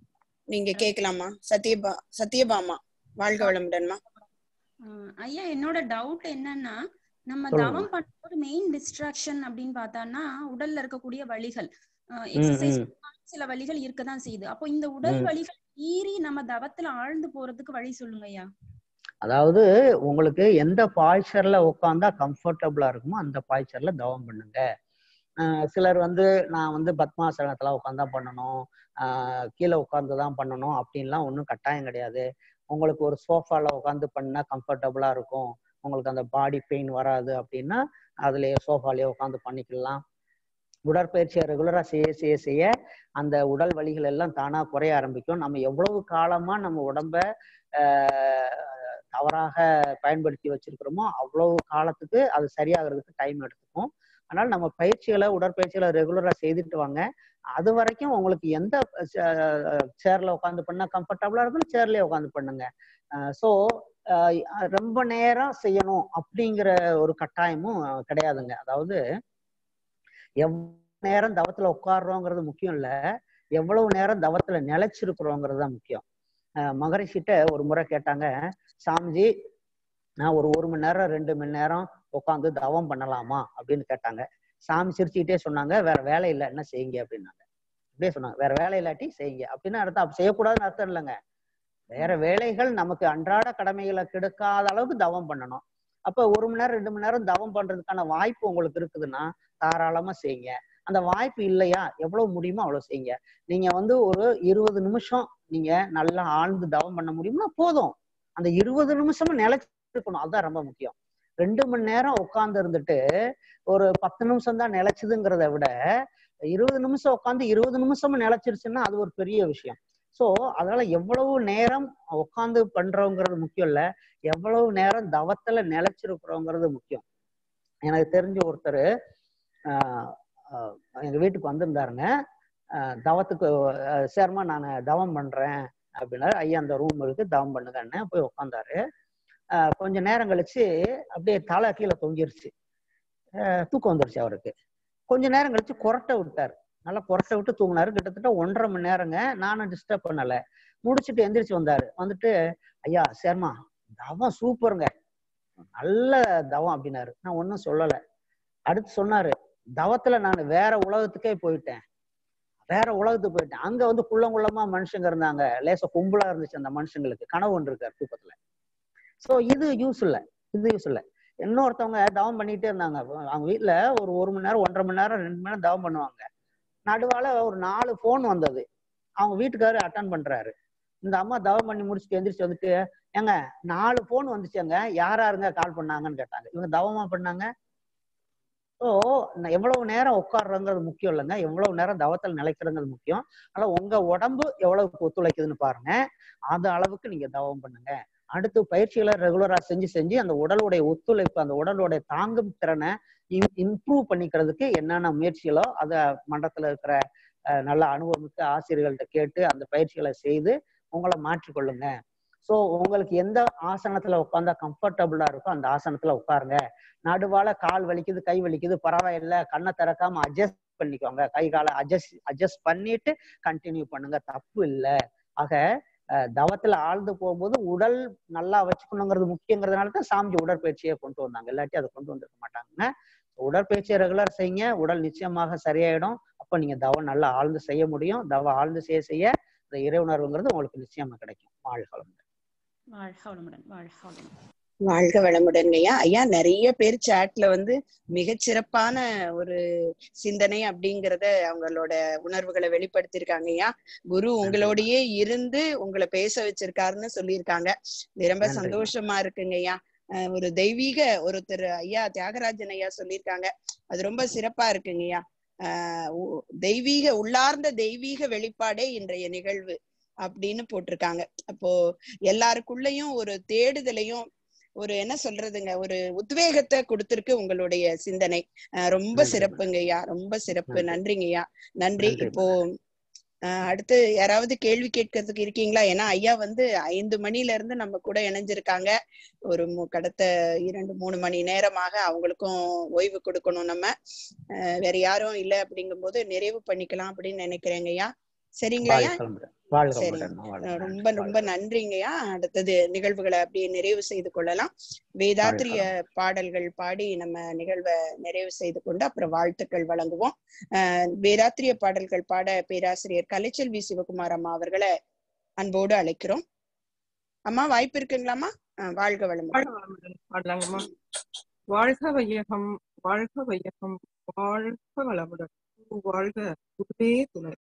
நீங்க கேட்கலாமா சத்யபா சத்யபாமா வாழ்க வளமுடன்மா ஆஹ் ஐயா என்னோட டவுட் என்னன்னா நம்ம சொல்லுங்க. தவம் பண்ணும்போது மெயின் டிஸ்ட்ராக்ஷன் அப்படின்னு பார்த்தான்னா உடல்ல இருக்கக்கூடிய வலிகள் ம், எக்ஸசைஸ் ம். சில வலிகள் இருக்கதான் செய்யுது அப்போ இந்த உடல் ம். வலிகள் மீறி நம்ம தவத்துல ஆழ்ந்து போறதுக்கு வழி சொல்லுங்க ஐயா அதாவது உங்களுக்கு எந்த பாய்ச்சர்ல உட்காந்தா கம்ஃபர்டபுளா இருக்குமோ அந்த பாய்ச்சர்ல தவம் பண்ணுங்க ஆஹ் சிலர் வந்து நான் வந்து பத்மாசனத்துல உட்காந்தா பண்ணணும் ஆஹ் கீழே உட்காந்து தான் பண்ணணும் அப்படின்லாம் ஒன்றும் கட்டாயம் கிடையாது உங்களுக்கு ஒரு சோஃபால உட்காந்து பண்ணா கம்ஃபர்டபுளா இருக்கும் உங்களுக்கு அந்த பாடி பெயின் வராது அப்படின்னா அதுலயே சோஃபாலேயே உட்காந்து பண்ணிக்கலாம் உடற்பயிற்சியை ரெகுலரா செய்ய செய்ய செய்ய அந்த உடல் வலிகள் எல்லாம் தானா குறைய ஆரம்பிக்கும் நம்ம எவ்வளவு காலமா நம்ம உடம்ப ஆஹ் தவறாக பயன்படுத்தி வச்சிருக்கிறோமோ அவ்வளவு காலத்துக்கு அது சரியாகிறதுக்கு டைம் எடுத்துக்கும் அதனால நம்ம பயிற்சிகளை உடற்பயிற்சிகளை ரெகுலரா செய்துட்டு வாங்க அது வரைக்கும் உங்களுக்கு எந்த சேர்ல உட்காந்து பண்ண கம்ஃபர்டபுளா இருந்தாலும் சேர்லயே உட்காந்து பண்ணுங்க ஸோ ரொம்ப நேரம் செய்யணும் அப்படிங்கிற ஒரு கட்டாயமும் கிடையாதுங்க அதாவது எவ்வளவு நேரம் தவத்துல உட்காடுறோங்கிறது முக்கியம் இல்ல எவ்வளவு நேரம் தவத்துல நிலைச்சிருக்கிறோங்கிறது தான் முக்கியம் மகரிஷிட்ட ஒரு முறை கேட்டாங்க சாமிஜி நான் ஒரு ஒரு மணி நேரம் ரெண்டு மணி நேரம் உட்காந்து தவம் பண்ணலாமா அப்படின்னு கேட்டாங்க சாமி சிரிச்சுக்கிட்டே சொன்னாங்க வேற வேலை இல்லை என்ன செய்யுங்க அப்படின்னாங்க அப்படியே சொன்னாங்க வேற வேலை இல்லாட்டி செய்யுங்க அப்படின்னு அர்த்தம் அப்ப செய்யக்கூடாதுன்னு அர்த்தம் இல்லைங்க வேற வேலைகள் நமக்கு அன்றாட கடமைகளை கெடுக்காத அளவுக்கு தவம் பண்ணணும் அப்ப ஒரு மணி நேரம் ரெண்டு மணி நேரம் தவம் பண்றதுக்கான வாய்ப்பு உங்களுக்கு இருக்குதுன்னா தாராளமா செய்யுங்க அந்த வாய்ப்பு இல்லையா எவ்வளவு முடியுமோ அவ்வளவு செய்யுங்க நீங்க வந்து ஒரு இருபது நிமிஷம் நீங்க நல்லா ஆழ்ந்து தவம் பண்ண முடியும்னா போதும் அந்த இருபது நிமிஷமும் நிலைச்சிருக்கணும் அதுதான் ரொம்ப முக்கியம் ரெண்டு மணி நேரம் உட்கார்ந்து இருந்துட்டு ஒரு பத்து நிமிஷம் தான் நிலைச்சதுங்கிறத விட இருபது நிமிஷம் உட்காந்து இருபது நிமிஷமும் நிலைச்சிருச்சுன்னா அது ஒரு பெரிய விஷயம் ஸோ அதனால எவ்வளவு நேரம் உட்காந்து பண்றோங்கிறது முக்கியம் இல்ல எவ்வளவு நேரம் தவத்துல நிலைச்சிருக்கிறோங்கிறது முக்கியம் எனக்கு தெரிஞ்ச ஒருத்தர் எங்க வீட்டுக்கு வந்திருந்தாருங்க தவத்துக்கு சேர்மா நான் தவம் பண்றேன் அப்படின்னாரு ஐயா அந்த ரூம் இருக்கு தவம் பண்ணுங்கன்னு போய் உட்காந்தாரு கொஞ்ச நேரம் கழிச்சு அப்படியே தலை கீழே தொங்கிருச்சு தூக்கம் வந்துருச்சு அவருக்கு கொஞ்ச நேரம் கழிச்சு கொரட்டை விட்டாரு நல்லா கொரட்டை விட்டு தூங்கினாரு கிட்டத்தட்ட ஒன்றரை மணி நேரங்க நானும் டிஸ்டர்ப் பண்ணல முடிச்சுட்டு எந்திரிச்சு வந்தாரு வந்துட்டு ஐயா சேர்மா தவம் சூப்பருங்க நல்ல தவம் அப்படின்னாரு நான் ஒன்றும் சொல்லலை அடுத்து சொன்னாரு தவத்துல நான் வேற உலகத்துக்கே போயிட்டேன் வேற உலகத்துக்கு போயிட்டேன் அங்க வந்து குள்ளங்குள்ளமா மனுஷங்க இருந்தாங்க லேச கும்பலா இருந்துச்சு அந்த மனுஷங்களுக்கு கனவு ஒன்று இருக்காரு தூக்கத்துல சோ இது யூஸ் இல்லை இது யூஸ் இல்லை இன்னொருத்தவங்க தவம் பண்ணிட்டே இருந்தாங்க அவங்க வீட்டுல ஒரு ஒரு மணி நேரம் ஒன்றரை மணி நேரம் ரெண்டு மணி நேரம் தவம் பண்ணுவாங்க நடுவால ஒரு நாலு போன் வந்தது அவங்க வீட்டுக்காரு அட்டன் பண்றாரு இந்த அம்மா தவம் பண்ணி முடிச்சுட்டு எந்திரிச்சு வந்துட்டு ஏங்க நாலு போன் வந்துச்சுங்க யார் யாருங்க கால் பண்ணாங்கன்னு கேட்டாங்க இவங்க தவமா பண்ணாங்க ஸோ எவ்வளவு நேரம் உட்காடுறங்கிறது முக்கியம் இல்லைங்க எவ்வளவு நேரம் தவத்தில் நிலைக்கிறங்கிறது முக்கியம் அதனால உங்க உடம்பு எவ்வளவுக்கு ஒத்துழைக்குதுன்னு பாருங்க அந்த அளவுக்கு நீங்க தவம் பண்ணுங்க அடுத்து பயிற்சிகளை ரெகுலரா செஞ்சு செஞ்சு அந்த உடலுடைய ஒத்துழைப்பு அந்த உடலுடைய தாங்கும் திறனை இம்ப்ரூவ் பண்ணிக்கிறதுக்கு என்னென்ன முயற்சிகளோ அதை மண்டலத்துல இருக்கிற நல்ல அனுபவமிக்க ஆசிரியர்கள்ட்ட கேட்டு அந்த பயிற்சிகளை செய்து உங்களை மாற்றிக்கொள்ளுங்க ஸோ உங்களுக்கு எந்த ஆசனத்துல உட்காந்தா கம்ஃபர்டபுளா இருக்கோ அந்த ஆசனத்துல உட்காருங்க நடுவால கால் வலிக்குது கை வலிக்குது பரவாயில்ல கண்ணை திறக்காம அட்ஜஸ்ட் பண்ணிக்கோங்க கை காலை அட்ஜஸ்ட் அட்ஜஸ்ட் பண்ணிட்டு கண்டினியூ பண்ணுங்க தப்பு இல்லை ஆக தவத்துல ஆழ்ந்து போகும்போது உடல் நல்லா வச்சுக்கணுங்கிறது முக்கியங்கிறதுனால தான் சாமி உடற்பயிற்சியை கொண்டு வந்தாங்க இல்லாட்டி அதை கொண்டு வந்திருக்க மாட்டாங்க உடற்பயிற்சியை ரெகுலர் செய்யுங்க உடல் நிச்சயமாக சரியாயிடும் அப்ப நீங்க தவம் நல்லா ஆழ்ந்து செய்ய முடியும் தவம் ஆழ்ந்து செய்ய செய்ய இந்த இறைவுணர்வுங்கிறது உங்களுக்கு நிச்சயமா கிடைக்கும் வாழ்க வளமுடன் வாழ்க வளமுடன் வாழ்க வளமுடன் வாழ்க வளமுடன் ஐயா ஐயா நிறைய பேர் சாட்ல வந்து மிகச்சிறப்பான ஒரு சிந்தனை அப்படிங்கறத அவங்களோட உணர்வுகளை வெளிப்படுத்தியிருக்காங்க ஐயா குரு உங்களோடயே இருந்து உங்களை பேச வச்சிருக்காருன்னு சொல்லியிருக்காங்க இது ரொம்ப சந்தோஷமா இருக்குங்க ஐயா ஒரு தெய்வீக ஒருத்தர் ஐயா தியாகராஜன் ஐயா சொல்லியிருக்காங்க அது ரொம்ப சிறப்பா இருக்குங்க ஐயா ஆஹ் தெய்வீக உள்ளார்ந்த தெய்வீக வெளிப்பாடே இன்றைய நிகழ்வு அப்படின்னு போட்டிருக்காங்க அப்போ எல்லாருக்குள்ளயும் ஒரு தேடுதலையும் ஒரு என்ன சொல்றதுங்க ஒரு உத்வேகத்தை கொடுத்திருக்கு உங்களுடைய சிந்தனை ரொம்ப சிறப்புங்க ஐயா ரொம்ப சிறப்பு நன்றிங்கய்யா நன்றி இப்போ அடுத்து யாராவது கேள்வி கேட்கறதுக்கு இருக்கீங்களா ஏன்னா ஐயா வந்து ஐந்து மணில இருந்து நம்ம கூட இணைஞ்சிருக்காங்க ஒரு கடத்த இரண்டு மூணு மணி நேரமாக அவங்களுக்கும் ஓய்வு கொடுக்கணும் நம்ம வேற யாரும் இல்லை அப்படிங்கும் போது நிறைவு பண்ணிக்கலாம் அப்படின்னு நினைக்கிறேங்க ஐயா சரிங்களா சரி ரொம்ப ரொம்ப நன்றிங்கய்யா அடுத்தது நிகழ்வுகளை அப்படியே நிறைவு செய்து கொள்ளலாம் வேதாத்திரிய பாடல்கள் பாடி நம்ம நிகழ்வை நிறைவு செய்து கொண்டு அப்புறம் வாழ்த்துக்கள் வழங்குவோம் அஹ் வேதாத்திரிய பாடல்கள் பாட பேராசிரியர் கலைச்செல்வி சிவகுமார் அம்மா அவர்களை அன்போடு அழைக்கிறோம் அம்மா வாய்ப்பு இருக்குங்களாம்மா வாழ்க வளமுடன் பாடலாங்கம்மா வாழ்க வையகம் வாழ்க வையகம் வாழ்க வளமுடன் வாழ்க குருவே துணை